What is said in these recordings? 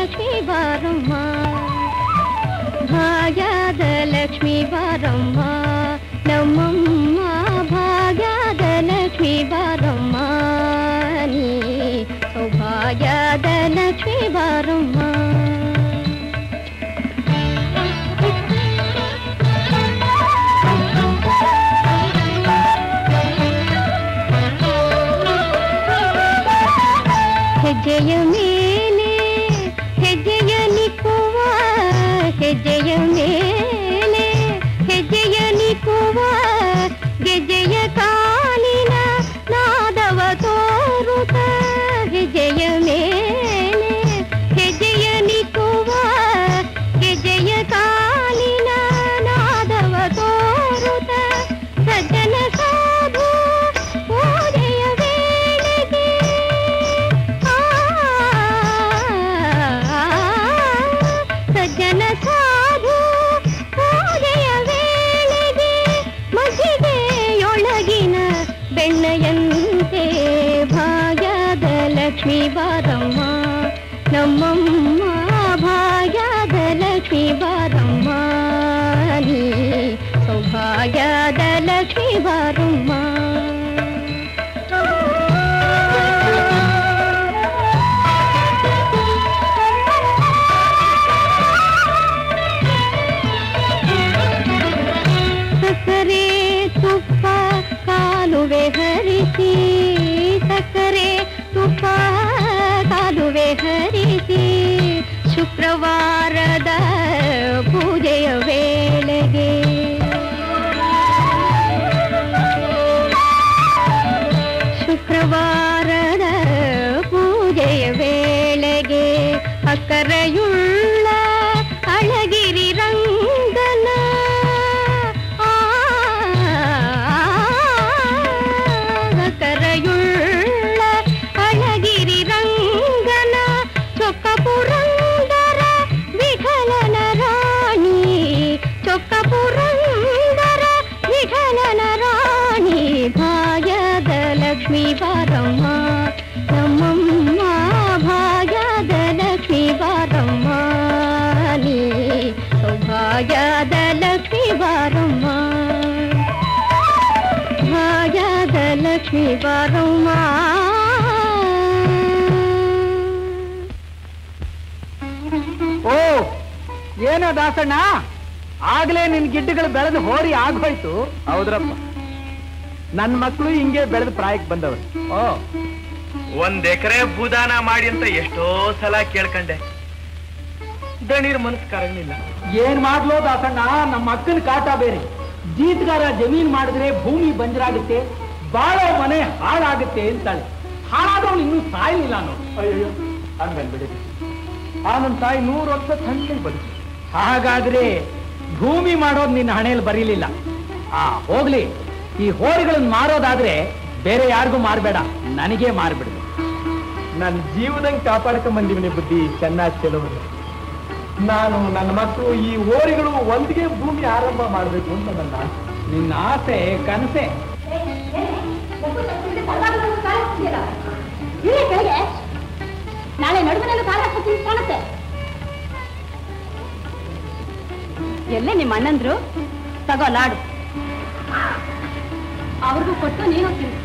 ಲಕ್ಷ್ಮೀ ಬಾರಮ್ಮ ಭಾಗ್ಯದ ಲಕ್ಷ್ಮೀ ಬಾರಮ್ಮ ನಮ್ಮಮ್ಮ ಭಾಗ್ಯದ ಲಕ್ಷ್ಮೀ ಬಾರಮ್ಮ ನೀ ಸೌಭಾಗ್ಯದ ಲಕ್ಷ್ಮೀ ಬಾರಮ್ಮ ಹೆಜ್ಜೆಯ ಮೇಲೆ ಹೆಜ್ಜೆಯ ನಿಕ್ಕುವ ಹೆಜ್ಜೆಯ ಮೇಲೆ ಹೆಜ್ಜೆಯ ನಿಕ್ಕುವ ಗೆಜ್ಜೆಯ ಕಾಲಿನ ನಾದವ ತೋರುತ್ತ ಹೆಜ್ಜೆಯ ಮೇಲೆ ಹೆಜ್ಜೆಯ ನಿಕ್ಕುವ ಗೆಜ್ಜೆಯ ಕಾಲಿನ ನಾದವ ತೋರುತ್ತ ಸಜ್ಜನ ಸಾಧು ಪೂಜೆಯ ವೇಳೆಗೆ ಸಜ್ಜನ ಸಾಧು ಪೂಜೆಯ ವೇಳೆಗೆ ಮಜ್ಜಿಗೆಯೊಳಗಿನ ಬೆಣ್ಣೆಯಂತೆ ಭಾಗ್ಯದ ಲಕ್ಷ್ಮೀ ಬಾರಮ್ಮ ನಮ್ಮಮ್ಮ ಭಾಗ್ಯದ ಲಕ್ಷ್ಮೀ ಬಾರಮ್ಮ ನೀ ಸೌಭಾಗ್ಯದ ಲಕ್ಷ್ಮೀ ಬಾರಮ್ಮ ಸಕ್ಕರೆ ತುಪ್ಪ ಕಾಲುವೆ ಹರಿಸಿ ಸಕ್ಕರೆ ತುಪ್ಪ ಕಾಲುವೆ ಹರಿಸಿ ಶುಕ್ರವಾರದ ಪೂಜೆಯ ವೇಳೆಗೆ ಶುಕ್ರವಾರದ ಪೂಜೆಯ ವೇಳೆಗೆ ಅಕ್ಕರೆಯುಳ್ಳ ಅಳಗಿರಿ ರಂಗನ ಆ, ಅಕ್ಕರೆಯುಳ್ಳ ಅಳಗಿರಿ ರಂಗನ ಚೊಕ್ಕ ಪುರಂದರ ವಿಠಲನ ರಾಣಿ ಚೊಕ್ಕ ಪುರಂದರ ವಿಠಲನ ರಾಣಿ ಭಾಗ್ಯದ ಲಕ್ಷ್ಮೀ ಬಾರಮ್ಮ ನಮ್ಮಮ್ಮ ಭಾಗ್ಯದ ಲಕ್ಷ್ಮೀ ಬಾರಮ್ಮ ನೀ ಸೌಭಾಗ್ಯದ ಲಕ್ಷ್ಮೀ ಬಾರಮ್ಮ ಭಾಗ್ಯದ ಲಕ್ಷ್ಮೀ ಬಾರಮ್ಮ ಓ ಏನೋ ದಾಸಣ್ಣ ಆಗ್ಲೇ ನಿನ್ ಗಿಡ್ಡಗಳು ಬೆಳೆದು ಹೋರಿ ಆಗೋಯ್ತು ಹೌದ್ರಪ್ಪ ನನ್ ಮಕ್ಕಳು ಹಿಂಗೆ ಬೆಳೆದು ಪ್ರಾಯಕ್ಕೆ ಬಂದವರು ಓ ಒಂದ್ ಎಕರೆ ಭೂದಾನ ಮಾಡಿ ಅಂತ ಎಷ್ಟೋ ಸಲ ಕೇಳ್ಕಂಡೆ ದಣಿರ್ ಮನಸ್ ಕರಗಲಿಲ್ಲ ಏನ್ ಮಾಡ್ಲೋ ದಾಸಣ್ಣ ನಮ್ಮ ಅಕ್ಕನ ಕಾಟ ಬೇರೆ ಜೀತಗಾರ ಜಮೀನ್ ಮಾಡಿದ್ರೆ ಭೂಮಿ ಬಂಜರಾಗುತ್ತೆ ಬಾಳೋ ಮನೆ ಹಾಳಾಗುತ್ತೆ ಅಂತಾಳೆ ಹಾಳಾದವನು ಇನ್ನೂ ಸಾಯಲಿಲ್ಲ ಅನ್ನೋ ಅಯ್ಯೋ ಹಂಗನ್ಬಿಡಿ ಆ ನನ್ನ ತಾಯಿ ನೂರು ವರ್ಷ ತಣ್ಣಗೆ ಬದುಕು ಹಾಗಾದ್ರೆ ಭೂಮಿ ಮಾಡೋದು ನಿನ್ನ ಹಣೆಯಲ್ಲಿ ಬರೀಲಿಲ್ಲ ಆ ಹೋಗ್ಲಿ ಈ ಹೋರಿಗಳನ್ನ ಮಾರೋದಾದ್ರೆ ಬೇರೆ ಯಾರಿಗೂ ಮಾರ್ಬೇಡ ನನಗೇ ಮಾರ್ಬಿಡು ನನ್ನ ಜೀವದಂಗೆ ಕಾಪಾಡ್ಕೊಂಡ್ ಬಂದಿವನಿ ಬುದ್ಧಿ ಚೆನ್ನಾಗಿ ಚೆಲುವುದು ನಾನು ನನ್ನ ಮಕ್ಕಳು ಈ ಓರಿಗಳು ಒಂದಿಗೆ ಭೂಮಿ ಆರಂಭ ಮಾಡಬೇಕು ಅಂತ ನನ್ನ ಆಸೆ. ನಿನ್ನ ಆಸೆ ಕನಸೆ ಕೆಳಗೆ ನಾಳೆ ನಡುವಿನಲ್ಲಿ ಕಾಲ ಹಾಕ್ತೀನಿ ಕಾಣುತ್ತೆ ಎಲ್ಲೇ ನಿಮ್ಮ ಅಣ್ಣಂದ್ರು ತಗೋ ಲಾಡು ಅವ್ರಿಗೂ ಕೊಟ್ಟು ನೀನು ತಿನ್ನು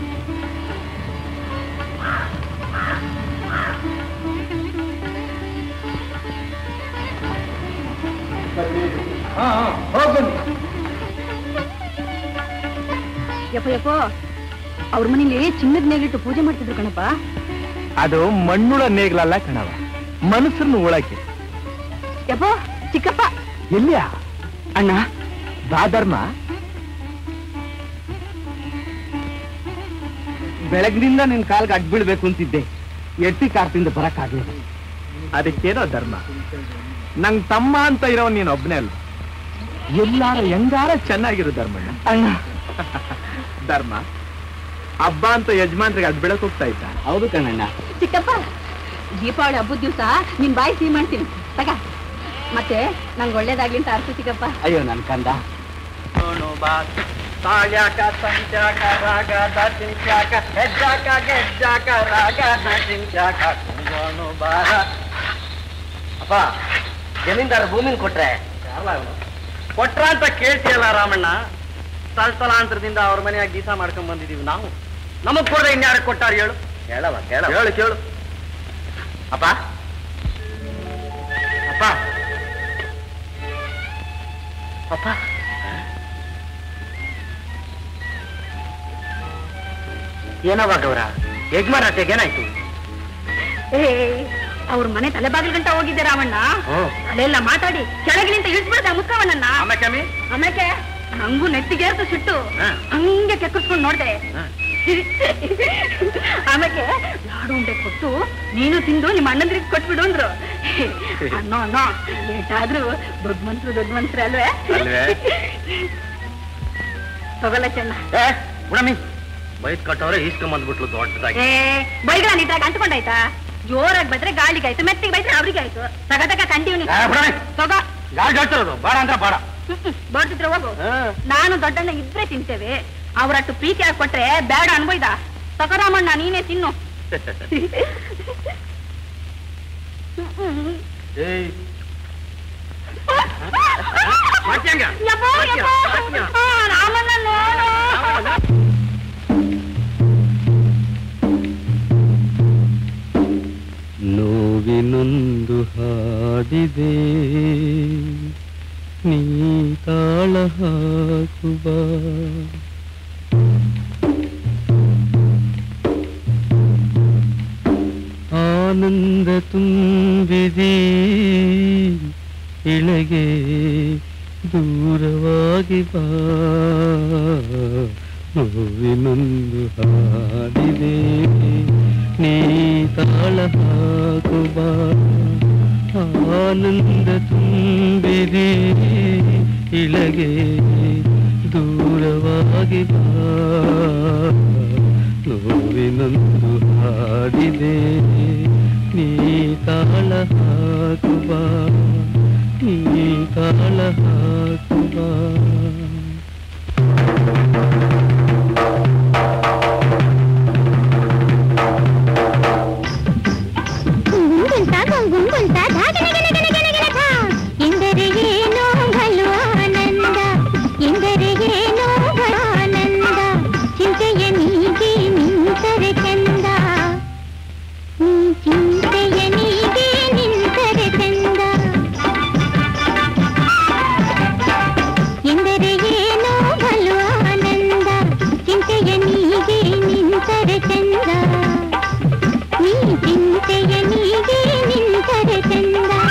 ಹಾ ಹೋಗ್ಬನ್ನಿ ಯಪ್ಪ ಯಪ್ಪ ಅವ್ರ ಮನೇಲಿ ಚಿನ್ನದ ನೇಗಿಟ್ಟು ಪೂಜೆ ಮಾಡ್ತಿದ್ರು ಕಣಪ್ಪ ಅದು ಮಣ್ಣುಳ ನೇಗ್ಲಲ್ಲ ಕಣವ ಮನಸ್ಸನ್ನು ಉಳಕ್ಕೆ ಯಪ್ಪ ಚಿಕ್ಕಪ್ಪ ಎಲ್ಲಿಯ ಅಣ್ಣ ದಾಧರ್ಮ ಬೆಳಗ್ನಿಂದ ನಿನ್ ಕಾಲ್ಗೆ ಅಡ್ ಬೀಳ್ಬೇಕು ಅಂತಿದ್ದೆ ಎಟ್ಟಿ ಕಾರ್ತಿಂದ ಬರಕ್ಕಾಗ್ಲಿಲ್ಲ ಅದಕ್ಕೇನೋ ಧರ್ಮ ನಂಗ್ ತಮ್ಮ ಅಂತ ಇರೋ ನೀನ್ ಒಬ್ನೇ ಅಲ್ವ ಎಲ್ಲಾರ ಹೆಂಗಾರ ಚೆನ್ನಾಗಿರು ಧರ್ಮಣ್ಣ ಅಣ್ಣ ಧರ್ಮ ಹಬ್ಬ ಅಂತ ಯಜಮಾನ್ರಿಗೆ ಅಡ್ ಬೆಳಕ್ ಹೋಗ್ತಾ ಇದ್ದ ಹೌದು ಕಣಣ್ಣ ಚಿಕ್ಕಪ್ಪ ದೀಪಾವಳಿ ಹಬ್ಬದ ದಿವಸ ನಿನ್ ಬಾಯಿ ಸಿಹಿ ಮಾಡ್ತೀನಿ ತಗ ಮತ್ತೆ ನಂಗೆ ಒಳ್ಳೇದಾಗ್ಲಿ ಅಂತ ಅರ್ಥ ಚಿಕ್ಕಪ್ಪ ಅಯ್ಯೋ ನನ್ ಕಂದ ತಾಳ್ಯಾಕ ಸಂಚಾಕ ರಾಗ ದಿಂಚಾಕ ಹೆಜ್ಜಾಕ ಗೆಜ್ಜಾಕ ರಾಗ ದಿಂಚಾಕ ಕುಂಗೋನು ಬಾರ ಅಪ್ಪ ಜಮೀನ್ದಾರ ಭೂಮಿನ ಕೊಟ್ರೆ ಕೊಟ್ರ ಅಂತ ಕೇಳ್ತಿಯಲ್ಲ ರಾಮಣ್ಣ ತಲತಲಾಂತರದಿಂದ ಅವ್ರ ಮನೆಯಾಗ ಗೀಸ ಮಾಡ್ಕೊಂಡ್ ಬಂದಿದೀವಿ ನಾವು ನಮಗ್ ಕೊಡ್ದೆ ಇನ್ಯಾರು ಕೊಟ್ಟಾರ ಹೇಳು ಕೇಳವ ಕೇಳವ ಹೇಳು ಕೇಳು ಅಪ್ಪ ಅಪ್ಪ ಅಪ್ಪ ಏನವ ಗೌರ ಯಜಮಾನತೆಗೆ ಏನಾಯ್ತು ಏ ಅವ್ರ ಮನೆ ತಲೆ ಬಾಗಿಲು ಗಂಟ ಹೋಗಿದ್ದೆ ರಾಮಣ್ಣ ಹ್ಮ್. ಅಲ್ಲೆಲ್ಲ ಮಾತಾಡಿ ಕೆಳಗಿನಿಂದ ಇಳಿಸ್ಬಿಡ್ದೆ ಮುಸ್ಕವನ್ನ ಆಮೇಲೆ ಆಮೇಲೆ ನಂಗೂ ನೆತ್ತಿಗೇರ್ತು ಸಿಟ್ಟು ಹಾ. ಹಂಗೆ ಕೆಕ್ಕರ್ಸ್ಕೊಂಡು ನೋಡ್ದೆ ಹಾ. ಆಮೇಲೆ ಲಾಡು ಉಂಡೆ ಕೊಟ್ಟು ನೀನು ತಿಂದು ನಿಮ್ಮ ಅಣ್ಣಂದ್ರಿಗೆ ಕೊಟ್ಬಿಡು ಅಂದ್ರು ಅನ್ನೋ ಅನ್ನೋ ಲೇಟಾದ್ರೂ ದೊಡ್ಡ ಮಂತ್ರು ದೊಡ್ಡ ಮಂತ್ರಿ ಅಲ್ವೇ ಅಲ್ವೇ? ತಗೊಲ್ಲ ಚೆನ್ನ ಏ ಬಿಡಮ್ಮಿ ಬೈತ್ ಕಟ್ಟವ್ರೆ ಈಸ್ಕೊಂಡ್ ಬಂದ್ಬಿಟ್ಲು ದೊಡ್ಡದಾಗಿ ಏ ಬೈಗಳ ನೀಟಾಗಿ ಅಂಟ್ಕೊಂಡಾಯ್ತಾ ಜೋರಾಗಿ ಬೈದ್ರೆ ಗಾಳಿಗೆ ಆಯ್ತು ಮೆತ್ತಿಗೆ ಬೈದ್ರೆ ಅವ್ರಿಗೆ ಆಯ್ತು ತಗ ತಗ ಕಂಟಿವ್ನಿ ಏ, ಬಿಡಮ್ಮಿ ತಗೋ ಯಾರು ಹೇಳ್ತಿರೋದು ಬೇಡ ಅಂದ್ರೆ ಬೇಡ ಬರ್ತಿದ್ರೆ ಹೋಗು ನಾನು ದೊಡ್ಡಣ್ಣ ಇದ್ರೆ ತಿಂತೇವೆ ಅವರಟ್ಟು ಪ್ರೀತಿ ಆಗಿ ಕೊಟ್ರೆ ಬೇಡ ಅನ್ಬೋಯ್ದ ತಕರಾಮಣ್ಣ ನೀನೇ ತಿನ್ನು ಏಯ್ ಮಾಡ್ತ್ಯಾಂಗ? ಯಪ್ಪೋ, ಯಪ್ಪೋ. ಮಾಡ್ತ್ಯಾ? ಆ, ರಾಮಣ್ಣ ನೋಡು. ನೋವಿನೊಂದು ಹಾಡಿದೆ ನೀ ತಾಳ ಹಾಕುವ ಆನಂದ ತುಂಬಿದೆ ಇಳಗೆ ದೂರವಾಗಿ ಬಾ ನೋವಿನೊಂದು ಹಾಡಿದೆ ನೀ ತಾಳ ಹಾಕುವ ಆನಂದ ತುಂಬಿದೆ ಇಳಗೆ ದೂರವಾಗಿ ಬಾ ನೋವಿನೊಂದು ಹಾಡಿದೆ ನೀ ತಾಳ ಹಾಕುವ ನೀ ತಾಳ ಹಾಕುವ ಗುಂಗುಂಟ ಗುಂಗುಂಟ ಧಾ ಗನ ಗನ ಗನ ಗನ ಗನ ಧಾ. ಎಂದರೆ ಏನೋ ಬಲು ಆನಂದ ಎಂದರೆ ಏನೋ ಬಲು ಆನಂದ ಚಿಂತೆಯ ನೀಗೆ ನಿಂತರೆ ಚಂದ ನೀ ಚಿಂತೆಯ ನೀಗೆ ನಿಂತರೆ ಚಂದ ಎಂದರೆ ಏನೋ ಬಲು ಆನಂದ ಚಿಂತೆಯ ನೀಗೆ ನಿಂತರೆ ಚಂದ ನೀ ಚಿಂತೆಯ ನೀಗೆ ನಿಂತರೆ ಚಂದ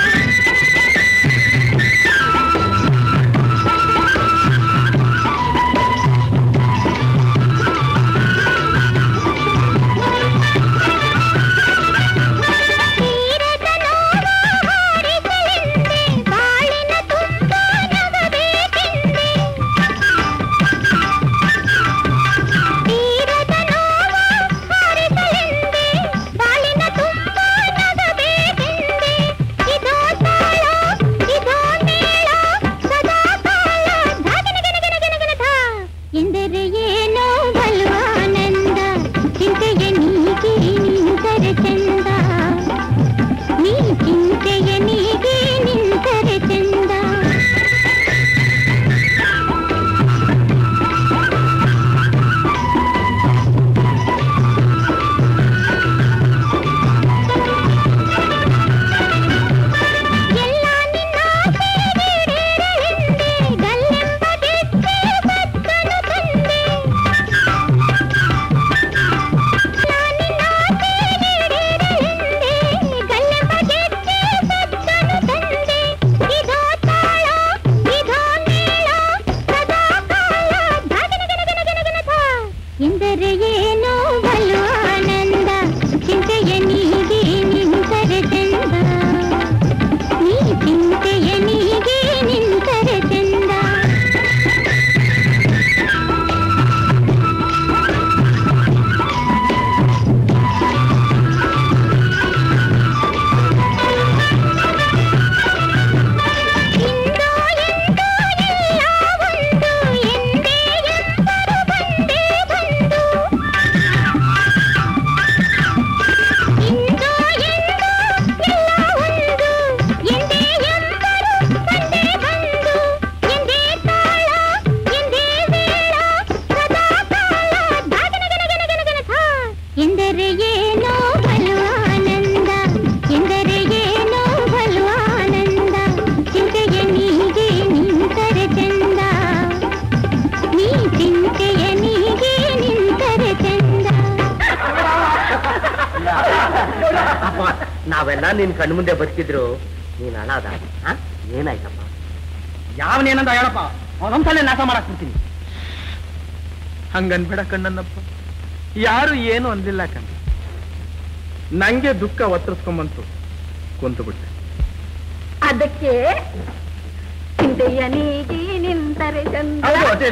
ನಿನ್ ಕಣ್ಣು ಮುಂದೆ ಬದುಕಿದ್ರು ನೀನ್ ಅನಾಥ ಆ? ಏನಾಯ್ತಪ್ಪ ಯಾವನೇನಂದ ಹೇಳಪ್ಪ ಅವನೊಂದ್ಸಲ ನಾಶ ಮಾಡಕ್ ಬಿಡ್ತೀನಿ ಹಂಗನ್ಬೇಡ ಕಣ್ಣನ್ನಪ್ಪ ಯಾರು ಏನು ಅಂದಿಲ್ಲ ಕಣ್ಣ ನಂಗೆ ದುಃಖ ಒತ್ತರಿಸ್ಕೊಂಬಂತು ಕುಂತು ಬಿಟ್ಟೆ ಅದಕ್ಕೆ ಚಿಂತೆಯ ನೀಗಿ ನಿಂತರೆ ಚಂದ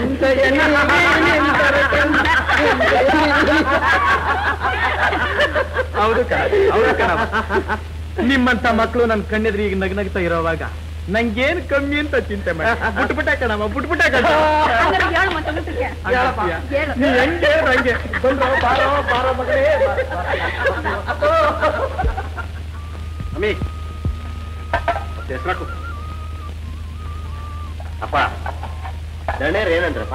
ಹೌದು ಕಣ ಹೌದು ಕಣಪ್ಪ ನಿಮ್ಮಂತ ಮಕ್ಕಳು ನನ್ ಕಣ್ಣೆದ್ರಿ ಈಗ ನಗ್ನಗ್ತಾ ಇರೋವಾಗ ನಂಗೇನ್ ಕಮ್ಮಿ ಅಂತ ಚಿಂತೆ ಮಾಡಿ ಬಿಟ್ಬಿಟ್ಟೆ ಕಣಮ್ಮ ಬಿಟ್ಬಿಟ್ಟೆ ಕಣ ಹಂಗಾರೆ ಹೇಳು ಮತ್ತೆ ಊಟಕ್ಕೆ. ಹೇಳು. ನೀ ಹೆಂಗೆ ಹಂಗೆ ಬಂದ್ರು ಬಾರೋ ಬಾರೋ ಮಗಳೇ ಅಮ್ಮಿ ಹೆಸರಾಕು ಅಪ್ಪ ದಣೇರ್ ಏನಂದ್ರಪ್ಪ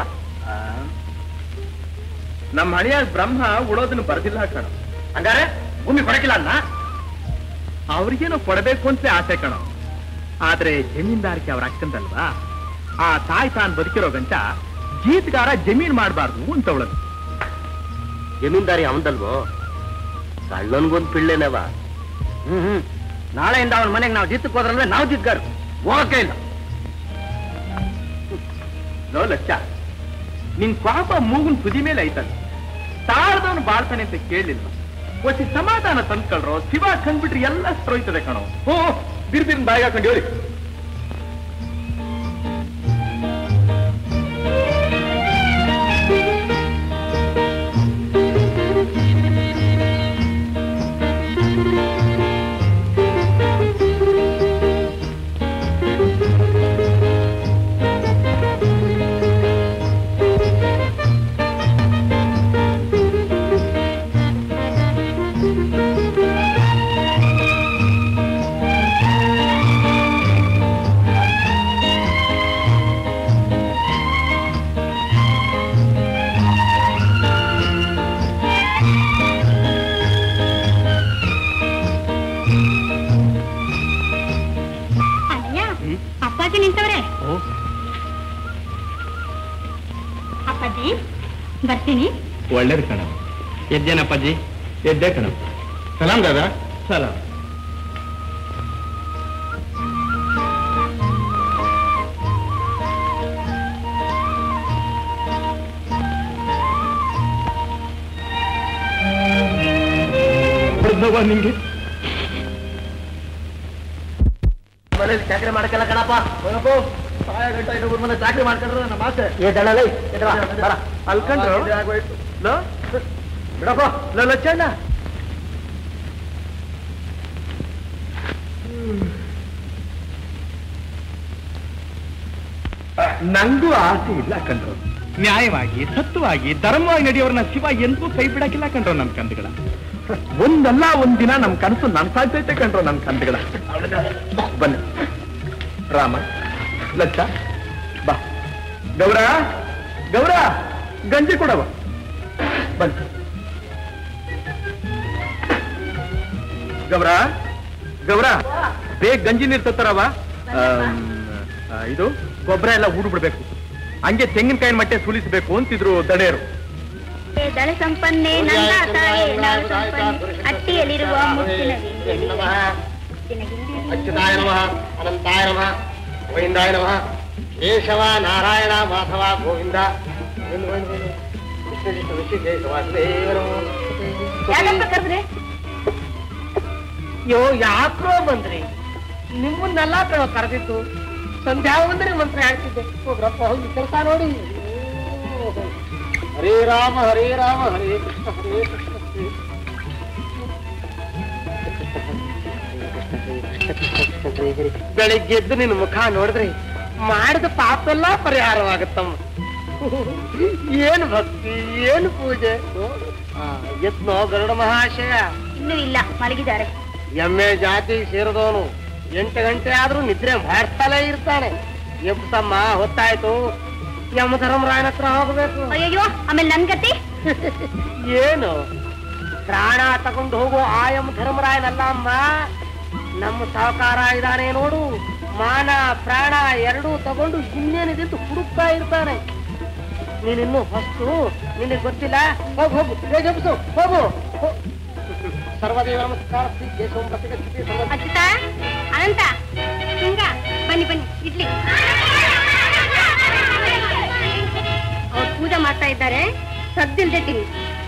ನಮ್ಮ ಹಣಿಯ ಬ್ರಹ್ಮ ಉಳೋದನ್ನ ಬರ್ದಿಲ್ಲ ಕಣ ಹಂಗಾರೆ ಭೂಮಿ ಕೊಡಕಿಲ್ಲ ಅನ್ನ ಅವ್ರಿಗೇನೋ ಕೊಡಬೇಕು ಅಂತ ಆಸೆ ಕಣ ಆದ್ರೆ ಜಮೀನ್ದಾರಿಕೆ ಅವ್ರ ಅಕ್ಕಂದಲ್ವಾ ಆ ತಾಯಿ ತಾನ್ ಬದುಕಿರೋ ಗಂಟ ಜೀತಗಾರ ಜಮೀನ್ ಮಾಡಬಾರ್ದು ಅಂತ ಅವಳದು ಜಮೀನ್ದಾರಿ ಅವನ್ದಲ್ವೋ ಕಳ್ಳನ್ಗೊಂದ್ ಪಿಳ್ಳೆನವ ಹ್ಮ್ ಹ್ಮ್ ನಾಳೆಯಿಂದ ಅವನ ಮನೆಗೆ ನಾವು ಜಿತ್ತಕ್ಕೆ ಹೋದ್ರಲ್ವೇ ನಾವು ಜಿತ್ಗಾರು ಹೋಗಕ್ಕೆ ಇಲ್ಲ ಲೋ ಲಚ್ಚ ನಿನ್ ಪಾಪ ಮೂಗುನ್ ತುದಿ ಮೇಲೆ ಐತಲ್ಲ ತಾಳ್ದವನು ಬಾಳ್ತಾನೆ ಅಂತ ಕೇಳಿಲ್ಲ ಒಸಿ ಸಮಾಧಾನ ತಂದ್ಕೊಳ್ರೋ ಶಿವ ಕಂಡ್ಬಿಟ್ರೆ ಎಲ್ಲ ಸರೋಯ್ತದೆ ಕಣೋ ಹ್ಞೂ ಬಿರ್ ಬಿರ್ನ್ ಬಾಯಿಗೆ ಹಾಕೊಂಡು ಹೇಳಿ ಅಯ್ಯ ಅಪ್ಪಾಜಿ ನಿಂತವ್ರೆ ಅಪ್ಪಾಜಿ ಬರ್ತೀನಿ ಒಳ್ಳೇದು ಕಣ ಎದ್ದೇನಪ್ಪಾಜಿ ಎದ್ದೆ ಕಣ ಸಲಾಂ ದಾದಾ ಸಲಾಂ ಹೊಡ್ದವ್ವ ನಿಂಗೆ ಮನೇಲಿ ಚಾಕರಿ ಮಾಡಕ್ಕೆಲ್ಲ ಕಣಪ್ಪ ಹೋಗಪ್ಪು ಸಹಾಯ ಗಂಟ ಇನ್ನೊಬ್ಬರ ಮನೆ ಚಾಕರಿ ಮಾಡ್ಕೊಂಡ್ರೆ ನಮ್ಮ ಆಸೆ ಏ ದಳ್ಳಲೈ ಬರ ಅಲ್ಕಂಡ್ರು ಲೋ ಬಿಡಪ್ಪ ಲೋ ಲಚ್ಚಣ್ಣ ನಂಗೂ ಆಸೆ ಇಲ್ಲ ಕಂಡ್ರು ನ್ಯಾಯವಾಗಿ ಸತ್ವವಾಗಿ ಧರ್ಮವಾಗಿ ನಡೆಯೋರ್ನ ಶಿವ ಎಂದೂ ಕೈ ಬಿಡಕ್ಕಿಲ್ಲ ಕಂಡ್ರು ನನ್ ಕಂದುಗಳ ಒಂದಲ್ಲ ಒಂದಿನ ನಮ್ ಕನಸು ನನ್ ಸಾಧ್ಯತೆ ಕಂಡ್ರು ನನ್ ಕಂದುಗಳ ಬನ್ನಿ ರಾಮ ಲಚ್ಚ ಬಾ ಗೌರ ಗೌರ ಗಂಜಿ ಕೊಡವ ಬನ್ನಿ ಗೌರ ಗೌರ ಬೇಗ ಗಂಜಿ ನೀರು ತತ್ತರವ ಇದು ಗೊಬ್ಬರ ಎಲ್ಲ ಹೂಡು ಬಿಡ್ಬೇಕು ಹಂಗೆ ತೆಂಗಿನಕಾಯಿನ ಮಟ್ಟೆ ಸುಲಿಸಬೇಕು ಅಂತಿದ್ರು ದಣೇರು ದಳ ಸಂಪನ್ನೆ ನಂದ ತಾಯೇ ನಾಡು ಸಂಪನ್ನೆ ಅಟ್ಟಿಯಲ್ಲಿರುವ ಮುತ್ತಿನ ಗಿಂಡಿಯಲ್ಲಿ ಮುತ್ತಿನ ಗಿಂಡಿಯಲ್ಲಿ ಅಚ್ಯುತಾಯ ನಮಃ ಅನಂತಾಯ ನಮಃ ಗೋವಿಂದಾಯ ನಮಃ ಕೇಶವ ನಾರಾಯಣ ಮಾಧವ ಗೋವಿಂದ ಎಂದು ಬಂದು ಬಂದು. ಕೃಷ್ಣ ಕೃಷ್ಣ ಋಷಿಕೇಶ ವಾಸುದೇವ ನಮಃ. ಯಾಕಪ್ಪ ಕರೆದ್ರೆ ಯೋ ಯಾಕ್ರೋ ಬಂದ್ರಿ ನಿಮ್ಮನ್ನೆಲ್ಲ ಕಣೋ ಕರೆದಿತ್ತು ಸಂಧ್ಯಾ ಒಂದರೆ ಮಂತ್ರ ಹೇಳ್ತಿದ್ದೆ ಹೋಗ್ರಪ್ಪ ಹೋಗಿ ಕೆಲಸ ನೋಡಿ ಹರೇ ರಾಮ ಹರೇ ರಾಮ ಹರೇ ಕೃಷ್ಣ ಹರೇ ಕೃಷ್ಣ ಹರೇ ಬೆಳಿಗ್ಗೆ ಎದ್ದು ನಿನ್ನ ಮುಖ ನೋಡಿದ್ರೆ ಮಾಡಿದ ಪಾಪೆಲ್ಲ ಪರಿಹಾರವಾಗುತ್ತಮ್ಮ ಏನು ಭಕ್ತಿ ಏನು ಪೂಜೆ ಆ, ಎತ್ನೋ ಗರುಡ ಮಹಾಶಯ ಇನ್ನೂ ಇಲ್ಲ ಮಲಗಿದ್ದಾರೆ ಎಮ್ಮೆ ಜಾತಿ ಸೇರಿದವನು ಎಂಟು ಗಂಟೆ ಆದ್ರೂ ನಿದ್ರೆ ಮಾಡ್ತಲೇ ಇರ್ತಾನೆ ಎಬ್ಸಮ್ಮ ಹೊತ್ತಾಯ್ತು ಯಮಧರ್ಮರಾಯನ ಹತ್ರ ಹೋಗ್ಬೇಕು ಅಯ್ಯಯ್ಯೋ ಆಮೇಲೆ ನನ್ ಗತಿ ಏನು ಪ್ರಾಣ ತಗೊಂಡು ಹೋಗೋ ಆ ಯಮ ಧರ್ಮರಾಯನಲ್ಲ ಅಮ್ಮ ನಮ್ಮ ಸಾಹುಕಾರ ಇದ್ದಾನೆ ನೋಡು ಮಾನ ಪ್ರಾಣ ಎರಡೂ ತಗೊಂಡು ಇನ್ನೇನಿದೆ ಅಂತ ಹುಡುಕ್ತಾ ಇರ್ತಾನೆ ನೀನಿನ್ನು ಹೊಸ್ತು ನಿನಗೆ ಗೊತ್ತಿಲ್ಲ ಹೋಗು ಹೋಗು ಬೇಗ ಎಬ್ಸು, ಹೋಗು ಹೋ- ಸರ್ವದೇವ ನಮಸ್ಕಾರ ಶ್ರೀ ಕೇಶವಂ ಪ್ರತಿಗಚ್ಚತಿ ಸರ್ವ ಅಚ್ಯುತ ಅನಂತ ತುಂಗ ಬನ್ನಿ ಬನ್ನಿ ಇಡ್ಲಿ ಅವ್ರು ಪೂಜೆ ಮಾಡ್ತಾ ಇದ್ದಾರೆ ಸದ್ದಿಲ್ದೆ ತಿನ್ನಿ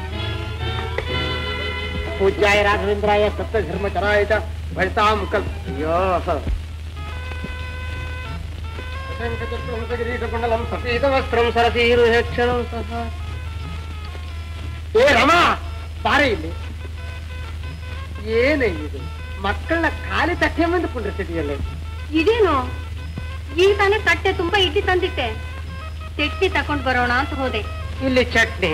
ಪೂಜ್ಯಾಯ ರಾಘವೇಂದ್ರಾಯ ಸಪ್ತ ಧರ್ಮಚರಾಯ ಚ ಭಜತಾಂ ಕಲ್ ಅಯ್ಯೋ ಗಿರೀಶಕುಂಡಲಂ ಸಫೀದವಸ್ತ್ರಂ ಸರಸೀರು ಹೆಚ್ಚಣಂ ಸಹ ಏ ರಮ ಬಾರೆ ಇಲ್ಲಿ ಏನೇ ಇದು ಮಕ್ಕಳನ್ನ ಖಾಲಿ ತಟ್ಟೆ ಮುಂದೆ ಕುಂಡಿರ್ತಿದೆಯಲ್ಲ ಇದೇನು ಈಗ ತಾನೇ ತಟ್ಟೆ ತುಂಬಾ ಇಡ್ಲಿ ತಂದಿಟ್ಟೆ ಚಟ್ನಿ ತಕೊಂಡ್ ಬರೋಣ ಅಂತ ಹೋದೆ ಇಲ್ಲಿ ಚಟ್ನಿ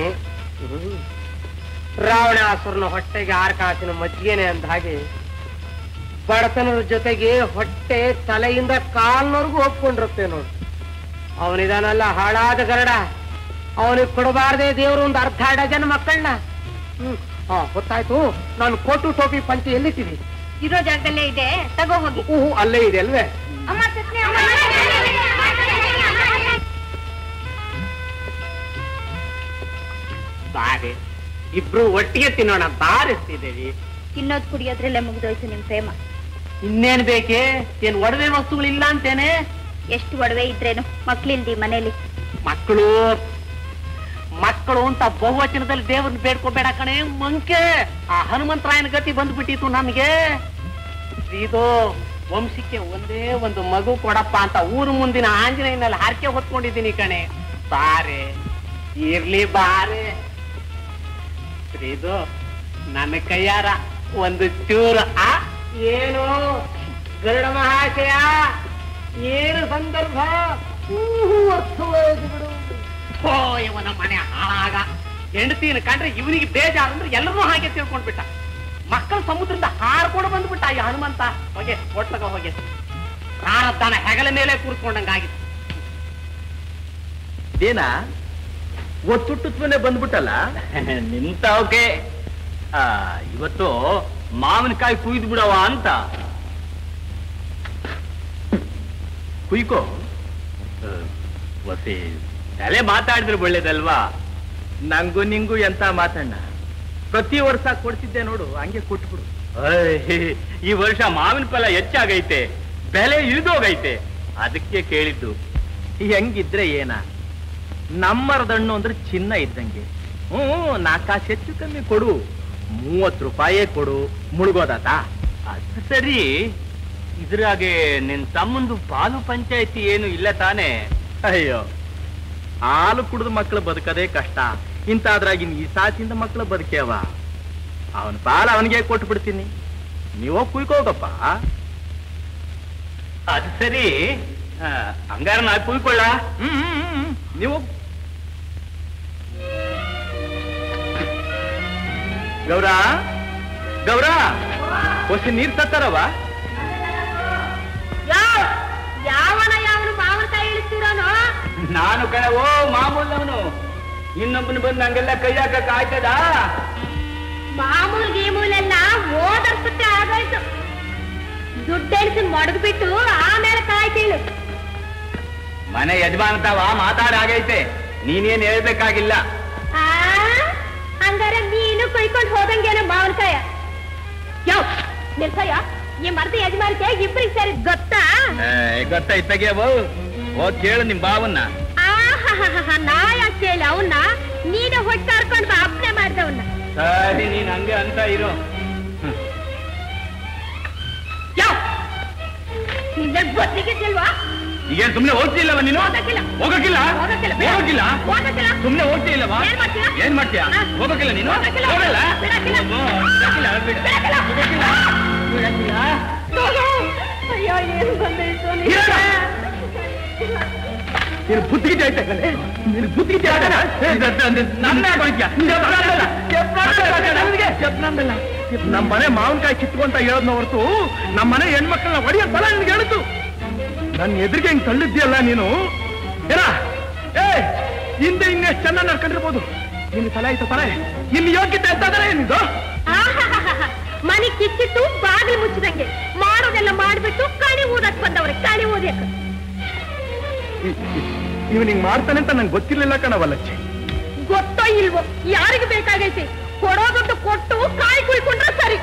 ರಾವಣಾಸುರನ ಹೊಟ್ಟೆಗೆ ಆರು ಕಾಸಿನ ಮಜ್ಜಿಗೆನೆ ಅಂದ ಹಾಗೆ ಬಡತನದ ಜೊತೆಗೆ ಹೊಟ್ಟೆ ತಲೆಯಿಂದ ಕಾಲ್ನವರೆಗೂ ಒಪ್ಕೊಂಡಿರುತ್ತೆ ನೋಡು ಅವನಿದಾನಲ್ಲ ಹಾಳಾದ ಗರಡ ಅವನಿಗೆ ಕೊಡಬಾರ್ದೆ ದೇವರು ಒಂದು ಅರ್ಧ ಡಜನ್ ಮಕ್ಕಳನ್ನ ಹ್ಮ್ ಹಾ ಗೊತ್ತಾಯ್ತು ನಾನು ಕೋಟು ಟೋಪಿ ಪಂಚೆ ಎಲ್ಲಿಟ್ಟಿದಿ ಇರೋ ಜಾಗದಲ್ಲೇ ಇದೆ ತಗೋ ಹೋಗಿ ಊಹು ಅಲ್ಲೇ ಇದೆ ಅಲ್ವೇ ಅಮ್ಮ ಚಟ್ನಿ ಬಾರೆ ಇಬ್ರು ಒಟ್ಟಿಗೆ ತಿನ್ನೋಣ ಬಾರಿಸ್ತಿದ್ದೇವಿ ತಿನ್ನೋದ್ ಕುಡಿಯೋದ್ರಲ್ಲೇ ಮುಗ್ದೋಯ್ತು ನಿಮ್ ಪ್ರೇಮ ಇನ್ನೇನ್ ಬೇಕೆ ಏನ್ ಒಡವೆ ವಸ್ತುಗಳಿಲ್ಲ ಅಂತೇನೆ ಎಷ್ಟು ಒಡವೆ ಇದ್ರೇನು ಮಕ್ಳಿಲ್ದಿ ಮನೇಲಿ ಮಕ್ಕಳು ಮಕ್ಕಳು ಅಂತ ಬಹುವಚನದಲ್ಲಿ ದೇವ್ರನ್ನ ಬೇಡ್ಕೋಬೇಡ ಕಣೆ ಮಂಕೆ ಆ ಹನುಮಂತರಾಯನ ಗತಿ ಬಂದ್ಬಿಟ್ಟಿತ್ತು ನಮ್ಗೆ ಇದು ವಂಶಕ್ಕೆ ಒಂದೇ ಒಂದು ಮಗು ಕೊಡಪ್ಪ ಅಂತ ಊರು ಮುಂದಿನ ಆಂಜನೇಯನಲ್ಲಿ ಹಾರ್ಕೆ ಹೊತ್ಕೊಂಡಿದ್ದೀನಿ ಕಣೆ ಬಾರೆ ಇರ್ಲಿ ಬಾರೆ ಇದು ನನ್ನ ಕೈಯಾರ ಒಂದು ಚೂರು ಆ ಏನು ಗರುಡ ಮಹಾಶಯ ಏನು ಸಂದರ್ಭ ಊಹು, ಅರ್ಥವಾಯ್ತು ಬಿಡು ಓ ಇವನ ಮನೆ ಹಾಳಾಗ ಹೆಂಡತಿನ ಕಂಡ್ರೆ ಇವನಿಗೆ ಬೇಜಾರು ಅಂದ್ರೆ ಎಲ್ಲರೂ ಹಾಗೆ ತಿಳ್ಕೊಂಡ್ಬಿಟ್ಟ ಮಕ್ಕಳು ಸಮುದ್ರದಿಂದ ಹಾರ್ಕೊಂಡು ಬಂದ್ಬಿಟ್ಟ ಈ ಹನುಮಂತ ಹೋಗೆ ಒಟ್ಟಗ ಹೋಗೆ ಪ್ರಾರಬ್ಧಾನ ಹೆಗಲ ಮೇಲೆ ಕೂರ್ಸ್ಕೊಂಡಂಗಾಗಿತ್ತು ಏನ ಒತ್ತುಟ್ಟುತ್ತನೆ ಬಂದ್ಬಿಟ್ಟಲ್ಲ ನಿಂತವಕೆ ಇವತ್ತು ಮಾವಿನಕಾಯಿ ಕುಯ್ದು ಬಿಡವ ಅಂತ ಕುಯ್ಕೋ ಒಸಿ ತಲೆ ಮಾತಾಡಿದ್ರೆ ಒಳ್ಳೇದಲ್ವಾ ನಂಗೂ ನಿಂಗೂ ಎಂತ ಮಾತಣ್ಣ ಪ್ರತಿ ವರ್ಷ ಕೊಡ್ತಿದ್ದೆ ನೋಡು ಹಂಗೆ ಕೊಟ್ಬಿಡು ಅಯ್ಯ್, ಈ ವರ್ಷ ಮಾವಿನ ಫಲ ಹೆಚ್ಚಾಗೈತೆ ಬೆಲೆ ಇಳಿದೋಗೈತೆ ಅದಕ್ಕೆ ಕೇಳಿದ್ದು ಹೆಂಗಿದ್ರೆ ಏನ ನಮ್ಮರದಣ್ಣು ಅಂದ್ರೆ ಚಿನ್ನ ಇದ್ದಂಗೆ ಹ್ಮ್ ನಾಲ್ಕಾಸು ಹೆಚ್ಚು ಕಮ್ಮಿ ಕೊಡು ಮೂವತ್ತು ರೂಪಾಯೇ ಕೊಡು ಮುಳುಗೋದಾತ ಅದು ಸರಿ ಇದ್ರಾಗೆ ನಿನ್ ತಮ್ಮಂದು ಪಾಲು ಪಂಚಾಯತಿ ಏನು ಇಲ್ಲ ತಾನೇ ಅಯ್ಯೋ ಹಾಲು ಕುಡಿದ ಮಕ್ಕಳು ಬದುಕದೇ ಕಷ್ಟ ಇಂತಾದ್ರಾಗಿನ್ ಈ ಸಾಸಿಂದ ಮಕ್ಕಳು ಬದುಕ್ಯಾವ ಅವನ ಪಾಲ ಅವನಿಗೆ ಕೊಟ್ಟು ಬಿಡ್ತೀನಿ ನೀವು ಕುಯ್ಕೋಗಪ್ಪ ಅದು ಸರಿ ಆ, ಹಂಗಾರ ನಾ ಕುಯ್ಕೊಳ್ಳ ಹ್ಮ್ ಹ್ಮ್, ಹ್ಮ್, ಹ್ಮ್. ನೀವು ಗೌರ ಗೌರ ಹೊಸ ನೀರ್ ತತ್ತಾರವ ಯಾವನ ಯಾವನು ಮಾವಿನಕಾಯಿ ಇಳಿಸ್ತಿರೋನು ನಾನು ಕಣವೋ ಮಾಮೂಲವನು ಇನ್ನೊಬ್ಬನ ಬಂದು ನಂಗೆಲ್ಲ ಕೈ ಹಾಕಕ್ ಆಯ್ತದ ಮಾಮೂಲ್ ಗೀಮೂಲೆಲ್ಲ ಓದರ್ಸಕ್ಕೆ ಆಗೋಯ್ತು ದುಡ್ಡೆಣಿಸಿ ಮಡಗ್ಬಿಟ್ಟು ಆಮೇಲೆ ಕಾಯಿ ಕೀಳು ಮನೆ ಯಜಮಾನತವ ಮಾತಾಡಾಗೈತೆ ನೀನೇನ್ ಹೇಳ್ಬೇಕಾಗಿಲ್ಲ ಆ ಹಂಗಾರೆ ನೀನು ಕೊಯ್ಕೊಂಡು ಹೋದಂಗೇನೋ ಮಾವಿನಕಾಯ ಯಾವ ನಿರ್ಭಯ ಈ ಮರದ ಯಜಮಾನಿಕೆ ಇಬ್ರಿಗೆ ಸೇರಿ ಗೊತ್ತಾ ಗೊತ್ತಾಯ್ತು ತೆಗಿಯವು ಹೋಗ್ ಕೇಳು ನಿಮ್ ಬಾವನ್ನ ಆಹಾಹಾಹಾ, ನಾ ಯಾಕೆ ಕೇಳಿ ಅವನ್ನ ನೀನು ಹೊಟ್ಟೆ ಹರ್ಕೊಂಡು ಬಾ ಅಪ್ನೆ ಮಾಡ್ದವನ್ನ ಸರಿ ನೀನ್ ಹಂಗೆ ಅಂತ ಇರು ಯಾವ ನಿನ್ನ ಗೊತ್ತಿಗಿಲ್ವಾ ಈಗೇನ್ ಸುಮ್ನೆ ಹೋಗ್ತಿಲ್ಲವ ನೀನು ಹೋಗಕ್ಕಿಲ್ಲ. ಹೋಗಕ್ಕಿಲ್ಲ ಹೋಗಕ್ಕಿಲ್ಲ. ಹೋಗಕ್ಕಿಲ್ಲ ಹೋಗಕ್ಕಿಲ್ಲ. ಸುಮ್ನೆ ಹೋಗ್ತಿಲ್ಲವಾ ಏನ್ ಮಾಡ್ತೀಯ? ಏನ್ ಮಾಡ್ತೀಯ ಹಾ. ಹೋಗಕ್ಕಿಲ್ಲ ನೀನು ಹೋಗಕ್ಕಿಲ್ಲ. ಹೋಗಲ್ಲ ಬಿಡಕ್ಕಿಲ್ಲ. ಹ್ಮ್, ಬಿಡಕ್ಕಿಲ್ಲ, ಬಿಡ- ಬಿಡಕ್ಕಿಲ್ಲ. ಬಿಡಕ್ಕಿಲ್ಲ. ಬಿಡಕ್ಕಿಲ್ಲ. ಅಯ್ಯೋ ಏನು ಬಂದಿತ್ತು ಇರಲ್ಲ. ನೀನು ಬುದ್ಧಿಗೆ ಐತೆ ಕಣೆ ನೀನು ಬುದ್ಧಿಗೆ ನನ್ನ ನಮ್ಮ ಮನೆ ಮಾವಿನಕಾಯಿ ಕಿತ್ಕೊಂತ ಹೇಳೋದ್ನ ಹೊರತು ನಮ್ಮ ಮನೆ ಹೆಣ್ಮಕ್ಳನ್ನ ಹೊಡೆಯೋ ಸಲ ನಿನ್ಗೆ ಹೇಳಿದ್ದು ನನ್ನ ಎದುರಿಗೆ ಹಿಂಗ್ ತಳ್ಳಿದ್ಯಲ್ಲ ನೀನು ಏನ ಏ ಹಿಂದೆ ಇನ್ನೆಷ್ಟು ಚೆನ್ನಾಗಿ ನಡ್ಕೊಂಡಿರ್ಬೋದು ನಿನ್ನ ತಲೆ ಆಯ್ತು ತಲೆ ನಿನ್ನ ಯೋಗ್ಯತೆ ಅಂತ ಆದರೆ ಏನಿದು ಆಹಾಹಾಹಾ. ಮನೆ ಕಿಚ್ಚಿಟ್ಟು ಬಾಗಿಲು ಮುಚ್ಚಿದಂಗೆ ಮಾಡೋದೆಲ್ಲ ಮಾಡ್ಬಿಟ್ಟು ಕಣಿ ಊದಕ್ ಬಂದವ್ರೆ ಕಣಿ ಊದಕ್ ಇವ್ ನಿಂಗ್ ಮಾಡ್ತಾನೆ ಅಂತ ನಂಗೆ ಗೊತ್ತಿರ್ಲಿಲ್ಲ ಕಣವಲ್ಲಚ್ಚೆ ಗೊತ್ತೋ ಇಲ್ವೋ ಯಾರಿಗೂ ಬೇಕಾಗೈತೆ ಕೊಡೋ ದುಡ್ಡು ಕೊಟ್ಟು ಕಾಯಿ ಕುಯ್ಕೊಂಡ್ರೆ ಸರಿ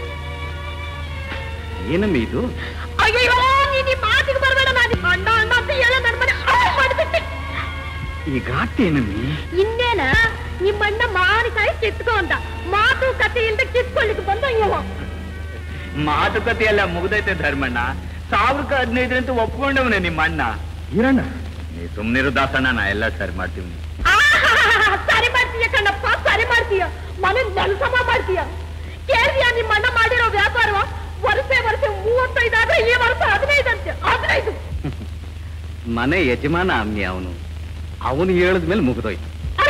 ಏನಮ್ಮಿ ಇದು ಅಯ್ಯೋ ನೀನ್ ಈ ಮಾತಿಗೆ ಬರ್ಬೇಡ ನಾನು ಅಣ್ಣ ಅಣ್ಣ ಅಂತ ಹೇಳ ನನ್ನ ಮನೆ ಹಾಳ್ ಮಾಡ್ಬಿಟ್ಟೆ ಈ ಘಾಟಿ ಏನಮ್ಮಿ ಇನ್ನೇನ ನಿಮ್ಮಣ್ಣ ಮಾರಿಕಾಯಿ ಕಿತ್ಕೋ ಅಂತ ಮಾತು ಕತೆ ಇಲ್ದೆ ಕಿತ್ಕೊಳ್ಳಿಕ್ಕೆ ಬಂದ ಇವ ಮಾತುಕತೆ ಎಲ್ಲ ಮುಗ್ದೈತೆ ಧರ್ಮಣ್ಣ ಸಾವಿರಕ್ಕೆ ಹದಿನೈದರಂತೂ ಒಪ್ಕೊಂಡವನೇ ನಿಮ್ಮ ಅಣ್ಣ ಹಿರಣ್ಣ ನೀ ಸುಮ್ನಿರು ದಾಸಣ್ಣ ನಾ ಎಲ್ಲ ಸರಿ ಮಾಡ್ತೀವಿ ಆಹಾಹಾಹಾ, ಸರಿ ಮಾಡ್ತೀಯ ಕಣ್ಣಪ್ಪ ಸರಿ ಮಾಡ್ತೀಯ ಮನೆ ನೆಲಸಮ ಮಾಡ್ತೀಯ ಕೇಳಿದ್ಯಾ ನಿಮ್ಮ ಅಣ್ಣ ಮಾಡಿರೋ ವ್ಯಾಪಾರ ವರ್ಷ ವರ್ಷ ಮೂವತ್ತೈದಾದ್ರೆ ಈ ವರ್ಷ ಹದಿನೈದಂತೆ ಹದಿನೈದು ಮನೆ ಯಜಮಾನ ಅಮ್ಮಿ ಅವನು ಅವನು ಹೇಳಿದ್ಮೇಲೆ ಮುಗ್ದೋಯ್ತು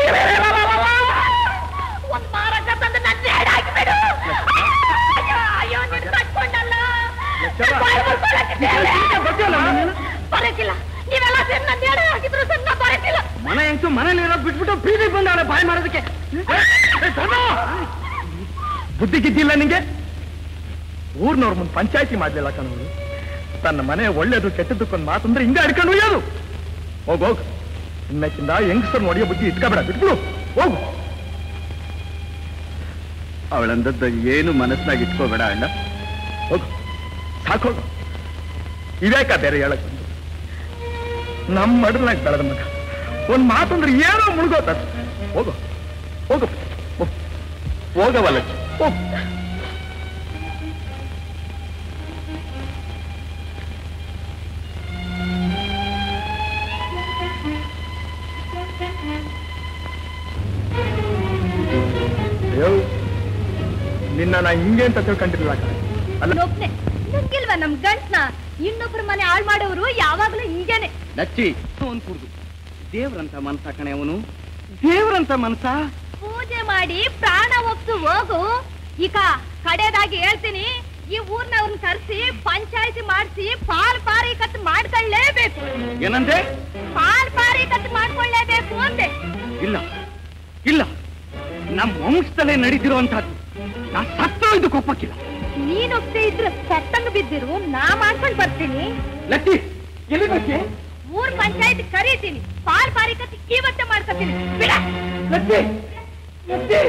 ಒಂದ್ ಮಾರಾಟ ತಂದು ನನ್ನ ಹೆಡ್ ಹಾಕಿಬಿಡು ಅಯ್ಯೋ, ಅಯ್ಯೋ ನೀನು ಕಟ್ಕೊಂಡಲ್ಲ ಬಾಯ್ ಮುಚ್ಕೊಳಕ್ಕೆ ದೇವ್ರೇ. ಬರಕಿಲ್ಲ ನೀವೆಲ್ಲ ಸೇರಿ ನನ್ನ ಹೆಡ್ ಹಾಕಿದ್ರು ಸರ್ ನಾ ಬರಕಿಲ್ಲ ಮನೆ ಹೆಂಗ್ಸು ಮನೇಲಿ ಇರೋದು ಬಿಟ್ಬಿಟ್ಟು ಬೀದಿಗೆ ಬಂದಾಳೆ ಬಾಯ್ ಮಾಡೋದಕ್ಕೆ ಬುದ್ಧಿ ಗಿದ್ದಿಲ್ಲ ನಿಂಗೆ ಊರ್ನವ್ರ ಮುಂದೆ ಪಂಚಾಯತಿ ಮಾಡ್ಲಿಲ್ಲ ಕಣವರು ತನ್ನ ಮನೆ ಒಳ್ಳೇದು ಕೆಟ್ಟದಕ್ಕೊಂದು ಮಾತಂದ್ರೆ ಹಿಂಗ ಅಡ್ಕೊಂಡು ಒಯ್ಯೋದು ಹೋಗ್ ಹೋಗ್ ಇನ್ನಕ್ಕಿಂದ ಹೆಂಗಸರ್ ನೋಡಿಯೋ ಬುದ್ಧಿ ಇಟ್ಕೊಬೇಡ ಬಿಟ್ಬಿಡು ಹೋಗು ಅವಳಂದದ್ದು ಏನು ಮನಸ್ಸಿನಾಗ ಇಟ್ಕೋಬೇಡ ಅಣ್ಣ ಹೋಗು ಸಾಕೋಗು ಇದೇಕ ಬೇರೆ ಹೇಳಕ್ ಬಂದು ನಮ್ಮ ಮಡಲಾಗ ಬೆಳೆದ ಮಗ ಒಂದ್ ಮಾತಂದ್ರೆ ಏನೋ ಮುಳುಗೋತ ಹೋಗು ಹೋಗು ಹೋಗು. ಹೋಗವಲ್ಲ ಹೋಗು ಅಯ್ಯೋ, ನಿನ್ನ ನಾ ಹಿಂಗೆ ಅಂತ ತಿಳ್ಕೊಂಡಿರ್ಲಿಲ್ಲ ಕಣೆ. ಅಲ್ಲ ಒಬ್ನೇ ನಂಗಿಲ್ವಾ ನಮ್ ಗಂಟ್ನ ಇನ್ನೊಬ್ರ ಮನೆ ಹಾಳ್ ಮಾಡೋರು ಯಾವಾಗ್ಲೂ ಹಿಂಗೇನೆ ಲಚ್ಚಿ ಅವನ್ ಕುಡ್ದು ದೇವ್ರಂತ ಮನ್ಸ ಕಣೆ ಅವನು ದೇವ್ರಂತ ಮನ್ಸ ಪೂಜೆ ಮಾಡಿ ಪ್ರಾಣ ಒಪ್ಸು ಹೋಗು ಈಗ ಕಡೆದಾಗಿ ಹೇಳ್ತೀನಿ ಈ ಊರ್ನವ್ರನ್ನ ಕರ್ಸಿ ಪಂಚಾಯತಿ ಮಾಡಿಸಿ ಪಾಲ್ ಪಾರಿ ಕತ್ ಮಾಡ್ಕೊಳ್ಳೇಬೇಕು ಏನಂದೆ ಪಾಲ್ ಪಾರಿ ಕತ್ ಮಾಡ್ಕೊಳ್ಳೇಬೇಕು ಅಂದೆ ಇಲ್ಲ ಇಲ್ಲ ನಮ್ಮ ವಂಶದಲ್ಲೇ ನಡೀತಿರುವಂತಹದ್ದು ನಾ ಸತ್ತೋ ಇದು ಕೊಪ್ಪಕ್ಕಿಲ್ಲ ನೀನ್ ಒಪ್ತೆ ಇದ್ರೆ ಸತ್ತಂಗ್ ಬಿದ್ದಿರು ನಾ ಮಾಡ್ಕೊಂಡ್ ಬರ್ತೀನಿ ಲಚ್ಚಿ ಎಲ್ಲಿ ಲಚ್ಚಿ ಊರ್ ಪಂಚಾಯತ್ ಕರೀತೀನಿ ಪಾಲ್ ಪಾರಿ ಕತ್ ಇವತ್ತೇ ಮಾಡ್ಕೊತೀನಿ ಬಿಡ ಲಚ್ಚಿ ಲಚ್ಚಿ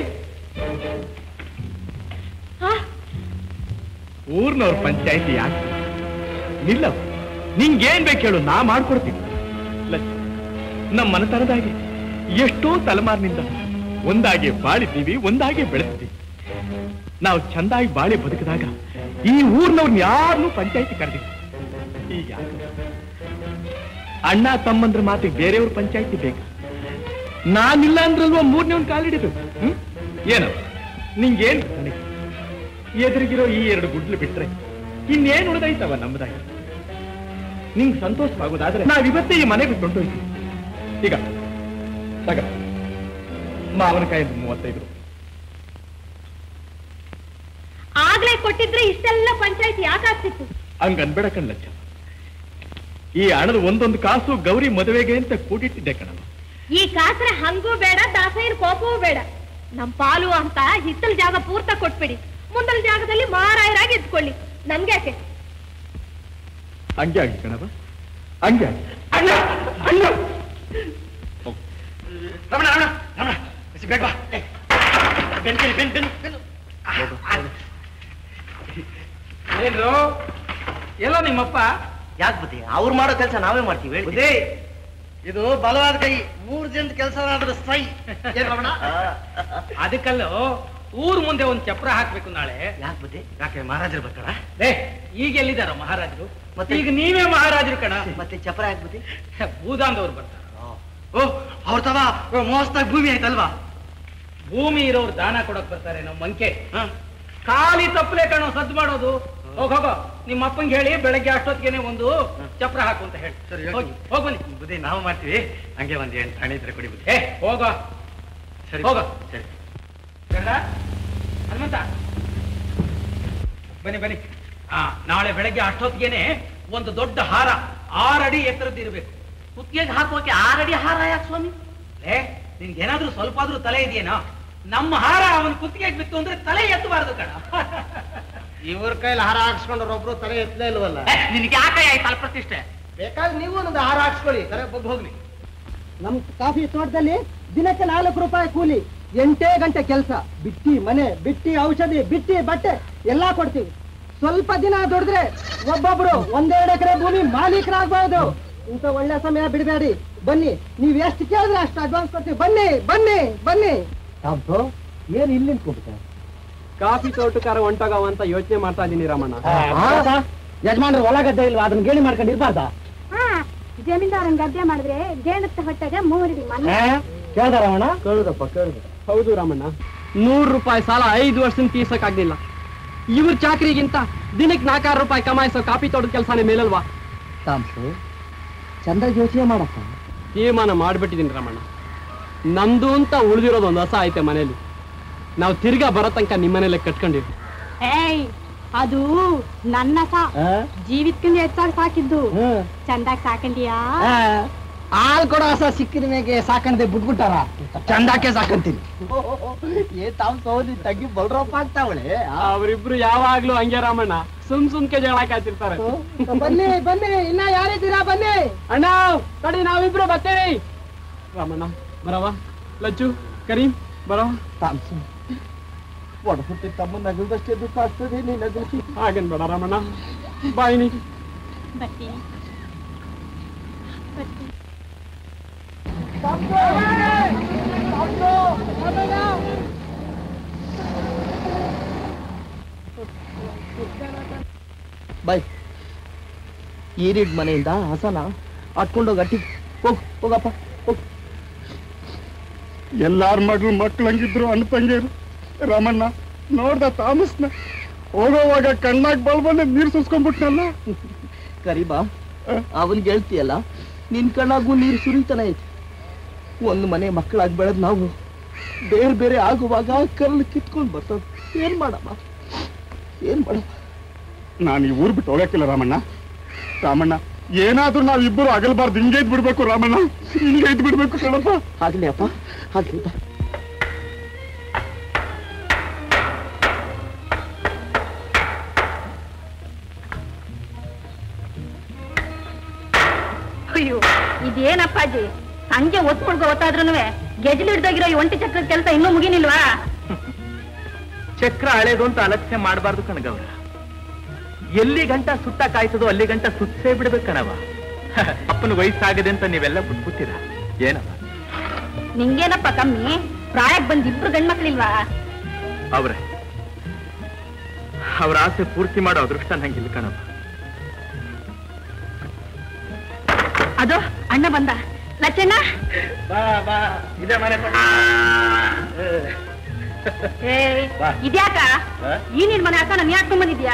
ಹಾ ಊರ್ನವ್ರ ಪಂಚಾಯತಿ ಯಾಕೆ ನಿಲ್ಲ ನಿಂಗೇನ್ ಬೇಕು ಹೇಳು ನಾ ಮಾಡ್ಕೊಡ್ತೀನಿ ಲಚ್ಚಿ ನಮ್ಮ ಮನತನದಾಗೆ ಎಷ್ಟೋ ತಲೆಮಾರಿನಿಂದ ಒಂದಾಗಿ ಬಾಳಿದ್ದೀವಿ ಒಂದಾಗಿ ಬೆಳೆದಿದ್ದೀವಿ ನಾವು ಚಂದಾಗಿ ಬಾಳಿ ಬದುಕಿದಾಗ ಈ ಊರ್ನವ್ರನ್ನ ಯಾರನ್ನೂ ಪಂಚಾಯತಿ ಕರೆದಿಲ್ಲ ಈಗ ಯಾಕೆ? ಅಣ್ಣ ತಮ್ಮಂದ್ರ ಮಾತಿಗೆ ಬೇರೆಯವ್ರ ಪಂಚಾಯತಿ ಬೇಕಾ ನಾನಿಲ್ಲ ಅಂದ್ರಲ್ವಾ ಮೂರನೇ ಒಂದು ಕಾಲಿಡಿದು ಹ್ಮ್ ಏನು ನಿಂಗೇನ್ ನನಗೆ ಎದುರಿಗಿರೋ ಈ ಎರಡು ಗುಡ್ಲು ಬಿಟ್ರೆ ಇನ್ನೇನ್ ಉಳಿದೈತವ ನಮ್ಮದಾಗಿ ನಿಂಗ್ ಸಂತೋಷವಾಗೋದಾದ್ರೆ ನಾವಿವತ್ತೇ ಈ ಮನೆ ಬಿಟ್ಟು ಹೊಂಟೋಯ್ತೀವಿ ಈಗ ತಗ ಮಾವನಕಾಯಿ ಮೂವತ್ತೈದು ರೂಪಾಯಿ ಆಗ್ಲೇ ಕೊಟ್ಟಿದ್ರೆ ಇಷ್ಟೆಲ್ಲ ಪಂಚಾಯತ್ ಯಾಕಾಗ್ತಿತ್ತು ಹಂಗ ಅನ್ಬೇಡ ಕಣ್ಲಚ್ಚ ಈ ಹಣದ ಒಂದೊಂದು ಕಾಸು ಗೌರಿ ಮದುವೆಗೆ ಅಂತ ಕೂಡಿಟ್ಟಿದ್ದೆ ಕಣವ ಈ ಕಾಸ್ರೆ ಹಂಗೂ ಬೇಡ ದಾಸಯ್ಯನ ಕೋಪವೂ ಬೇಡ ನಮ್ ಪಾಲು ಅಂತ ಹಿತ್ತಲ್ ಜಾಗ ಪೂರ್ತ ಕೊಟ್ಬಿಡಿ ಮುಂದಲ ಜಾಗದಲ್ಲಿ ಮಾರಾಯರಾಗಿ ಇದ್ಕೊಳ್ಳಿ ನನ್ಗ್ಯಾಕೆ ಹಂಗೆ ಆಗಿ ಕಣವ ಹಂಗೆ ಆಗಿ ಅಣ್ಣ ಅಣ್ಣ ರಮಣ ರಮಣ ರಮಣ ಬೇಗ ಬಾ ಬೆನ್ ಬೆನ್ ಬೆನ್ ಬೆನ್ ಬೆನ್ ಏನ್ರು ಎಲ್ಲ ನಿಮ್ಮಪ್ಪ ಯಾಕೆ ಬುದ್ಧಿ ಅವ್ರು ಮಾಡೋ ಕೆಲಸ ನಾವೇ ಮಾಡ್ತೀವಿ ಹೇಳಿ ಬುದ್ಧಿ ಇದು ಬಲವಾದ ಕೈ ಮೂರು ಜನದ ಕೆಲಸ ಆದ್ರೆ ಸೈ ಏನ್ ರಮಣ ಅದಕ್ಕಲ್ಲ ಊರ್ ಮುಂದೆ ಒಂದು ಚಪ್ರ ಹಾಕ್ಬೇಕು ನಾಳೆ ಯಾಕೆ ಬುದ್ಧಿ ಯಾಕೆ ಮಹಾರಾಜರು ಬರ್ತಾರ ಏ ಈಗ ಎಲ್ಲಿದಾರ ಮಹಾರಾಜರು ಮತ್ತೆ? ಈಗ ನೀವೇ ಮಹಾರಾಜರು ಕಣ ಮತ್ತೆ ಚಪ್ರ ಯಾಕೆ ಬುದ್ಧಿ ಭೂದಾಂದವ್ರು ಬರ್ತಾರ ಓ ಅವ್ರ ತವ ಮೋಸ್ತಾಗ ಭೂಮಿ ಆಯ್ತಲ್ವಾ ಭೂಮಿ ಇರೋರು ದಾನ ಕೊಡಕ್ ಬರ್ತಾರೆ ನಮ್ಮ ಮಂಕೆ ಖಾಲಿ ತಪ್ಪಲೆ ಕಣೋ ಸದ್ದು ಮಾಡೋದು ಹೋಗ್ ಹೋಗೋ ನಿಮ್ಮ ಅಪ್ಪಂಗೆ ಹೇಳಿ ಬೆಳಗ್ಗೆ ಅಷ್ಟೊತ್ತಿಗೆನೆ ಒಂದು ಚಪ್ರ ಹಾಕು ಅಂತ ಹೇಳಿ ಸರಿ, ಹೋಗಿ ಹೋಗ್ ಬನ್ನಿ ಬುದ್ಧಿ ನಾವು ಮಾಡ್ತೀವಿ ಹಂಗೆ ಒಂದ್ ಎಂಟು ಹಣಿ ಇದ್ರೆ ಕೊಡಿ ಬುದ್ಧಿ ಏ ಹೋಗೋ ಸರಿ ಹೋಗ. ಸರಿ ಗಂಡ ಹನುಮಂತ ಬನ್ನಿ ಬನ್ನಿ ಆ ನಾಳೆ ಬೆಳಗ್ಗೆ ಅಷ್ಟೊತ್ತಿಗೆನೆ ಒಂದು ದೊಡ್ಡ ಹಾರ ಆರಡಿ ಎತ್ತರದಿರ್ಬೇಕು ಕುತ್ತಿಗೆಗೆ ಹಾಕೋಕೆ ಆರಡಿ ಹಾರ ಯಾಕೆ ಸ್ವಾಮಿ ಏ ನಿನ್ಗೇನಾದ್ರೂ ಸ್ವಲ್ಪ ಆದ್ರೂ ತಲೆ ಇದೆಯೇನೋ ನಮ್ಮ ಹಾರ ಅವನ ಕುತ್ತಿಗೆಗೆ ಬಿತ್ತು ಅಂದ್ರೆ ತಲೆ ಎತ್ತಬಾರದು ಕಣ ಇವ್ರ ಕೈಲಿ ಹಾರ ಹಾಕ್ಸ್ಕೊಂಡ್ರ ಒಬ್ರು ತಲೆ ಎತ್ತಲೇ ಇಲ್ವಲ್ಲ ನಿನ್ಗೆ ಯಾಕೆ ಆಯ್ತು ಅಲ್ಪ್ರತಿಷ್ಠೆ ಬೇಕಾದ್ರೆ ನೀವು ಒಂದು ಹಾರ ಹಾಕ್ಸ್ಕೊಳ್ಳಿ ಕರೆ ಬಗ್ಗೆ ಹೋಗ್ಲಿ ನಮ್ ಕಾಫಿ ತೋಟದಲ್ಲಿ ದಿನಕ್ಕೆ ನಾಲ್ಕು ರೂಪಾಯಿ ಕೂಲಿ ಎಂಟೇ ಗಂಟೆ ಕೆಲಸ ಬಿಟ್ಟಿ ಮನೆ ಬಿಟ್ಟಿ ಔಷಧಿ ಬಿಟ್ಟಿ ಬಟ್ಟೆ ಎಲ್ಲಾ ಕೊಡ್ತೀವಿ ಸ್ವಲ್ಪ ದಿನ ದುಡಿದ್ರೆ ಒಬ್ಬೊಬ್ರು ಒಂದೆರಡು ಎಕರೆ ಭೂಮಿ ಮಾಲೀಕರಾಗಬಹುದು ಇಂಥ ಒಳ್ಳೆ ಸಮಯ ಬಿಡಬೇಡಿ ಬನ್ನಿ ನೀವ್ ಎಷ್ಟು ಕೇಳಿದ್ರೆ ಅಷ್ಟು ಅಡ್ವಾನ್ಸ್ ಕೊಡ್ತೀವಿ ಬನ್ನಿ ಬನ್ನಿ ಬನ್ನಿ ಏನ್ ಇಲ್ಲಿ ನಿಂತ್ಕೊಬಿಟ್ಟೆ ಕಾಫಿ ತೋಟಕಾರ ಹೊಂಟೋಗವ ಅಂತ ಯೋಚನೆ ಮಾಡ್ತಾ ಇದೀನಿ ರಾಮಣ್ಣ ಯಜಮಾನ್ರು ಹೊಲ ಗದ್ದೆ ಇಲ್ವಾ ಅದನ್ನ ಗೇಣಿ ಮಾಡ್ಕೊಂಡು ಇರ್ಬಾರ್ದಾ ಹಾ ಜಮೀನ್ದಾರನ್ ಗದ್ದೆ ಮಾಡಿದ್ರೆ ಜೇನತ್ತ ಹೊಟ್ಟೆಗೆ ಮೂರಿದಿ ಮನೆ ಕೇಳ್ದ ರಮಣ ಕೇಳುದಪ್ಪ ಕೇಳುದ ಹೌದು ರಾಮಣ್ಣ ನೂರು ರೂಪಾಯಿ ಸಾಲ ಐದು ವರ್ಷದಿಂದ ತೀರ್ಸಕ್ಕಾಗ್ಲಿಲ್ಲ ಇವ್ರ ಚಾಕ್ರಿಗಿಂತ ದಿನಕ್ಕೆ ನಾಲ್ಕಾರು ರೂಪಾಯಿ ಕಮಾಯಿಸೋ ಕಾಫಿ ತೋಟದ ಕೆಲಸನೇ ಮೇಲಲ್ವಾ ತಾಮ್ಸು ಚಂದ ಯೋಚನೆ ಮಾಡಪ್ಪ ತೀರ್ಮಾನ ಮಾಡ್ಬಿಟ್ಟಿದ್ದೀನಿ ರಮಣ್ಣ ನಮ್ದು ಅಂತ ಉಳಿದಿರೋದು ಒಂದು ಹೊಸ ಐತೆ ಮನೇಲಿ ನಾವು ತಿರ್ಗಾ ಬರೋ ತನಕ ನಿಮ್ಮನೇಲೆ ಕಟ್ಕೊಂಡಿವಿ ಏಯ್ ಅದು ನನ್ನ ಸಾ ಜೀವಿತ್ಕಿಂತ ಹೆಚ್ಚಾಗಿ ಸಾಕಿದ್ದು ಚಂದಾಗ್ ಸಾಕಂಡಿಯಾ ಹಾಲ್ ಕೊಡೋ ಹೊಸ ಸಿಕ್ಕಿದ ಮೇಲೆ ಸಾಕಣದೆ ಬಿಟ್ಬಿಟ್ಟಾರ ಚಂದಾಕೆ ಸಾಕಂತೀನಿ ಏ ತಾವ್ ಸೌದಿ ತಗ್ಗಿ ಬಲ್ರಪ್ಪ ಆಗ್ತಾವಳೆ ಅವರಿಬ್ರು ಯಾವಾಗ್ಲೂ ಹಂಗೆ ರಾಮಣ್ಣ ಸುಮ್ ಸುಮ್ಕೆ ಜಗಳ ಕಾಯ್ತಿರ್ತಾರೆ ಬನ್ನಿ ಬನ್ನಿ ಇನ್ನ ಯಾರಿದ್ದೀರಾ ಬನ್ನಿ ಅಣ್ಣ ತಡಿ ನಾವಿಬ್ರು ಬರ್ತೇವೆ ರಾಮಣ್ಣ ಬರವ ಲಚ್ಚು ಕರೀಂ ಬರವ ತಾಮ್ಸು ಒಡಹುಟ್ಟಿ ತಮ್ಮ ನಗಲ್ದಷ್ಟೇ ದುಃಖ ಆಗ್ತದೆ ನೀ ನಗಲ್ಸಿ ಹಾಗೇನ್ ಬೇಡ ರಾಮಣ್ಣ ಬಾಯಿನಿ ಬರ್ತೀನಿ ಬರ್ತೀನಿ ಬಾಯ್ ಈರಿಡ್ ಮನೆಯಿಂದ ಹಸನ ಅಟ್ಕೊಂಡೋಗಿ ಅಟ್ಟಿ ಹೋಗ್ ಹೋಗಪ್ಪ ಹೋಗ್ ಎಲ್ಲಾರ ಮಗಳು ಮಕ್ಳು ಹಂಗಿದ್ರು ಅಣ್ಣ ತಂಗಿರು ರಾಮಣ್ಣ ನೋಡ್ದ ತಾಮಸ್ನ ಹೋಗೋವಾಗ ಕಣ್ಣಾಗ್ ಬಲ್ ಬಂದ ನೀರ್ ಸುಸ್ಕೊಂಡ್ಬಿಟ್ನಲ್ಲ ಕರಿಬಾ ಅವನ್ ಗೆಳ್ತಿಯಲ್ಲ ನಿನ್ ಕಣ್ಣಾಗೂ ನೀರು ಸುರಿತಾನೆ ಐತೆ ಒಂದು ಮನೆ ಮಕ್ಕಳಾಗಿ ಬೆಳೆದ್ ನಾವು ಬೇರೆ ಬೇರೆ ಆಗುವಾಗ ಕಲ್ಲು ಕಿತ್ಕೊಂಡ್ ಬರ್ತದ ಏನ್ ಮಾಡಮ್ಮ ಏನ್ ಮಾಡಮ್ಮ ನಾನು ಈ ಊರ್ ಬಿಟ್ಟು ಹೋಗಕ್ಕಿಲ್ಲ ರಾಮಣ್ಣ ರಾಮಣ್ಣ ಏನಾದ್ರೂ ನಾವಿಬ್ಬರು ಅಗಲ್ಬಾರ್ದು ಹಿಂಗೆ ಇದ್ ಬಿಡ್ಬೇಕು ರಾಮಣ್ಣ ಹಿಂಗೆ ಇದ್ ಬಿಡ್ಬೇಕು ಕಣಪ್ಪ ಆಗ್ಲಿ ಅಪ್ಪ ಆಗ್ಲಿ ಬಾ ಅಯ್ಯೋ ಇದೇನಪ್ಪಾಜಿ ಸಂಜೆ ಒತ್ತು ಮುಡ್ಕೊ ಗೊತ್ತಾದ್ರೂ ಗೆಜ್ಲು ಹಿಡ್ದೋಗಿರೋ ಈ ಒಂಟಿ ಚಕ್ರದ ಕೆಲಸ ಇನ್ನೂ ಮುಗಿನಿಲ್ವಾ ಚಕ್ರ ಹಳೇದು ಅಂತ ಅಲಕ್ಷ್ಯ ಮಾಡಬಾರ್ದು ಕಣಗವ್ರ ಎಲ್ಲಿ ಗಂಟ ಸುತ್ತ ಕಾಯ್ತದೋ ಅಲ್ಲಿ ಗಂಟ ಸುತ್ತೇ ಬಿಡ್ಬೇಕು ಕಣವ ಅಪ್ಪನ ವಯಸ್ಸಾಗದೆ ಅಂತ ನೀವೆಲ್ಲ ಬಿಟ್ಬಿಟ್ಟಿರ ಏನವ ನಿಂಗೇನಪ್ಪ ಕಮ್ಮಿ ಪ್ರಾಯಕ್ ಬಂದ್ ಇಬ್ರು ಗಂಡ್ಮಕ್ಳಿಲ್ವಾ ಅವ್ರೆ ಅವ್ರ ಆಸೆ ಪೂರ್ತಿ ಮಾಡೋ ಅದೃಷ್ಟ ನಂಗಿಲ್ಲ ಕಣವ ಅದು ಅಣ್ಣ ಬಂದ ಲಚ್ಚಣ್ಣ ಇದೇ ಮನೆ ಏ ಇದ್ಯಾಕ ಈ ನಿನ್ ಮನೆ ಅಕ್ಕ ನಾನು ಯಾಕೆ ಬಂದಿದ್ಯಾ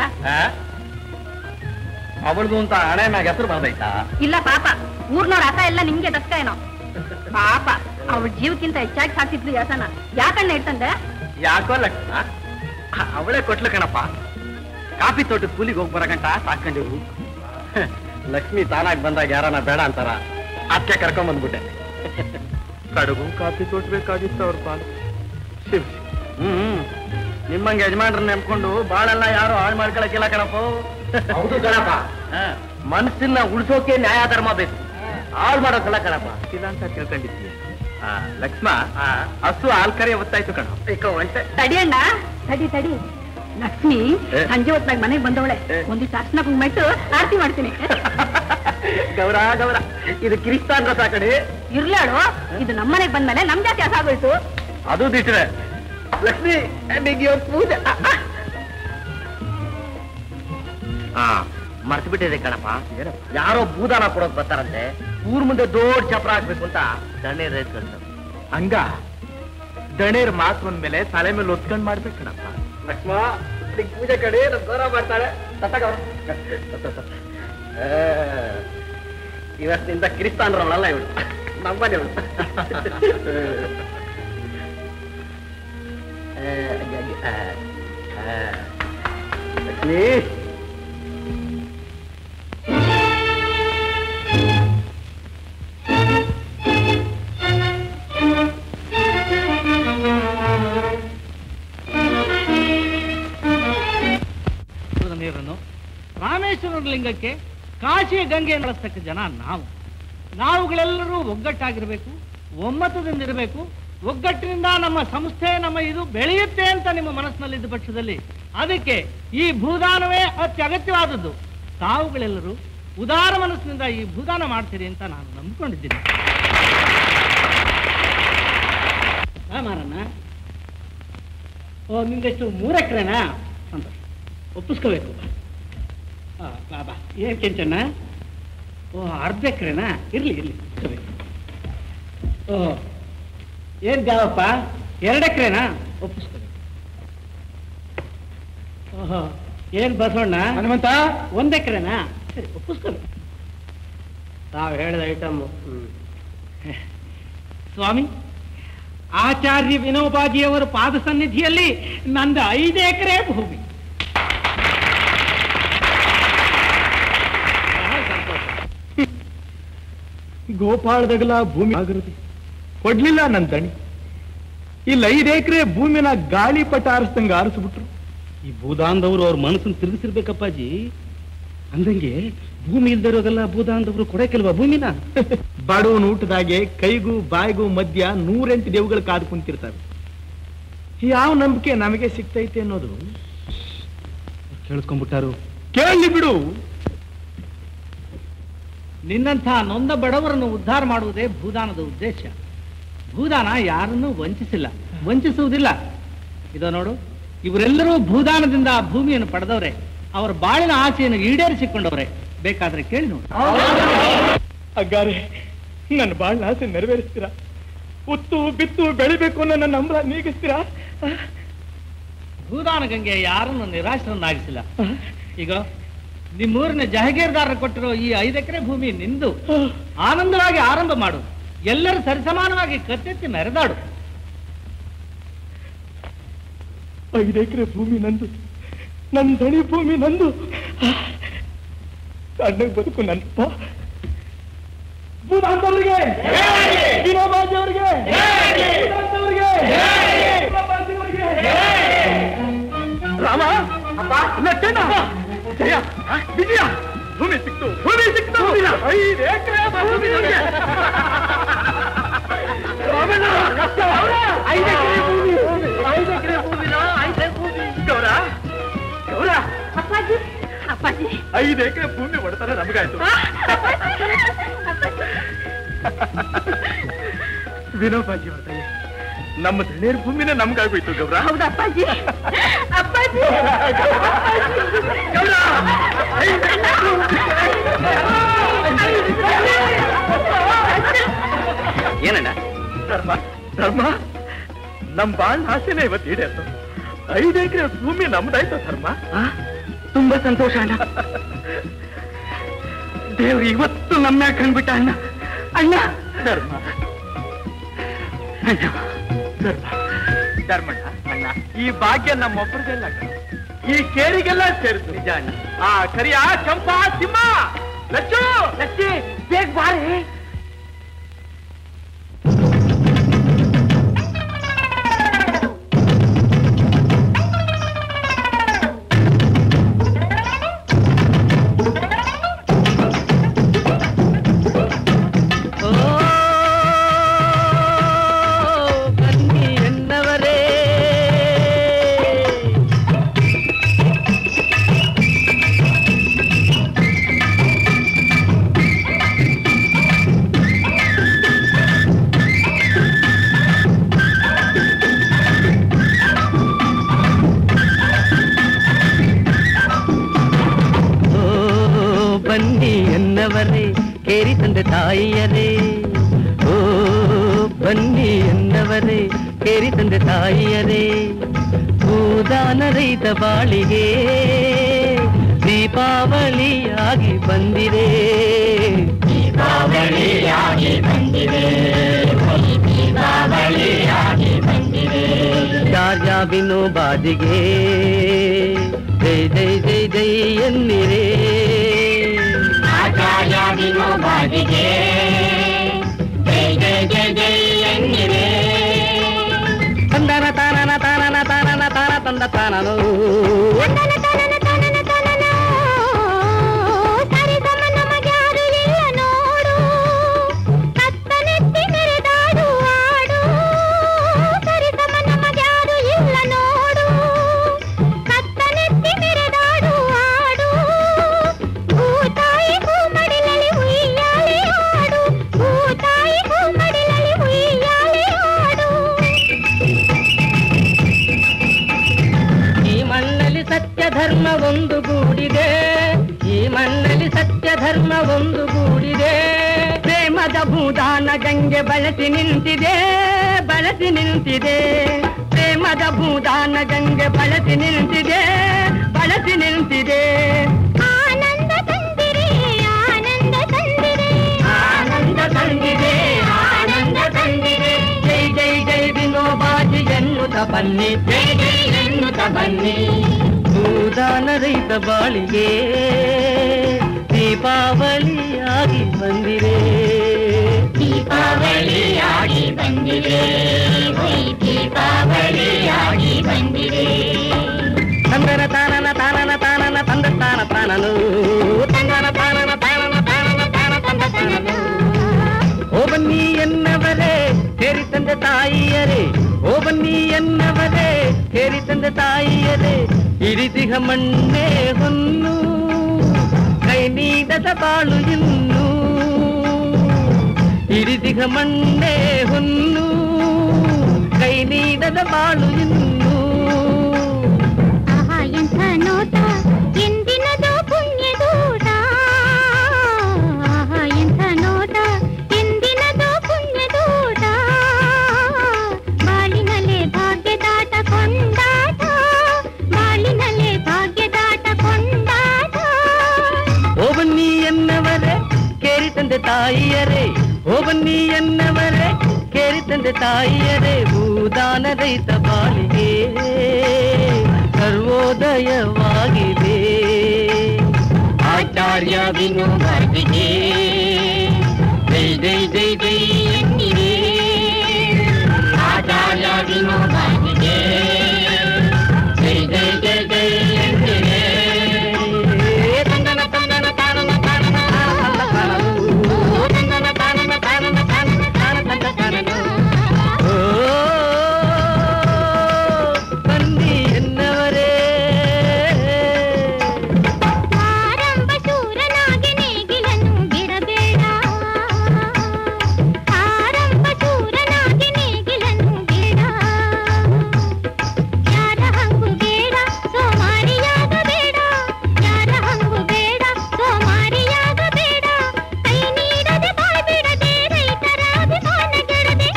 ಅವಳದು ಅಂತ ಹಣೆ ಮ್ಯಾಗ ಹೆಸರು ಬರ್ದೈತಾ ಇಲ್ಲ ಪಾಪ ಊರ್ನವ್ರ ಅಕ್ಕ ಎಲ್ಲ ನಿಮ್ಗೆ ದಸ್ಕ ಏನೋ ಪಾಪ ಅವಳ ಜೀವಕ್ಕಿಂತ ಹೆಚ್ಚಾಗಿ ಸಾಕ್ತಿದ್ಲು ಯಾಸನ ಯಾಕಣ್ಣ ಇಟ್ಟಂದೆ ಯಾಕೋ ಲಕ್ಷ್ಮ ಅವಳೇ ಕೊಟ್ಲು ಕಣಪ್ಪ ಕಾಫಿ ತೋಟದ ಕೂಲಿಗೆ ಹೋಗಿ ಬರಗಂಟ ಸಾಕೊಂಡಿವು ಲಕ್ಷ್ಮಿ ತಾನಾಗಿ ಬಂದಾಗ ಯಾರನ್ನ ಬೇಡ ಅಂತಾರ ಅದಕ್ಕೆ ಕರ್ಕೊಂಡ್ ಬಂದ್ಬಿಟ್ಟೆ ಕಡುಗು ಕಾಫಿ ತೋಟ ಬೇಕಾಗಿತ್ತು ಅವ್ರ ಪಾಲು ಶಿವ್ ಹ್ಮ್ ನಿಮ್ಮಂಗೆ ಯಜಮಾನ್ರ ನೆಮ್ಕೊಂಡು ಬಾಳೆಲ್ಲ ಯಾರು ಹಾಳು ಮಾಡ್ಕೊಳಕಿಲ್ಲ ಕಣಪ್ಪ ಹೌದು ಕಣಪ್ಪ ಮನಸ್ಸನ್ನ ಉಳಿಸೋಕೆ ನ್ಯಾಯ ಧರ್ಮ ಬೇಕು ಹಾಳು ಮಾಡೋಕಲ್ಲ ಕಣಪ್ಪ ಇಲ್ಲ ಅಂತ ತಿಳ್ಕೊಂಡಿದ್ದೀಯ ಲಕ್ಷ್ಮ ಹಸು ಹಾಲ್ ಕರೆ ಒತ್ತಾಯ್ತು ಕಣ ಒಂಟೆ ತಡಿ ಅಣ್ಣ ತಡಿ ತಡಿ ಲಕ್ಷ್ಮಿ ಏ? ಸಂಜೆ ಹೊತ್ನಾಗ ಮನೆಗೆ ಬಂದವಳೆ ಏ? ಒಂದಿಷ್ಟು ಅರ್ಶನ ಕುಂಬಿಟ್ಟು ಆರತಿ ಮಾಡ್ತೀನಿ ಗೌರ ಗೌರ ಇದು ಕಿರಿಸ್ತಾನ್ ರಸ ಕಡೆ ಇರ್ಲಾಳು ಇದು ನಮ್ಮನೆಗೆ ಬಂದ್ಮೇಲೆ ನಮ್ ಜಾತಿ ಹಸಾಗೋಯ್ತು ಅದು ದಿಟ್ರೆ ಲಕ್ಷ್ಮಿ ನಿಗೆ ಪೂಜೆ ಹಾ ಮರ್ತು ಬಿಟ್ಟಿದೆ ಕಣಪ್ಪ ಯಾರೋ ಬೂದಾನ ಕೊಡೋಕ್ ಬರ್ತಾರಂತೆ ಊರ್ ಮುಂದೆ ದೊಡ್ಡ ಚಪ್ರ ಹಾಕ್ಬೇಕು ಅಂತ ದಣ್ಣೀರ್ ರೇಟ್ ಹಂಗ ದಣೇರ್ ಮಾತು ಅಂದ್ಮೇಲೆ ತಲೆ ಮೇಲೆ ಒತ್ಕೊಂಡ್ ಮಾಡ್ಬೇಕು ಕಣಪ್ಪ ಲಕ್ಷ್ಮ ನಿಗ್ ಪೂಜೆ ಕಡೆ ದೂರ ಮಾಡ್ತಾಳೆ ಇವತ್ತಿನಿಂದ ಕಿರಿಸ್ತಾನ್ರಲ್ಲ ಇವಳು ನಮ್ಮನೆ ಇವಳು ಲಕ್ಷ್ಮೀ ನೀರನ್ನು ರಾಮೇಶ್ವರ ಲಿಂಗಕ್ಕೆ ಕಾಶಿ ಗಂಗೆ ನಡೆಸ್ತಕ್ಕ ಜನ ನಾವು ನಾವುಗಳೆಲ್ಲರೂ ಒಗ್ಗಟ್ಟಾಗಿರ್ಬೇಕು ಒಮ್ಮತದಿಂದಿರಬೇಕು ಒಗ್ಗಟ್ಟಿನಿಂದ ನಮ್ಮ ಸಂಸ್ಥೆ ನಮ್ಮ ಇದು ಬೆಳೆಯುತ್ತೆ ಅಂತ ನಿಮ್ಮ ಮನಸ್ಸಿನಲ್ಲಿದ್ದ ಪಕ್ಷದಲ್ಲಿ ಅದಕ್ಕೆ ಈ ಭೂದಾನವೇ ಅತ್ಯಗತ್ಯವಾದದ್ದು ತಾವುಗಳೆಲ್ಲರೂ ಉದಾರ ಮನಸ್ಸಿನಿಂದ ಈ ಭೂದಾನ ಮಾಡ್ತೀರಿ ಅಂತ ನಾನು ನಂಬಿಕೊಂಡಿದ್ದೀನಿ ಬಾ ಮಾರಣ್ಣ ಓ ನಿಂದೆಷ್ಟು ಮೂರು ಎಕರೆನಾ ಸಂತೋಷ ಒಪ್ಪಿಸ್ಕೋಬೇಕು ಆ, ಬಾ ಬಾ ಏನ್ ಕೆಂಚಣ್ಣ ಓ ಅರ್ಧ ಎಕರೆನಾ ಇರ್ಲಿ ಇರ್ಲಿ ಒಪ್ಪಿಸ್ಕೋಬೇಕು ಓ ಏನ್ ದ್ಯಾವಪ್ಪ ಎರಡು ಎಕರೆನಾ ಒಪ್ಪಿಸ್ಕೋಬೇಕು ಓಹೋ ಏನ್ ಬಸವಣ್ಣ ಹನುಮಂತ ಒಂದ್ ಎಕರೆನಾ ಸರಿ ಒಪ್ಪಿಸ್ಕೋಬೇಕು ತಾವು ಹೇಳಿದ ಐಟಮ್ ಸ್ವಾಮಿ ಆಚಾರ್ಯ ವಿನೋಬಾಜಿಯವರ ಪಾದ ಸನ್ನಿಧಿಯಲ್ಲಿ ನಂದು ಐದು ಎಕರೆ ಭೂಮಿ ಬಹಳ ಸಂತೋಷ. ಗೋಪಾಳದಗಲ ಭೂಮಿ ಆಗಿರುತ್ತೆ ಕೊಡ್ಲಿಲ್ಲ ನನ್ ದಣಿ ಇಲ್ಲಿ ಐದು ಎಕರೆ ಭೂಮಿನ ಗಾಳಿಪಟ ಆರಿಸ್ದಂಗ ಆರಿಸ್ಬಿಟ್ರು ಈ ಭೂದಾನದವರು ಅವ್ರ ಮನಸ್ಸನ್ನು ತಿರುಗಿಸಿರ್ಬೇಕಪ್ಪಾಜಿ ಅಂದಂಗೆ ಭೂಮಿ ಇಲ್ದಿರೋದೆಲ್ಲ ಭೂದಾನದವರು ಕೊಡಕ್ಕಿಲ್ವಾ ಭೂಮಿನ ಬಡವನ ಊಟದಾಗೆ ಕೈಗೂ ಬಾಯಿಗೂ ಮಧ್ಯ ನೂರೆಂಟು ದೇವುಗಳು ಕಾದು ಕುಂತಿರ್ತಾರೆ ಯಾವ ನಂಬಿಕೆ ನಮಗೆ ಸಿಗ್ತೈತೆ ಅನ್ನೋದು ಕೇಳಿಸ್ಕೊಂಡ್ಬಿಟ್ಟಾರು ಕೇಳಿ ಬಿಡು ನಿನ್ನಂಥ ನೊಂದ ಬಡವರನ್ನು ಉದ್ಧಾರ ಮಾಡುವುದೇ ಭೂದಾನದ ಉದ್ದೇಶ ಭೂದಾನ ಯಾರನ್ನೂ ವಂಚಿಸಿಲ್ಲ ವಂಚಿಸುವುದಿಲ್ಲ ಇದೋ ನೋಡು ಇವರೆಲ್ಲರೂ ಭೂದಾನದಿಂದ ಆ ಭೂಮಿಯನ್ನು ಪಡೆದವರೆ ಅವರ ಬಾಳಿನ ಆಸೆಯನ್ನು ಈಡೇರಿಸಿಕೊಂಡವರೆ ಬೇಕಾದ್ರೆ ಕೇಳಿ ನೋಡು ಅಗ್ಗಾರೆ ನನ್ನ ಬಾಳ್ ಆಸೆ ನೆರವೇರಿಸ್ತೀರಾ ಉತ್ತು ಬಿತ್ತು ಬೆಳಿಬೇಕು ಅನ್ನೋ ನನ್ನ ನಂಬಲ ನೀಗಿಸ್ತೀರಾ ಭೂದಾನ ಗಂಗೆ ಯಾರನ್ನು ನಿರಾಶರನ್ನಾಗಿಸಿಲ್ಲ ಈಗ ನಿಮ್ಮೂರಿನ ಜಹಗೀರ್ದಾರರು ಕೊಟ್ಟಿರೋ ಈ ಐದು ಎಕರೆ ಭೂಮಿ ನಿಂದು ಆನಂದವಾಗಿ ಆರಂಭ ಮಾಡು ಎಲ್ಲರೂ ಸರಿಸಮಾನವಾಗಿ ಕತ್ತೆತ್ತಿ ಮೆರೆದಾಡು ಐದು ಎಕರೆ ಭೂಮಿ ನಂದು ನನ್ನ ದಣಿ ಭೂಮಿ ನಂದು ಸಣ್ಣಗೆ ಬದುಕು ನನ್ನಪ್ಪ ಭೂತಾಂತವ್ರಿಗೆ ವಿನೋಬಾಜಿ ಅವರಿಗೆ ರಾಮ ಲಟ್ಟಣ್ಣ ಜಯ ವಿಜಯ ಭೂಮಿ ಸಿಕ್ತು ಭೂಮಿ ಸಿಕ್ತು ಐದು ಎಕರೆ ಭೂಮಿ ನನಗೆ ರಾಮಣ್ಣ ಐದು ಎಕರೆ ಭೂಮಿ ಐದು ಎಕರೆ ಭೂಮಿನ ಐದು ಭೂಮಿ ಗೌರ ಗೌರ ಅಪ್ಪಾಜಿ ಅಪ್ಪಾಜಿ ಐದು ಎಕರೆ ಭೂಮಿ ಹೊಡ್ತಾರೆ ನಮಗಾಯ್ತು ವಿನೋಬಾಜಿ ಅವ್ರ ದಯೆ. ನಮ್ಮ ದಣಿಯರ್ ಭೂಮಿನೇ ನಮ್ಗಾಗೋಯ್ತು ಗೌರ ಹೌದು ಅಪ್ಪಾಜಿ ಅಪ್ಪಾಜಿ ಗೌರ ಏನಣ್ಣ ಧರ್ಮ ಧರ್ಮ ನಮ್ ಬಾಳ್ ಆಸೆನೆ ಇವತ್ತು ಈಡೇರ್ತು ಐದು ಎಕರೆ ಭೂಮಿ ನಮ್ದಾಯ್ತು ಧರ್ಮ ತುಂಬಾ ಸಂತೋಷ ಅಣ್ಣ ದೇವ್ರು ಇವತ್ತು ನಮ್ಮ ಕಂಡ್ಬಿಟ್ಟ ಅಣ್ಣ ಅಣ್ಣ ಧರ್ಮ ಅಣ್ಣ ಧರ್ಮ ಧರ್ಮಣ್ಣ ಅಣ್ಣ ಈ ಭಾಗ್ಯ ನಮ್ಮೊಬ್ಬರದೆಲ್ಲ ಈ ಕೇರಿಗೆಲ್ಲ ಸೇರಿತು ನಿಜ ಅಣ್ಣ ಆ ಕರಿಯ ಚಂಪಾ ಸಿಂಹ ಲಚ್ಚು ಲಚ್ಚಿ ಬೇಗ ಬಾರಿ ಓ ಬನ್ನಿ ಎನ್ನವರೇ ಓ ಬನ್ನಿ ಎನ್ನವರೇ ಕೇರಿ ತಂದೆ ತಾಯಿಯರೇ ಓ ಬನ್ನಿ ಎನ್ನವರೇ ಕೇರಿ ತಂದೆ ತಾಯಿಯರೇ ಭೂದಾನ ರೈತ ಬಾಳಿಗೆ ದೀಪಾವಳಿಯಾಗಿ ಬಂದಿದೆ ದೀಪಾವಳಿಯಾಗಿ ಬಂದಿದೆ ದೀಪಾವಳಿಯಾಗಿ ಬಂದಿದೆ ಕಾರ್ಯ ವಿನೋಬಾದಿಗೆ ಜೈ ಜೈ ಜೈ ಜೈ ಎನ್ನಿರೇ ಆಚಾರ್ಯ ವಿನೋಬಾದಿಗೆ ಜೈ ಜೈ ಜೈ ಜೈ ಎನ್ನಿರೇ ತಂದನ ತಾನನ ತಾನನ ತಾನನ ತಾನ ತಂದ ತಾನನು ನೋಡು ಕತ್ತನೆತ್ತಿ ಮೆರೆದಾಡು ಆಡು ಸತ್ಯ ಧರ್ಮ ಒಂದು ಗೂಡಿದೆ ಪ್ರೇಮದ ಭೂದಾನ ಗಂಗೆ ಬಳಸಿ ನಿಂತಿದೆ ಬಳಸಿ ನಿಂತಿದೆ ಪ್ರೇಮದ ಭೂದಾನ ಗಂಗೆ ಬಳಸಿ ನಿಂತಿದೆ ಬಳಸಿ ನಿಂತಿದೆ ಆನಂದ ತಂದಿರೆ ಆನಂದ ತಂದಿರೆ ಆನಂದ ತಂದಿದೆ ಆನಂದ ತಂದಿದೆ ಜೈ ಜೈ ಜೈ ವಿನೋಬಾಜಿ ಎನ್ನುತ್ತ ಬನ್ನಿ ಜೈ ಜೈ ಎನ್ನುತ್ತ ಬನ್ನಿ ಭೂದಾನ ರೈತ ಬಾಳಿಗೆ ದೀಪಾವಳಿಯಾಗಿ ಬಂದಿದೆ ದೀಪಾವಳಿಯಾಗಿ ಬಂದಿದೆ ದೀಪಾವಳಿಯಾಗಿ ಬಂದಿದೆ ತಂದನ ತಾನನ ತಾನನ ತಾನನ ತಂದ ತಾನ ತಾನನು ತಂದನ ತಾನನ ತಾನನ ತಾನನ ತಾನ ತಂದ ತಾನನು ಓ ಬನ್ನಿ ಎನ್ನವರೇ ಸೇರಿ ತಂದೆ ತಾಯಿಯರೇ ಓ ಬನ್ನಿ ಎನ್ನವರೇ ಸೇರಿ ತಂದೆ ತಾಯಿಯರೇ ಹಿರಿದಿಹ ಮಣ್ಣೆ ಹೊನ್ನು ಕೈ ನೀಡದ ಬಾಳು ಇನ್ನು ಹಿರಿದಿಹ ಮಣ್ಣೆ ಹೊನ್ನು ಕೈ ನೀಡದ ಬಾಳು ಇನ್ನು ಆಹಾ ಎಂಥ ನೋಟ ಎಂದಿನದು ಪುಣ್ಯದೂಟ ಆಹಾ ಎಂಥ ನೋಟ ಎಂದಿನದು ಪುಣ್ಯದೂಟ ಬಾಳಿನಲ್ಲೇ ಭಾಗ್ಯದಾಟ ಕೊಂಡಾಟ ಬಾಳಿನಲ್ಲೇ ಭಾಗ್ಯದಾಟ ಕೊಂಡಾಟ ಓ ಬನ್ನಿ ಎನ್ನವರೇ ಕೇರಿ ತಂದೆ ತಾಯಿಯರೇ ಓ ಬನ್ನಿ ಎನ್ನವರೇ ಕೇರಿ ತಂದೆ ತಾಯಿಯರೇ ಭೂದಾನ ರೈತ ಬಾಳಿಗೆ ಸರ್ವೋದಯವಾಗಿದೆ ಆಚಾರ್ಯ ವಿನೋಬಾಜಿಗೆ ಜೈ ಜೈ ಜೈ ಜೈ ಎನ್ನಿದೆ ಆಚಾರ್ಯ ವಿನೋಬಾಜಿಗೆ ಜೈ ಜೈ ಜೈ ಜೈ ಎನ್ನಿದೆ ತಂದನ ತಂದನ ತಾನನ ತಾನನ ತಾನನ ತಾನನು. ತಂದನ ತಾನನ ತಾನನ ತಾನನ ತಾನ ತಂದ ತಾನನು. ಓ, ಬನ್ನಿ ಎನ್ನವರೇ ಆರಂಭ ಶೂರನಾಗಿ ನೇಗಿಲನ್ನು ಬಿಡಬೇಡ ಆರಂಭ ಶೂರನಾಗಿ ನೇಗಿಲನ್ನು ಬಿಡ ಯಾರ ಹಂಗು ಬೇಡ ಸೋಮಾರಿಯಾಗಬೇಡ ಯಾರ ಹಂಗು ಬೇಡ ಸೋಮಾರಿಯಾಗಬೇಡ ಕೈ ನೀಡದೆ ಬಾಯ್ ಬಿಡದೆ ರೈತರ ಅಭಿಮಾನ ಗೆಡದೆ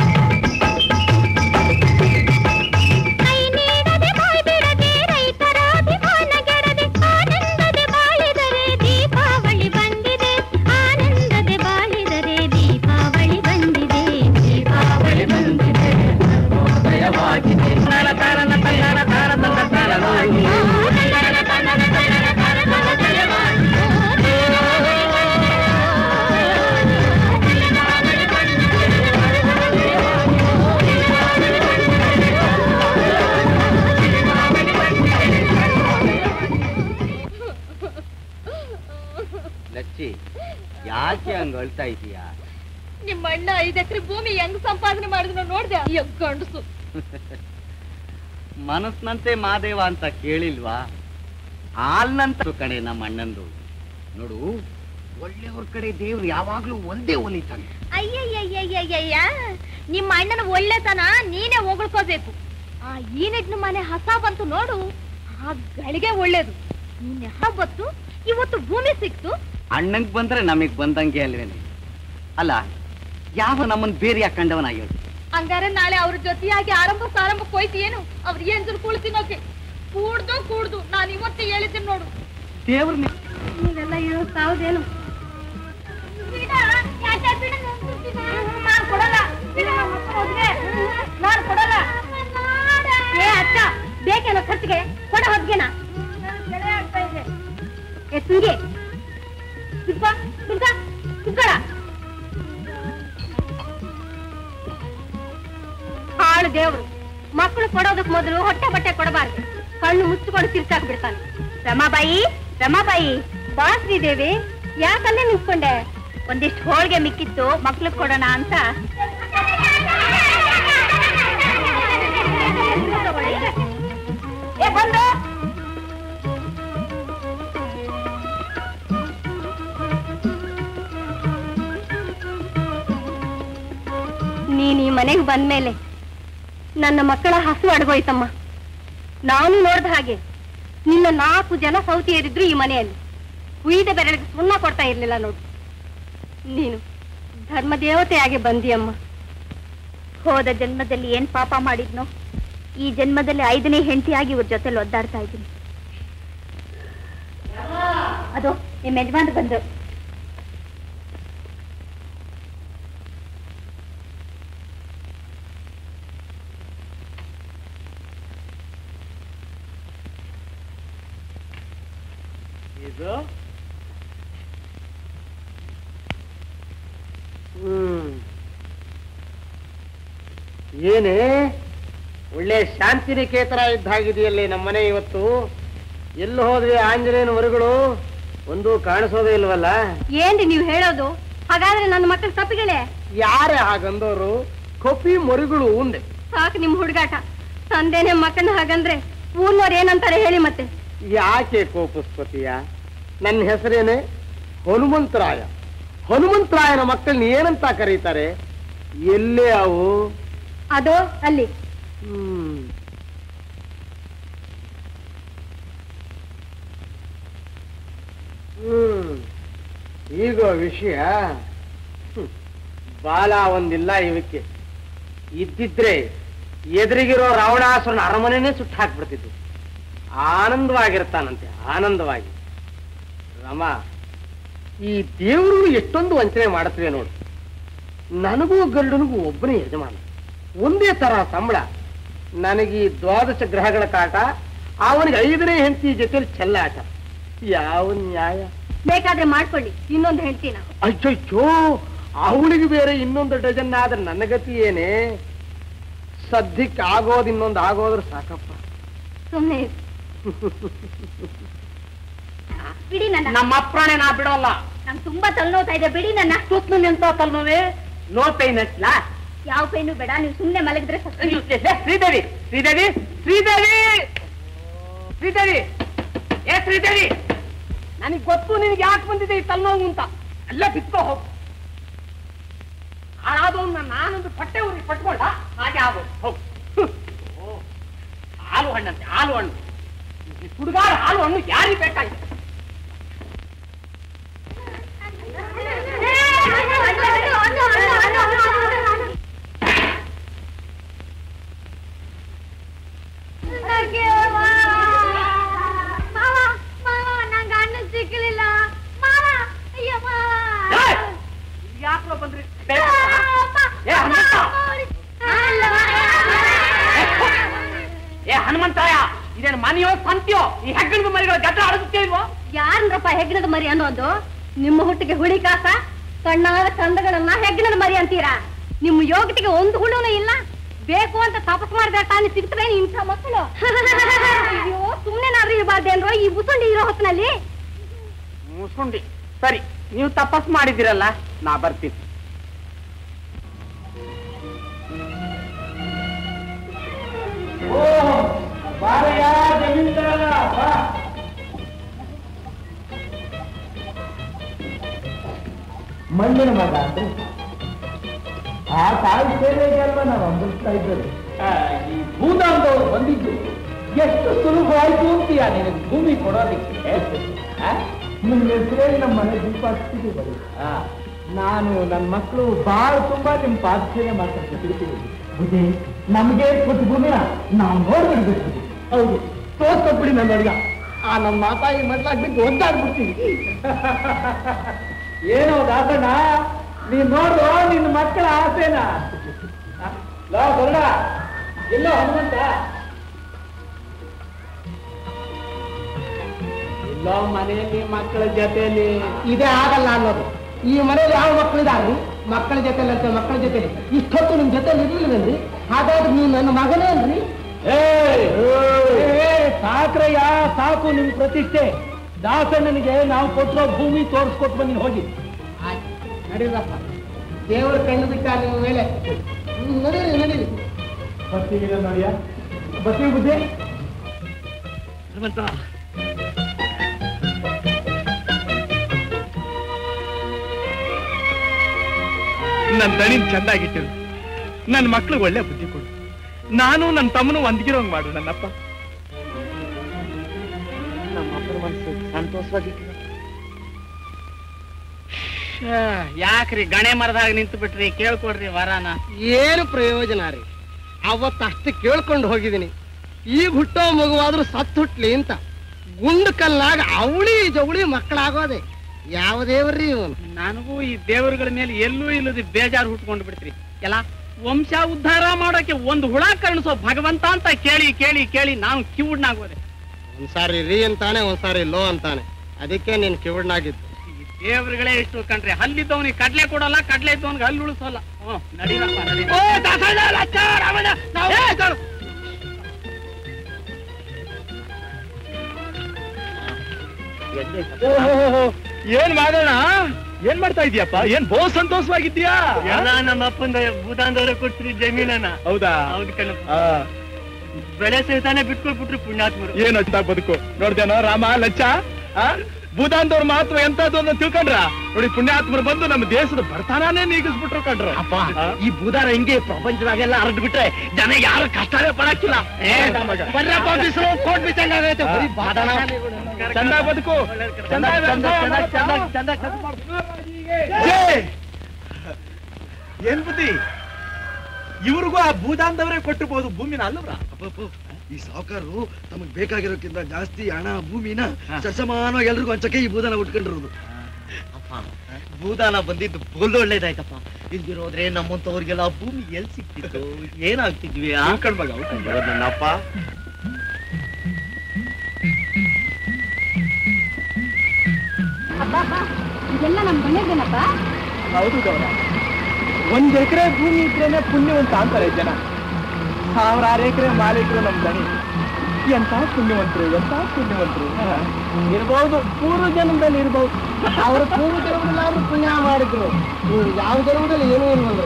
ಕೈ ನೀಡದೆ ಬಾಯ್ ಬಿಡದೆ ರೈತರ ಅಭಿಮಾನ ಗೆಡದೆ ಆನಂದದೆ ಬಾಳಿದರೆ ದೀಪಾವಳಿ ಬಂದಿದೆ ಆನಂದದೆ ಬಾಳಿದರೆ ದೀಪಾವಳಿ ಬಂದಿದೆ ದೀಪಾವಳಿ ಬಂದಿದೆ ಉದಯವಾಗಿದೆ ತಾನ ತಾನನ ತಂದನ ತಾನ ತಂದ ತಾನನು. ಲಚ್ಚಿ ಯಾಕೆ ಹಂಗ ಅಳ್ತಾ ಇದೀಯಾ ನಿಮ್ಮ ಅಣ್ಣ ಐದ್ ಎಕರೆ ಭೂಮಿ ಹೆಂಗ್ ಸಂಪಾದನೆ ಮಾಡಿದ್ರು ನೋಡ್ದೆ ಗಂಡಸು ಮನಸ್ನಂತೆ ಮಾದೇವ ಅಂತ ಕೇಳಿಲ್ವಾ ಹಾಲ್ನಂತ ಕಣೆ ನಮ್ಮ ಅಣ್ಣಂದು ನೋಡು ಒಳ್ಳೆಯವ್ರ ಕಡೆ ದೇವ್ರು ಯಾವಾಗ್ಲೂ ಒಂದೇ ಒಲಿತಾನೆ ಅಯ್ಯಯ್ಯಯ್ಯಯ್ಯಯ್ಯ ನಿಮ್ಮ ಅಣ್ಣನ ಒಳ್ಳೆತನ ನೀನೇ ಹೊಗಳ್ಕೋಬೇಕು ಆ ಈನೆಡ್ನ ಮನೆ ಹಸ ಬಂತು ನೋಡು ಆ ಗಳಿಗೆ ಒಳ್ಳೇದು ನಿನ್ನೆ ಹಬ್ಬತ್ತು ಇವತ್ತು ಭೂಮಿ ಸಿಕ್ತು ಅಣ್ಣಂಗ್ ಬಂದ್ರೆ ನಮಗ್ ಬಂದಂಗೆ ಅಲ್ವೇನೆ ಅಲ್ಲ ಯಾವ ನಮ್ಮನ್ ಬೇರೆ ಯಾಕಂಡವನಾಗಿ ಹಂಗಾರೆ ನಾಳೆ ಅವ್ರ ಜೊತೆಯಾಗಿ ಆರಂಭ ಸಾರಂಭ ಹೋಯ್ತು ಏನು ಅವ್ರ ಏನ್ ಕೂಳು ತಿನ್ನೋಕೆ ಕೂಡ್ದು ಕೂಡ್ದು ನಾನು ಇವತ್ತು ಹೇಳಿದ್ದೀನಿ ನೋಡು ದೇವ್ರ ನೀವೆಲ್ಲ ಹೇಳೋ ಸಾವುದೇನು ನಾನ್ ಕೊಡಲ್ಲ ನಾನ್ ಕೊಡಲ್ಲ ಏ ಅಕ್ಕ ಬೇಕೇನೋ ಖರ್ಚಿಗೆ ಕೊಡ ಹೊದ್ಗೆನ ಏ ತುಂಗಿ ಕುತ್ಕ ಕುತ್ಕ ಕುತ್ಕೊಳ ಹಾಳು ದೇವ್ರು ಮಕ್ಕಳು ಕೊಡೋದಕ್ ಮೊದಲು ಹೊಟ್ಟೆ ಬಟ್ಟೆ ಕೊಡಬಾರ್ದು ಕಣ್ಣು ಮುಚ್ಚಿಕೊಂಡು ತಿರ್ಸಾಕ್ ಬಿಡ್ತಾನೆ ರಮಾಬಾಯಿ ರಮಾಬಾಯಿ ಬಾ ಶ್ರೀದೇವಿ ಯಾಕಲ್ಲೇ ನಿಂತ್ಕೊಂಡೆ ಒಂದಿಷ್ಟು ಹೋಳಿಗೆ ಮಿಕ್ಕಿತ್ತು ಮಕ್ಳಿಗೆ ಕೊಡೋಣ ಅಂತ ಏ ಬಂದು ನೀನ್ ಈ ಮನೆಗೆ ಬಂದ್ಮೇಲೆ ನನ್ನ ಮಕ್ಕಳ ಹಸು ಅಡಗೋಯ್ತಮ್ಮ ನಾನು ನೋಡ್ದ ಹಾಗೆ ನಿನ್ನ ನಾಲ್ಕು ಜನ ಸೌತಿಯರಿದ್ರು ಈ ಮನೆಯಲ್ಲಿ ಕುಯ್ದ ಬೆರಳಿಗೆ ಸುಣ್ಣ ಕೊಡ್ತಾ ಇರ್ಲಿಲ್ಲ ನೋಡು ನೀನು ಧರ್ಮದೇವತೆಯಾಗಿ ಬಂದಿಯಮ್ಮ ಹೋದ ಜನ್ಮದಲ್ಲಿ ಏನ್ ಪಾಪ ಮಾಡಿದ್ನೋ ಈ ಜನ್ಮದಲ್ಲಿ ಐದನೇ ಹೆಂಡತಿಯಾಗಿ ಇವ್ರ ಜೊತೆಲಿ ಒದ್ದಾಡ್ತಾ ಇದ್ದೀನಿ ಅದು ನಿಮ್ಮ ಯಜಮಾನ್ರು ಬಂದ್ರು ಇದು ಹ್ಮ್ ಏನೇ ಒಳ್ಳೆ ಶಾಂತಿ ನಿಕೇತನ ಇದ್ದಾಗಿದೆಯಲ್ಲೇ ನಮ್ಮನೆ ಇವತ್ತು ಎಲ್ಲಿ ಹೋದ್ವಿ ಆಂಜನೇಯನ ಮರುಗಳು ಒಂದು ಕಾಣಿಸೋದೇ ಇಲ್ವಲ್ಲ ಏನ್ರಿ ನೀವು ಹೇಳೋದು ಹಾಗಾದ್ರೆ ನನ್ನ ಮಕ್ಕಳ ತಪ್ಪಿಗಳೇ ಯಾರೇ ಹಾಗಂದವರು ಕಪಿ ಮರುಗಳು ಉಂಡೆ ಸಾಕು ನಿಮ್ ಹುಡುಗಾಟ ತಂದೆನೆ ಮಕ್ಕಳನ್ನ ಹಾಗಂದ್ರೆ ಊರ್ನವ್ರು ಏನಂತಾರೆ ಹೇಳಿ ಮತ್ತೆ ಯಾಕೆ ಕೋಪಸ್ಪತಿಯ ನನ್ನ ಹೆಸರೇನೆ ಹನುಮಂತರಾಯ ಹನುಮಂತರಾಯನ ಮಕ್ಕಳನ್ನ ಏನಂತ ಕರೀತಾರೆ ಎಲ್ಲೇ ಅವು ಅದು ಅಲ್ಲಿ ಹ್ಮ್ ಹ್ಮ್ ಈಗ ವಿಷಯ ಹ್ಮ್. ಬಾಲ ಒಂದಿಲ್ಲ ಇವಕ್ಕೆ ಇದ್ದಿದ್ರೆ ಎದುರಿಗಿರೋ ರಾವಣಾಸುರನ ಅರಮನೆನೇ ಸುಟ್ಟು ಹಾಕ್ಬಿಡ್ತಿದ್ದು ಆನಂದವಾಗಿರ್ತಾನಂತೆ ಆನಂದವಾಗಿ ರಮ ಈ ದೇವರು ಎಷ್ಟೊಂದು ವಂಚನೆ ಮಾಡುತ್ತವೆ ನೋಡು ನನಗೂ ಗರುಡನಿಗೂ ಒಬ್ಬನೇ ಯಜಮಾನ ಒಂದೇ ತರ ಸಂಬಳ ನನಗೆ ಈ ದ್ವಾದಶ ಗ್ರಹಗಳ ಕಾಟ ಅವನಿಗೆ ಐದನೇ ಹೆಂಡತಿ ಜೊತೆಲಿ ಚೆಲ್ಲಾಟ ಯಾವ ನ್ಯಾಯ ಬೇಕಾದ್ರೆ ಮಾಡ್ಕೊಳ್ಳಿ ಇನ್ನೊಂದು ಹೇಳ್ತೀನ ಅಯ್ಯೋ ಅವಳಿಗೆ ಬೇರೆ ಇನ್ನೊಂದು ಡಜನ್ ಆದ್ರೆ ನನ್ನ ಗತಿ ಏನೇ ಸದ್ಯಕ್ಕೆ ಆಗೋದು ಇನ್ನೊಂದು ಆಗೋದ್ರೆ ಸಾಕಪ್ಪ ಸುಮ್ನೆ ಇರು. ಬಿಡಿ ನನ್ನ ನಮ್ಮ ಅಪ್ರಾಣೆ ನಾ ಬಿಡೋಲ್ಲ ನಂಗೆ ತುಂಬಾ ತಲೆನೋತಾ ಇದೆ ಬಿಡಿ ನನ್ನ ಸುತ್ತನಲ್ಲಿ ಎಂತ ತಲ್ನೋವೆ ನೋ ಪೈನ್ ಹಚ್ಲ ಯಾವ ಪೈನು ಬೇಡ ನೀವು ಸುಮ್ನೆ ಮಲಗಿದ್ರೆ ಸಾಕು. ಶ್ರೀದೇವಿ ಶ್ರೀದೇವಿ ಶ್ರೀದೇವಿ ಶ್ರೀದೇವಿ ಏ ಶ್ರೀದೇವಿ ನನಗೆ ಗೊತ್ತು ನಿನಗೆ ಯಾಕೆ ಬಂದಿದೆ ಈ ತಲೆನೋವು ಅಂತ ಎಲ್ಲ ಬಿತ್ಕೋ ಹೋಗು ಹಾಳಾದವನ್ನ ನಾನೊಂದು ಪಟ್ಟೆ ಊರಿಗೆ ಪಟ್ಕೊಂಡ ಹಾಗೆ ಆಗೋದು ಹೋಗು ಹ್ಮ್. ಓ, ಹಾಲು ಹಣ್ಣಂತೆ ಹಾಲು ಹಣ್ಣು ಈ ಹುಡುಗಾರ ಹಾಲು ಹಣ್ಣು ಯಾರಿಗೆ ಬೇಕಾಗಿದೆ ಏಯ್! ಯಾಕ್ಲೋ ಬಂದ್ರಿ ಏ ಹನುಮಂತ ಏ ಹನುಮಂತರಾಯ ಇದೇನು ಮನೆಯೋ ಸಂತಿಯೋ ಈ ಹೆಗ್ಗಣಿಗೆ ಮರಿಗಳ ಗದ್ದ ಆಡಿಸುತ್ತೇ ಇಲ್ವೋ ಯಾರನ್ರಪ್ಪ ಹೆಗ್ಗಣದ ಮರಿ ಅನ್ನೋದು ನಿಮ್ಮ ಹುಟ್ಟಿಗೆ ಹುಳಿ ಕಾಸ ಕಣ್ಣಾದ ಕಂದಗಳನ್ನ ಹೆಗ್ಗಣದ ಮರಿ ಅಂತೀರಾ ನಿಮ್ಮ ಯೋಗ್ಯತೆಗೆ ಒಂದು ಹುಳುನೂ ಇಲ್ಲ ಬೇಕು ಅಂತ ತಪಸ್ ಮಾಡಿದ್ರೆ ತಾನೇ ಸಿಗ್ತವೆ ಇಂಥ ಮಕ್ಕಳು ಅಯ್ಯೋ ಸುಮ್ನೆ ನಾವ್ರಿ ಇರಬಾರ್ದೇನ್ರೋ ಈ ಬುಸುಂಡಿ ಇರೋ ಹೊತ್ತಿನಲ್ಲಿ ಮುಸ್ಕೊಂಡಿ ಸರಿ ನೀವು ತಪಸ್ ಮಾಡಿದಿರಲ್ಲ ನಾ ಬರ್ತೀನಿ ಮಣ್ಣಿನ ಮಗ ಅಂದ್ರೆ ಆ ತಾಯಿ ಸೇವೆಗೆ ಅಲ್ವಾ ನಾವು ಅಂಬಿಸ್ತಾ ಇದ್ದರು ಈ ಭೂದಾಂತವ್ರು ಬಂದಿದ್ದು ಎಷ್ಟು ಸುಲಭವಾಯ್ತು ಅಂತೀಯ ನಿನಗೆ ಭೂಮಿ ಕೊಡೋದಕ್ಕೆ ಆ? ನಿಮ್ಮ ಹೆಸರೇ ನಮ್ಮ ಮನೆ ದೀಪ ಹಚ್ತಿದ್ದೀವಿ ಬರೀ ಆ, ನಾನು ನನ್ನ ಮಕ್ಕಳು ಬಹಳ ತುಂಬಾ ನಿಮ್ ಪಾದಸೇವೆ ಮಾಡ್ಕೊಂಡು ತಿಳ್ತೀವಿ ಬುದ್ಧಿ ನಮ್ಗೆ ಕೊಟ್ಟು ಭೂಮಿನ ನಾವು ನೋಡ್ಬಿಡ್ಬೇಕು ಹೌದು ತೋರ್ಸ್ಕೊಟ್ಬಿಡಿ ನನ್ನ ಹುಡುಗ ಆ ನಮ್ಮ ಮಾತಾಗಿ ಮಟ್ಲಾಗ್ಬಿಟ್ಟು ಒದ್ದಾಡ್ಬಿಡ್ತೀವಿ ಏನೋ ದಾಸಣ್ಣ ನೀನ್ ನೋಡು ನಿನ್ನ ಮಕ್ಕಳ ಆಸೆನ ಲೋ ಗರುಡ ಎಲ್ಲೋ ಹನುಮಂತ ಎಲ್ಲೋ ಮನೆಯಲ್ಲಿ ಮಕ್ಕಳ ಜೊತೆಯಲ್ಲಿ ಇದೇ ಆಗಲ್ಲ ಅನ್ನೋದು ಈ ಮನೆಯಲ್ಲಿ ಯಾವ ಮಕ್ಕಳಿದಾರ್ರಿ ಮಕ್ಕಳ ಜೊತೆಲಿ ಅಂತ ಮಕ್ಕಳ ಜೊತೆಲಿ ಇಷ್ಟೊತ್ತು ನಿಮ್ ಜೊತೆಲಿ ಇರ್ಲಿಲ್ಲನ್ರಿ ಹಾಗಾದ್ರೆ ನೀವು ನನ್ನ ಮಗನೇ ಅಲ್ರಿ ಸಾಕ್ರಯ್ಯ ಸಾಕು ನಿಮ್ ಪ್ರತಿಷ್ಠೆ ದಾಸಣ್ಣನಿಗೆ ನಾವು ಕೊಟ್ಟಿರೋ ಭೂಮಿ ತೋರಿಸ್ಕೊಟ್ ಬನ್ನಿ ಹೋಗಿ ನಡೀರಪ್ಪ ದೇವರ ಕಣ್ಣು ಬಿಟ್ಟ ನಿಮ್ಮ ಮೇಲೆ ಹ್ಮ್, ನಡೀರಿ ನಡೀರಿ ಬರ್ತೀವಿ ನೋಡಿಯ ಬರ್ತೀವಿ ಬುದ್ಧಿ ನನ್ನ ದಣಿನ್ ಚಂದಾಗಿಟ್ಟಿರು ನನ್ನ ಮಕ್ಳಿಗೆ ಒಳ್ಳೆ ಬುದ್ಧಿ ಕೊಡು ನಾನು ನನ್ನ ತಮ್ಮನು ಒಂದ್ಗಿರೋಂಗ್ ಮಾಡು ನನ್ನಪ್ಪ ನಮ್ಮ ಅಪ್ಪನ ಮನಸ್ಸು ಸಂತೋಷವಾಗಿತ್ತು ಯಾಕ್ರಿ ಗಣೆ ಮರದಾಗ ನಿಂತು ಬಿಟ್ರಿ ಕೇಳ್ಕೊಡ್ರಿ ವರಾನ ಏನು ಪ್ರಯೋಜನ ರೀ ಅವತ್ತಷ್ಟು ಕೇಳ್ಕೊಂಡು ಹೋಗಿದ್ದೀನಿ ಈಗ ಹುಟ್ಟೋ ಮಗುವಾದ್ರೂ ಸತ್ತು ಹುಟ್ಲಿ ಅಂತ ಗುಂಡು ಕಲ್ಲಾಗ ಅವಳಿ ಜವಳಿ ಮಕ್ಕಳಾಗೋದೆ ಯಾವ ದೇವ್ರಿ ಇವನು ನನಗೂ ಈ ದೇವರುಗಳ ಮೇಲೆ ಎಲ್ಲೂ ಇಲ್ಲದ ಬೇಜಾರು ಹುಟ್ಕೊಂಡು ಬಿಡ್ತ್ರಿ ಎಲ್ಲ ವಂಶ ಉದ್ಧಾರ ಮಾಡೋಕೆ ಒಂದು ಹುಳ ಕರ್ಣಿಸೋ ಭಗವಂತ ಅಂತ ಕೇಳಿ ಕೇಳಿ ಕೇಳಿ ನಾನು ಕಿವುಡ್ನಾಗೋದೆ ಒಂದ್ಸಾರಿ ರೀ ಅಂತಾನೆ ಒಂದ್ಸಾರಿ ಲೋ ಅಂತಾನೆ ಅದಕ್ಕೆ ನೀನ್ ಕಿವಿಡ್ನಾಗಿದ್ದು ಈ ದೇವರುಗಳೇ ಇಷ್ಟು ಕಂಡ್ರೆ ಹಲ್ಲಿದ್ದವನಿಗೆ ಕಡ್ಲೆ ಕೊಡಲ್ಲ ಕಡ್ಲೆ ಇದ್ದವನಿಗೆ ಹಲ್ಲು ಉಳಿಸೋಲ್ಲ ಹ್ಞೂ ನಡೀರಪ್ಪ ನಡೀರಿ. ಏನ್ ಮಾಡೋಣ ಏನ್ ಮಾಡ್ತಾ ಇದೀಯಪ್ಪ ಏನ್ ಬಹು ಸಂತೋಷವಾಗಿದ್ಯಾ ಎಲ್ಲ ನಮ್ಮ ಅಪ್ಪಂದ ಭೂತಾಂದವ್ರೆ ಕೊಡ್ತೀರಿ ಜಮೀನನ್ನ ಹೌದಾ ಹೌದು ಕಣಪ್ಪ ಆ, ಬೆಳೆ ಸಹಿತಾನೆ ಬಿಟ್ಕೊಟ್ಬಿಟ್ರು ಪುಣ್ಯಾತ್ಮರು ಏನ್ ಹಚ್ತಾ ಬದುಕು ನೋಡ್ದೇನೋ ರಾಮ ಲಚ್ಚ ಆ? ಭೂತಾನ್ದವ್ರು ಮಾತ್ರ ಎಂತದ್ದು ಅಂತ ತಿಳ್ಕೊಂಡ್ರ ನೋಡಿ ಪುಣ್ಯಾತ್ಮರು ಬಂದು ನಮ್ಮ ದೇಶದ ಬರ್ತಾನೇ ನೀಗಿಸ್ಬಿಟ್ರು ಕಂಡ್ರು ಆ? ಈ ಭೂದಾರ ಹಿಂಗೆ ಪ್ರಪಂಚದಾಗೆಲ್ಲ ಹರಿದು ಬಿಟ್ರೆ ಜನ ಯಾರು ಕಷ್ಟವೇ ಪಡಕ್ಕಿಲ್ಲ ಬರ್ರಪ್ಪ ಬಿಸಿಲು, ಕೋಟ್ ಬಿಚ್ಚಂಗಾಗೈತೆ. ಬರೀ ಬಾದಾನ. ಚಂದ ಬದುಕು ಚಂದ ವ್ಯವಸಾಯ ಮಾಡು. ಜೈ! ಏನ್ ಬುದ್ಧಿ ಇವ್ರಿಗೂ ಆ ಭೂದಾನದವರೇ ಕೊಟ್ಟಿರ್ಬೋದು ಭೂಮಿನ ಅಲ್ಲವ್ರ ಈ ಸಾವುಕಾರರು ತಮಗ್ ಬೇಕಾಗಿರೋಕ್ಕಿಂತ ಜಾಸ್ತಿ ಹಣ ಭೂಮಿನ ಸಮಾನವಾಗಿ ಎಲ್ರಿಗೂ ಹಂಚಕ್ಕೆ ಈ ಭೂದಾನ ಉಟ್ಕೊಂಡಿರೋದು ಭೂದಾನ ಬಂದಿದ್ದು ಬೋಲ್ ಒಳ್ಳೇದಾಯ್ತಪ್ಪ ಇಲ್ದಿರೋದ್ರೆ ನಮ್ಮಂತವ್ರಿಗೆಲ್ಲ ಭೂಮಿ ಎಲ್ ಸಿಕ್ತಿತ್ತು ಏನಾಗ್ತಿದ್ವಿ ನನ್ನಪ್ಪ ಇದೆಲ್ಲ ನಮ್ ಗಣ್ಯದೇನಪ್ಪ ಹೌದು ಗೌರ ಒಂದ್ ಎಕರೆ ಭೂಮಿ ಇದ್ರೇನೆ ಪುಣ್ಯವಂತ ಅಂತಾರೆ ಜನ ಸಾವಿರಾರು ಎಕರೆ ಮಾಲೀಕರು ನಮ್ ದಣಿ ಎಂತ ಪುಣ್ಯವಂತರು ಎಂತ ಪುಣ್ಯವಂತರು ಇರ್ಬಹುದು ಪೂರ್ವ ಜನ್ಮದಲ್ಲಿ ಇರ್ಬಹುದು ಅವ್ರ ಪೂರ್ವ ಜನ್ಮದಲ್ಲಿ ಅವ್ರು ಪುಣ್ಯ ಮಾಡಿದ್ರು ಇವ್ರು ಯಾವ ಜನ್ಮದಲ್ಲಿ ಏನೂ ಇಲ್ವಲ್ರಿ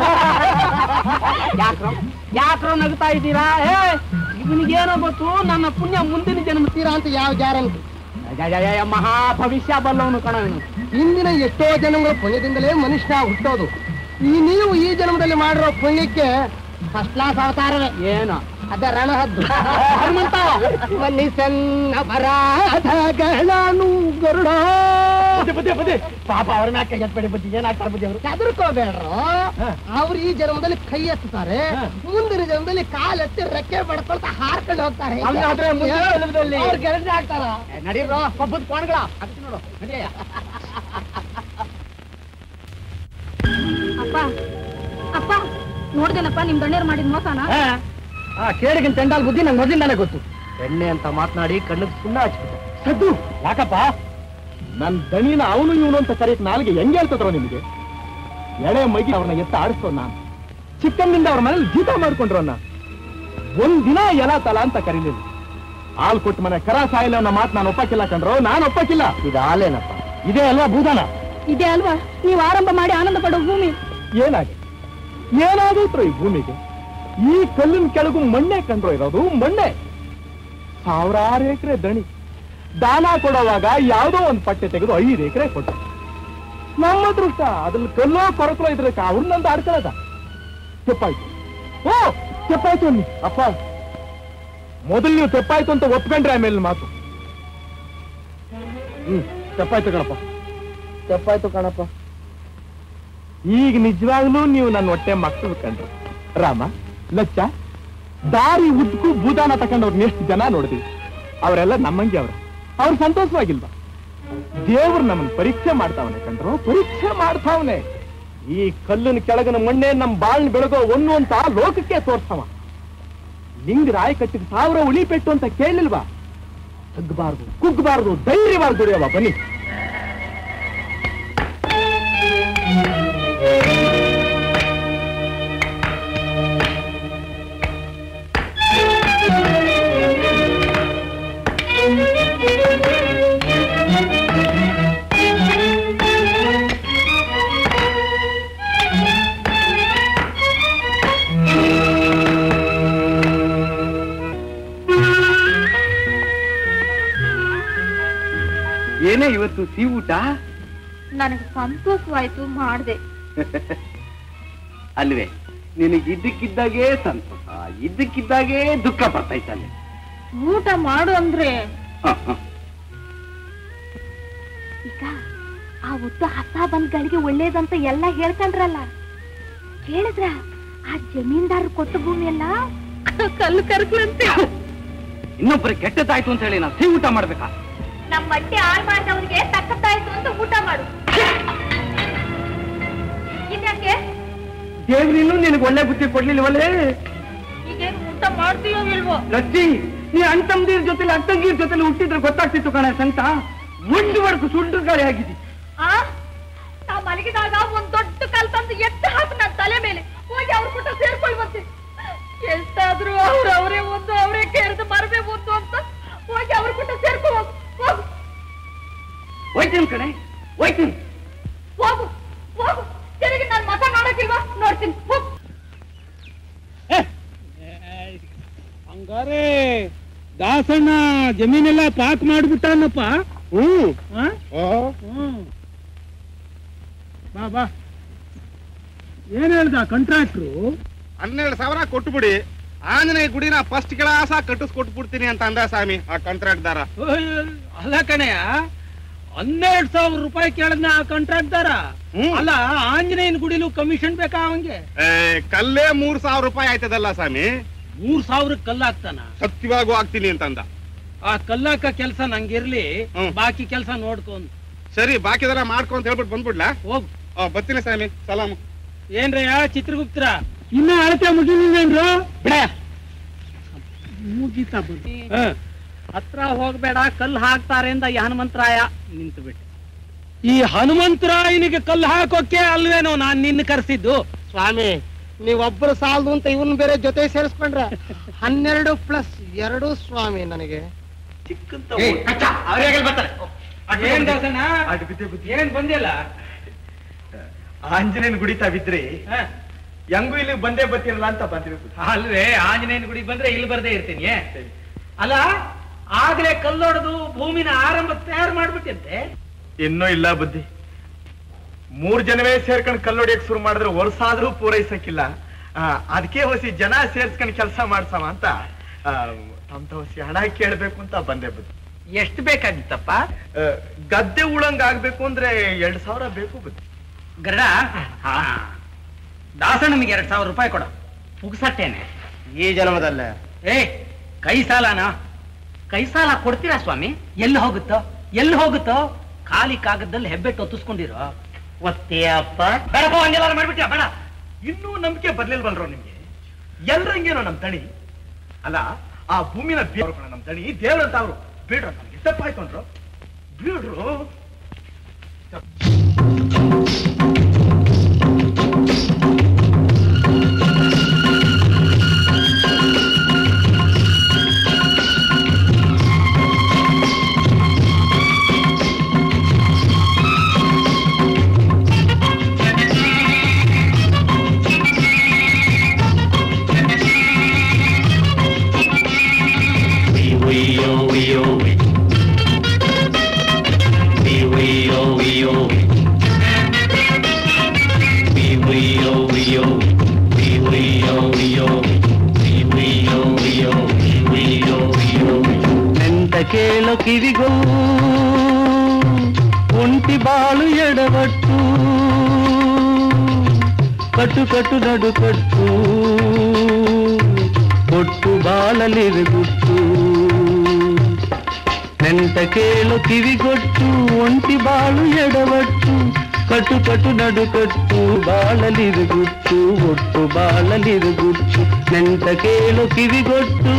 ಯಾಕ್ರೋ ಯಾಕ್ರೋ ನಗ್ತಾ ಇದ್ದೀರಾ ಏ ಇವನಿಗೇನೋ ಗೊತ್ತು ನನ್ನ ಪುಣ್ಯ ಮುಂದಿನ ಜನ್ಮ ತೀರಾ ಅಂತ ಯಾವ ಗ್ಯಾರಂಟಿ ಮಹಾ ಭವಿಷ್ಯ ಬಲ್ಲವನು ಕಣ ಇವನು ಹಿಂದಿನ ಎಷ್ಟೋ ಜನ್ಮಗಳ ಪುಣ್ಯದಿಂದಲೇ ಮನುಷ್ಯ ಹುಟ್ಟೋದು ಈ ನೀವು ಈ ಜನ್ಮದಲ್ಲಿ ಮಾಡಿರೋ ಪುಣ್ಯಕ್ಕೆ ಫಸ್ಟ್ ಕ್ಲಾಸ್ ಅವತಾರವೇ ಏನು ಅದ ರಣಹದ್ದು ಹನುಮಂತ ಮನಿಸನ್ನ ಅಪರಾಧಗಳನ್ನು ಗರುಡ ಪಾಪ ಅವ್ರ ಮ್ಯಾಕ ಕೈ ಎತ್ಬೇಡಿ ಬುದ್ಧಿ ಏನಾಗ್ತಾರೆ ಬುದ್ಧಿ ಅವರು ಹೆದರ್ಕೋಬೇಡ್ರು ಅವ್ರು ಈ ಜನ್ಮದಲ್ಲಿ ಕೈ ಎತ್ತುತ್ತಾರೆ ಮುಂದಿನ ಜನ್ಮದಲ್ಲಿ ಕಾಲೆತ್ತಿ ರೆಕ್ಕೆ ಬಡ್ಕೊಳ್ತಾ ಹಾರ್ಕೊಂಡು ಹೋಗ್ತಾರೆ ಅಲ್ಲಿ ಆದ್ರೆ ಮುಂದಿನ ಜನ್ಮದಲ್ಲಿ- ಅವ್ರು ಗೆಳತಿ ಆಗ್ತಾರ ನಡೀರೋ ಪಬ್ಬದ ಕೋಣಗಳ ನೋಡು ನಡಿಯ ಅಪ್ಪ ಅಪ್ಪ ನೋಡ್ದೇನಪ್ಪ ನಿಮ್ ಗಣ್ಯರು ಮಾಡಿದ ಮೋಸನ ಆ ಕೇಳಿಗಿನ ಚಂಡಾಲ್ ಬುದ್ಧಿ ನಂಗೆ ಮೊದಲಿಂದಾನೆ ಗೊತ್ತು ಎಣ್ಣೆ ಅಂತ ಮಾತನಾಡಿ ಕಣ್ಣಿಗೆ ಸುಣ್ಣ ಹಚ್ಬಿಟ್ಟೆ ಸದ್ದು ಯಾಕಪ್ಪ ನನ್ ದಣಿನ ಅವನು ಇವನು ಅಂತ ಕರೆಯಕ್ ನಾಲ್ಗೆ ಹೆಂಗೆ ಹೇಳ್ತದ್ರು ನಿಮಗೆ ಎಳೆ ಮಗಿ ಅವ್ರನ್ನ ಎತ್ತ ಆಡಿಸ್ತೋ ನಾನು ಚಿಕ್ಕಂದಿಂದ ಅವ್ರ ಮನೇಲಿ ಜೀತ ಮಾಡ್ಕೊಂಡ್ರನ್ನ ಒಂದ್ ದಿನ ಎಲ ತಲ ಅಂತ ಕರೀಲಿಲ್ಲ ಹಾಲ್ ಕೊಟ್ಟು ಮನೆ ಕರ ಸಾಯಿಲ್ಲ ಅನ್ನೋ ಮಾತು ನಾನು ಒಪ್ಪಕ್ಕಿಲ್ಲ ಕಂಡ್ರು ನಾನು ಒಪ್ಪಕ್ಕಿಲ್ಲ ಇದು ಹಾಲೇನಪ್ಪ ಇದೇ ಅಲ್ವಾ ಭೂದಾನ ಇದೇ ಅಲ್ವಾ ನೀವು ಆರಂಭ ಮಾಡಿ ಆನಂದ ಪಡೋ ಭೂಮಿ ಏನಾಗಿ ಏನಾದೈತ್ರು ಈ ಭೂಮಿಗೆ ಈ ಕಲ್ಲಿನ ಕೆಳಗು ಮಣ್ಣೆ ಕಂಡ್ರೋ ಇರೋದು ಮಣ್ಣೆ ಸಾವಿರಾರು ಎಕರೆ ದಣಿ ದಾನ ಕೊಡುವಾಗ ಯಾವುದೋ ಒಂದು ಪಟ್ಟೆ ತೆಗೆದು ಐದು ಎಕರೆ ಕೊಟ್ಟ ನಮ್ಮ ಅದೃಷ್ಟ ಅದ್ರಲ್ಲಿ ಕಲ್ಲೋ ಕೊರಕಲೋ ಇದ್ರೆ ಅವ್ರನ್ನಂತ ಆಡ್ಕೊಳ್ಳೋದ ತೆಪ್ಪಾಯ್ತು ಓ ತೆಪ್ಪಾಯ್ತು ಅನ್ನಿ ಅಪ್ಪ ಮೊದಲು ನೀವು ತೆಪ್ಪಾಯ್ತು ಅಂತ ಒಪ್ಕೊಂಡ್ರೆ ಆಮೇಲೆ ಮಾತು ಹ್ಮ್ ತೆಪ್ಪಾಯ್ತು ಕಣಪ್ಪ ತೆಪ್ಪಾಯ್ತು ಕಣಪ್ಪ ಈಗ ನಿಜವಾಗ್ಲೂ ನೀವು ನನ್ನ ಹೊಟ್ಟೆ ಮಕ್ಕಳು ಕಂಡ್ರು ರಾಮ ಲಚ್ಚ ದಾರಿ ಉದ್ದಕ್ಕೂ ಭೂದಾನ ತಕೊಂಡವ್ರನ್ನ ಎಷ್ಟು ಜನ ನೋಡಿದ್ವಿ ಅವರೆಲ್ಲ ನಮ್ಮಂಗೆ ಅವ್ರ ಅವ್ರು ಸಂತೋಷವಾಗಿಲ್ವಾ ದೇವ್ರು ನಮ್ಮನ್ನ ಪರೀಕ್ಷೆ ಮಾಡ್ತಾವನೆ ಕಂಡ್ರು ಪರೀಕ್ಷೆ ಮಾಡ್ತಾವನೆ ಈ ಕಲ್ಲಿನ ಕೆಳಗಿನ ಮಣ್ಣೆ ನಮ್ ಬಾಳ್ನ ಬೆಳಗೋ ಒಣ್ಣು ಅಂತ ಲೋಕಕ್ಕೆ ತೋರ್ಸವ ಲಿಂಗ ರಾಯ ಕಟ್ಟಿದ ಸಾವಿರ ಉಳಿ ಪೆಟ್ಟು ಅಂತ ಕೇಳಿಲ್ವಾ ತಗ್ಗಬಾರ್ದು ಕುಗ್ಗಬಾರ್ದು ಧೈರ್ಯವಾಗಿ ದುಡಿಯವ ಬನ್ನಿ ಏನೇ ಇವತ್ತು ಸಿ ಊಟ ನನಗೆ ಸಂತೋಷವಾಯ್ತು ಮಾಡ್ದೆ ಅಲ್ವೇ ನಿನಗೆ ಇದ್ದಕ್ಕಿದ್ದಾಗೆ ಸಂತೋಷ ಇದ್ದಕ್ಕಿದ್ದಾಗೆ ದುಃಖ ಬರ್ತೈತಲ್ಲಿ ಊಟ ಮಾಡು ಅಂದ್ರೆ ಹ, ಹ. ಈಗ ಆ ಅವತ್ತು ಹಸ ಬಂದ್ಗಳಿಗೆ ಒಳ್ಳೇದಂತ ಎಲ್ಲ ಹೇಳ್ಕೊಂಡ್ರಲ್ಲ ಕೇಳಿದ್ರ ಆ ಜಮೀನ್ದಾರ ಕೊಟ್ಟ ಭೂಮಿ ಎಲ್ಲ ಕಲ್ಲು ಕರ್ಕಂತೆ ಇನ್ನೊಬ್ಬರಿಗೆ ಕೆಟ್ಟದಾಯ್ತು ಅಂತ ಹೇಳಿ ನಾವು ಸಿಹಿ ಊಟ ಮಾಡ್ಬೇಕಾ ನಮ್ಮ ಮಟ್ಟಿ ಹಾಳು ಮಾಡಿದವನಿಗೆ ತಕ್ಕತ್ತಾಯ್ತು ಅಂತ ಊಟ ಮಾಡು ಇನ್ಯಾಕೆ ದೇವ್ರಿನ್ನೂ ನಿನಗೆ ಒಳ್ಳೆ ಬುದ್ಧಿ ಕೊಡ್ಲಿಲ್ವಲ್ಲೇ ಈಗೇನು ಊಟ ಮಾಡ್ತೀಯೋ ಇಲ್ವೋ ಲಚ್ಚಿ ನೀ ಅಣ್ತಂದಿರ ಜೊತೆಲಿ ಅತ್ತಂಗಿರ ಜೊತೆಲಿ ಹುಟ್ಟಿದ್ರೆ ಗೊತ್ತಾಗ್ತಿತ್ತು ಕಣ ಸಂತ ಮುಂದುವರೆಗೂ ಸುಂಡ್ರು ಗಾಳಿ ಆಗಿದ್ದಿ ಆ ನಾ ಮಲಗಿದಾಗ ಒಂದ್ ದೊಡ್ಡ ಕಲ್ ತಂದು ಎತ್ತ ಹಾಕು ನನ್ನ ತಲೆ ಮೇಲೆ ಹೋಗಿ ಅವ್ರ ಕೂಟ ಸೇರ್ಕೊಳ್ಬಂತೆ ಎಷ್ಟಾದ್ರೂ ಅವ್ರ ಅವರೇ ಒಂದು ಅವರೇ ಕೇಳಿದ ಮರಬೇ ಒಂದು ಅಂತ ಹೋಗಿ ಅವ್ರ ಕೂಟ ಸೇರ್ಕೊ ಹೋಗು ಹೋಗು ಹೋಯ್ತೀನಿ ಕಣೆ ಹೋಯ್ತೀನಿ ಹೋಗು ಹೋಗು ತಿರುಗಿ ನನ್ ಮಗ ನೋಡಕ್ಕಿಲ್ವಾ ನೋಡ್ತೀನಿ ಹೋಗು ಹಂಗಾರೆ ದಾಸಣ್ಣ ಜಮೀನೆಲ್ಲ ಪಾಕ್ ಮಾಡ್ಬಿಟ್ಟನಪ್ಪ ಹ್ಮ್ ಹ್ಮ್ ಬಾ ಬಾ ಏನ್ ಹೇಳ್ದ ಕಾಂಟ್ರಾಕ್ಟ್ರು ಹನ್ನೆರಡು ಸಾವಿರ ಕೊಟ್ಬಿಡಿ ಆಂಜನೇಯ ಗುಡಿನ ಫಸ್ಟ್ ಕ್ಲಾಸ ಕಟ್ಟಿಸ್ಕೊಟ್ಬಿಡ್ತೀನಿ ಅಂತ ಅಂದ ಸ್ವಾಮಿ ಆ ಕಾಂಟ್ರಾಕ್ಟ್ದಾರ ಅಲ್ಲ ಕಣಯ್ಯ ಹನ್ನೆರಡು ಸಾವಿರ ರೂಪಾಯಿ ಕೇಳದ್ನ ಆ ಕಾಂಟ್ರಾಕ್ಟ್ದಾರ ಹ್ಮ್. ಅಲ್ಲ ಆಂಜನೇಯನ ಗುಡಿಲು ಕಮಿಷನ್ ಬೇಕಾ ಅವಂಗೆ ಏ, ಕಲ್ಲೇ ಮೂರ್ ಸಾವಿರ ರೂಪಾಯಿ ಆಯ್ತದಲ್ಲ ಸ್ವಾಮಿ ಮೂರ್ ಸಾವಿರ ಕಲ್ಲಾಕ್ತಾನ ಸತ್ಯವಾಗೂ ಆಗ್ತೀನಿ ಅಂತ ಅಂದ ಆ ಕಲ್ಲಾಕ ಕೆಲ್ಸ ನಂಗಿರ್ಲಿ ಹ್ಮ್. ಬಾಕಿ ಕೆಲ್ಸ ನೋಡ್ಕೊಂಡ್ ಸರಿ ಬಾಕಿದೆಲ್ಲ ಮಾಡ್ಕೊ ಅಂತ ಹೇಳ್ಬಿಟ್ಟು ಬಂದ್ಬಿಡ್ಲಾ ಹೋಗ್ ಆ, ಬರ್ತೀನಿ ಸ್ವಾಮಿ ಸಲಾಮ್ ಏನ್ರಯ್ಯ ಚಿತ್ರಗುಪ್ತರ ಇನ್ನ ಅಳತೆ ಮುಗಿಲಿಲ್ಲೇನ್ರು ಬಿಡ ಮುಗೀತಾ ಬಂತು ಹತ್ರ ಹೋಗ್ಬೇಡ ಕಲ್ಲು ಹಾಕ್ತಾರೆ ಅಂತ ಈ ಹನುಮಂತರಾಯ ನಿಂತು ಬಿಟ್ಟೆ ಈ ಹನುಮಂತರಾಯನಿಗೆ ಕಲ್ಲು ಹಾಕೋಕೆ ಅಲ್ವೇನೋ ನಾನ್ ನಿನ್ನ ಕರೆಸಿದ್ದು ಸ್ವಾಮಿ ನೀವೊಬ್ಬರು ಸಾಲದು ಅಂತ ಇವನ್ ಬೇರೆ ಜೊತೆ ಸೇರಿಸ್ಕೊಂಡ್ರೆ ಹನ್ನೆರಡು ಪ್ಲಸ್ ಎರಡು ಸ್ವಾಮಿ ನನಗೆ ಏನ್ ದಾಸಣ್ಣ ಅದು ಬಿದ್ದೆ ಬುದ್ಧಿ ಏನ್ ಬಂದಿಲ್ಲ ಆಂಜನೇಯನ ಗುಡಿತಾ ಬಿದ್ರಿ ಹೆಂಗೂ ಇಲ್ಲಿ ಬಂದೇ ಬರ್ತಿರಲ್ಲ ಅಂತ ಬಂದ್ರಿ ಅಲ್ವೇ ಆಂಜನೇಯನ ಗುಡಿ ಬಂದ್ರೆ ಇಲ್ಲಿ ಬರ್ದೇ ಇರ್ತೀನಿ ಅಲ್ಲ ಆಗ್ಲೇ ಕಲ್ಲೊಡೆದು ಭೂಮಿನ ಆರಂಭ ತಯಾರು ಮಾಡ್ಬಿಟ್ಟಿಂತೆ ಇನ್ನೂ ಇಲ್ಲ ಬುದ್ಧಿ ಮೂರ್ ಜನವೇ ಸೇರ್ಕೊಂಡು ಕಲ್ಲೊಡಿಯಕ್ ಶುರು ಮಾಡಿದ್ರೆ ವರ್ಷಾದ್ರೂ ಪೂರೈಸಕ್ಕಿಲ್ಲ ಆ, ಅದಕ್ಕೆ ಹೊಸಿ ಜನ ಸೇರ್ಸ್ಕೊಂಡು ಕೆಲಸ ಮಾಡ್ಸವ ಅಂತ ಆ, ತಮ್ ಹೊಸಿ ಹಣ ಕೇಳ್ಬೇಕು ಅಂತ ಬಂದೆ ಬುದ್ಧಿ ಎಷ್ಟು ಬೇಕಾಗಿತ್ತಪ್ಪ ಆ, ಗದ್ದೆ ಉಳಂಗ್ ಆಗ್ಬೇಕು ಅಂದ್ರೆ ಎರಡ್ ಸಾವಿರ ಬೇಕು ಬುದ್ಧಿ ಗರಡ ದಾಸಣ್ಣನಿಗೆ ಎರಡ್ ಸಾವಿರ ರೂಪಾಯಿ ಕೊಡ ಮುಗಿಸಟ್ಟೇನೆ ಈ ಜನ್ಮದಲ್ಲೇ ಏ ಕೈ ಸಾಲನಾ ಕೈ ಸಾಲ ಕೊಡ್ತೀರಾ ಸ್ವಾಮಿ ಎಲ್ಲಿ ಹೋಗುತ್ತೋ ಎಲ್ಲಿ ಹೋಗುತ್ತೋ ಖಾಲಿ ಕಾಗದಲ್ಲಿ ಹೆಬ್ಬೆಟ್ಟು ಒತ್ತಿಸ್ಕೊಂಡಿರೋ ಒತ್ತೆಯಪ್ಪ ಬೇಡಪ್ಪ ಹಂಗೆಲ್ಲ ಮಾಡ್ಬಿಟ್ಟ ಬೇಡ ಇನ್ನೂ ನಂಬಿಕೆ ಬರ್ಲಿಲ್ವಲ್ರೋ ನಿಮ್ಗೆ ಎಲ್ರಂಗೇನೋ ನಮ್ ತಣಿ ಅಲ್ಲ ಆ ಭೂಮಿನ ಬೇಡ ನಮ್ ತಣಿ ದೇವ್ರಂತ ಅವ್ರು ಬೇಡ್ರ ನಮ್ಗೆ ತಪ್ಪಾಯ್ತು ಅಂದ್ರು ಬೇಡ್ರು ಎಂತ ಕೇಳೋ ಕಿವಿಗೋ ಒಂಟಿ ಬಾಳು ಎಡವಟ್ಟು ಕಟ್ಟು ಕಟ್ಟು ನಡು ಕಟ್ಟು ಒಟ್ಟು ಬಾಳಲಿರುಗುಟ್ಟು ನೆಂಟ ಕೇಳು ಕಿವಿಗೊಟ್ಟು ಒಂಟಿ ಬಾಳು ಎಡವಟ್ಟು ಕಟ್ಟು ಕಟ್ಟು ನಡು ಕಟ್ಟು ಬಾಳಲಿರುಗುಟ್ಟು ಒಟ್ಟು ಬಾಳಲಿರುಗುಟ್ಟು ನೆಂಟ ಕೇಳು ಕಿವಿಗೊಟ್ಟು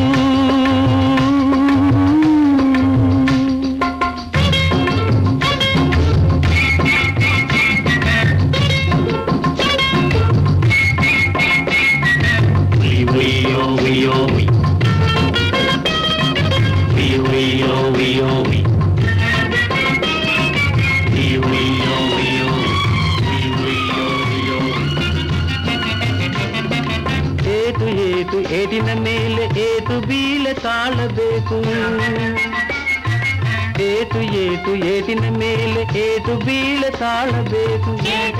ಏಟು ಏಟು ಏಟಿನ ಮೇಲೆ ಏಟು ಬೀಳೆ ತಾಳಬೇಕು ಏಟು ಏಟು ಏಟಿನ ಮೇಲೆ ಏಟು ಬೀಳೆ ತಾಳಬೇಕು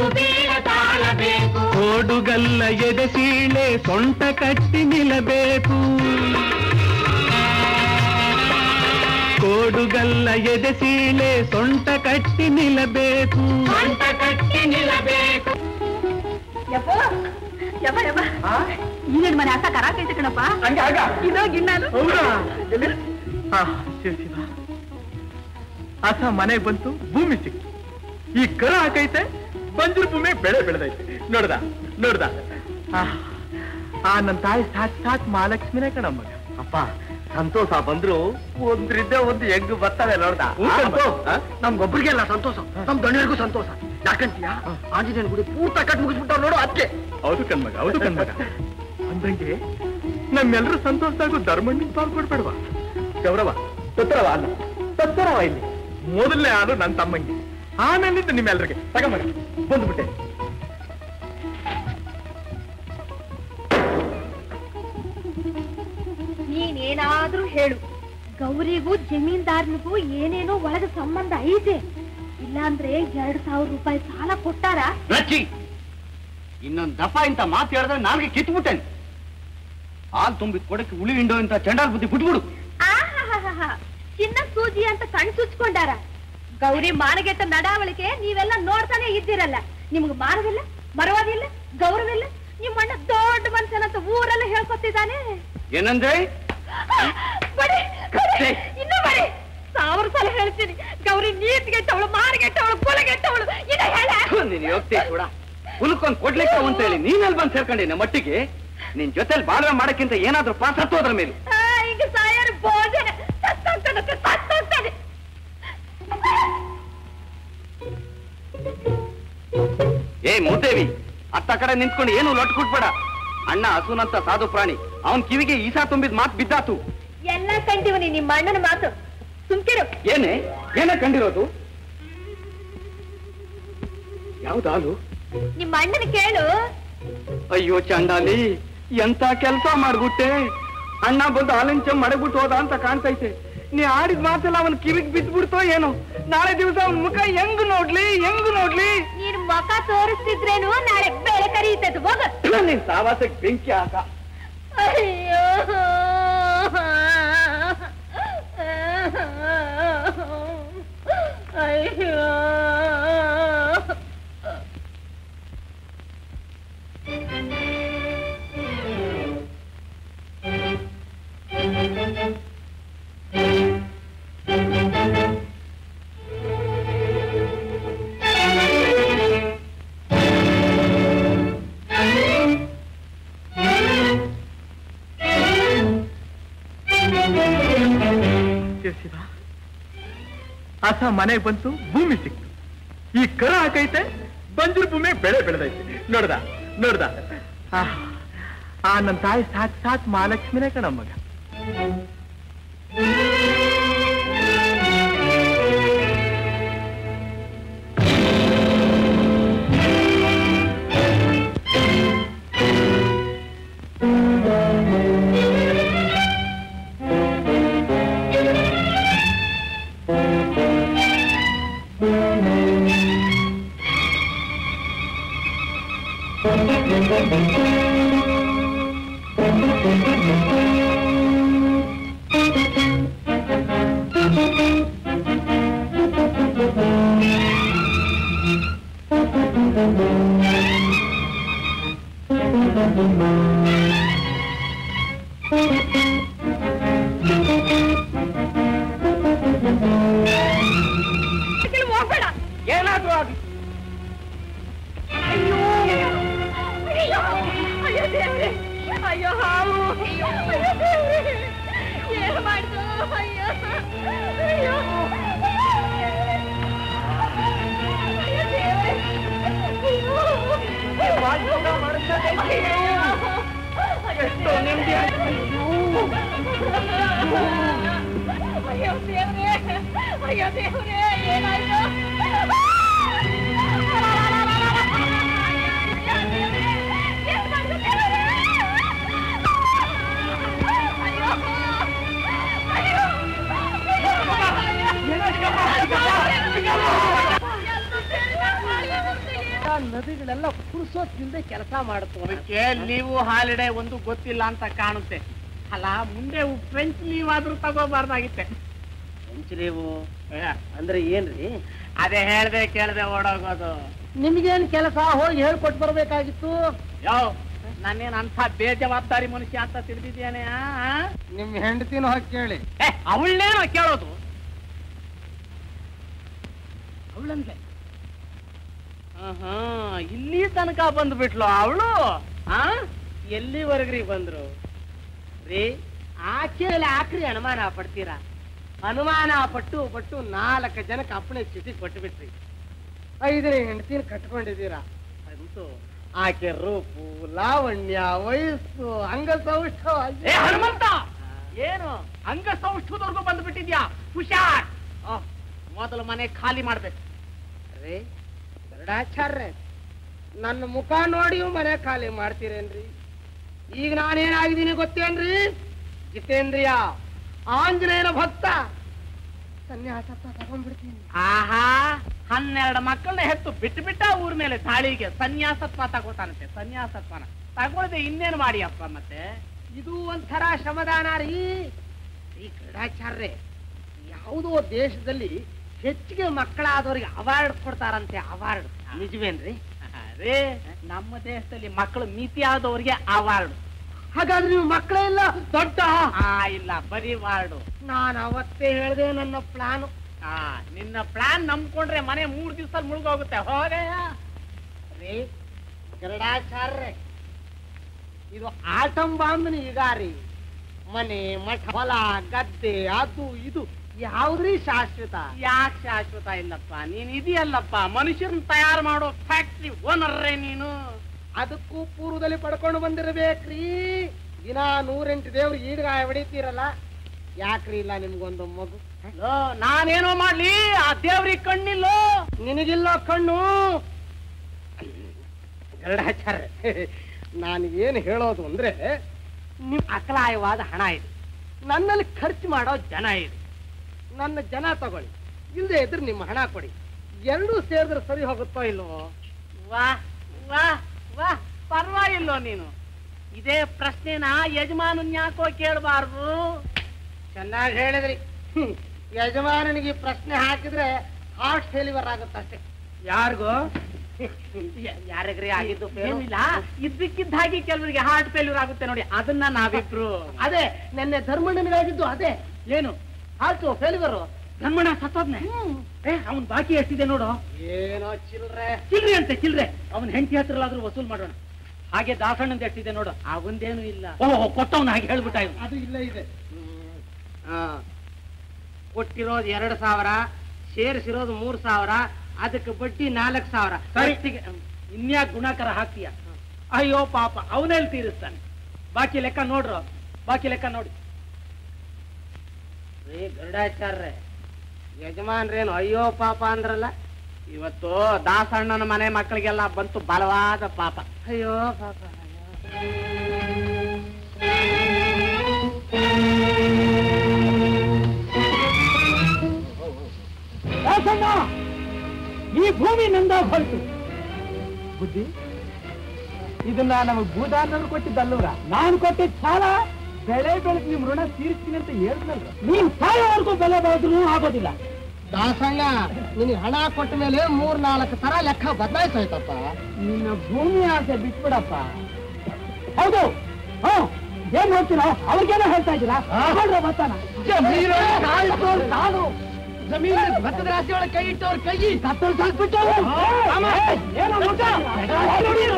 ಓಡುಗಲ್ಲ ಎದೆ ಸೀಳೆ ಸೊಂಟ ಕಟ್ಟಿ ನಿಲ್ಲಬೇಕು ಕೋಡುಗಲ್ಲ ಎದೆ ಸೀಳೆ ಸೊಂಟ ಕಟ್ಟಿ ನಿಲ್ಲಬೇಕು ಸೊಂಟ ಕಟ್ಟಿ ನಿಲ್ಲಬೇಕು ಯಪ್ಪ ಯಪ್ಪ ಯಪ್ಪ ಈಗಿನ ಮನೆ ಅಕ್ಕ ಕರ ಕೈತೆ ಕಣಪ್ಪ ಹಂಗೆ ಆಗ ಇದೋ ಗಿಣ್ಣಾಲು ಹೌದಾ ಎಲ್ಲಿ? ಆ, ಶಿವ ಶಿವ ಆಸ ಮನೆಗೆ ಬಂತು ಭೂಮಿ ಸಿಕ್ತು ಈ ಕರ ಹಾಕೈತೆ ಬಂಜರು ಭೂಮಿ ಬೆಳೆ ಬೆಳೆದೈತೆ ನೋಡ್ದ ನೋಡ್ದ ಆ, ಆ ನನ್ ತಾಯಿ ಸಾಕ್ ಸಾಕ್ ಮಹಾಲಕ್ಷ್ಮಿನೇ ಕಣಮ್ಮ ಅಪ್ಪ ಸಂತೋಷ ಬಂದ್ರು ಒಂದ್ರಿದ್ದೆ ಒಂದು ಹೆಂಗ್ ಬರ್ತವೆ ನೋಡ್ದ ಆ? ನಮ್ಗೊಬ್ರಿಗೆಲ್ಲ ಸಂತೋಷ ನಮ್ ಗಣ್ಯರಿಗೂ ಸಂತೋಷ ಯಾಕಂತೀಯ ಆಂಜನೇಯನ ಗುಡಿ ಪೂರ್ತ ಕಟ್ ಮುಗಿಸ್ಬಿಟ್ಟವ್ರು ನೋಡು ಅದಕ್ಕೆ ಹೌದು ಕಣ್ಮಗ ಹೌದು ಕಣ್ಮಗ ಅಂದಂಗೆ ನಮ್ಮೆಲ್ಲರೂ ಸಂತೋಷದಾಗೂ ಧರ್ಮಣ್ಣಿಗೆ ಪಾಲ್ ಕೊಡ್ಬೇಡವಾ ಗೌರವ ತತ್ತರವ ಅಲ್ಲ ತತ್ತರವ ಇಲ್ಲಿ ಮೊದಲನೇ ಹಾಲು ನನ್ನ ತಮ್ಮಂಗೆ ಆಮೇಲಿಂದ ನಿಮ್ಮೆಲ್ಲರಿಗೆ ತಗೊಂಬರ ಬಂದ್ಬಿಟ್ಟೆ ನೀನೇನಾದ್ರೂ ಹೇಳು ಗೌರಿಗೂ ಜಮೀನ್ದಾರನಿಗೂ ಏನೇನೋ ಒಳಗ ಸಂಬಂಧ ಐತೆ ಇಲ್ಲಾಂದ್ರೆ ಎರಡ್ ಸಾವಿರ ರೂಪಾಯಿ ಸಾಲ ಕೊಟ್ಟಾರ ರಚ್ಚಿ ಇನ್ನೊಂದ್ ದಫ ಇಂತ ಮಾತು ಹೇಳಿದ್ರೆ ನಾಲ್ಗೆ ಕಿತ್ಬಿಟ್ಟೇನೆ ಹಾಲ್ ತುಂಬಿದ್ ಕೊಡಕ್ಕೆ ಉಳಿ ಹಿಂಡೋ ಇಂತ ಚಂಡಾಲ್ ಬುದ್ಧಿ ಬಿಟ್ಬಿಡು ಆಹಾಹಾಹಾಹಾ. ಚಿನ್ನ ಸೂಜಿ ಅಂತ ಕಣ್ ಸುಚ್ಕೊಂಡಾರ ಗೌರಿ ಮಾನಗೆಟ್ಟ ನಡಾವಳಿಕೆ ನೀವೆಲ್ಲ ನೋಡ್ತಾನೆ ಇದ್ದೀರಲ್ಲ ನಿಮ್ಗೆ ಮಾನವಿಲ್ಲ ಮರವಾದಿಲ್ಲ ಗೌರವಿಲ್ಲ ನಿಮ್ಮಣ್ಣ ದೊಡ್ಡ ಮನುಷ್ಯನಂತ ಊರೆಲ್ಲ ಹೇಳ್ಕೊತಿದ್ದಾನೆ ಏನಂದ್ರೆ ಬಡಿ, ಬಡಿ, ಇನ್ನೂ ಬಡಿ ಸಾವಿರ ಸಲ ಹೇಳ್ತೀನಿ ಗೌರಿ ನೀತಿಗೆಟ್ಟವಳು ಮಾನಗೆಟ್ಟವಳು ಕುಲಗೆಟ್ಟವಳು ಇದ ಹೇಳ ನೀನ್ ಹೋಗ್ತಿ ಕೂಡ ಹುಲ್ಕೊಂಡ್ ಕೊಡ್ಲಿಕ್ಕೆ ಅಂತ ಹೇಳಿ ನೀನಲ್ಲಿ ಬಂದ್ ಸೇರ್ಕೊಂಡಿ ನಮ್ಮ ಮಟ್ಟಿಗೆ ನಿನ್ ಜೊತೆಲಿ ಬಾಳ್ವೆ ಮಾಡಕ್ಕಿಂತ ಏನಾದ್ರೂ ಪಾಸ್ ಹತ್ತೋದ್ರ ಮೇಲೆ ಆ, ಈಗ ಸಾಯರ್ ಭೋಜನ ಸತ್ತೋಗ್ತಾನೆ ಸತ್ತೋಗ್ತಾನೆ ಏ ಮೂದೇವಿ ಅತ್ತ ಕಡೆ ನಿಂತ್ಕೊಂಡು ಏನು ಲೊಟ್ಟು ಕೊಟ್ಬೇಡ ಅಣ್ಣ ಹಸುನಂತ ಸಾಧು ಪ್ರಾಣಿ ಅವನ್ ಕಿವಿಗೆ ಈಸಾ ತುಂಬಿದ್ ಮಾತ್ ಬಿದ್ದಾತು ಎಲ್ಲ ಕಂಡಿವನಿ ನಿಮ್ಮ ಅಣ್ಣನ ಮಾತು ಸುಮ್ಕಿರು ಏನೇ ಏನೇ ಕಂಡಿರೋದು ಯಾವ್ದಾಲು ನಿಮ್ಮ ಅಣ್ಣನ ಕೇಳು ಅಯ್ಯೋ ಚಂಡಾಲಿ ಎಂತ ಕೆಲಸ ಮಾಡ್ಬಿಟ್ಟೆ ಅಣ್ಣ ಬಂದು ಆಲಂಚ ಮಡಗ್ಬಿಟ್ಟು ಹೋದ ಅಂತ ಕಾಣ್ತೈತೆ ನೀ ಆಡಿದ ಮಾತೆಲ್ಲ ಅವನ್ ಕಿವಿಗ್ ಬಿದ್ದ್ಬಿಡ್ತೋ ಏನೋ ನಾಳೆ ದಿವಸ ಅವನ್ ಮುಖ ಹೆಂಗ್ ನೋಡ್ಲಿ ಹೆಂಗ್ ನೋಡ್ಲಿ ನೀನ್ ಮುಖ ತೋರಿಸ್ತಿದ್ರೇನು ನಾಳೆ ಬೆಳೆ ಕರೀತದ ಹೋಗ ನಿನ್ ಸಾವಾಸಕ್ ಬೆಂಕಿ ಹಾಕ ಅಯ್ಯೋ ಅಯ್ಯೋ ಶಿವ ಶಿವ ಆಸ ಮನೆಗೆ ಬಂತು ಭೂಮಿ ಸಿಕ್ತು ಈ ಕರ ಹಾಕೈತೆ ಬಂಜರು ಭೂಮಿ ಬೆಳೆ ಬೆಳೆದೈತೆ ನೋಡ್ದ ನೋಡ್ದ ಆ, ಆ ನನ್ ತಾಯಿ ಸಾಕ್ ಸಾಕ್ ಮಹಾಲಕ್ಷ್ಮಿನೇ ಕಣಮ್ಮಗ ಹೋಗ್ಬೇಡ ಏನಾದ್ರೂ ಆಗ್ಲಿ ಅಯ್ಯೋ ಅಯ್ಯೋ ಅಯ್ಯೋ ದೇವ್ರೆ ಅಯ್ಯೋ ಹಾವು ಅಯ್ಯೋ ದೇವ್ರೆ ಏನು ಮಾಡ್ದು ಅಯ್ಯೋ ಅಯ್ಯೋ ಅಯ್ಯೋ ದೇವ್ರೆ ಅಯ್ಯೋ ಎಷ್ಟೋ ನೆಮ್ಮದಿ ಅಯ್ಯೋ ದೇವ್ರೆ ಅಯ್ಯೋ ದೇವ್ರೆ ಏನಾಯ್ತು ನದಿಗಳೆಲ್ಲ ಪುರುಸೋತ್ತಿಲ್ದೆ ಕೆಲಸ ಮಾಡುತ್ತೆ ಅದಕ್ಕೆ ಲೀವು ಹಾಲಿಡೇ ಒಂದು ಗೊತ್ತಿಲ್ಲ ಅಂತ ಕಾಣುತ್ತೆ ಅಲ್ಲ ಮುಂದೆ ಫ್ರೆಂಚ್ ಲೀವ್ ಆದ್ರೂ ತಗೋಬಾರ್ದಾಗಿತ್ತೆ ಹೆಂಚಲೇವು ಅಂದ್ರೆ ಏನ್ರಿ ಅದೇ ಹೇಳ್ದೆ ಕೇಳ್ದೆ ಓಡೋಗೋದು ನಿಮ್ಗೇನ್ ಕೆಲಸ ಹೋಗಿ ಹೇಳ್ಕೊಟ್ ಬರ್ಬೇಕಾಗಿತ್ತು ಯಾವ ನಾನೇನ್ ಅಂತ ಬೇಜವಾಬ್ದಾರಿ ಮನುಷ್ಯ ಅಂತ ತಿಳಿದಿದ್ದೇನೆ ನಿಮ್ ಹೆಂಡತಿನ ಹೋಗಿ ಕೇಳಿ ಅವಳನ್ನೇನೋ ಕೇಳೋದು ಅವಳಂದ್ರೆ ಇಲ್ಲಿ ತನಕ ಬಂದ್ಬಿಟ್ಲು ಅವಳು ಆ ಎಲ್ಲಿವರೆಗ್ರಿ ಬಂದ್ರು ರೀ ಆಕೆ ಮೇಲೆ ಆಕ್ರಿ ಅನುಮಾನ ಪಡ್ತೀರಾ ಅನುಮಾನ ಪಟ್ಟು ಪಟ್ಟು ನಾಲ್ಕು ಜನಕ್ಕೆ ಅಪ್ಪಣೆ ಚಿಟಿ ಕೊಟ್ಟು ಬಿಟ್ರಿ ಐದನೇ ಹೆಂಡತಿನ ಕಟ್ಕೊಂಡಿದ್ದೀರಾ ಅಂತೂ ಆಕೆ ರೂಪು ಲಾವಣ್ಯ ವಯಸ್ಸು ಅಂಗಸೌಷ್ಠವ ಹನುಮಂತ ಏನು ಅಂಗಸೌಷ್ಠದವರೆಗೂ ಬಂದ್ಬಿಟ್ಟಿದ್ಯಾ ಹುಷಾರ್ ಆ, ಮೊದಲು ಮನೆ ಖಾಲಿ ಮಾಡ್ಬೇಕು ಅರೇ ಗರುಡಾಚಾರ್ಯ ನನ್ನ ಮುಖ ನೋಡಿಯೂ ಮನೆ ಖಾಲಿ ಮಾಡ್ತೀರೇನ್ರಿ ಈಗ ನಾನೇನಾಗಿದ್ದೀನಿ ಗೊತ್ತೇನ್ರಿ ಜಿತೇಂದ್ರಿಯ ಆಂಜನೇಯನ ಭಕ್ತ ಸನ್ಯಾಸ ತಗೊಂಡ್ಬಿಡ್ತೀನಿ ಆಹಾ ಹನ್ನೆರಡು ಮಕ್ಕಳನ್ನ ಹೆತ್ತು ಬಿಟ್ಟು ಬಿಟ್ಟ ಊರ್ ಮೇಲೆ ತಾಳಿಗೆ ಸನ್ಯಾಸತ್ವ ತಗೋತಾನಂತೆ ಸನ್ಯಾಸತ್ವನ ತಗೊಳ್ದೆ ಇನ್ನೇನು ಮಾಡಿ ಅಪ್ಪ ಮತ್ತೆ ಇದು ಒಂಥರ ಶ್ರಮದಾನ ರೀ ಈ ಕ್ರೀಡಾಚಾರ್ಯ ಯಾವುದೋ ದೇಶದಲ್ಲಿ ಹೆಚ್ಚಿಗೆ ಮಕ್ಕಳಾದವರಿಗೆ ಅವಾರ್ಡ್ ಕೊಡ್ತಾರಂತೆ ಅವಾರ್ಡ್ ನಿಜವೇನ್ರಿ ಅದೇ ನಮ್ಮ ದೇಶದಲ್ಲಿ ಮಕ್ಕಳು ಮಿತಿ ಆದವರಿಗೆ ಅವಾರ್ಡ್ ಹಾಗಾದ್ರೆ ನೀವು ಮಕ್ಕಳೇ ಇಲ್ಲ ದೊಡ್ಡ ಆ ಇಲ್ಲ ಬರೀ ವಾರ್ಡು ನಾನು ಅವತ್ತೇ ಹೇಳ್ದೆ ನನ್ನ ಪ್ಲಾನ್ ಆ ನಿನ್ನ ಪ್ಲಾನ್ ನಂಬ್ಕೊಂಡ್ರೆ ಮನೆ ಮೂರ್ ದಿವಸ ಮುಳುಗೋಗುತ್ತೆ ಹೋಗಯ್ಯ ರೀ ಗರುಡಾಚಾರ್ಯ ಇದು ಆಟಂ ಬಾಂಬ್ನ ಈಗ ರೀ ಮನೆ ಮಠ ಹೊಲ ಗದ್ದೆ ಅದು ಇದು ಯಾವ್ದ್ರಿ ಶಾಶ್ವತ ಯಾಕೆ ಶಾಶ್ವತ ಇಲ್ಲಪ್ಪ ನೀನ್ ಇದೆಯಲ್ಲಪ್ಪ ಮನುಷ್ಯರನ್ನ ತಯಾರು ಮಾಡೋ ಫ್ಯಾಕ್ಟ್ರಿ ಓನರ್ರೇ ನೀನು ಅದಕ್ಕೂ ಪೂರ್ವದಲ್ಲಿ ಪಡ್ಕೊಂಡು ಬಂದಿರಬೇಕ್ರಿ ದಿನ ನೂರೆಂಟು ದೇವ್ರು ಈಡ್ಗಾಯ ಹೊಡಿತೀರಲ್ಲ ಯಾಕ್ರಿ ಇಲ್ಲ ನಿಮ್ಗೊಂದು ಮಗು ನಾನೇನೋ ಮಾಡ್ಲಿ ಆ ದೇವ್ರಿಗೆ ಕಣ್ಣಿಲ್ಲೋ ನಿನಗಿಲ್ಲ ಕಣ್ಣು ಗರುಡಾಚಾರ್ಯ ನಾನು ಏನು ಹೇಳೋದು ಅಂದ್ರೆ ನಿಮ್ ಅಕಲಾಯವಾದ ಹಣ ಇದೆ ನನ್ನಲ್ಲಿ ಖರ್ಚು ಮಾಡೋ ಜನ ಇದೆ ನನ್ನ ಜನ ತಗೊಳ್ಳಿ ಇಲ್ಲದೆ ಇದ್ರೆ ನಿಮ್ಮ ಹಣ ಕೊಡಿ ಎರಡೂ ಸೇರಿದ್ರೆ ಸರಿ ಹೋಗುತ್ತೋ ಇಲ್ವೋ ವಾ ವಾ ವಾ ಪರವಾಗಿಲ್ಲೋ ನೀನು ಇದೇ ಪ್ರಶ್ನೆನ ಯಜಮಾನನ್ ಯಾಕೋ ಕೇಳಬಾರ್ದು ಚೆನ್ನಾಗಿ ಹೇಳಿದ್ರಿ ಹ್ಮ್. ಯಜಮಾನನಿಗೆ ಈ ಪ್ರಶ್ನೆ ಹಾಕಿದ್ರೆ ಹಾರ್ಟ್ ಫೇಲ್ಯೂರ್ ಆಗುತ್ತಷ್ಟೇ ಯಾರಿಗೋ ಯಾರಿಗ್ರಿ ಆಗಿದ್ದು ಏನಿಲ್ಲ ಇದ್ದಕ್ಕಿದ್ದ ಹಾಗೆ ಕೆಲವರಿಗೆ ಹಾರ್ಟ್ ಫೇಲ್ಯೂರ್ ಆಗುತ್ತೆ ನೋಡಿ ಅದನ್ನ ನಾವಿಬ್ರು ಅದೇ ನಿನ್ನೆ ಧರ್ಮಣ್ಣನಿಗಾಗಿದ್ದು ಅದೇ ಏನು ಹಾರ್ಟ್ ಫೇಲ್ಯೂರ್ ಧರ್ಮಣ್ಣ ಸತ್ತೋದ್ನೆ ಏ ಅವನ್ ಬಾಕಿ ಎಷ್ಟಿದೆ ನೋಡು ಏನೋ ಚಿಲ್ರೆ ಚಿಲ್ರೆ ಅಂತೆ ಚಿಲ್ರೆ ಅವನ್ ಹೆಂಡತಿ ಹತ್ರಲಾದ್ರೂ ವಸೂಲ್ ಮಾಡೋಣ ಹಾಗೆ ದಾಸಣ್ಣಂದ ಎಷ್ಟಿದೆ ನೋಡು ಅವಂದೇನು ಇಲ್ಲ ಓಹೋ ಕೊಟ್ಟವನ ಹಾಗೆ ಹೇಳ್ಬಿಟ್ಟ ಇವ್ನು. ಅದು ಇಲ್ಲ ಇದೆ ಕೊಟ್ಟಿರೋದು ಎರಡು ಸಾವಿರ ಸೇರಿಸಿರೋದು ಮೂರ್ ಸಾವಿರ ಅದಕ್ಕೆ ಬಡ್ಡಿ ನಾಲ್ಕು ಸಾವಿರ ಇನ್ಯಾಕ್ ಗುಣಾಕಾರ ಹಾಕ್ತೀಯ ಅಯ್ಯೋ ಪಾಪ ಅವನಲ್ಲಿ ತೀರಿಸ್ತಾನೆ ಬಾಕಿ ಲೆಕ್ಕ ನೋಡ್ರು ಬಾಕಿ ಲೆಕ್ಕ ನೋಡಿ ರೇ ಗರುಡಾಚಾರ್ಯ ಯಜಮಾನ್ರೇನು ಅಯ್ಯೋ ಪಾಪ ಅಂದ್ರಲ್ಲ ಇವತ್ತು ದಾಸಣ್ಣನ ಮನೆ ಮಕ್ಕಳಿಗೆಲ್ಲ ಬಂತು ಬಲವಾದ ಪಾಪ ಅಯ್ಯೋ ಪಾಪ ದಾಸಣ್ಣ ಈ ಭೂಮಿ ನಂದ ಹೊರಟು ಬುದ್ಧಿ ಇದನ್ನ ನಮಗ್ ಭೂದಾನರು ಕೊಟ್ಟಿದ್ದಲ್ಲವ್ರ ನಾನು ಕೊಟ್ಟಿದ್ದ ಸಾಲ ಬೆಳೆ ಬೆಳೆದು ನಿಮ್ ಋಣ ತೀರಿಸ್ತೀನಿ ಅಂತ ಹೇಳಿದ್ನಲ್ರ ನೀನ್ ಸಾಯೋವರೆಗೂ ಬೆಲೆ ಬೆಳೆದ್ರು ಆಗೋದಿಲ್ಲ ದಾಸಣ್ಣ ನಿನಗೆ ಹಣ ಕೊಟ್ಟ ಮೇಲೆ ಮೂರ್ ನಾಲ್ಕು ತರ ಲೆಕ್ಕ ಬದಲಾಯಿಸೋಯ್ತಪ್ಪ ನಿನ್ನ ಭೂಮಿ ಆಸೆ ಬಿಟ್ಬಿಡಪ್ಪ ಹೌದು ಹ್ಮ್ ಏನ್ ಹೇಳ್ತೀರಾ ಅವ್ರಿಗೇನೋ ಹೇಳ್ತಾ ಇದ್ದೀರಾ ನೋಡ್ರ ಬರ್ತಾನ ನಾನು ಜಮೀನು ಭತ್ತದ ರಾಶಿ ಒಳಗೆ ಕೈ ಇಟ್ಟವ್ರ ಕೈ ಕತ್ತಲ್ ಸಾಕ್ಬಿಟ್ಟು ಏನೋ ಮುಟ್ಟ? ನೋಡಿರು.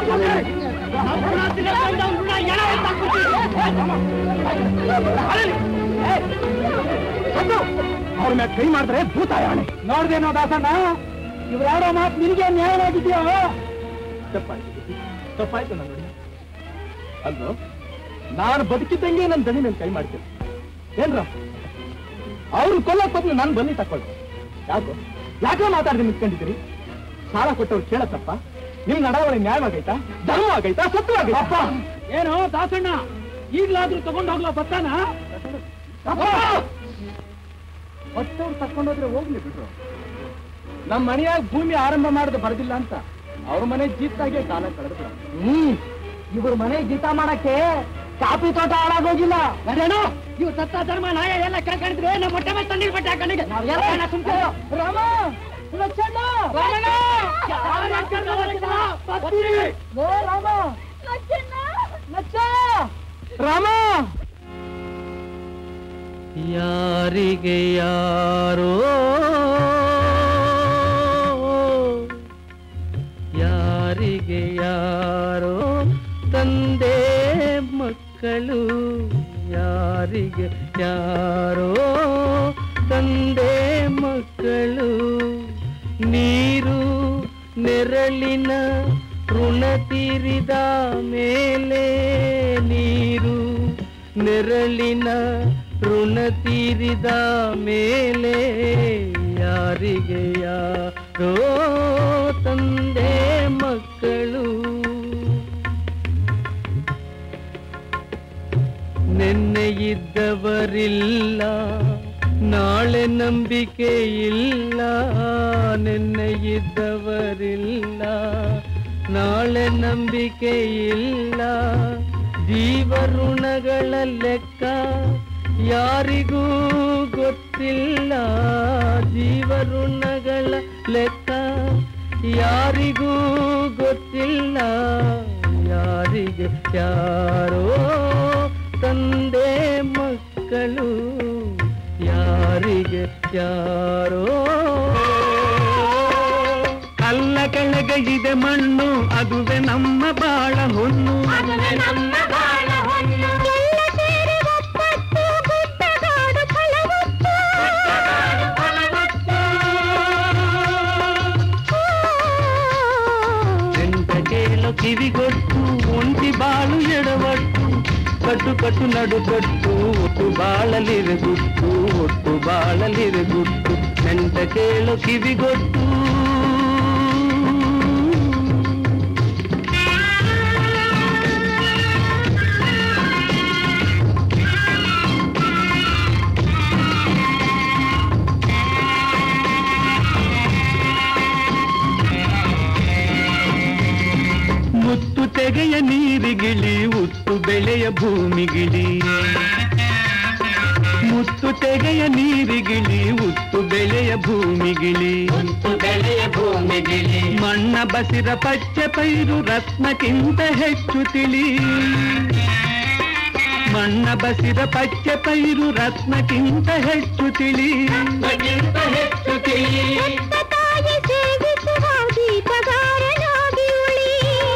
ಅವ್ರ ಮೇಲೆ ಕೈ ಮಾಡಿದ್ರೆ ಭೂತಾಯಾಣೆ ನೋಡ್ದೇನೋ ದಾಸಣ್ಣ ಇವ್ರ್ಯಾರೋ ಮಾತು ನಿನಗೆ ನ್ಯಾಯವಾಗಿದೆಯೋ ತಪ್ಪಾಯ್ತು ತಪ್ಪಾಯ್ತು ನನ್ನ ನೋಡಿ ಅಲ್ವೋ ನಾನು ಬದುಕಿದ್ದಂಗೆ ನನ್ನ ದಣಿ ನನ್ನ ಕೈ ಮಾಡ್ತೀನಿ ಏನ್ರ ಅವ್ರನ್ನ ಕೊಲ್ಲಕ್ ಬದಲು ನಾನು ಬನ್ನಿ ತಕೊಳ್ತೀನಿ ಯಾಕೋ ಯಾಕೋ ಮಾತಾಡ್ದೆ ನಿಂತ್ಕೊಂಡಿದ್ದೀರಿ ಸಾಲ ಕೊಟ್ಟವ್ರು ಕೇಳತ್ತಪ್ಪ ನಿಮ್ ನಡವಳಿ ನ್ಯಾಯವಾಗೈತಾ ಧರ್ಮ ಆಗೈತಾ ಸತ್ಯವಾಗೈತ ಏನೋ ದಾಸಣ್ಣ ಈಗ್ಲಾದ್ರೂ ತಗೊಂಡ್ ಹೋಗ್ಲೋ ಬತ್ತಾನ ಹೊಟ್ಟವ್ರು ತಕೊಂಡೋದ್ರೆ ಹೋಗ್ಲಿ ಬಿಡ್ರು ನಮ್ಮ ಮನೆಯಾಗ ಭೂಮಿ ಆರಂಭ ಮಾಡೋದು ಬರದಿಲ್ಲ ಅಂತ ಅವ್ರ ಮನೆ ಜೀತಾಗೆ ಕಾಲ ಕಳೆದ್ರು ಹ್ಮ್ ಇವ್ರ ಮನೆ ಜೀತ ಮಾಡಕ್ಕೆ ಕಾಫಿ ತೋಟ ಹಾಳಾಗೋಗಿಲ್ಲ ಅದೇನೋ ಇವು ಸತ್ತ ಧರ್ಮ ನಾಯ ಎಲ್ಲ ಕೇಳ್ಕೊಂಡಿದ್ರೆ ನಮ್ಮ ಹೊಟ್ಟೆ ಮೇಲೆ ತಂದಿಲ್ ಬಟ್ಟೆ ಹಾಕೊಂಡಿಗೆ ನಾವೆಲ್ಲ ಸುಮ್ಕೆ ರಾಮ ಲಕ್ಷಣ್ಣ ರಾಮಣ್ಣ! ಯಾರು ಲಕ್ಷಣ್ಣ ಲಕ್ಷಣ? ಬರ್ತೀರಿ. ಲೇ ರಾಮ ಲಕ್ಷ ರಾಮ ಯಾರಿಗೆ ಯಾರೋ ಯಾರಿಗೆ ಯಾರೋ ತಂದೆ ಮಕ್ಕಳು ಯಾರಿಗೆ ಯಾರೋ ತಂದೆ ಮಕ್ಕಳು ನೀರು ನೆರಳಿನ ಋಣ ತೀರಿದ ಮೇಲೆ ನೀರು ನೆರಳಿನ ಋಣ ತೀರಿದ ಮೇಲೆ ಯಾರಿಗೆ ಯಾರೋ ತಂದೆ ಮಕ್ಕಳು ನೆನ್ನೆ ಇದ್ದವರಿಲ್ಲ ನಾಳೆ ನಂಬಿಕೆ ಇಲ್ಲ ನೆನ್ನೆ ಇದ್ದವರಿಲ್ಲ ನಾಳೆ ನಂಬಿಕೆ ಇಲ್ಲ ಜೀವಋಣಗಳ ಲೆಕ್ಕ ಯಾರಿಗೂ ಗೊತ್ತಿಲ್ಲ ಜೀವಋಣಗಳ ಲೆಕ್ಕ ಯಾರಿಗೂ ಗೊತ್ತಿಲ್ಲ ಯಾರಿಗೆ ಯಾರೋ ತಂದೆ ಮಕ್ಕಳು ಯಾರಿಗೆ ಯಾರೋ ಕಲ್ಲ ಕೆಳಗೆ ಇದೆ ಮಣ್ಣು ಅದುವೆ ನಮ್ಮ ಬಾಳ ಹೊನ್ನು ನಮ್ಮ ಬಾಳ ಹೊನ್ನು ಎಲ್ಲ ಸೇರಿ ಒಪ್ಪತ್ತು ಗುಡ್ಡಗಾಡು ಫಲವತ್ತು ಎಂಟ ಕೇಳು ಕಿವಿಗೊಟ್ಟು ಒಂಟಿ ಬಾಳು ಎಡವಟ್ಟು ಕಟ್ಟು ಕಟ್ಟು ನಡು ಕಟ್ಟು ಒಟ್ಟು ಬಾಳಲಿರೆ ಗುಟ್ಟು ಒಟ್ಟು ಬಾಳಲಿರೆ ಗುಟ್ಟು ಎಂಟ ಕೇಳು ಕಿವಿಗೊಟ್ಟು ಮುತ್ತು ತೆಗೆಯ ನೀರಿಗಿಳಿ ಉತ್ತು ಬೆಳೆಯ ಭೂಮಿಗಿಳಿ ಮುತ್ತು ತೆಗೆಯ ನೀರಿಗಿಳಿ ಉತ್ತು ಬೆಳೆಯ ಭೂಮಿಗಿಳಿ ಉತ್ತು ಬೆಳೆಯ ಭೂಮಿಗಿಳಿ ಮಣ್ಣ ಬಸಿರ ಪಚ್ಚೆ ಪೈರು ರತ್ನಕ್ಕಿಂತ ಹೆಚ್ಚು ತಿಳಿ ಮಣ್ಣ ಬಸಿರ ಪಚ್ಚೆ ಪೈರು ರತ್ನಕ್ಕಿಂತ ಹೆಚ್ಚು ತಿಳಿ ಹೆಚ್ಚು ತಿಳಿ ಹೆತ್ತ ತಾಯಿ ಸೇವಿಸುವ ದೀಪಗಾರನಾಗಿ ಉಳಿ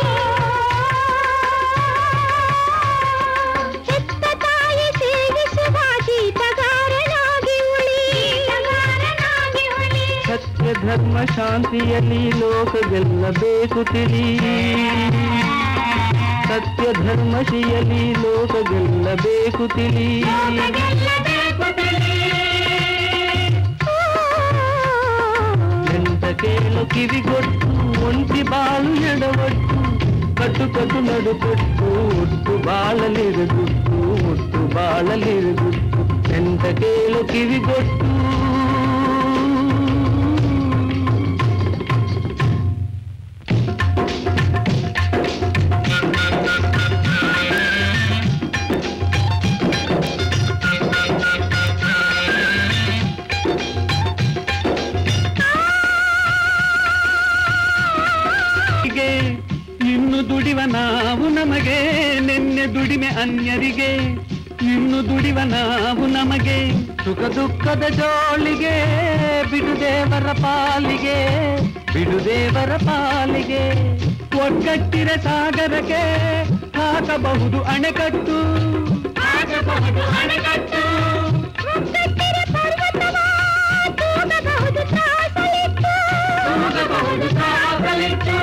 ಹೆತ್ತ ತಾಯಿ ಸೇವಿಸುವ ದೀಪಗಾರನಾಗಿ ಉಳಿ ಉಳಿ ಸತ್ಯ ಧರ್ಮ ಶಾಂತಿಯಲ್ಲಿ ಲೋಕ ಗೆಲ್ಲಬೇಕು ತಿಳಿ ಸತ್ಯ ಧರ್ಮಶಿಯಲಿ ಲೋಕ ಗೆಲ್ಲಬೇಕು ತಿಳಿ ಎಂತ ಕೇಳು ಕಿವಿಗೊಟ್ಟು ಒಂಟಿ ಬಾಳು ಎಡವಟ್ಟು ಕಟ್ಟು ಕಟ್ಟು ನಡುಕಟ್ಟು ಒಟ್ಟು ಬಾಳಲಿರುಗುಟ್ಟು ಒಟ್ಟು ಬಾಳಲಿರುಗುಟ್ಟು ಎಂತ ಕೇಳು ಕಿವಿಗೊಟ್ಟು ಗೆ ಇನ್ನು ದುಡಿವ ನಾವು ನಮಗೆ ನಿನ್ನೆ ದುಡಿಮೆ ಅನ್ಯರಿಗೆ ಇನ್ನು ದುಡಿವ ನಾವು ನಮಗೆ ಸುಖ ದುಃಖದ ಜೋಳಿಗೆ ಬಿಡು ದೇವರ ಪಾಲಿಗೆ ಬಿಡು ದೇವರ ಪಾಲಿಗೆ ಒಗ್ಗಟ್ಟಿರ ಸಾಗರಕ್ಕೆ ಹಾಕಬಹುದು ಅಣೆಕಟ್ಟು ಹಾಕಬಹುದು ಅಣೆಕಟ್ಟು ಒಗ್ಗಟ್ಟಿರ ಪರ್ವತವ ತೂಗಬಹುದು ತ್ರಾಸಲಿಟ್ಟು ತೂಗಬಹುದು ಸಾಗಲಿಟ್ಟು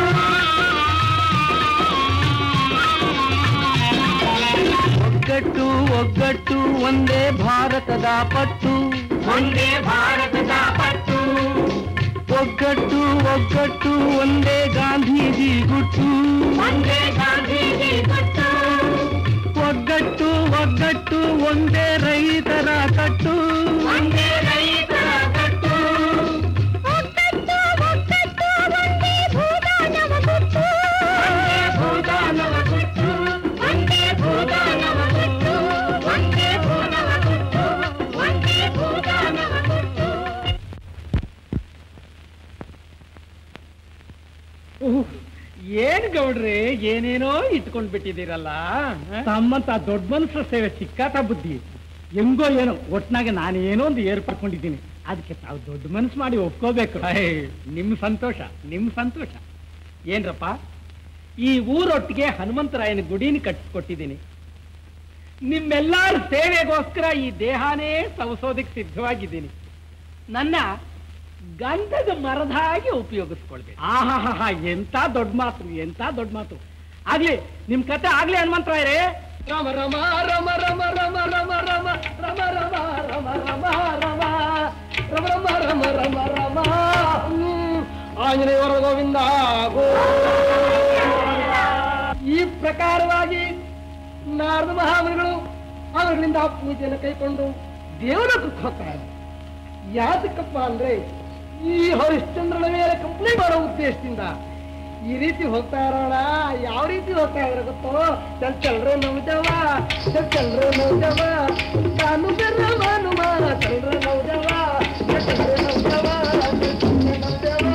ಒಗ್ಗಟ್ಟು ಒಗ್ಗಟ್ಟು ಒಂದೇ ಭಾರತದ ಪಟ್ಟು ಒಂದೇ ಭಾರತದ ಪಟ್ಟು ಒಗ್ಗಟ್ಟು ಒಗ್ಗಟ್ಟು ಒಂದೇ ಗಾಂಧೀಜಿ ಗುಟ್ಟು ಒಂದೇ ಗಾಂಧೀಜಿ ಗುಟ್ಟು ಒಗ್ಗಟ್ಟು ಒಗ್ಗಟ್ಟು ಒಂದೇ ರೈತರ ಕಟ್ಟು ಒಂದೇ ರೈತರ ಕಟ್ಟು ಒಗ್ಗಟ್ಟು ಒಗ್ಗಟ್ಟು ಒಂದೇ ಭೂದಾನವ ಗುಟ್ಟು ಭೂದಾನವ ಗುಟ್ಟು ಒಂದೇ ಭೂದಾನವ ಏನ್ ಗೌಡ್ರೆ ಏನೇನೋ ಇಟ್ಕೊಂಡ್ ಬಿಟ್ಟಿದ್ದೀರಲ್ಲ ತಮ್ಮಂತ ದೊಡ್ಡ ಮನುಷ್ಯರ ಸೇವೆ ಸಿಕ್ಕಾತ ಬುದ್ಧಿ ಹೆಂಗೋ ಏನೋ ಒಟ್ನಾಗೆ ನಾನೇನೋ ಒಂದು ಏರ್ಪಡ್ಕೊಂಡಿದ್ದೀನಿ ಅದಕ್ಕೆ ತಾವು ದೊಡ್ಡ ಮನಸ್ಸು ಮಾಡಿ ಒಪ್ಕೋಬೇಕು ಐ, ನಿಮ್ ಸಂತೋಷ ನಿಮ್ ಸಂತೋಷ ಏನ್ರಪ್ಪ ಈ ಊರೊಟ್ಟಿಗೆ ಹನುಮಂತರಾಯನ ಗುಡಿನ ಕಟ್ಟಿಸ್ಕೊಟ್ಟಿದ್ದೀನಿ ನಿಮ್ಮೆಲ್ಲರ ಸೇವೆಗೋಸ್ಕರ ಈ ದೇಹನೇ ಸವಸೋದಕ್ಕೆ ಸಿದ್ಧವಾಗಿದ್ದೀನಿ ನನ್ನ ಗಂಧದ ಮರದ ಹಾಗೆ ಉಪಯೋಗಿಸ್ಕೊಳ್ಬೇಕು ಆಹಾ ಎಂತ ದೊಡ್ಡ ಮಾತು ಎಂತ ದೊಡ್ಡ ಮಾತು ಆಗ್ಲಿ ನಿಮ್ ಕತೆ ಆಗ್ಲಿ ಹನುಮಂತರಾಯರೇ ರಮ ರಮ ರಮ ರಮ ರಮ ರಮ ರಮ ರಮ ರಮ ರಮ ರಮ ರಮ ರಮ ರಮ ರಮ ರಮ ರಮ ಹ್ಮ್. ಆಂಜನೇಯವರ ಗೋವಿಂದ ಗೋ ಈ ಪ್ರಕಾರವಾಗಿ ನಾರದ ಮಹಾಮನಿಗಳು ಅವರುಗಳಿಂದ ಪೂಜೆಯನ್ನು ಕೈಕೊಂಡು ದೇವರ ಹೋಗ್ತಾರೆ ಯಾತಕ್ಕಪ್ಪ ಅಂದ್ರೆ ಈ ಹರಿಶ್ಚಂದ್ರನ ಮೇಲೆ ಕಂಪ್ಲೇಂಟ್ ಮಾಡೋ ಉದ್ದೇಶದಿಂದ ಈ ರೀತಿ ಹೋಗ್ತಾ ಇರೋಣ ಯಾವ ರೀತಿ ಹೋಗ್ತಾ ಇದ್ರೆ ಗೊತ್ತೋ ಚಲ್ ಚಲ್ರೆ ನೌಜವ ಚಲ್ ಚಲ್ರೆ ನೌಜವ ನಾನು ಬೆರ್ರ ಮಾನುಮ ಚಲ್ರೆ ನೌಜವ ಚಲ್ ಚಲ್ರೆ ನೌಜವ ಚಲ್ ಚಲ್ರೆ ನೌಜವ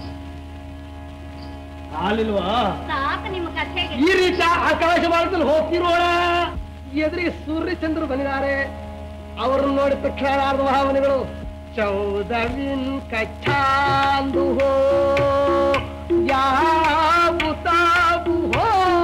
ಹಾಲಿಲ್ವಾ ಸಾಕು ನಿಮ್ಮ ಕಥೆಗೆ ಈ ರೀತಿ ಆಕಾಶ ಮಾರ್ಗದಲ್ಲಿ ಹೋಗ್ತಿರೋಣ ಎದುರಿಗೆ ಸೂರ್ಯಚಂದ್ರ ಬಂದಿದ್ದಾರೆ ಅವರನ್ನು ನೋಡಿದ ತಕ್ಷಣ ನಾರದ ಮಹಾಮನಿಗಳು ಚೌದವಿನ್ ಕಚ್ಚಾಂದು ಹೋ ಯಾವು ತಾವು ಹೋ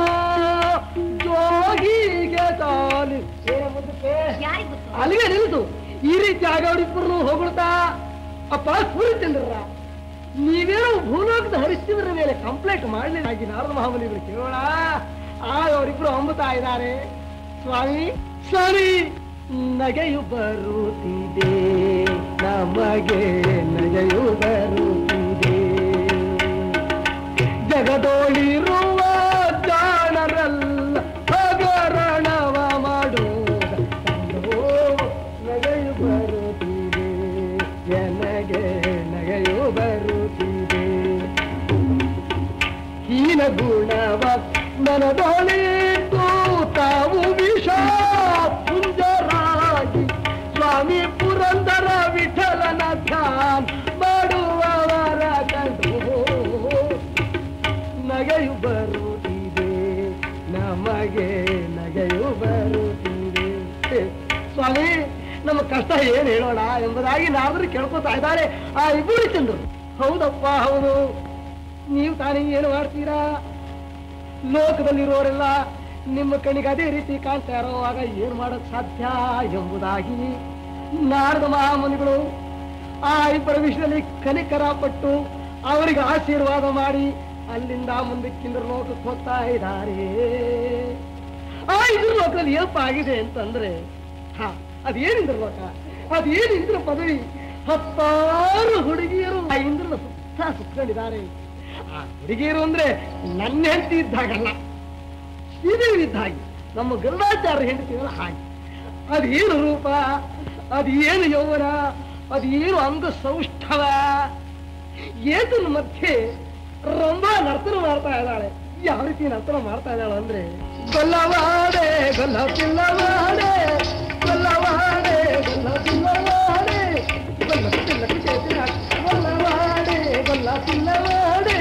ಜೋಗಿಗೆ ತಾಲಿ ಏನ ಮುಂದಕ್ಕೆ ಯಾರಿಗ್ ಗೊತ್ತು ಅಲ್ಲಿಗೆ ನಿಲ್ತು ಈ ರೀತಿ ಆಗವರಿಬ್ಬರನ್ನು ಹೊಗಳ್ತಾ ಅಪ್ಪ ಸೂರ್ಯಚಂದ್ರರ ನೀವೇನೋ ಭೂಲೋಕದ ಹರಿಶ್ಚಂದ್ರನ ಮೇಲೆ ಕಂಪ್ಲೇಂಟ್ ಮಾಡಲಿಲ್ಲ ಹಾಗೆ ನಾರದ ಮಹಾಮನಿಗಳು ಕೇಳೋಣ ಆಗ ಅವರಿಬ್ರು ಅಂಬುತ್ತಾ ಇದ್ದಾರೆ ಸ್ವಾಮಿ ಸ್ವಾಮಿ ನಗೆಯು ಬರುತ್ತಿದೆ ನಮಗೆ ನಗೆಯು ಬರುತ್ತಿದೆ ಜಗದೋಳಿರುವ ಜಾಣರಲ್ಲ ಹಗರಣವ ಮಾಡುವ ನಗೆಯು ಬರುತ್ತಿದೆ ನನಗೆ ನಗೆಯು ಬರುತ್ತಿದೆ ಹೀನ ಗುಣವ ನನದೊಳಿತು ತಾವು ವಿಷ ಪುಂಜರಾಗಿ ಸ್ವಾಮಿ ಪುರಂದರ ವಿಠಲನ ಧ್ಯಾನ ಮಾಡುವವರ ಕಂಡು ನಗೆಯು ಬರುತ್ತಿದೆ ನಮಗೆ ನಗೆಯು ಬರುತ್ತಿದೆ ಹೇ, ಸ್ವಾಮಿ ನಮ್ಮ ಕಷ್ಟ ಏನ್ ಹೇಳೋಣ ಎಂಬುದಾಗಿ ನಾವಾದ್ರೂ ಕೇಳ್ಕೊತಾ ಇದ್ದಾರೆ ಆ ಇಬ್ಬರು ಚಂದ್ರು ಹೌದಪ್ಪ ಹೌದು ನೀವು ತಾನೇ ಏನು ಮಾಡ್ತೀರಾ ಲೋಕದಲ್ಲಿರೋರೆಲ್ಲ ನಿಮ್ಮ ಕಣ್ಣಿಗೆ ಅದೇ ರೀತಿ ಕಾಣ್ತಾ ಇರೋವಾಗ ಏನು ಮಾಡೋಕ್ ಸಾಧ್ಯ ಎಂಬುದಾಗಿ ನಾರದ ಮಹಾಮುನಿಗಳು ಆ ಇಬ್ಬರ ವಿಷಯದಲ್ಲಿ ಕನಿಕರ ಪಟ್ಟು ಅವರಿಗೆ ಆಶೀರ್ವಾದ ಮಾಡಿ ಅಲ್ಲಿಂದ ಮುಂದಕ್ಕಿಂದ ಲೋಕಕ್ಕೆ ಹೋಗ್ತಾ ಇದ್ದಾರೆ ಆ ಇಂದ್ರ ಲೋಕದಲ್ಲಿ ಏನಪ್ಪ ಆಗಿದೆ ಅಂತಂದ್ರೆ ಹ ಅದೇನು ಇಂದ್ರ ಲೋಕ ಅದೇನು ಇಂದ್ರ ಪದವಿ ಹತ್ತಾರು ಹುಡುಗಿಯರು ಆ ಇಂದ್ರನ ಸುತ್ತ ಸುತ್ಕೊಂಡಿದ್ದಾರೆ ಆ ಹುಡುಗಿಯರು ಅಂದ್ರೆ ನನ್ನ ಹೆಂಡತಿ ಇದ್ದಾಗಲ್ಲ ಇದು ಇದ್ದ ಹಾಗೆ ನಮ್ಮ ಗರುಡಾಚಾರ್ಯ ಹೆಂಡತಿಯಲ್ಲ ಹಾಗೆ ಅದೇನು ರೂಪ ಅದೇನು ಯೌವನ ಅದೇನು ಅಂಗ ಸೌಷ್ಠವ ಏತನ ಮಧ್ಯೆ ರಂಭ ನರ್ತನ ಮಾಡ್ತಾ ಇದ್ದಾಳೆ ಯಾವ ರೀತಿ ನರ್ತನ ಮಾಡ್ತಾ ಇದ್ದಾಳೆ ಅಂದ್ರೆ ಗೊಲ್ಲವಾಡೆ ಗೊಲ್ಲ ಪಿಲ್ಲವಾಡೆ ಗೊಲ್ಲವಾಡೆ ಗೊಲ್ಲ ಪಿಲ್ಲವಾಡೆ ಗೊಲ್ಲ ಪಿಲ್ಲ ಚೇತಿನ ಗೊಲ್ಲವಾಡೆ ಗೊಲ್ಲ ಪಿಲ್ಲವಾಡೆ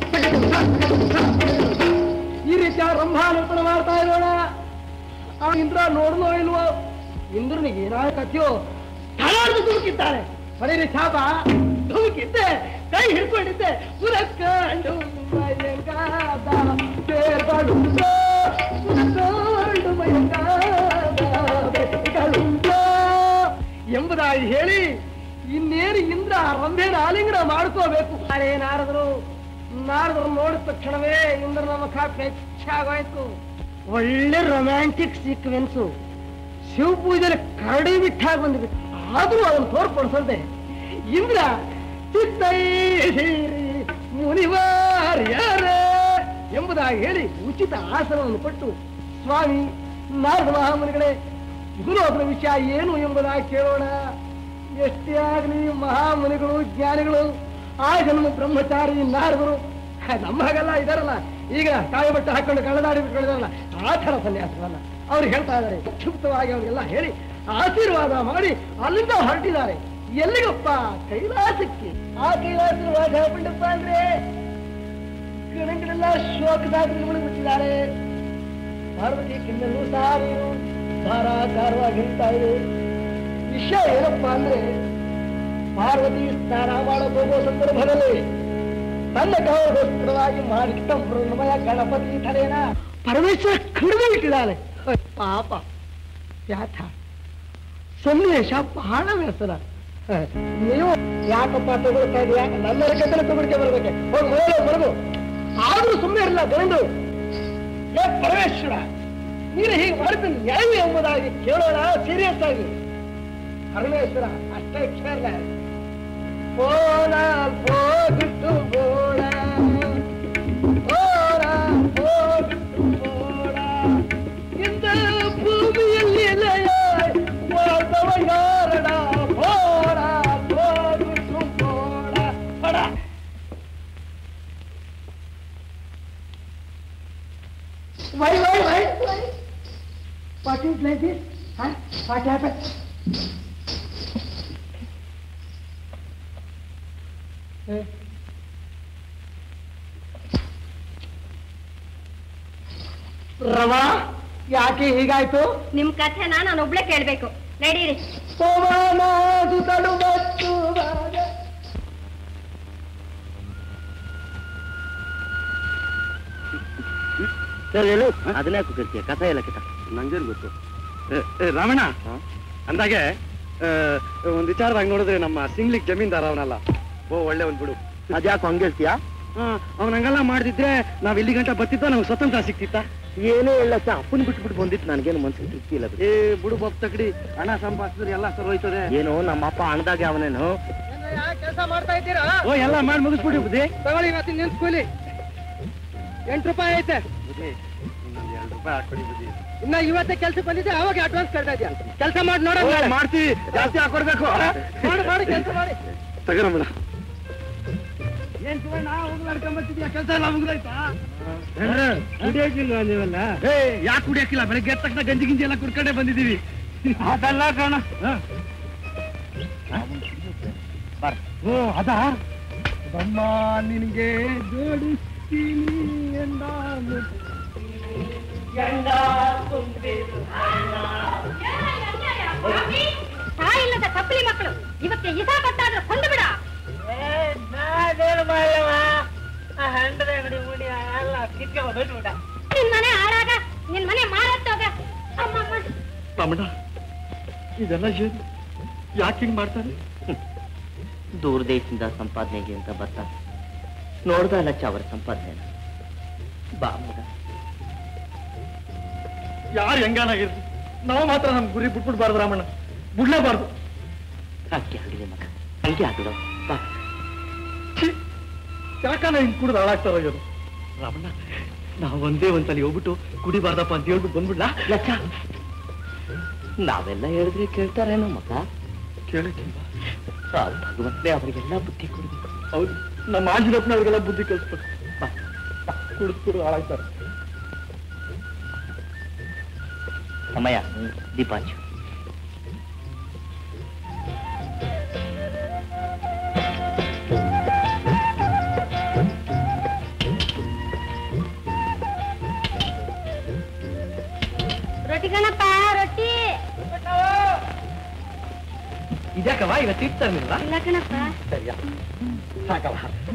ಈ ರೀತಿಯ ರಂಭ ನರ್ತನ ಮಾಡ್ತಾ ಇರೋಣ ಆ ಇಂದ್ರ ನೋಡ್ನೋ ಇಲ್ವೋ ಇಂದ್ರನಿಗೆ ಏನಾದ ಕಥೆಯೋ ತಲಾರ್ದು ಧುಮುಕಿದ್ದಾಳೆ ಹೊಡೆಯಲಿ ಛಾಪ ಧುಮುಕಿದ್ದೆ ಕೈ ಹಿಡ್ಕೊಂಡಿದ್ದೆ ಸುರಕ್ಕಂಡು ಮಯಂಗಾದ ಬೇರ್ಗಳುಂಟೋ, ಸುರಕ್ಕಂಡು ಮಯಂಗಾದ ಬೇರ್ಗಳುಂಟೋ ಎಂಬುದಾಗಿ ಹೇಳಿ ಇನ್ನೇನು ಇಂದ್ರ ರಂಭೆನ ಆಲಿಂಗನ ಮಾಡ್ಕೋಬೇಕು ಅರೇ ನಾರದರು ನಾರದರು ನೋಡಿದ ತಕ್ಷಣವೇ ಇಂದ್ರನ ಮುಖ ಹೆಚ್ಚಾಗೋಯ್ತು ಒಳ್ಳೆ ರೊಮ್ಯಾಂಟಿಕ್ ಸೀಕ್ವೆನ್ಸು ಶಿವ ಪೂಜೆಯಲ್ಲಿ ಕರಡಿ ಬಿಟ್ಟಾಗಿ ಬಂದ್ಬಿಟ್ಟು ಆದ್ರೂ ಅದನ್ನು ತೋರ್ಪಡಿಸದೆ ಇಂದ್ರ ಚಿತ್ತೈ ಮುನಿವಾರ್ಯರೇ ಎಂಬುದಾಗಿ ಹೇಳಿ ಉಚಿತ ಆಸನವನ್ನು ಕೊಟ್ಟು ಸ್ವಾಮಿ ನಾರದ ಮಹಾಮುನಿಗಳೇ ಗುರುವರ ವಿಷಯ ಏನು ಎಂಬುದಾಗಿ ಕೇಳೋಣ ಎಷ್ಟೇ ಆಗಲಿ ಮಹಾಮುನಿಗಳು ಜ್ಞಾನಿಗಳು ಆ ಜನ್ಮ ಬ್ರಹ್ಮಚಾರಿ ನಾರದರು ನಮ್ಮ ಹಾಗೆಲ್ಲ ಇದಾರಲ್ಲ ಈಗ ಕಾಯಿ ಬಟ್ಟೆ ಹಾಕೊಂಡು ಕಳೆದಾಡಿ ಬಿಟ್ಕೊಂಡಿದಾರಲ್ಲ ಆ ಥರ ಸನ್ಯಾಸವಲ್ಲ ಅವ್ರು ಹೇಳ್ತಾ ಇದ್ದಾರೆ ಕ್ಷುಪ್ತವಾಗಿ ಅವ್ರಿಗೆಲ್ಲ ಹೇಳಿ ಆಶೀರ್ವಾದ ಮಾಡಿ ಅಲ್ಲಿಂದ ಹೊರಟಿದ್ದಾರೆ ಎಲ್ಲಿಗಪ್ಪ ಕೈಲಾಸಕ್ಕೆ ಆ ಕೈಲಾಸ ಹೇಳ್ಕೊಂಡಪ್ಪ ಅಂದ್ರೆ ಎಲ್ಲ ಶೋಕದಾಗ ಮುಳುಗುತ್ತಿದ್ದಾರೆ ಪಾರ್ವತಿ ಕಿನ್ನಲ್ಲೂ ಸಹ ನೀನು ಧಾರಾಕಾರವಾಗಿ ಹೇಳ್ತಾ ಇದೆ ವಿಷಯ ಏನಪ್ಪಾ ಅಂದ್ರೆ ಪಾರ್ವತಿ ಸ್ನಾನ ಮಾಡಕ್ ಹೋಗೋ ಸಂದರ್ಭದಲ್ಲಿ ತನ್ನ ಗೌರವಸ್ತ್ರವಾಗಿ ಮಾಡಿಟ್ಟ ಮೃಣ್ಮಯ ಗಣಪತಿ ತಲೆನ ಪರಮೇಶ್ವರ ಕಡಿಮೆ ಇಟ್ಟಿದ್ದಾನೆ ಪಾಪ ವ್ಯಾಥ ಸನ್ನಿವೇಶ ಬಹಳ ವ್ಯಸನ ಹ, ನೀವು ಯಾಕಪ್ಪ ತಗೊಳ್ತಾ ಇದೀಯಾ ನನ್ನ ಕತ್ತಲೆ ತಗೊಳ್ಕೆ ಬರ್ಬೇಕೆ ಹೋಗಿ ಮರಳು ಮರಳು ಆದ್ರೂ ಸುಮ್ಮನೆ ಇರಲ್ಲ ಗಂಡು ಏ ಪರಮೇಶ್ವರ ನೀನು ಹೀಗೆ ಮಾಡಿದ ನ್ಯಾಯ ಎಂಬುದಾಗಿ ಕೇಳೋಣ ಸೀರಿಯಸ್ ಆಗಿ ಪರಮೇಶ್ವರ ಅಷ್ಟೇ ಕೇಳಲ್ಲ போன போகிட்டு போட போட போகிட்டு போட இந்த பூமியில் இலையாய் வாழ்ந்தவ யாரடா போட போகிட்டு போட போட Why, why, why, why? What is like this? Huh? What happened? ರವಾ ಯಾಕೆ ಹೀಗಾಯ್ತು ನಿಮ್ ಕಥೆನ ನಾನು ಒಬ್ಳೆ ಕೇಳ್ಬೇಕು ನಡೀರಿ ಪವನಾದುಗಳು ಮತ್ತು ಅದನ್ನೇ ಕುದಿರ್ತೀಯ ಕಥೆ ಎಲ್ಲ ಕಿತ ನಂಗೇನ್ ಗೊತ್ತು ರಾಮಣ್ಣ ಅಂದಾಗೆ ಆ, ಒಂದ್ ವಿಚಾರದಾಗ ನೋಡಿದ್ರೆ ನಮ್ಮ ಸಿಂಗ್ಲಿಕ್ ಜಮೀನ್ದಾರ ಅವನಲ್ಲ ಓ ಒಳ್ಳೆ ಒಂದ್ ಬಿಡು ಅದ್ಯಾಕೆ ಹಂಗೇಳ್ತೀಯ ಅವನ ಹಂಗೆಲ್ಲ ಮಾಡಿದ್ರೆ ನಾವ್ ಇಲ್ಲಿ ಗಂಟ ಬತ್ತಿದ್ದ ನಮ್ಗೆ ಸ್ವತಂತ್ರ ಸಿಕ್ತಿತ್ತ ಏನೋ ಹೇಳಕ್ಕ ಅಪ್ಪನ್ ಬಿಟ್ಬಿಟ್ಟು ಬಂದಿತ್ತು ನನಗೇನು ಮನ್ಸಿಗೆ ತೃಪ್ತಿ ಇಲ್ಲ ಏ ಬಿಡು ಬಪ್ ತಕಡಿ ಹಣ ಸಂಪಾದಿಸಿದ್ರೆ ಎಲ್ಲ ಸರ್ ಹೋಯ್ತದೆ ಏನು ನಮ್ಮ ಅಪ್ಪ ಹಣದಾಗೆ ಅವನೇನು ಕೆಲಸ ಮಾಡ್ತಾ ಇದ್ದೀರಾ ಓ ಎಲ್ಲ ಮಾಡಿ ಮುಗಿಸ್ಬಿಡಿ ಬುದ್ಧಿ ತಗೊಳ್ಳಿ ಇವತ್ತಿನ ನೆನ್ಸ್ಕೊಳ್ಳಿ ಎಂಟು ರೂಪಾಯಿ ಐತೆ ಇನ್ನೊಂದ್ ಎರಡು ರೂಪಾಯಿ ಹಾಕೊಡಿ ಬುದ್ಧಿ ಇನ್ನ ಇವತ್ತೇ ಕೆಲ್ಸ ಬಂದಿದೆ ಅವಾಗ ಅಡ್ವಾನ್ಸ್ ಕಳ್ತಾ ಇದೆಯಾ ಕೆಲಸ ಮಾಡಿ ನೋಡೋಣ ಓ, ಮಾಡ್ತೀವಿ ಜಾಸ್ತಿ ಹಾಕೊಡ್ಬೇಕು ಮಾಡಿ ಮಾಡಿ ಕೆಲಸ ಮಾಡಿ ತಗೋರಮ್ಮ ಏನ್ ಶಿವಣ್ಣ ಹೋಗ್ಲಾಡ್ಕೊಂಬತ್ತಿದ್ಯಾ ಕೆಲಸ ಎಲ್ಲ ಮುಗ್ದೈತಾ ಕುಡಿಯಕ್ಕಿಲ್ಲ ನೀವೆಲ್ಲ ಏ ಯಾಕೆ ಕುಡಿಯಕ್ಕಿಲ್ಲ ಬೆಳಗ್ಗೆ ಎದ್ದ ತಕ್ಷಣ ಗಂಜಿ ಗಿಂಜಿ ಎಲ್ಲ ಕುಡ್ಕೊಂಡೇ ಬಂದಿದ್ದೀವಿ ಅದಲ್ಲ ಕಾಣ ಓ ಅದ ಅಮ್ಮ ನಿನಗೆ ಜೋಡಿಸ್ತೀನಿ ಎಂದ ತಾಯಿಲ್ಲದ ಕಪ್ಪಲಿ ಮಕ್ಕಳು ಇವಕ್ಕೆ ಇಸಾ ಕೊಟ್ಟಾದ್ರೂ ಕೊಂದು ಬಿಡ ನಿನ್ ಮನೆ ಹಾಳಾಗ ನಿನ್ ಮನೆ ಮಾರತ್ತೋಗ ಅಮ್ಮಮ್ಮ ರಮಣ ಇದೆಲ್ಲ ಏನು ಯಾಕೆ ಹಿಂಗ್ ಮಾಡ್ತಾರೆ ದೂರ ದೇಶದಿಂದ ಸಂಪಾದನೆಗೆ ಅಂತ ಬರ್ತಾರೆ ನೋಡ್ದ ಲಚ್ಚ ಅವರ ಸಂಪಾದನೆ ಬಾ ಮಗ ಯಾರು ಹೆಂಗಾನಾಗಿರ್ಲಿ ನಾವು ಮಾತ್ರ ನಮ್ ಗುರಿ ಬಿಟ್ಬಿಡ್ಬಾರ್ದು ರಾಮಣ್ಣ ಬಿಡ್ಲೇಬಾರ್ದು ಹಂಗೆ ಆಗಲಿ ಮಗ ಹಂಗೆ ಆಗಲು ಬಾ ಯಾಕನ ಹಿಂಗ್ ಕುಡ್ದು ಹಾಳಾಗ್ತಾ ಇರೋದು ರಾಮಣ್ಣ ನಾವು ಒಂದೇ ಒಂದ್ಸಲಿ ಹೋಗ್ಬಿಟ್ಟು ಕುಡಿಬಾರ್ದಪ್ಪ ಅಂತ ಹೇಳ್ಬಿಟ್ಟು ಬಂದ್ಬಿಡ್ಲಾ ಲಚ್ಚ ನಾವೆಲ್ಲ ಹೇಳಿದ್ರೆ ಕೇಳ್ತಾರೇನೋ ಮಗ ಕೇಳಕ್ಕಿಲ್ವಾ ಆ ಭಗವಂತನೇ ಅವರಿಗೆಲ್ಲ ಬುದ್ಧಿ ಕೊಡ್ಬೇಕು ಹೌದು ನಮ್ಮ ಆಂಜನಪ್ಪನವ್ರಿಗೆಲ್ಲ ಬುದ್ಧಿ ಕಲಿಸ್ಬೇಕು ಬಾ, ಬಾ, ಕುಡ್ದು ಕುಡ್ದು ಹಾಳಾಗ್ತಾರೆ ಸಮಯ ದೀಪಾಂಚು ರೊಟ್ಟಿ ಕಣಪ್ಪ ರೊಟ್ಟಿ ಇದ್ಯಾಕವ ಇವತ್ತು ಇರ್ತಾನಿಲ್ಲ ಇಲ್ಲ ಕಣಪ್ಪ ಸರಿಯಾ ಸಾಕವ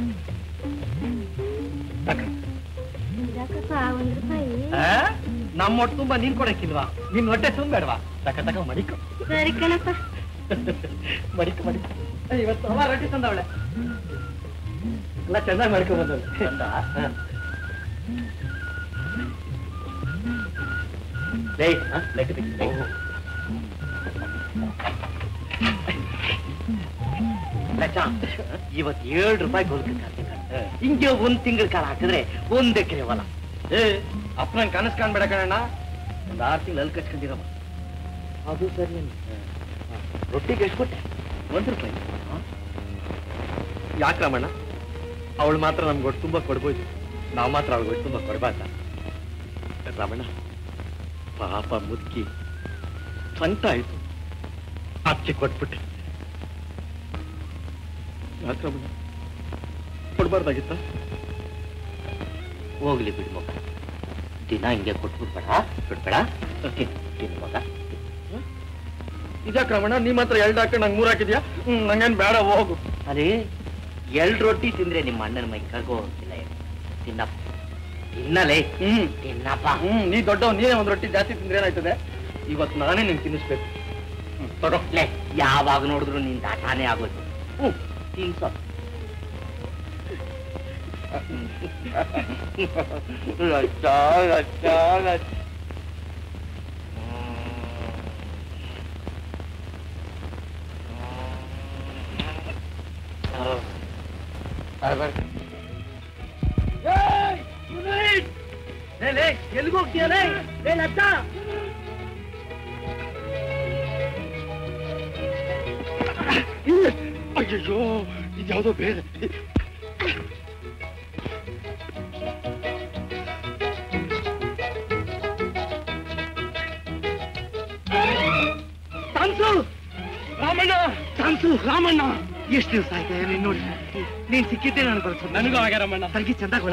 ಸಾಕ ಯಾಕಪ್ಪ ಒಂದ್ ರೂಪಾಯಿ ನಮ್ಮ ಹೊಟ್ಟೆ ತುಂಬಾ ನೀನ್ ಕೊಡಕ್ಕಿಲ್ವಾ ನಿನ್ ಹೊಟ್ಟೆ ತುಂಬಬೇಡವಾ ತಕ ತಕ ಮಡಿಕೊ ಸರಿ ಕಣಪ್ಪ ಮಡಿಕೊ ಮಡಿಕೊ ಏ, ಇವತ್ತು ಅವ ರೊಟ್ಟಿ ತಂದವಳೆ ಎಲ್ಲ ಚೆನ್ನಾಗಿ ಮಾಡ್ಕೊ ಬಂದವಳೆ ಚಂದ? ಹ. ಲೇ, ಹ? ಲೆಕ್ಕ ತೆಗಿ, ಲೇ. ಲಚ್ಚ, ಇವತ್ತು ಏಳು ರೂಪಾಯಿ ಗೋಲ್ಕ ಹಿಂಗೆ ಒಂದ್ ತಿಂಗಳ ಕಾಲ ಹಾಕಿದ್ರೆ ಒಂದ್ ಎಕರೆ ಹೊಲ ಏ ಅಪ್ಪನ ಕನಸು ಕಾಣ್ಬೇಡ ಕಣಣ್ಣ ಒಂದ್ ಆರು ತಿಂಗಳು ಅಲ್ಲಿ ಕಚ್ಕೊಂಡಿರಮ್ಮ ಅದು ಸರಿ ರೊಟ್ಟಿಗೆ ಎಷ್ಟು ಕೊಟ್ಟೆ ಒಂದ್ ರೂಪಾಯಿ ಯಾಕೆ ರಾಮಣ್ಣ ಅವಳು ಮಾತ್ರ ನಮ್ಗೆ ಒಟ್ಟು ತುಂಬಾ ಕೊಡ್ಬೋದು ನಾವು ಮಾತ್ರ ಅವಳಿಗೆ ಒಟ್ಟು ತುಂಬಾ ಕೊಡ್ಬಾರ್ದ ರಾಮಣ್ಣ ಪಾಪ ಮುದುಕಿ ಸಂಕಟ ಆಯ್ತು ಅದಕ್ಕೆ ಕೊಟ್ಬಿಟ್ಟೆ ಯಾಕೆ ರಾಮಣ್ಣ ಕೊಡ್ಬಾರ್ದಾಗಿತ್ತ ಹೋಗ್ಲಿ ಬಿಡು ಮಗ ದಿನ ಹಿಂಗೆ ಕೊಟ್ಬಿಡ್ಬೇಡ ಬಿಡ್ಬೇಡ ತಿನ್ನು ತಿನ್ನು ಮಗ ಇದ್ಯಾಕ್ ರಮಣ ನೀ ಮಾತ್ರ ಎರಡು ಹಾಕೊಂಡು ನಂಗೆ ಮೂರ್ ಹಾಕಿದ್ಯಾ ಹ್ಮ್ ನಂಗೇನ್ ಬೇಡ ಹೋಗು ಅರೇ ಎಲ್ಡ್ ರೊಟ್ಟಿ ತಿಂದ್ರೆ ನಿಮ್ಮ ಅಣ್ಣನ ಮೈ ಕರ್ಗೋ ಹೋಗ್ತಿಲ್ಲ ಏನು. ತಿನ್ನಪ್ಪ ತಿನ್ನಲೇ ಹ್ಮ್ ತಿನ್ನಪ್ಪ ಹ್ಮ್ ನೀ ದೊಡ್ಡವ್ ನೀನೇ ಒಂದ್ ರೊಟ್ಟಿ ಜಾಸ್ತಿ ತಿಂದ್ರೆ ಏನಾಯ್ತದೆ ಇವತ್ತು ನಾನೇ ನಿಂಗೆ ತಿನ್ನಿಸ್ಬೇಕು ಹ್ಮ್, ತಗೋ ಲೇ ಯಾವಾಗ ನೋಡಿದ್ರು ನಿನ್ ದಾಟಾನೇ ಆಗೋದು ಹ್ಮ್ ತಿನ್ಸೋ ಲಚ್ಚ ಲಚ್ಚ ಲಚ್ಚ ಎಲ್ಲಿಗೆ ಹೋಗ್ತೀಯಲೇ ಏ ಲಚ್ಚ ಅಯ್ಯಯ್ಯೋ ಇದ್ಯಾವುದೋ ಬೇರೆ ತಾನ್ಸು ರಾಮಣ್ಣ ತಾನ್ಸು ರಾಮಣ್ಣ ಎಷ್ಟು ದಿವಸ ಆಯ್ತಾ ನೀನ್ ನೋಡಿ ನೀನ್ ಸಿಕ್ಕಿದ್ದೆ ನಾನು ಬರ್ಸು ನನಗೂ ಹಾಗೆ ರಾಮಣ್ಣ ತರ್ಗಿ ಚಂದ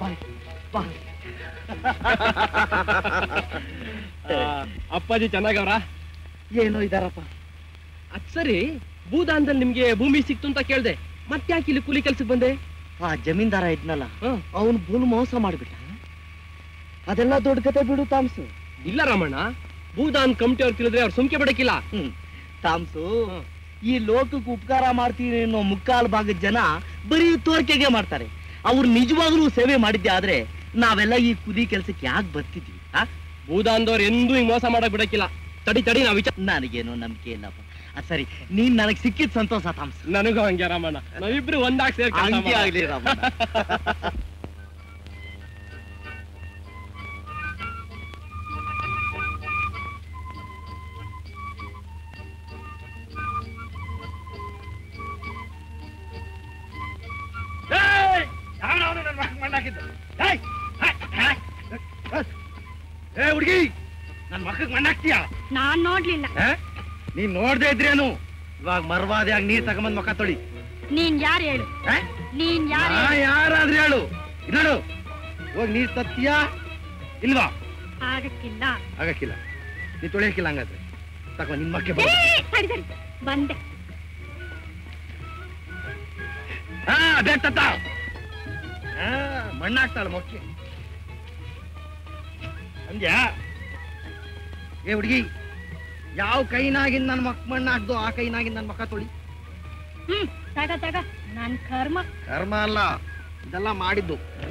ಅಪ್ಪಾಜಿ ಚೆನ್ನಾಗವ್ರ ಏನೋ ಇದಾರಪ್ಪ ಅದ್ ಸರಿ ಭೂದಾನದಲ್ಲಿ ನಿಮ್ಗೆ ಭೂಮಿ ಸಿಕ್ತು ಅಂತ ಕೇಳ್ದೆ ಮತ್ತೆ ಯಾಕೆ ಇಲ್ಲಿ ಕೂಲಿ ಕೆಲ್ಸಕ್ಕೆ ಬಂದೆ ಆ ಜಮೀನ್ದಾರ ಇದ್ನಲ್ಲ ಹ್ಮ್. ಅವನು ಬೂಲ್ ಮೋಸ ಮಾಡ್ಬಿಟ್ಟ ಅದೆಲ್ಲ ದೊಡ್ಡ ಕತೆ ಬಿಡು ತಾಮ್ಸು ಇಲ್ಲ ರಾಮಣ್ಣ ಭೂದಾನ್ ಕಮಿಟಿ ಅವ್ರು ತಿಳಿದ್ರೆ ಅವ್ರು ಸುಮ್ಕೆ ಬಿಡಕ್ಕಿಲ್ಲ ಹ್ಮ್ ತಾಮ್ಸು ಈ ಲೋಕಕ್ಕೆ ಉಪಕಾರ ಮಾಡ್ತೀನಿ ಅನ್ನೋ ಮುಕ್ಕಾಲು ಭಾಗದ ಜನ ಬರೀ ತೋರ್ಕೆಗೆ ಮಾಡ್ತಾರೆ ಅವ್ರು ನಿಜವಾಗ್ಲೂ ಸೇವೆ ಮಾಡಿದ್ದೆ ಆದ್ರೆ ನಾವೆಲ್ಲ ಈ ಕುದಿ ಕೆಲ್ಸಕ್ಕೆ ಯಾಕೆ ಬರ್ತಿದ್ವಿ ಆ? ಭೂದಾನ್ದವ್ರು ಎಂದೂ ಹಿಂಗ್ ಮೋಸ ಮಾಡಕ್ ಬಿಡಕ್ಕಿಲ್ಲ ತಡಿ ತಡಿ ನಾವ್ ವಿಚಾರ ನನಗೇನೋ ನಂಬಿಕೆ ಇಲ್ಲಪ್ಪ ಅದ್ ಸರಿ ನೀನ್ ನನಗ್ ಸಿಕ್ಕಿದ್ ಸಂತೋಷ ತಾಮ್ಸು ನನಗೂ ಹಂಗೆ ರಾಮಣ್ಣ ನಾವಿಬ್ರು ಒಂದಾಗ್ ಸೇರ್ ಕೆಲ್ಸ ಹಂಗೆ ಮಾಡೋಣ. ಆಗ್ಲಿ ರಾಮಣ್ಣ. ಏ ಹುಡುಗಿ ನನ್ ಮಕ್ಕಳಿಗೆ ಮಣ್ಣಾಕ್ತೀಯಾ ನಾನ್ ನೋಡ್ಲಿಲ್ಲ ನೀನ್ ನೋಡ್ದೇ ಇದ್ರೇನು ಇವಾಗ ಮರ್ವಾದಿಯಾಗಿ ನೀರ್ ತಗೊಂಬಂದ್ ಮಕ್ಕ ತೊಳಿ ನೀನ್ ಯಾರು ಹೇಳು ಆ? ನೀನ್ ಯಾರು ನಾ ಯಾರಾದ್ರೂ ಹೇಳು ಇದ್ ನೋಡು ಹೋಗಿ ನೀರ್ ತತ್ತೀಯಾ ಇಲ್ವಾ ಆಗಕ್ಕಿಲ್ಲ ಆಗಕ್ಕಿಲ್ಲ ನೀ ತೊಳಿಯಕ್ಕಿಲ್ಲ ಹಂಗಾದ್ರೆ ತಗೋ ನಿನ್ ಮಕ್ಕೆ ಏ, ಸರಿ ಸರಿ ಬಂದೆ ಹಾ ಅದೇ ತತ್ತ ಹಾ ಮಣ್ಣಾಕ್ತಾಳ ಮೊಕ್ಕೆ ಅಂದ್ಯಾ ಏ ಹುಡುಗಿ ಯಾವ ಕೈನಾಗಿನ್ ನನ್ ಮಕ್ ಮಣ್ಣಾಕ್ದು ಆ ಕೈನಾಗಿನ್ ನನ್ ಮಕ್ಕ ತೊಳಿ ಹ್ಮ್ ತಗ ತಗ ನನ್ ಕರ್ಮ ಕರ್ಮ ಅಲ್ಲ ಇದೆಲ್ಲ ಮಾಡಿದ್ದು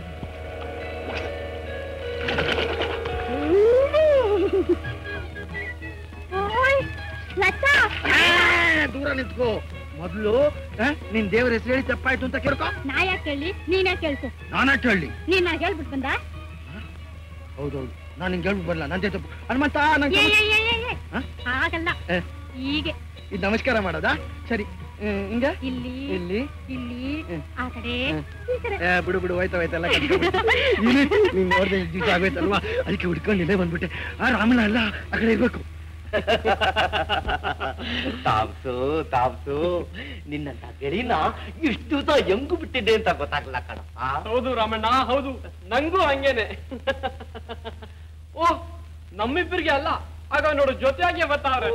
ಓಯ್ ಲಚ್ಚ ಆ, ದೂರ ನಿಂತ್ಕೋ ಮೊದ್ಲು ಆ, ನಿನ್ ದೇವ್ರ ಹೆಸರು ಹೇಳಿ ತಪ್ಪಾಯ್ತು ಅಂತ ಕೇಳ್ಕೊ ನಾ ಯಾಕೆ ಹೇಳಿ ನೀನ್ ಯಾಕೆ ಕೇಳ್ಕೊ ನಾನಾಟ್ ಹೇಳಿ ನೀನ್ ನಾ ಹೇಳ್ಬಿಟ್ ಬಂದ ಹೌದೌದು ನಾನು ನಿಂಗೆ ಹೇಳ್ಬಿಟ್ಟು ಬರಲ್ಲ ನಂದೇ ತಪ್ಪು ಹನುಮಂತ ನಂಗೆ ಏ, ಏ, ಏ, ಏ, ಏ. ಹ? ಹಾಗಲ್ಲ ಏ. ಹೀಗೆ ಇದು ನಮಸ್ಕಾರ ಮಾಡೋದಾ ಸರಿ ಹ್ಮ್, ಹಿಂಗ ಇಲ್ಲಿ ಇಲ್ಲಿ ಇಲ್ಲಿ ಹ್ಮ್. ಆ ಕಡೆ ಹ್ಮ್. ಈ ಕಡೆ ಏ, ಬಿಡು ಬಿಡು ಹೋಯ್ತಾ ಹೋಯ್ತಲ್ಲ ನೀನ್ ನೋಡ್ದೆ ಇಷ್ಟ್ ದಿವ್ಸ ಆಗೋಯ್ತಲ್ವಾ ಅದಕ್ಕೆ ಹುಡ್ಕೊಂಡು ಇಲ್ಲೇ ಬಂದ್ಬಿಟ್ಟೆ ಆ ರಾಮಣ್ಣ ಅಲ್ಲ ಆ ಕಡೆ ಇರ್ಬೇಕು ತಾಪ್ಸು ತಾಪ್ಸು ನಿನ್ನಂತ ಗೆಳಿನ ಇಷ್ಟು ದಿವಸ ಹೆಂಗು ಬಿಟ್ಟಿದ್ದೆ ಅಂತ ಗೊತ್ತಾಗ್ಲ ಕಣಪ್ಪ ಹೌದು ರಾಮಣ್ಣ ಹೌದು ನಂಗೂ ಹಂಗೇನೆ ಓ ನಮ್ಮಿಬ್ಬರಿಗೆ ಅಲ್ಲ ಆಗ ನೋಡು ಜೊತೆಯಾಗಿ ಬರ್ತಾವ್ರೆ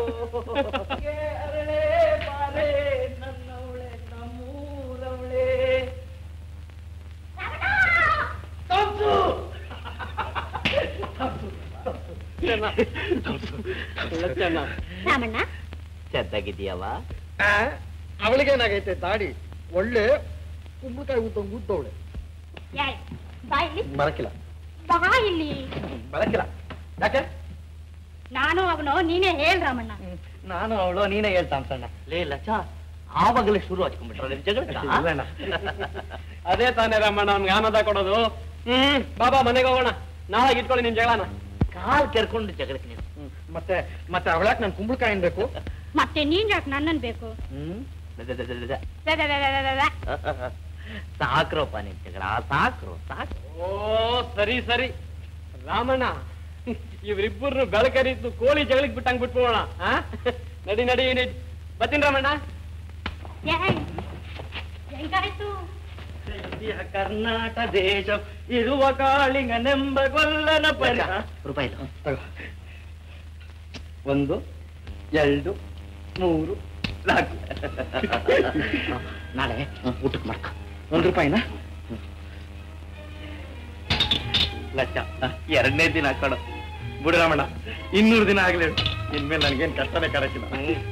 ರಾಮಣ್ಣ ಚೆನ್ನಾಗಿದೀಯವ ಅವಳಿಗೇನಾಗೈತೆ ದಾಡಿ ಒಳ್ಳೆ ಕುಂಬಳಕಾಯಿ ಉದ್ದಂಗ್ ಉದ್ದವಳೆ ಯಾಯ್ ಬಾ ಇಲ್ಲಿ ಮರಕಿಲ್ಲ ಬಾ ಇಲ್ಲಿ ಮರಕಿಲ್ಲ ಯಾಕೆ ನಾನು ಅವನು ನೀನೇ ಹೇಳ್ ರಾಮಣ್ಣ ನಾನು ಅವಳು ನೀನೇ ಹೇಳ್ತಾನ್ ಸಣ್ಣ ಲೇ ಲಚ್ಚ ಆವಾಗಲೇ ಶುರು ಹಚ್ಕೊಂಡ್ಬಿಟ್ರ ನಿಮ್ ಇಲ್ಲಣ್ಣ. ಜಗಳ ಅದೇ ತಾನೇ ರಾಮಣ್ಣ ಅವ್ನಿಗೆ ಆನಂದ ಕೊಡೋದು ಹ್ಮ್ ಬಾಬಾ ಮನೆಗೆ ಹೋಗೋಣ ನಾಳೆ ಇಟ್ಕೊಳ್ಳಿ ನಿಮ್ ಜಗಳನ ಕಾಲ್ ಕೆರ್ಕೊಂಡು ಜಗಳಕ್ಕೆ ನೀನು ಹ್ಮ್. ಮತ್ತೆ ಮತ್ತೆ ಅವಳಾಕ್ ನನ್ ಕುಂಬಳಕಾಯಿ ಅನ್ಬೇಕು ಮತ್ತೆ ನೀನ್ ಯಾಕೆ ನನ್ನನ್ ಬೇಕು ಹ್ಮ್ ದ- ದ- ದ- ದ- ದ- ದ- ದ- ದ- ದ- ದ- ದ. ಸಾಕ್ರಪ್ಪ ನಿಮ್ ಜಗಳ ಸಾಕ್ರು ಸಾಕು ಓ ಸರಿ ಸರಿ ರಾಮಣ್ಣ ಇವ್ರಿಬ್ಬರನ್ನು ಬೆಳಕರಿದ್ದು ಕೋಳಿ ಜಗಳಕ್ಕೆ ಬಿಟ್ಟಂಗ್ ಬಿಟ್ಬಿಡೋಣ ಆ? ನಡಿ ನಡಿ ನಡಿ ಬರ್ತೀನಿ ರಾಮಣ್ಣ ಯಾಯ್ ಹೆಂಗಾಯ್ತು ಪ್ರೀತಿಯ ಕರ್ನಾಟ ದೇಶ ಇರುವ ಕಾಳಿಂಗನೆಂಬ ಗೊಲ್ಲನ ಪರಿ ರೂಪಾಯಿ ಒಂದು ಎರಡು ಮೂರು ನಾಲ್ಕು ನಾಳೆ ಊಟಕ್ಕೆ ಮಾಡ್ಕ ಒಂದು ರೂಪಾಯಿನ ಲಕ್ಷ ಎರಡನೇ ದಿನ ಕಣ ಬಿಡರಾಮಣ್ಣ ಇನ್ನೂರು ದಿನ ಆಗ್ಲಿ ಇನ್ಮೇಲೆ ನನಗೇನು ಕಷ್ಟನೇ ಕರಕಿಲ್ಲ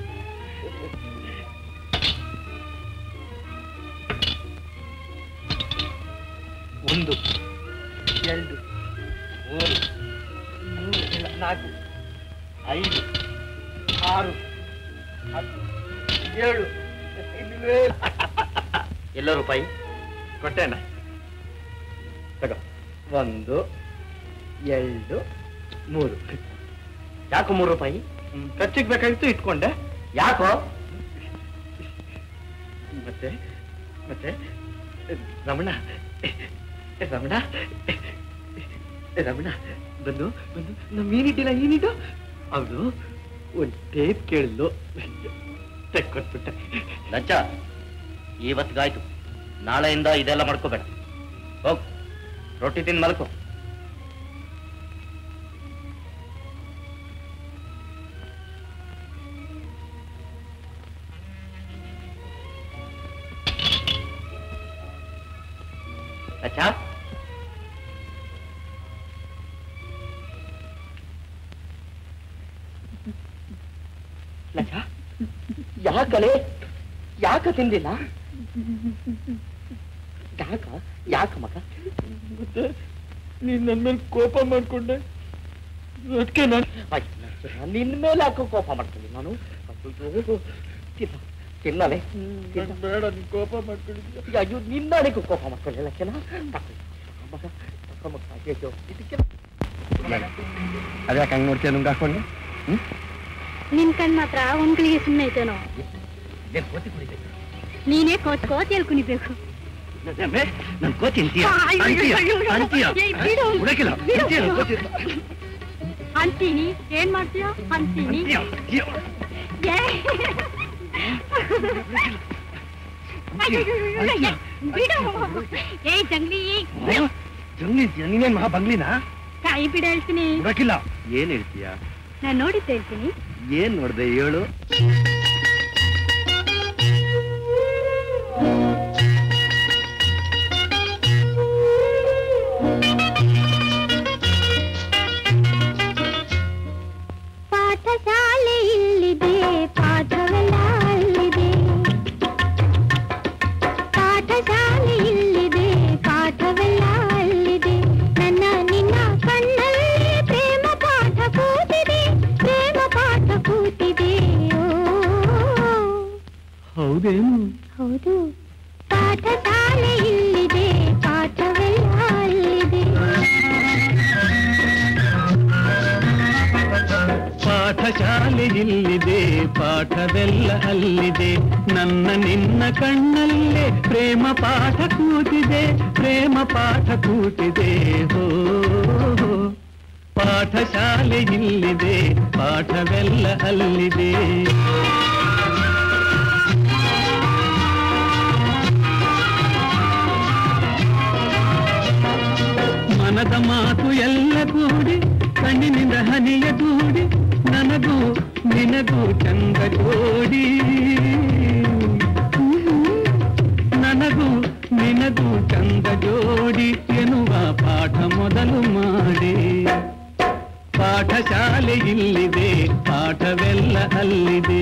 ಒಂದು ಎರಡು ಮೂರು ಮೂರು ಇಲ್ಲ, ನಾಲ್ಕು ಐದು ಆರು ಹತ್ತು ಏಳು ಎಲ್ಲ ರೂಪಾಯಿ ಕೊಟ್ಟೆನ ತಗೋ ಒಂದು ಎರಡು ಮೂರು ಯಾಕೋ ಮೂರು ರೂಪಾಯಿ ಖರ್ಚಿಗೆ ಬೇಕಾಗಿತ್ತು ಇಟ್ಕೊಂಡೆ ಯಾಕೋ ಮತ್ತೆ ಮತ್ತೆ ರಮಣ ರಮಣ ರಮಣ ಬಂದು ಬಂದು ನಮ್ಮ ಮೀನಿಟ್ಟಿಲ್ಲ ಏನಿಟ್ಟು ಹೌದು ಒಂದು ಟೇಪ್ ಕೇಳಿದ್ಲು ತೆಕ್ಕೊಟ್ಬಿಟ್ಟೆ ಲಂಚ ಇವತ್ತಿಗಾಯ್ತು ನಾಳೆಯಿಂದ ಇದೆಲ್ಲ ಮಾಡ್ಕೋಬೇಡ ಹೋಗ್ ರೊಟ್ಟಿ ತಿಂದು ಮಲ್ಕೋ ಅಚ್ಚಾ ಲಜ ಯಾಕಲೆ ಯಾಕ ತಿಂದಿಲ್ಲ ಯಾಕ ಯಾಕ ಮಗ ಮತ್ತೆ ನೀನ್ ನನ್ನ ಮೇಲೆ ಕೋಪ ಮಾಡ್ಕೊಂಡೆ ಅದಕ್ಕೆ ನಾನು ಅಯ್ಯೋ, ನಿನ್ ಮೇಲೆ ಯಾಕೋ ಕೋಪ ಮಾಡ್ತೀನಿ ನಾನು ಅಯ್ಯೋ, ತಿನ್ನ ತಿನ್ನಲೆ ತಿನ್ನ. ಬೇಡ ನೀನ್ ಕೋಪ ಮಾಡ್ಕೊಂಡಿದ್ಯ ಅಯ್ಯೋ ನಿನ್ನಡೆಗೂ ಕೋಪ ಮಾಡ್ಕೊಳ್ಳಿಲ್ಲ ಕೆಲ ಮಗ ತಕೊ ಮಗ ಅಯ್ಯೋ ಇದಕ್ಕೆ ಅದ್ಯಾಕೆ ಹಂಗ್ ನೋಡ್ತೀಯ ನುಂಗ್ ಹಾಕೊಂಡು ನಿನ್ ಕಣ್ ಮಾತ್ರ ಒಂದ್ಗಳಿಗೆ ಸುಮ್ಮನೆ ಐತೇನೋ ಇದೇನ್ ಕೋತಿ ಕುಡಿಬೇಕು ನೀನೇ ಕೋತ್ ಕೋತಿಯಲ್ಲಿ ಕುಣಿಬೇಕು ನನ್ ಕೋತಿ ಅಂತೀಯ ಅಯ್ಯೋ, ಅಯ್ಯೋ, ಅಯ್ಯೋ, ಅಯ್ಯೋ. ಅಂತೀಯ ಏಯ್, ಬಿಡು. ಉಡಕಿಲ್ಲ ಬಿಡು. ಅಂತೀಯ ನನ್ ಕೋತಿ ಅಂತೀನಿ ಏನ್ ಮಾಡ್ತೀಯ ಅಂತೀನಿ ಅಂತೀಯ ಅಂತೀಯ ಏ. ಅಯ್ಯೋ, ಅಯ್ಯೋ, ಅಯ್ಯೋ, ಅಯ್ಯೋ. ಬಿಡು ಏ ಜಂಗ್ಲಿ ಜಂಗ್ಲಿ ನೀನೇನ್ ಮಹಾ ಬಂಗ್ಲಿನಾ ಕೈ ಬಿಡ ಹೇಳ್ತೀನಿ ಉಡಕಿಲ್ಲ ಏನ್ ಹೇಳ್ತೀಯ ನಾನ್ ನೋಡಿದ್ದೆ ಹೇಳ್ತೀನಿ ಏನ್ ನೋಡ್ದೆ ಹೇಳು ಪಾಠಶಾಲೆ ಇಲ್ಲಿದೆ ಪಾಠವೆಲ್ಲ ಅಲ್ಲಿದೆ ಪಾಠಶಾಲೆ ಇಲ್ಲಿದೆ ಪಾಠವೆಲ್ಲ ಅಲ್ಲಿದೆ ನನ್ನ ನಿನ್ನ ಕಣ್ಣಲ್ಲಿ ಪ್ರೇಮ ಪಾಠ ಕೂತಿದೆ ಪ್ರೇಮ ಪಾಠ ಕೂತಿದೆ ಓ ಹೌದೇನು ಹೌದು ಪಾಠಶಾಲೆ ಇಲ್ಲಿದೆ ಪಾಠವೆಲ್ಲ ಅಲ್ಲಿದೆ ಪಾಠಶಾಲೆ ಇಲ್ಲಿದೆ ಪಾಠವೆಲ್ಲ ಅಲ್ಲಿದೆ ನನ್ನ ನಿನ್ನ ಕಣ್ಣಲ್ಲೇ ಪ್ರೇಮ ಪಾಠ ಕೂತಿದೆ ಪ್ರೇಮ ಪಾಠ ಕೂತಿದೆ ಹೋ ಹೋ. ಪಾಠಶಾಲೆ ಇಲ್ಲಿದೆ ಪಾಠವೆಲ್ಲ ಅಲ್ಲಿದೆ ಮನದ ಮಾತು ಎಲ್ಲ ಕೂಡಿ ಕಣ್ಣಿನಿಂದ ಹನಿಯ ಕೂಡಿ ನನಗೂ ನಿನಗೂ ಚಂದ ಜೋಡಿ ನನಗೂ ನಿನಗೂ ಚಂದ ಜೋಡಿ ಎನ್ನುವ ಪಾಠ ಮೊದಲು ಮಾಡಿ ಪಾಠಶಾಲೆ ಇಲ್ಲಿದೆ ಪಾಠವೆಲ್ಲ ಅಲ್ಲಿದೆ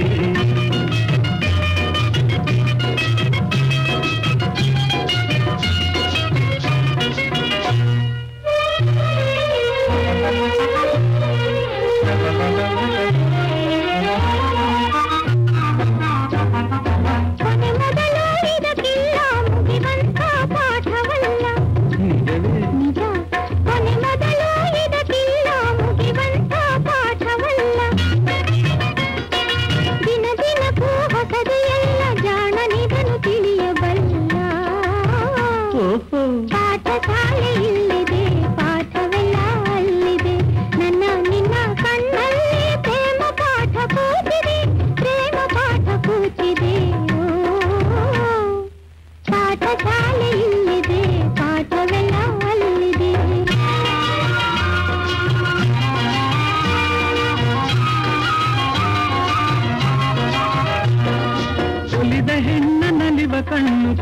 ಕೊನೆ ಮೊದಲು ಇದಕ್ಕಿಲ್ಲ ಮುಗಿವಂತ ಪಾಠವಲ್ಲ ನಿಜವೇ ನಿಜ ಕೊನೆ ಮೊದಲು ಇದಕ್ಕಿಲ್ಲ ಮುಗಿವಂತ ಪಾಠವಲ್ಲ ದಿನ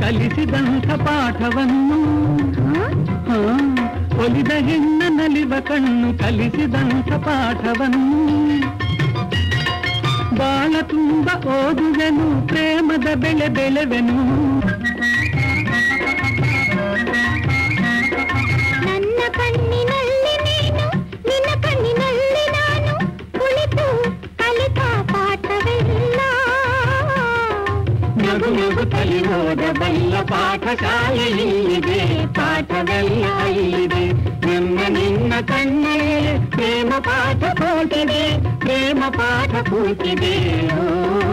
ಕಲಿಸಿದಂಥ ಪಾಠವನ್ನು ಹಾ, ಒಲಿದ ಹೆಣ್ಣ ನಲಿವ ಕಣ್ಣು ಕಲಿಸಿದಂಥ ಪಾಠವನ್ನು ಬಾಳ ತುಂಬ ಓದುವೆನು ಪ್ರೇಮದ ಬೆಳೆ ಬೆಳೆವೆನು ನನ್ನ ಕಣ್ಣಿನಲ್ಲಿ ನೀನು ನಿನ್ನ ಕಣ್ಣಿನಲ್ಲಿ ನಾನು ಕುಳಿತು ಕಲಿತ ಪಾಠವೆಲ್ಲ ನಗು ನಗು ತಲಿ ಓದಬಲ್ಲ ಪಾಠಶಾಲೆ ಇಲ್ಲಿದೆ ಪಾಠವೆಲ್ಲ ಇಲ್ಲಿದೆ ನನ್ನ ನಿನ್ನ ಕಣ್ಣಲ್ಲಿ ಪ್ರೇಮ ಪಾಠ ಕೂತಿದೆ ಪ್ರೇಮ ಪಾಠ ಕೂತಿದೆ ಓ,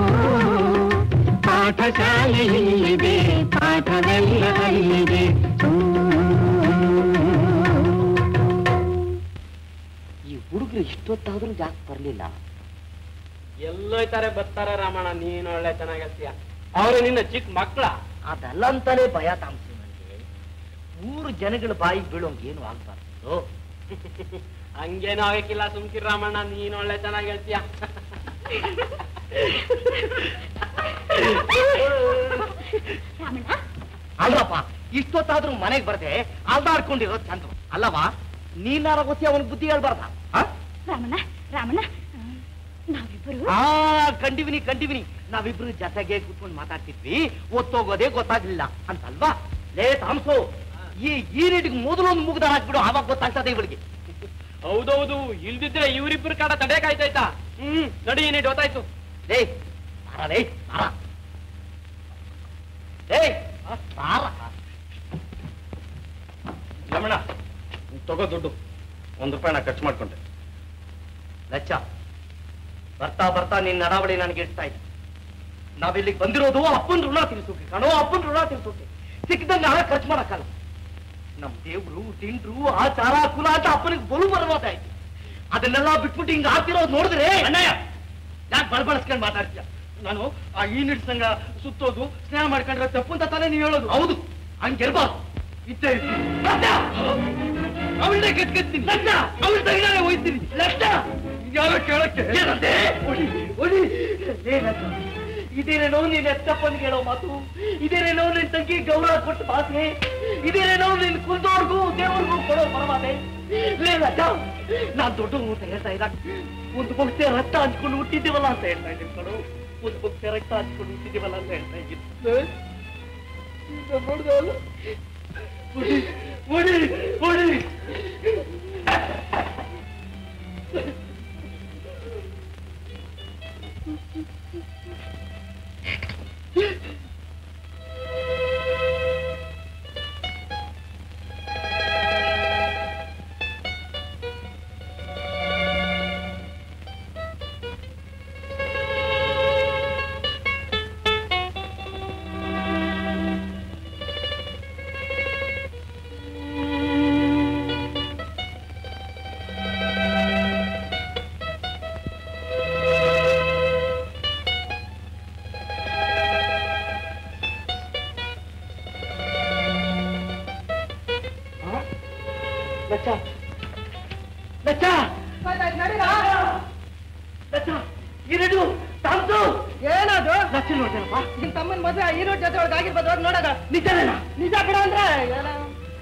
ಪಾಠಶಾಲೆ ಇಲ್ಲಿದೆ ಪಾಠವೆಲ್ಲ ಇಲ್ಲಿದೆ ಈ ಹುಡುಗರು ಇಷ್ಟೊತ್ತಾದ್ರೂ ಜಾಸ್ತಿ ಬರ್ಲಿಲ್ಲ ಎಲ್ಲೋಯ್ತಾರೆ ಬರ್ತಾರೆ ರಾಮಣ್ಣ ನೀನ್ ಒಳ್ಳೆ ಚೆನ್ನಾಗಿರ್ತೀಯ ಅವ್ರು ನಿನ್ನ ಚಿಕ್ಕ ಮಕ್ಳ ಅದಲ್ಲ ಅಂತಾನೆ ಭಯ ತಾಮಸಿ ನನಗೆ ಮೂರು ಜನಗಳ ಬಾಯಿಗೆ ಬೀಳೋಂಗೆ ಏನು ಆಗ್ಬಾರ್ದು ಹಂಗೇನೂ ಆಗಕ್ಕಿಲ್ಲ ಸುಮ್ಕಿರ್ ರಾಮಣ್ಣ ನೀನ್ ಒಳ್ಳೆ ಚೆನ್ನಾಗಿ ಹೇಳ್ತೀಯ ರಾಮಣ್ಣ ಅಲ್ರಪ್ಪ ಇಷ್ಟೊತ್ತಾದ್ರೂ ಮನೆಗೆ ಬರ್ದೆ ಅಲ್ದಾಡ್ಕೊಂಡಿರೋದು ಚಂದ ಅಲ್ಲವಾ ನೀನಾರ ಗೊತ್ತಿ ಅವನಿಗೆ ಬುದ್ಧಿ ಹೇಳ್ಬಾರ್ದ ರಾಮಣ್ಣ ರಾಮಣ್ಣ ನಾವಿಬ್ಬರು ಆ ಕಂಡಿವಿನಿ ಕಂಡಿವಿನಿ ನಾವಿಬ್ರು ಜೊತೆಗೆ ಕೂತ್ಕೊಂಡು ಮಾತಾಡ್ತಿದ್ವಿ ಒತ್ತೋಗೋದೇ ಗೊತ್ತಾಗ್ಲಿಲ್ಲ ಅಂತಲ್ವಾ ಲೇ ತಾಮ್ಸು ಈ ಈ ನೀಟಿಗೆ ಮೊದಲು ಒಂದು ಮುಗ್ದ ಹಾಕ್ಬಿಡು ಆವಾಗ ಗೊತ್ತಾಗ್ತದೆ ಇವಳಿಗೆ ಹೌದೌದು ಇಲ್ದಿದ್ರೆ ಇವ್ರಿಬ್ರು ಕಾಡ ತಡೆಯಕಾಯ್ತಾಯ್ತಾ ಹ್ಮ್ ನಡಿ ನೀಟ್ ಗೊತ್ತಾಯ್ತು ಲೇ ಬಾರ ಲೇ ಬಾರ ಲೇ ಬಾರ ರಮಣ ತಗೋ ದುಡ್ಡು ಒಂದ್ ರೂಪಾಯಿ ನಾ ಖರ್ಚು ಮಾಡ್ಕೊಂಡೆ ಲಚ್ಚ ಬರ್ತಾ ಬರ್ತಾ ನಿನ್ ನಡಾವಳಿ ನನಗೆ ಇಡ್ತಾ ಇದೆ ನಾವಿಲ್ಲಿಗೆ ಬಂದಿರೋದು ಅಪ್ಪನ ಋಣ ತೀರಿಸೋಕೆ ಕಣೋ ಅಪ್ಪನ ಋಣ ತೀರಿಸೋಕೆ ಸಿಕ್ಕಿದಂಗೆ ಹಣ ಖರ್ಚು ಮಾಡಕ್ಕಲ್ಲ ನಮ್ ದೇವ್ರು ತಿಂಡ್ರು ಆಚಾರ ಕುಲ ಅಂತ ಅಪ್ಪನಿಗೆ ಬಲು ಬರವಾದಾಯ್ತು ಅದನ್ನೆಲ್ಲ ಬಿಟ್ಬಿಟ್ಟು ಹಿಂಗ ಆಗ್ತಿರೋದು ನೋಡಿದ್ರೆ ಅಣ್ಣಯ್ಯ ಯಾಕೆ ಬಳಬಳಸ್ಕೊಂಡು ಮಾತಾಡ್ತೀಯ ನಾನು ಆ ಈ ನಿಟ್ ಸಂಘ ಸುತ್ತೋದು ಸ್ನೇಹ ಮಾಡ್ಕೊಂಡ್ರೆ ತಪ್ಪು ಅಂತ ತಾನೇ ನೀವು ಹೇಳೋದು ಹೌದು ಹಂಗಿರ್ಬಾರ್ದು ಇದ್ದೇ ಇರ್ತೀನಿ ಅವಳನ್ನೇ ಕಟ್ಕತ್ತೀನಿ ಲಕ್ಷ ಅವಳ ತಗಿದಾರೆ ಹೋಯ್ತೀನಿ ಲಕ್ಷ ಯಾರೋ ಕೇಳಕ್ಕೆ ಏನಂತೆ ಒಡಿ ಒಡಿ ಏನಂತ ಇದೇನೇನೋ ನೀನ್ ಎತ್ತಪ್ಪನ್ಗೆ ಹೇಳೋ ಮಾತು ಇದೇನೇನೋ ನಿನ್ ತಂಗಿ ಗೌರವ ಕೊಟ್ಟು ಭಾಷೆ ಇದೇನೇನೋ ನಿನ್ ಕುಲ್ದೋರ್ಗೂ ದೇವ್ರಿಗೂ ಕೊಡೋ ಪರಮಾತೆ ಲೇ ಲಜ್ಜ ನಾನ್ ದೊಡ್ಡ ಅಂತ ಹೇಳ್ತಾ ಇದ್ದ ಒಂದು ಭಕ್ತಿಯ ರಕ್ತ ಹಂಚ್ಕೊಂಡು ಹುಟ್ಟಿದ್ದೀವಲ್ಲ ಅಂತ ಹೇಳ್ತಾ ಇದ್ದೀನಿ ಕಣೋ ಒಂದು ಭಕ್ತಿಯ ರಕ್ತ ಹಂಚ್ಕೊಂಡು ಹುಟ್ಟಿದ್ದೀವಲ್ಲ ಅಂತ ಹೇಳ್ತಾ ಇದ್ದೀನಿ ನೋಡ್ದಲ್ಲ ಒಡಿ ಒಡಿ ಒಡಿ ಲಚ್ಚ ಲಚ್ಚ ಲಚ್ಚ ಇರಡು ತಾಮ್ಸು ಏನದು ಲಚ್ಚ ನೋಡ್ತೇನಪ್ಪ ನಿಮ್ ತಮ್ಮನ ಮದ್ವೆ ಹೀರೋ ಜೊತೆ ಒಳಗೆ ಆಗಿರ್ಬೋದು ಹೋಗಿ ನೋಡೋದ ನಿಜನೇನಾ ನಿಜ ಬಿಡ ಅಂದ್ರೆ ಏನೋ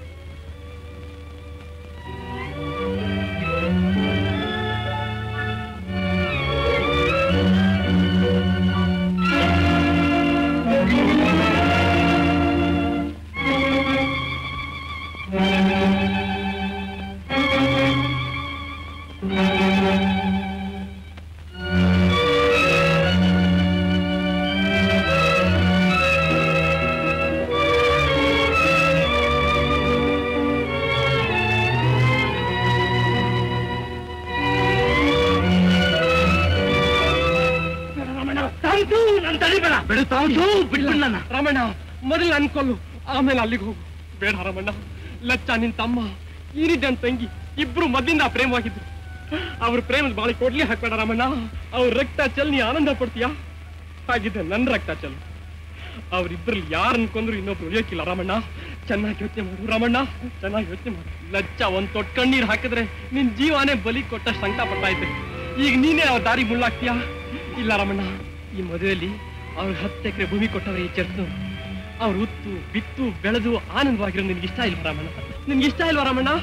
ತಾಮ್ಸು ನನ್ ತಡಿಬೇಡ ಬಿಡು ತಾಮ್ಸು ಬಿಡ್ಬಿಡ್ ನನ್ನ ರಮಣ್ಣ ಮೊದಲು ಅನ್ಕೊಲ್ಲು ಆಮೇಲೆ ಅಲ್ಲಿಗೆ ಹೋಗು ಬೇಡ ರಮಣ್ಣ ಲಚ್ಚ ನಿನ್ ತಮ್ಮ ಈ ರೀತಿ ನನ್ ತಂಗಿ ಇಬ್ರು ಮೊದ್ಲಿಂದ ಪ್ರೇಮವಾಗಿದ್ರು ಅವ್ರ ಪ್ರೇಮದ ಬಾಳಿ ಕೊಡ್ಲಿ ಹಾಕ್ಬೇಡ ರಮಣ್ಣ ಅವ್ರ ರಕ್ತ ಚೆಲ್ ನೀ ಆನಂದ ಪಡ್ತೀಯಾ ಹಾಗಿದ್ರೆ ನನ್ ರಕ್ತ ಚೆಲ್ ಅವ್ರಿಬ್ರಲ್ಲಿ ಯಾರು ಅನ್ಕೊಂಡ್ರು ಇನ್ನೊಬ್ರು ಉಳಿಯೋಕಿಲ್ಲ ರಮಣ್ಣ ಚೆನ್ನಾಗಿ ಯೋಚನೆ ಮಾಡು ರಮಣ್ಣ ಚೆನ್ನಾಗಿ ಯೋಚನೆ ಮಾಡು ಲಚ್ಚ ಒಂದ್ ತೊಟ್ ಕಣ್ಣೀರ್ ಹಾಕಿದ್ರೆ ನಿನ್ ಜೀವನೇ ಬಲಿ ಕೊಟ್ಟ ಸಂಕಟ ಪಡ್ತಾ ಇದ್ದೆ ಈಗ ನೀನೇ ಅವ್ರ ದಾರಿ ಮುಳ್ಳಾಗ್ತೀಯಾ ಇಲ್ಲ ರಮಣ್ಣ ಈ ಮದುವೆಯಲ್ಲಿ ಅವ್ರಿಗೆ ಹತ್ತು ಎಕರೆ ಭೂಮಿ ಕೊಟ್ಟವ್ರೆ ಈ ಚರ್ಚು ಅವ್ರು ಉತ್ತು ಬಿತ್ತು ಬೆಳೆದು ಆನಂದವಾಗಿರೋ ನಿನ್ಗೆ ಇಷ್ಟ ಇಲ್ವಾ ರಾಮಣ್ಣ ನಿನ್ಗೆ ಇಷ್ಟ ಇಲ್ವಾ ರಾಮಣ್ಣ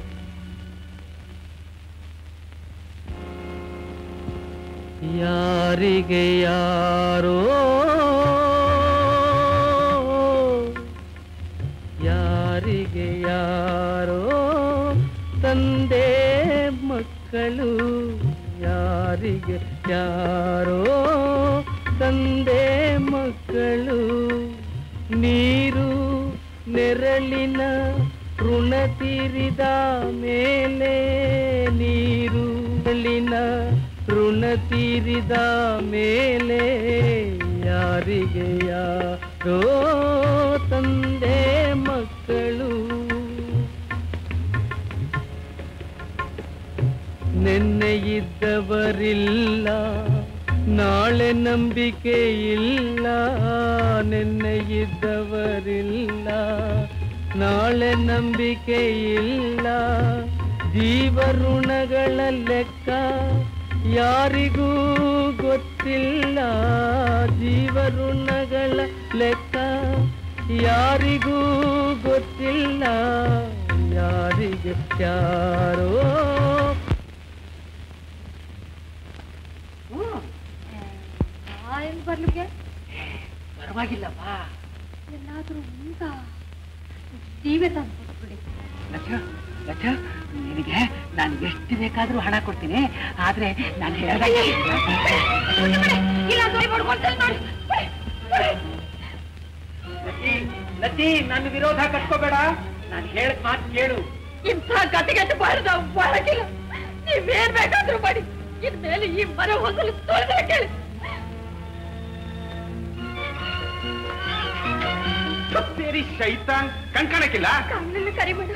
ಯಾರಿಗೆ ಯಾರೋ ಯಾರಿಗೆ ಯಾರೋ ತಂದೆ ಮಕ್ಕಳು ಯಾರಿಗೆ ಯಾರೋ ತಂದೆ ಮಕ್ಕಳು ನೀರು ನೆರಳಿನ ಋಣ ತೀರಿದ ಮೇಲೆ ನೀರು ನೆರಳಿನ ಋಣ ತೀರಿದ ಮೇಲೆ ಯಾರಿಗೆ ಯಾರೋ ತಂದೆ ಮಕ್ಕಳು ನಿನ್ನೆ ಇದ್ದವರಿಲ್ಲ ನಾಳೆ ನಂಬಿಕೆ ಇಲ್ಲ ನಿನ್ನೆ ಇದ್ದವರಿಲ್ಲ ನಾಳೆ ನಂಬಿಕೆ ಇಲ್ಲ ಜೀವಋಣಗಳ ಲೆಕ್ಕ ಯಾರಿಗೂ ಗೊತ್ತಿಲ್ಲ ಜೀವಋಣಗಳ ಲೆಕ್ಕ ಯಾರಿಗೂ ಗೊತ್ತಿಲ್ಲ ಯಾರಿಗೆ ಯಾರೋ ಹೆಂಗ್ ಬರ್ಲಿಕ್ಕೆ ಪರವಾಗಿಲ್ಲ ಬಾ ಎಲ್ಲಾದ್ರೂ ಉಂಟ ಜೀವೆ ತಂದ್ಬಿಡಿ ಲಕ್ಷ ಲಕ್ಷ ನಿನಗೆ ನಾನು ಎಷ್ಟು ಬೇಕಾದ್ರೂ ಹಣ ಕೊಡ್ತೀನಿ ಆದ್ರೆ ನಾನು ಹೇಳ್ದಂಗೆ ಇಲ್ಲ ನೋಡಿ ಮಾಡ್ಕೊಳ್ತೇನೆ ನೋಡಿ ಲತಿ, ಲತಿ ನನ್ನ ವಿರೋಧ ಕಟ್ಕೋಬೇಡ ನಾನು ಹೇಳಿದ ಮಾತು ಕೇಳು ಇಂಥ ಗತಿಗೆಟ್ಟು ಬಾರದ ಒಳಗಿಲ್ಲ ನೀವೇನ್ ಬೇಕಾದ್ರೂ ಮಾಡಿ ಇನ್ಮೇಲೆ ಈ ಮನೆ ಹೊಸಲು ತೊಳೆದ್ರೆ ಕೇಳಿ ಸೇರಿ ಶೈತಾನ್ ಕಣ್ಕಾಣಕ್ಕಿಲ್ಲ ಕಣ್ಣಲ್ಲಿ ಕರಿಬೇಡ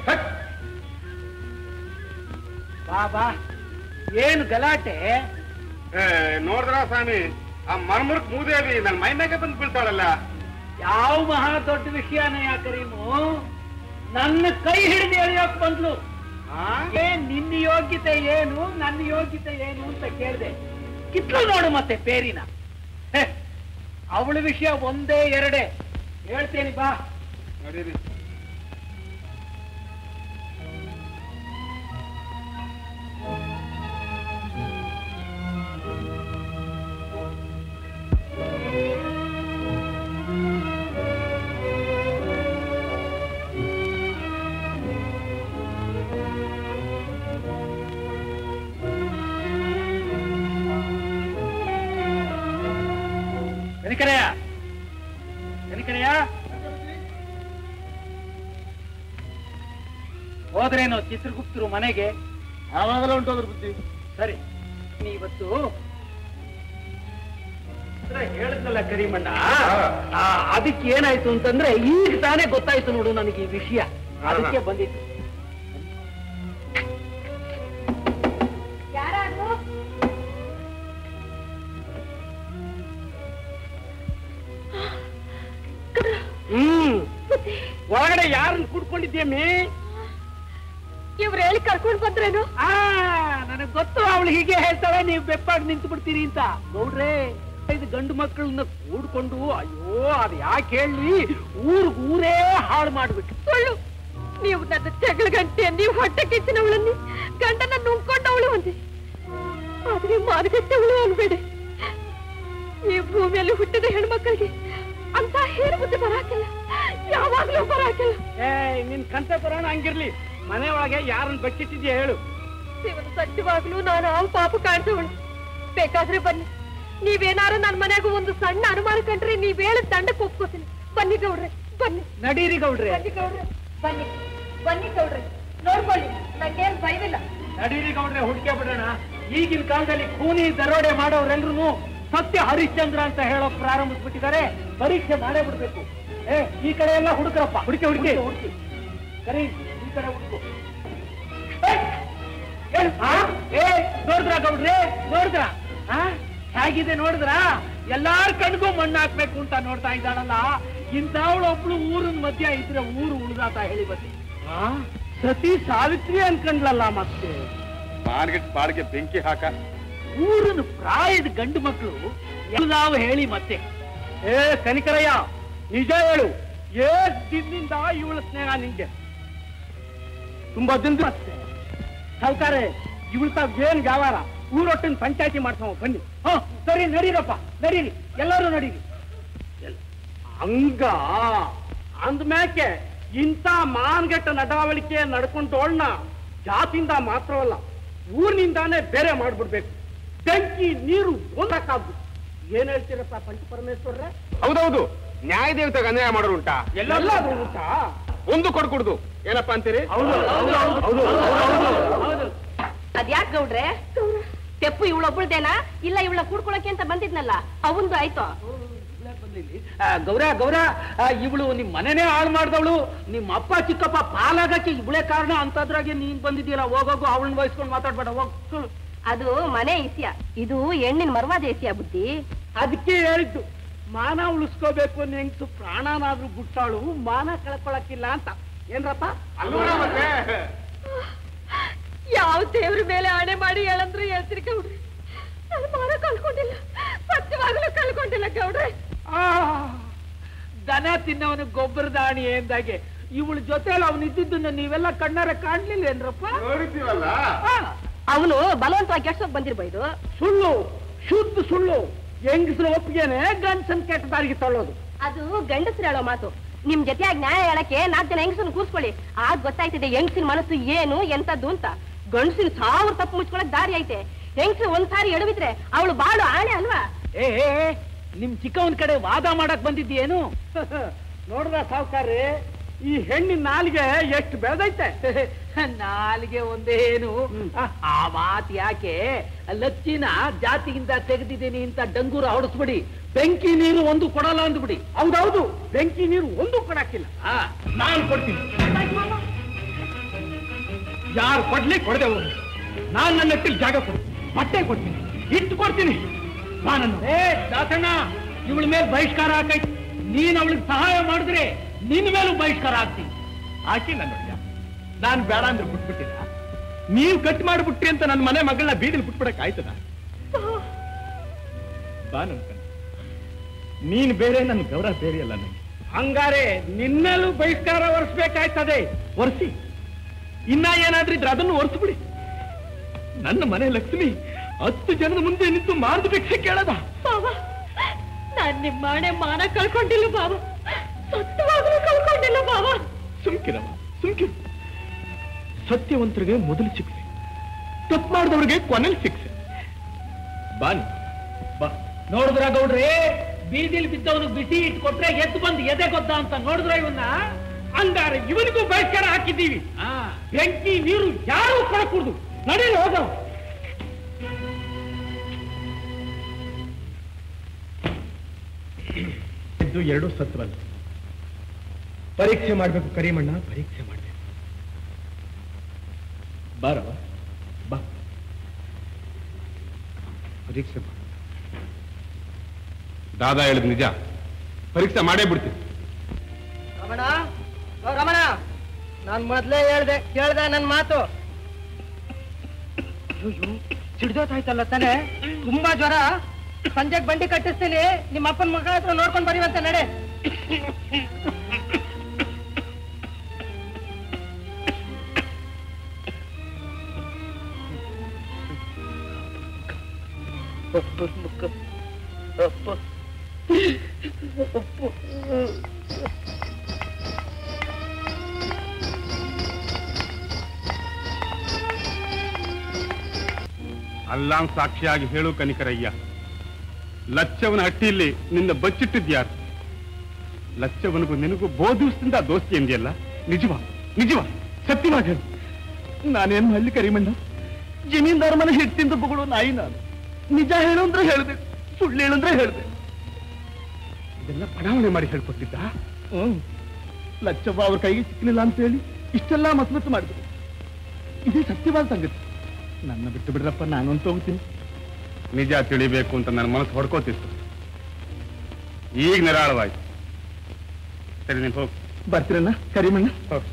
ಬಾ ಬಾ ಏನು ಗಲಾಟೆ ಏ, ನೋಡಿದ್ರ ಸ್ವಾಮಿ ಆ ಮರ್ಮುರ್ಕ್ ಮೂದೇವಿ ನನ್ ಮೈ ಮೇಲೆ ಬಂದು ಬೀಳ್ತಾಳಲ್ಲ ಯಾವ ಮಹಾ ದೊಡ್ಡ ವಿಷಯನೇ ಕರೀಮು ನನ್ನ ಕೈ ಹಿಡಿದು ಎಳೆಯೋಕ್ ಬಂದ್ಲು ಏ ನಿನ್ನ ಯೋಗ್ಯತೆ ಏನು ನನ್ನ ಯೋಗ್ಯತೆ ಏನು ಅಂತ ಕೇಳಿದೆ ಕಿತ್ಲು ನೋಡು ಮತ್ತೆ ಪೇರಿನ ಅವಳ ವಿಷಯ ಒಂದೇ ಎರಡೇ ಹೇಳ್ತೇನೆ ಬಾ ನಡೀರಿ ಕನಿಕರಯ್ಯ ಕನಿಕರಯ್ಯ ಹೋದ್ರೇನು ಚಿತ್ರಗುಪ್ತರು ಮನೆಗೆ ಆವಾಗಲೇ ಉಂಟೋದ್ರ ಬುದ್ಧಿ ಸರಿ ನೀ ಇವತ್ತು ಹೇಳಿದ್ನಲ್ಲ ಕರಿಮಣ್ಣ ಆ, ಅದಕ್ಕೆ ಏನಾಯ್ತು ಅಂತಂದ್ರೆ ಈಗ ತಾನೇ ಗೊತ್ತಾಯ್ತು ನೋಡು ನನಗೆ ಈ ವಿಷಯ ಅದಕ್ಕೆ ಬಂದಿತ್ತು ಯಾರು ಹ್ಮ್ ಒಳಗಡೆ ಯಾರನ್ನ ಕುಡ್ಕೊಂಡಿದ್ಯಮ್ಮಿ ಇವ್ರು ಹೇಳಿ ಕರ್ಕೊಂಡ್ ಬಂದ್ರೇನು ಆ ನನಗ್ ಗೊತ್ತು ಅವಳು ಹೀಗೆ ಹೇಳ್ತಾಳೆ ನೀವು ಬೆಪ್ಪಾಗಿ ನಿಂತು ಬಿಡ್ತೀರಿ ಅಂತ ಗೌಡ್ರೆ ಇದು ಗಂಡು ಮಕ್ಕಳನ್ನ ಕೂಡ್ಕೊಂಡು ಅಯ್ಯೋ ಅದ್ ಯಾಕೆ ಹೇಳಿ ಊರ್ ಊರೇ ಹಾಳು ಮಾಡ್ಬಿಟ್ಟು ಸುಳ್ಳು ನೀವು ನನ್ನ ಜಗಳ ಗಂಟೆ ನೀವು ಹೊಟ್ಟೆ ಕಿಚ್ಚಿನವಳನ್ನಿ ಗಂಡನ ನುಂಗ್ಕೊಂಡವಳು ಅಂದೆ ಆದ್ರೆ ಮಾರುಕಟ್ಟೆವಳು ಅನ್ಬೇಡಿ ಈ ಭೂಮಿಯಲ್ಲಿ ಹುಟ್ಟಿದ ಹೆಣ್ಮಕ್ಳಿಗೆ ಅಂತ ಹೇರ್ ಬುದ್ಧಿ ಬರಾಕಿಲ್ಲ ಯಾವಾಗ್ಲೂ ಬರಾಕಿಲ್ಲ ಏ ನಿನ್ ಕಂತೆ ಬರೋಣ ಹಂಗಿರ್ಲಿ ಮನೆ ಒಳಗೆ ಯಾರನ್ನ ಬಚ್ಚಿಟ್ಟಿದ್ಯಾ ಹೇಳು ಇವನು ಸತ್ಯವಾಗ್ಲೂ ನಾನು ಆ ಪಾಪ ಕಾಣಿಸೋಳು ಬೇಕಾದ್ರೆ ಬನ್ನಿ ನೀವೇನಾರು ನನ್ನ ಮನ್ಯಾಗ ಒಂದು ಸಣ್ಣ ಅನುಮಾನ ಕಂಡ್ರೆ ನೀವ್ ಹೇಳಿದ ದಂಡಕ್ಕೆ ಒಪ್ಕೋತೀನಿ ಬನ್ನಿ ಗೌಡ್ರೆ ಬನ್ನಿ ನಡೀರಿ ಗೌಡ್ರೆ ಬನ್ನಿ ಗೌಡ್ರೆ ಬನ್ನಿ ಬನ್ನಿ ಗೌಡ್ರೆ ನೋಡ್ಕೊಳ್ಳಿ ನಂಗೇನ್ ಭಯವಿಲ್ಲ ನಡೀರಿ ಗೌಡ್ರೆ ಹುಡುಕೆ ಬಿಡೋಣ ಈಗಿನ ಕಾಲದಲ್ಲಿ ಖೂನಿ ದರೋಡೆ ಮಾಡೋರೆಲ್ರು ಸತ್ಯ ಹರಿಶ್ಚಂದ್ರ ಅಂತ ಹೇಳೋಕ್ ಪ್ರಾರಂಭಿಸ್ಬಿಟ್ಟಿದ್ದಾರೆ ಪರೀಕ್ಷೆ ಮಾಡೇ ಬಿಡ್ಬೇಕು ಏ ಈ ಕಡೆ ಎಲ್ಲ ಹುಡುಕ್ರಪ್ಪ ಹುಡುಕಿ ಹುಡುಕಿ ಹುಡುಕಿ ಕರಿ ಈ ಕಡೆ ಹುಡುಕು ಏ, ಏ, ಆ? ಏ ನೋಡಿದ್ರ ಗೌಡ್ರೆ ನೋಡಿದ್ರ ಆ ಹೇಗಿದೆ ನೋಡಿದ್ರ ಎಲ್ಲಾರ್ ಕಣ್ಗೂ ಮಣ್ಣು ಹಾಕ್ಬೇಕು ಅಂತ ನೋಡ್ತಾ ಇದ್ದಾಳಲ್ಲ ಇಂಥವಳು ಒಬ್ಳು ಊರಿನ ಮಧ್ಯ ಇದ್ರೆ ಊರು ಉಳಿದಾತ ಹೇಳಿ ಬನ್ನಿ ಆ ಸತಿ ಸಾವಿತ್ರಿ ಅನ್ಕೊಂಡ್ಲಲ್ಲ ಮತ್ತೆ ಬಾಡ್ಗಿಟ್ ಬಾಡಿಗೆ ಬೆಂಕಿ ಹಾಕ ಊರಿನ ಪ್ರಾಯದ ಗಂಡು ಮಕ್ಕಳು ಎಲ್ಲಾವು ಹೇಳಿ ಮತ್ತೆ ಏ ಕನಿಕರಯ್ಯ ನಿಜ ಹೇಳು ಏಟ್ ದಿನದಿಂದ ಇವಳ ಸ್ನೇಹ ನಿಂಗೆ ತುಂಬಾ ದಿನದ ಸಾವುಕಾರೆ ಇವಳು ತಾವ್ ಏನ್ ವ್ಯವಹಾರ ಊರೊಟ್ಟಿನ ಪಂಚಾಯತಿ ಮಾಡ್ತಾವ ಬನ್ನಿ ಹ ಸರಿ ನಡೀರಪ್ಪ ನಡೀರಿ ಎಲ್ಲರೂ ನಡೀರಿ ಎಲ್- ಹಂಗ ಅಂದ್ಮ್ಯಾಕೆ ಇಂಥ ಮಾನ್ಗೆಟ್ಟ ನಡವಳಿಕೆ ನಡ್ಕೊಂಡೋಳ್ನ ಜಾತಿಯಿಂದ ಮಾತ್ರವಲ್ಲ ಊರಿನಿಂದಾನೇ ಬೇರೆ ಮಾಡ್ಬಿಡ್ಬೇಕು ಬೆಂಕಿ ನೀರು ಒಂದಕ್ಕಾದ್ದು ಏನ್ ಹೇಳ್ತೀರಪ್ಪ ಪಂಚ ಪರಮೇಶ್ವರ್ರೆ ಹೌದೌದು ನ್ಯಾಯ ದೇವತೆಗೆ ಅನ್ಯಾಯ ಮಾಡೋರು ಉಂಟಾ ಎಲ್ಲ ಅದು ಉಂಟಾ ಒಂದು ಕೊಡ್ಕೊಡುದು ಏನಪ್ಪಾ ಅಂತೀರಿ ಅದ್ಯಾಕ್ ಗೌಡ್ರೆ ತೆಪ್ಪು ಇವಳೊಬ್ಬಳ್ದೇನಾ ಇಲ್ಲ ಇವಳ ಕೂಡ್ಕೊಳಕ್ಕೆ ಅಂತ ಬಂದಿದ್ನಲ್ಲ ಅವಂದು ಆಯ್ತು ಗೌರ ಗೌರ ಇವಳು ನಿಮ್ ಮನೆನೇ ಹಾಳು ಮಾಡ್ದವಳು ನಿಮ್ಮ ಅಪ್ಪ ಚಿಕ್ಕಪ್ಪ ಪಾಲಾಗಕ್ಕೆ ಇವಳೇ ಕಾರಣ ಅಂತದ್ರಾಗೆ ನೀನ್ ಬಂದಿದ್ದೀರಾ ಹೋಗೋಗು ಅವಳನ್ನ ವಹಿಸ್ಕೊಂಡು ಮಾತಾಡ್ಬೇಡ ಹೋಗ್ ಹ್ಮ್. ಅದು ಮನೆ ಇಸ್ಯ ಇದು ಹೆಣ್ಣಿನ ಮರ್ವಾದ ಇಸ್ಯ ಬುದ್ಧಿ ಅದಕ್ಕೆ ಹೇಳಿದ್ದು ಮಾನ ಉಳಿಸ್ಕೋಬೇಕು ಅನ್ನೋ ಹೆಂಗ್ಸು ಪ್ರಾಣನಾದ್ರೂ ಬಿಟ್ಟಾಳು ಮಾನ ಕಳ್ಕೊಳಕ್ಕಿಲ್ಲ ಅಂತ ಏನ್ರಪ್ಪ ಅಲ್ವರ ಮತ್ತೆ ಯಾವ ದೇವ್ರ ಮೇಲೆ ಆಣೆ ಮಾಡಿ ಹೇಳಂದ್ರು ಹೇಳ್ತೀರಿ ಗೌಡ್ರಿ ನಾನು ಮಾರ ಕಳ್ಕೊಂಡಿಲ್ಲ ಸತ್ಯವಾಗಲೂ ಕಳ್ಕೊಂಡಿಲ್ಲ ಗೌಡ್ರೆ ಆ, ದನ ತಿನ್ನವನು ಗೊಬ್ಬರ ದಾಣಿ ಎಂದಾಗೆ ಇವಳ ಜೊತೆಲಿ ಅವನು ಇದ್ದಿದ್ದನ್ನ ನೀವೆಲ್ಲ ಕಣ್ಣಾರೆ ಕಾಣ್ಲಿಲ್ಲ ಏನ್ರಪ್ಪ ನೋಡಿದ್ದೀವಲ್ಲ ಆ, ಅವನು ಬಲವಂತವಾಗಿ ಕೆಡ್ಸೋಕ್ ಬಂದಿರ್ಬೋದು ಸುಳ್ಳು ಶುದ್ಧ ಸುಳ್ಳು ಹೆಂಗಸ್ರ ಒಪ್ಪಿಗೆನೆ ಗಂಡಸನ್ ಕೆಟ್ಟ ದಾರಿಗೆ ತಳ್ಳೋದು ಅದು ಗಂಡಸ್ರು ಹೇಳೋ ಮಾತು ನಿಮ್ ಜೊತೆಯಾಗಿ ನ್ಯಾಯ ಹೇಳಕ್ಕೆ ನಾಲ್ಕು ಜನ ಹೆಂಗಸನ್ ಕೂರ್ಸ್ಕೊಳ್ಳಿ ಆಗ ಗೊತ್ತಾಯ್ತಿದೆ ಹೆಂಗಸಿನ ಮನಸ್ಸು ಏನು ಎಂತದ್ದು ಅಂತ ಗಂಡಸಿನ ಸಾವಿರ ತಪ್ಪು ಮುಚ್ಕೊಳಕ್ ದಾರಿ ಐತೆ ಹೆಂಗಸರು ಒಂದ್ ಸಾರಿ ಎಡವಿದ್ರೆ ಅವಳು ಬಾಳು ಆಣೆ ಅಲ್ವಾ ಏ ಏ, ಏ, ನಿಮ್ ಚಿಕ್ಕವನ್ ಕಡೆ ವಾದ ಮಾಡಕ್ ಬಂದಿದ್ಯೇನು ನೋಡ್ರ ಸಾವುಕಾರ್ರಿ ಈ ಹೆಣ್ಣಿನ ನಾಲಿಗೆ ಎಷ್ಟು ಬೆಳೆದೈತೆ ನಾಲಿಗೆ ಒಂದೇನು ಆ ಮಾತ್ ಯಾಕೆ ಲಚ್ಚಿನ ಜಾತಿಗಿಂತ ತೆಗೆದಿದ್ದೀನಿ ಅಂತ ಡಂಗೂರ ಹೊಡಿಸ್ಬಿಡಿ ಬೆಂಕಿ ನೀರು ಒಂದು ಕೊಡಲ್ಲ ಅಂದ್ಬಿಡಿ ಹೌದೌದು ಬೆಂಕಿ ನೀರು ಒಂದು ಕೊಡಕ್ಕಿಲ್ಲ ಆ, ನಾನು ಕೊಡ್ತೀನಿ ಯಾರು ಕೊಡ್ಲಿ ಕೊಡದೆ ಹೋಗಿ ನಾನ್ ನನ್ನ ಎತ್ತಿಲ್ ಜಾಗ ಕೊಡ್ತೀನಿ ಬಟ್ಟೆ ಕೊಡ್ತೀನಿ ಇಟ್ಟು ಕೊಡ್ತೀನಿ ನಾನು ಏ ದಾಸಣ್ಣ ಇವಳ ಮೇಲೆ ಬಹಿಷ್ಕಾರ ಹಾಕೈತಿ ನೀನ್ ಅವಳಿಗೆ ಸಹಾಯ ಮಾಡಿದ್ರೆ ನಿನ್ ಮೇಲೂ ಬಹಿಷ್ಕಾರ ಹಾಕ್ತೀನಿ ಹಾಕಿ ನನ್ನ ನೋಡ್ಯ ನಾನು ಬೇಡ ಅಂದ್ರೆ ಬಿಟ್ಬಿಟ್ಟಿಲ್ಲ ನೀವು ಕಟ್ ಮಾಡಿಬಿಟ್ರಿ ಅಂತ ನನ್ನ ಮನೆ ಮಗಳನ್ನ ಬೀದಿಲಿ ಬಿಟ್ಬಿಡಕ್ ಆಯ್ತದ ಬಾ ನನ್ ಕಣ್. ನೀನ್ ಬೇರೆ ನನ್ನ ಗೌರವ ಬೇರೆ ಅಲ್ಲ ನನಗೆ ಹಂಗಾರೆ ನಿನ್ನೆಲ್ಲೂ ಬಹಿಷ್ಕಾರ ಒರೆಸ್ಬೇಕಾಯ್ತದೆ ಒರೆಸಿ ಇನ್ನ ಏನಾದ್ರೂ ಇದ್ರೆ ಅದನ್ನು ಒರೆಸ್ಬಿಡಿ ನನ್ನ ಮನೆ ಲಕ್ಷ್ಮಿ ಹತ್ತು ಜನದ ಮುಂದೆ ನಿಂತು ಮಾರ್ದು ಭಿಕ್ಷೆ ಕೇಳದ ಬಾಬಾ ನಾನ್ ನಿಮ್ಮ ಆಣೆ ಮಾನ ಕಳ್ಕೊಂಡಿಲ್ಲ ಬಾಬಾ ಸತ್ಯವಾಗಲೂ ಕಳ್ಕೊಂಡಿಲ್ಲ ಬಾಬಾ ಸುಮ್ಕಿರವ ಸುಮ್ಕಿರು ಸತ್ಯವಂತರಿಗೆ ಮೊದಲು ಶಿಕ್ಷೆ ತಪ್ಪು ಮಾಡಿದವ್ರಿಗೆ ಕೊನೆಲಿ ಶಿಕ್ಷೆ ಬಾನಿ ಬಾ ನೋಡಿದ್ರ ಗೌಡ್ರಿ ಬೀದಿಲಿ ಬಿದ್ದವನು ಬಿಸಿ ಇಟ್ಟು ಕೊಟ್ರೆ ಎದ್ದು ಬಂದು ಎದೆ ಗೊತ್ತ ಅಂತ ನೋಡಿದ್ರ ಇವನ್ನ ಹಂಗಾರೆ ಇವನಿಗೂ ಬಹಿಷ್ಕಾರ ಹಾಕಿದ್ದೀವಿ ಆ, ಬೆಂಕಿ ನೀರು ಯಾರೂ ಕೊಡಕೂಡ್ದು ನಡೀಲಿ ಹೋಗವ ಇದು ಎರಡು ಸತ್ವಲ್ಲ ಪರೀಕ್ಷೆ ಮಾಡ್ಬೇಕು ಕರಿಮಣ್ಣ ಪರೀಕ್ಷೆ ಮಾಡ್ಬೇಕು ಬಾರವ ಬಾ ಪರೀಕ್ಷೆ ಮಾಡು ದಾದಾ ಹೇಳಿದ್ ನಿಜ ಪರೀಕ್ಷೆ ಮಾಡೇ ಬಿಡ್ತೀನಿ ರಮಣ ಓ ರಮಣ ನಾನ್ ಮೊದ್ಲೇ ಹೇಳ್ದೆ ಕೇಳ್ದೆ ನನ್ ಮಾತು ಸಿಡ್ದೋತಾಯ್ತಲ್ಲ ತಾನೆ ತುಂಬಾ ಜ್ವರ ಸಂಜೆಗ್ ಬಂಡಿ ಕಟ್ಟಿಸ್ತೀನಿ ನಿಮ್ಮ ಅಪ್ಪನ ಮಗ ಹತ್ರ ನೋಡ್ಕೊಂಡ್ ಬರೀವಂತೆ ನಡೆ ಅಲ್ಲಾಂ ಸಾಕ್ಷಿಯಾಗಿ ಹೇಳು ಕನಿಕರಯ್ಯ ಲಚ್ಚವನ ಹಟ್ಟಿಯಲ್ಲಿ ನಿನ್ನ ಬಚ್ಚಿಟ್ಟಿದ್ಯಾರು ಲಚ್ಚವನಿಗೂ ನಿನಗೂ ಬಹು ದಿವಸದಿಂದ ದೋಸ್ತಿ ಎಂದಿಯಲ್ಲ ನಿಜವಾ ನಿಜವಾ ಸತ್ಯವಾಗಿ ಹೇಳು ನಾನೇನು ಹಳ್ಳಿ ಕರಿಮಣ್ಣ ಜಮೀನ್ದಾರ ಮನೆ ಹಿಟ್ಟಿಂದ ಬಗಳು ನಾಯಿ ನಾನು ನಿಜ ಹೇಳು ಅಂದ್ರೆ ಹೇಳ್ದೆ ಸುಳ್ಳು ಹೇಳು ಅಂದ್ರೆ ಹೇಳ್ದೆ ಇದೆಲ್ಲ ಬಡಾವಣೆ ಮಾಡಿ ಹೇಳ್ಕೊಟ್ಟಿದ್ದ ಹ್ಮ್ ಲಚ್ಚವ್ವ ಅವ್ರ ಕೈಗೆ ಸಿಕ್ಕಲಿಲ್ಲ ಅಂತ ಹೇಳಿ ಇಷ್ಟೆಲ್ಲ ಮಸಮತ್ತು ಮಾಡಿದ್ರು ಇದೇ ಸತ್ಯವಾದ ಸಂಗತಿ ನನ್ನ ಬಿಟ್ಟು ಬಿಡ್ರಪ್ಪ ನಾನಂತೂ ಹೋಗ್ತೀನಿ ನಿಜ ತಿಳಿಬೇಕು ಅಂತ ನನ್ನ ಮನಸ್ಸು ಹೊಡ್ಕೋತಿತ್ತು ಈಗ ನಿರಾಳವಾಯ್ತು ಸರಿ ನೀನು ಹೋಗಿ ಬರ್ತೀರಣ್ಣ ಕರಿಮಣ್ಣ ಹೋಗಿ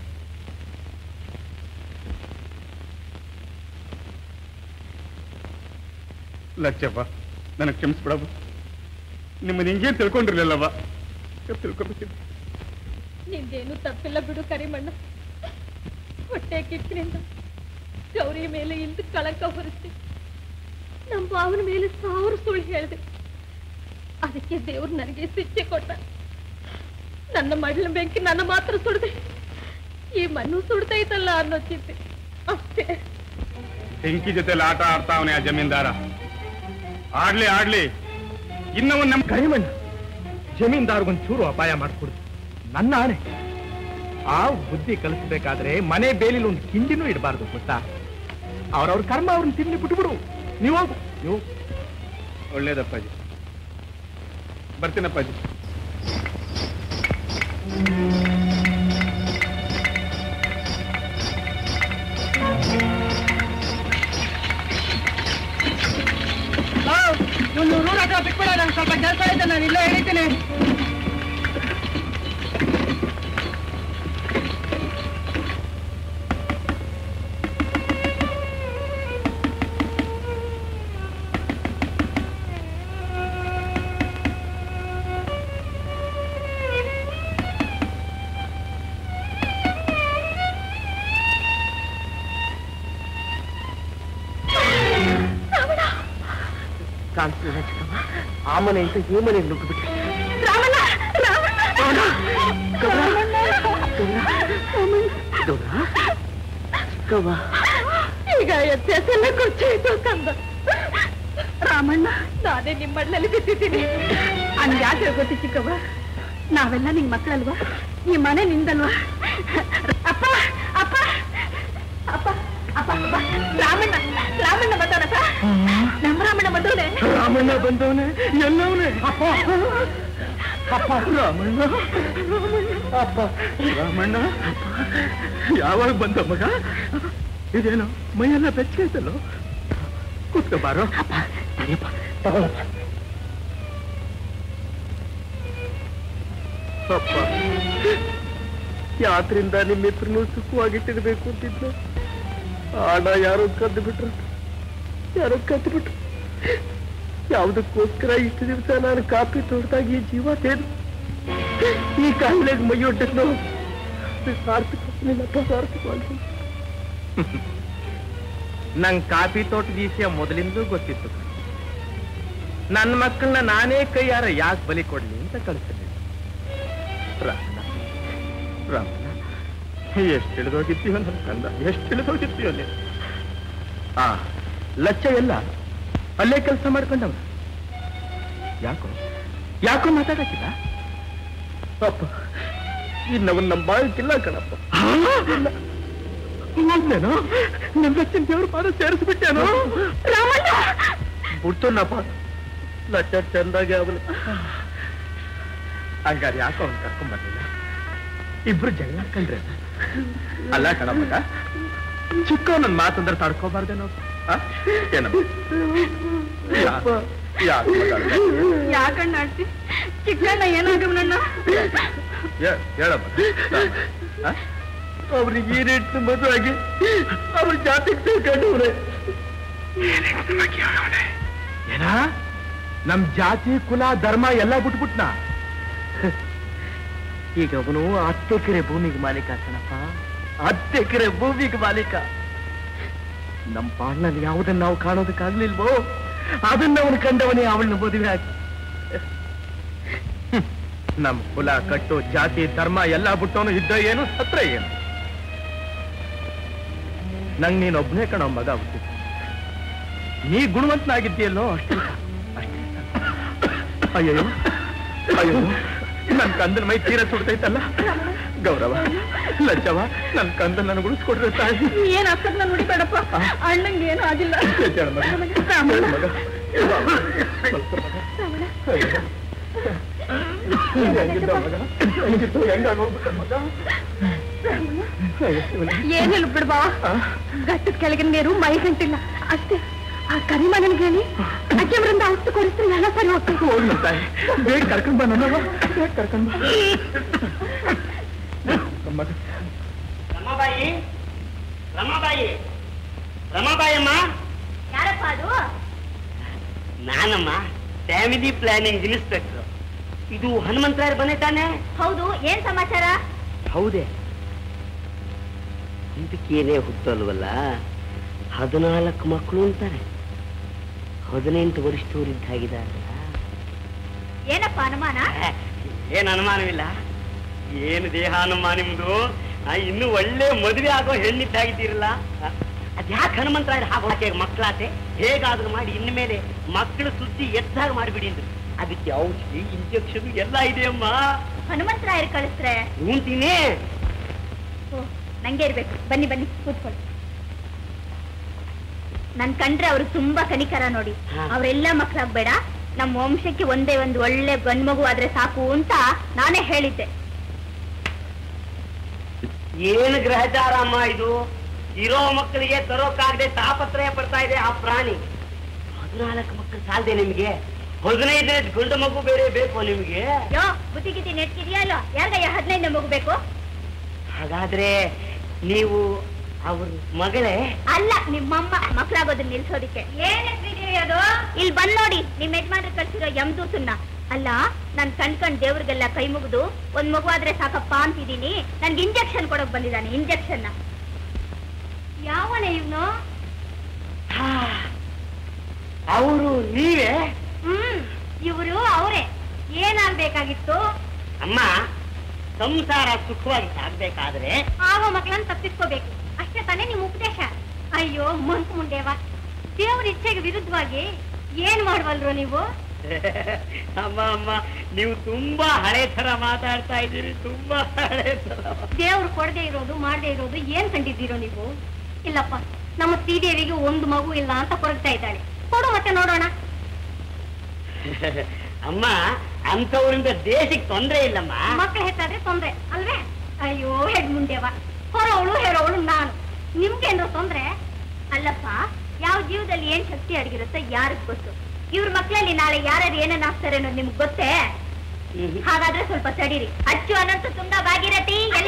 ಲಚ್ಚಪ್ಪ ನನಗೆ ಕ್ಷಮಿಸ್ಬಿಡಪ್ಪ ನಿಮ್ಮನ್ನ ಹಿಂಗೇ ತಿಳ್ಕೊಂಡಿರ್ಲಿಲ್ಲವ್ವ ತಿಳ್ಕೊಬೇಕಿದೆ ನಿಂದೇನು ತಪ್ಪಿಲ್ಲ ಬಿಡು ಕರಿಮಣ್ಣ ಹೊಟ್ಟೆ ಕಿಚ್ಚಿನಿಂದ ಗೌರಿ ಮೇಲೆ ಇಂದು ಕಳಂಕ ಹೊರಿಸಿ ನಮ್ಮ ಭಾವನ ಮೇಲೆ ಸಾವಿರ ಸುಳ್ಳು ಹೇಳಿದೆ ಅದಕ್ಕೆ ದೇವ್ರು ನನಗೆ ಶಿಕ್ಷೆ ಕೊಟ್ಟ ನನ್ನ ಮಡ್ಲ ಬೆಂಕಿ ನನ್ನ ಮಾತ್ರ ಸುಡ್ದೆ ಈ ಮಣ್ಣು ಸುಡ್ತೈತಲ್ಲ ಅನ್ನೋ ಚಿಂತೆ ಅಷ್ಟೇ ಬೆಂಕಿ ಜೊತೆಲಿ ಆಟ ಆಡ್ತಾವನೆ ಆ ಜಮೀನ್ದಾರ ಆಡ್ಲಿ ಆಡ್ಲಿ ಇನ್ನವನ್ ನಮ್ ಕರಿಮಣ್ಣ ಜಮೀನ್ದಾರ್ಗೊಂಚೂರು ಅಪಾಯ ಮಾಡ್ಕೊಡುದು ನನ್ನ ಆಣೆ ಆ ಬುದ್ಧಿ ಕಲಿಸ್ಬೇಕಾದ್ರೆ ಮನೆ ಬೇಲಿಲಿ ಒಂದು ಕಿಂಡಿನೂ ಇಡಬಾರ್ದು ಗೊತ್ತಾ ಅವ್ರವ್ರ ಕರ್ಮ ಅವ್ರನ್ನ ತಿನ್ನಿ ಬಿಟ್ಬಿಡು ನೀವು ಹೋಗು ನೀವು ಒಳ್ಳೇದಪ್ಪಾಜಿ ಬರ್ತೀನಪ್ಪಾಜಿ ಒಂದು ರೂಢ ಬಿಟ್ಬಿಡ ನಂಗೆ ಸ್ವಲ್ಪ ಕೆಲಸ ಇದೆ ನಾನು ಇಲ್ಲೇ ಹಿಡಿತೀನಿ ಕಾಣಿಸ್ಲಿಲ್ಲ ಚಿಕ್ಕಮ್ಮ ಆ ಮನೆ ಅಂತ ಈ ಮನೆಗೆ ನುಗ್ಗಿಬಿಟ್ಟೆ ರಾಮಣ್ಣ ರಾಮಣ್ಣ ಚಿಕ್ಕವ್ವ ಈಗ ಎತ್ತೆಸೆಲ್ಲ ಕೊಚ್ಚಾಯ್ತು ಕಂದ ರಾಮಣ್ಣ ನಾನೇ ನಿಮ್ಮಣ್ಣಲ್ಲಿ ಬಿದ್ದಿದ್ದೀನಿ ಹಂಗ ಯಾಕೆ ಗೊತ್ತಿ ಚಿಕ್ಕವ್ವ ನಾವೆಲ್ಲ ನಿಂಗ್ ಮಕ್ಕಳಲ್ವಾ ಈ ಮನೆ ನಿಂದಲ್ವಾ ಅಪ್ಪ ಅಪ್ಪ ಅಪ್ಪ ಅಪ್ಪ ಅಪ್ಪ ರಾಮಣ್ಣ ರಾಮಣ್ಣ ಬಂದವನಪ್ಪ ನಮ್ಮ ರಾಮಣ್ಣ ಬಂದವನೆ ರಾಮಣ್ಣ ಬಂದವನೇ ಎಲ್ಲವನೇ ಅಪ್ಪ ಅಪ್ಪ ರಾಮಣ್ಣ ಅಪ್ಪ ರಾಮಣ್ಣ ಯಾವಾಗ ಬಂದ ಮಗ ಇದೇನು ಮೈಯೆಲ್ಲ ಬೆಚ್ಚೈತಲ್ಲೋ ಕೂತ್ಕೋಬಾರೋ ಸರಿಯಪ್ಪ ತಗೊಳಪ್ಪ ಅಪ್ಪ ಯಾತ್ರಿಂದ ನಿಮ್ಮಿತ್ರನು ಸುಖವಾಗಿಟ್ಟಿರ್ಬೇಕು ಅಂತಿದ್ದು ಆಡ ಯಾರೋ ಕದ್ದು ಬಿಟ್ರು ಯಾರೋ ಕದ್ದು ಬಿಟ್ರು ಯಾವುದಕ್ಕೋಸ್ಕರ ಇಷ್ಟು ದಿವಸ ನಾನು ಕಾಪಿ ತೋಟದಾಗ ಈ ಜೀವ ತೇದು ಈ ಕಾಯಿಲೆಗೆ ಮೈಯೊಡ್ಡನ್ನು ಸಾರ್ಥಕಪ್ಪ ಸಾರ್ಥಕವಾಗಿ ನಂಗ್ ಕಾಫಿ ತೋಟದ ವಿಷಯ ಮೊದಲಿಂದಲೂ ಗೊತ್ತಿತ್ತು ನನ್ನ ಮಕ್ಕಳನ್ನ ನಾನೇ ಕೈಯಾರ ಯಾಕೆ ಬಲಿ ಕೊಡ್ಲಿ ಅಂತ ಕಳಿಸ್ತೀನಿ ರಾಮಣ್ಣ ರಾಮಣ್ಣ ಎಷ್ಟು ತಿಳಿದೋಗಿದ್ದೀಯೋ ನನ್ನ ಕಂದ ಎಷ್ಟು ತಿಳಿದೋಗಿದ್ದೀಯೋ ನೀನು ಆ ಲಚ್ಚ ಎಲ್ಲ ಅಲ್ಲೇ ಕೆಲಸ ಮಾಡ್ಕೊಂಡವ ಯಾಕೋ ಯಾಕೋ ಮಾತಾಡಕ್ಕಿಲ್ಲ ಅಪ್ಪ ಇನ್ನವನ್ ನಮ್ಮ ಬಾಳಕ್ಕಿಲ್ಲ ಕಣಪ್ಪ ಮೊದ್ಲೇನೋ ನನ್ನ ಲಚ್ಚನ ದೇವ್ರ ಪಾದ ಸೇರಿಸ್ಬಿಟ್ಟೇನೋ ರಾಮಣ್ಣ ಬಿಡ್ತೋನಪ್ಪ ಲಚ್ಚ ಚಂದಾಗಿ ಅವನು ಹಂಗಾರೆ ಯಾಕೋ ಅವ್ನು ಕರ್ಕೊಂಡ್ ಬರ್ಲಿಲ್ಲ ಇಬ್ರು ಜಗಳ ಕಂಡ್ರೆ ಅಲ್ಲ ಕಣಪ್ಪ ಚಿಕ್ಕ ನನ್ನ ಮಾತಂದ್ರೆ ತಡ್ಕೋಬಾರ್ದೇನೋ ಆ? ಏನಪ್ಪ ಯಾ- ಯಾಕ್ ಮಾತಾಡ್ದೆ? ಯಾಕಣ್ಣ ಆಡ್ತಿ ಚಿಕ್ಕಣ್ಣ ಏನಾಗವನಣ್ಣ ಏ- ಹೇಳಮ್ಮ ಆ? ಅವ್ರಿಗೆ ಈ ರೇಟ್ ಮದುವಾಗಿ ಅವ್ರ ಜಾತಿಗೆ ಸೇರ್ಕೊಂಡವ್ರೆ ಏನ ನಮ್ ಜಾತಿ ಕುಲ ಧರ್ಮ ಎಲ್ಲ ಬಿಟ್ಬಿಟ್ನ ಈಗ ಅವನು ಹತ್ತು ಎಕರೆ ಭೂಮಿಗೆ ಮಾಲೀಕ ಕಣಪ್ಪ ಹತ್ತು ಎಕರೆ ಭೂಮಿಗೆ ಮಾಲೀಕ ನಮ್ ಪಾಡ್ನಲ್ಲಿ ಯಾವುದನ್ನ ನಾವು ಕಾಣೋದಕ್ಕಾಗ್ಲಿಲ್ವೋ ಅದನ್ನ ಅವನು ಕಂಡವನೇ ಅವಳನ್ನ ಮದುವೆ ಹಾಕಿ ಹ್ಮ್. ನಮ್ ಕುಲ ಕಟ್ಟು ಜಾತಿ ಧರ್ಮ ಎಲ್ಲ ಬಿಟ್ಟವನು ಇದ್ದ ಏನು ಸತ್ರ ಏನು ನಂಗ್ ನೀನ್ ಒಬ್ನೇ ಕಣೋ ಮಗ ಹುಟ್ಟಿದ್ದು ನೀ ಗುಣವಂತನಾಗಿದ್ದೀಯಲ್ಲೋ ಅಷ್ಟೇ ಅಷ್ಟೇ ಅಯ್ಯೋ ಅಯ್ಯೋ ನನ್ ಕಂದನ ಮೈ ತೀರ ಸುಡ್ತೈತಲ್ಲ ಗೌರವ ಲಜ್ಜವ ನನ್ ಕಂದ ನನ್ ಉಳಿಸ್ಕೊಡ್ರೆ ತಾಯಿ ಏನ್ ಅಪ್ಪನ ನುಡಿಬೇಡಪ್ಪ ಅಣ್ಣಂಗೆ ಏನು ಆಗಿಲ್ಲ ಹೇಳು ಮಗ. ರಾಮಣ್ಣ. ಹೇಳು ಮಗ. ಸ್ವಲ್ಪ ಮಗ. ಅಯ್ಯೋ. ಹೆಂಗಿದ್ದ ಮಗ? ಹೆಂಗಿತ್ತು? ಹೆಂಗಾಗೋಗ್ಬಿಟ್ಟ ಮಗ? ಅಯ್ಯೋ, ಇವನೇ. ಏನಿಲ್ಲ ಬಿಡ್ಬಾ ಗಟ್ಟದ ಕೆಳಗಿನ ನೀರು ಮೈ ಗಂಟಿಲ್ಲ ಅಷ್ಟೇ ಆ ಕರಿಮಣ್ಣನಿಗೆ ಹೇಳಿ ಅಜ್ಜವರಿಂದ ಔಷಧಿ ಕೊಡಿಸ್ತೀನಿ ಎಲ್ಲ ಸರಿ ಹೋಗ್ತೈತೆ ಹೋಗ್ಲಿ ತಾಯಿ ಬೇಗ ಕರ್ಕೊಂಡ್ ಬಾ ನನ್ನವ್ವ. ಬೇಗ ಕರ್ಕೊಂಡ್ ಬಾ ಮಗ ರಮಾಬಾಯಿ ರಮಾಬಾಯಿ ರಮಾಬಾಯಿ ಅಮ್ಮ ಯಾರಪ್ಪ ಅದು ನಾನಮ್ಮ ಫ್ಯಾಮಿಲಿ ಪ್ಲಾನಿಂಗ್ ಇನ್ಸ್ಪೆಕ್ಟರ್ ಇದು ಹನುಮಂತರಾಯರ ಮನೆ ತಾನೆ ಹೌದು ಏನ್ ಸಮಾಚಾರ ಹೌದೇ ಇದಕ್ಕೇನೇ ಹುಟ್ಟಲ್ವಲ್ಲ ಹದಿನಾಲ್ಕು ಮಕ್ಕಳು ಅಂತಾರೆ ಹದಿನೆಂಟು ವರ್ಷದವರಿದ್ದಾಗಿದ್ದಾರಲ್ಲ ಏನಪ್ಪ ಅನುಮಾನ ಏನ್ ಅನುಮಾನವಿಲ್ಲ ಏನು ದೇಹ ಅನುಮಾನ ನಿಮ್ದು ಆ, ಇನ್ನು ಒಳ್ಳೆ ಮದುವೆ ಆಗೋ ಹೆಣ್ಣಿದ್ದಾಗಿದ್ದೀರಲ್ಲ ಆ, ಅದ್ಯಾಕೆ ಹನುಮಂತರಾಯರು ಹಾಗೆ ಮಕ್ಕಳಾತೆ ಹೇಗಾದ್ರೂ ಮಾಡಿ ಇನ್ಮೇಲೆ ಮಕ್ಕಳು ಸುದ್ದಿ ಎತ್ತಾಗ ಮಾಡಿಬಿಡಿ ಅಂದ್ರು ಅದಕ್ಕೆ ಔಷಧಿ ಇಂಜೆಕ್ಷನ್ ಎಲ್ಲ ಇದೆಯಮ್ಮ ಹನುಮಂತರಾಯರು ಕಳಿಸ್ರೆ ಉಂತೀನಿ ಓ, ನಂಗೆ ಇರ್ಬೇಕು ಬನ್ನಿ ಬನ್ನಿ ಕೂತ್ಕೊಳ್ಳಿ ನನ್ ಕಂಡ್ರೆ ಅವ್ರು ತುಂಬಾ ಕನಿಕರ ನೋಡಿ ಹಾ. ಅವರೆಲ್ಲ ಮಕ್ಕಳಾಗ್ಬೇಡ ನಮ್ಮ ವಂಶಕ್ಕೆ ಒಂದೇ ಒಂದು ಒಳ್ಳೆ ಗಂಡ್ಮಗು ಆದ್ರೆ ಸಾಕು ಅಂತ ನಾನೇ ಹೇಳಿದ್ದೆ ಏನು ಗ್ರಹಚಾರ ಅಮ್ಮ ಇದು ಇರೋ ಮಕ್ಕಳಿಗೆ ತರೋಕ್ಕಾಗದೆ ತಾಪತ್ರಯ ಪಡ್ತಾ ಇದೆ ಆ ಪ್ರಾಣಿ ಹದಿನಾಲ್ಕು ಮಕ್ಕಳು ಸಾಲದೆ ನಿಮ್ಗೆ ಹದಿನೈದನೇ ಗಂಡು ಮಗು ಬೇರೆ ಬೇಕು ನಿಮ್ಗೆ ಯೋ ಬುದ್ಧಿ ಗಿದ್ದಿ ನೆಟ್ಕಿದ್ಯಾ ಅಲ್ಲೋ ಯಾರ್ಗಯ್ಯ ಹದಿನೈದನೇ ಮಗು ಬೇಕು ಹಾಗಾದ್ರೆ ನೀವು ಅವ್ರ ಮಗಳೇ ಅಲ್ಲ ನಿಮ್ಮಮ್ಮ ಮಕ್ಳಾಗೋದನ್ನ ನಿಲ್ಸೋದಿಕ್ಕೆ ಅದು ಇಲ್ಲಿ ಬಂದ್ ನೋಡಿ ನಿಮ್ ಯಜಮಾನ್ರು ಕಳ್ಸಿರೋ ಯಮದೂತನ್ನ ಅಲ್ಲ ನಾನ್ ಕಣ್ ಕಣ್ ದೇವ್ರಿಗೆಲ್ಲ ಕೈ ಮುಗಿದು ಒಂದ್ ಮಗು ಆದ್ರೆ ಸಾಕಪ್ಪ ಅಂತಿದೀನಿ ನನ್ಗೆ ಇಂಜೆಕ್ಷನ್ ಕೊಡಕ್ ಬಂದಿದ್ದಾನೆ ಇಂಜೆಕ್ಷನ್ ಯಾವನೇ ಇವನು ಅವರು ನೀವೇ ಹ್ಮ್ ಇವರು ಅವರೇ ಏನಾಗ್ಬೇಕಾಗಿತ್ತು ಅಮ್ಮ ಸಂಸಾರ ಸುಖವಾಗಿ ಸಾಗ್ಬೇಕಾದ್ರೆ ಆಗೋ ಮಕ್ಳನ್ನ ತಪ್ಪಿಸ್ಕೋಬೇಕು ಅಷ್ಟೇ ತಾನೇ ನಿಮ್ ಉಪದೇಶ ಅಯ್ಯೋ ಮಂಕ್ ಮುಂಡೇವ ದೇವ್ರ ಇಚ್ಛೆಗೆ ವಿರುದ್ಧವಾಗಿ ಏನ್ ಮಾಡ್ವಲ್ರು ನೀವು ಅಮ್ಮ ಅಮ್ಮ ನೀವು ತುಂಬಾ ಹಳೆ ತರ ಮಾತಾಡ್ತಾ ಇದ್ದೀರಿ ತುಂಬಾ ಹಳೆ ತರ ದೇವ್ರು ಕೊಡದೆ ಇರೋದು ಮಾಡದೆ ಇರೋದು ಏನ್ ಕಂಡಿದ್ದೀರೋ ನೀವು ಇಲ್ಲಪ್ಪ ನಮ್ಮ ಶ್ರೀದೇವಿಗೆ ಒಂದು ಮಗು ಇಲ್ಲ ಅಂತ ಕೊರಗ್ತಾ ಇದ್ದಾಳೆ ಕೊಡು ಮತ್ತೆ ನೋಡೋಣ ಅಮ್ಮ ಅಂತವರಿಂದ ದೇಶಕ್ಕೆ ತೊಂದ್ರೆ ಇಲ್ಲಮ್ಮ ಮಕ್ಳು ಹೆತ್ತಾದ್ರೆ ತೊಂದ್ರೆ ಅಲ್ವೇ ಅಯ್ಯೋ ಹೆಡ್ ಮುಂಡೆವ ಹೊರವಳು ಹೆರೋವಳು ನಾನು ನಿಮ್ಗೇನ್ರ ತೊಂದ್ರೆ ಅಲ್ಲಪ್ಪ ಯಾವ ಜೀವದಲ್ಲಿ ಏನ್ ಶಕ್ತಿ ಅಡಗಿರುತ್ತೋ ಯಾರಿಗ್ ಗೊತ್ತು ಇವ್ರ ಮಕ್ಳಲ್ಲಿ ನಾಳೆ ಯಾರ್ಯಾರು ಏನನ್ನ ಆಗ್ತಾರೆ ಅನ್ನೋದು ನಿಮ್ಗೆ ಗೊತ್ತೇ ಹಾಗಾದ್ರೆ ಸ್ವಲ್ಪ ತಡೀರಿ ಅಚ್ಚು ಅನಂತ ತುಂಗ ಭಾಗೀರಥಿ ಎಲ್ಲ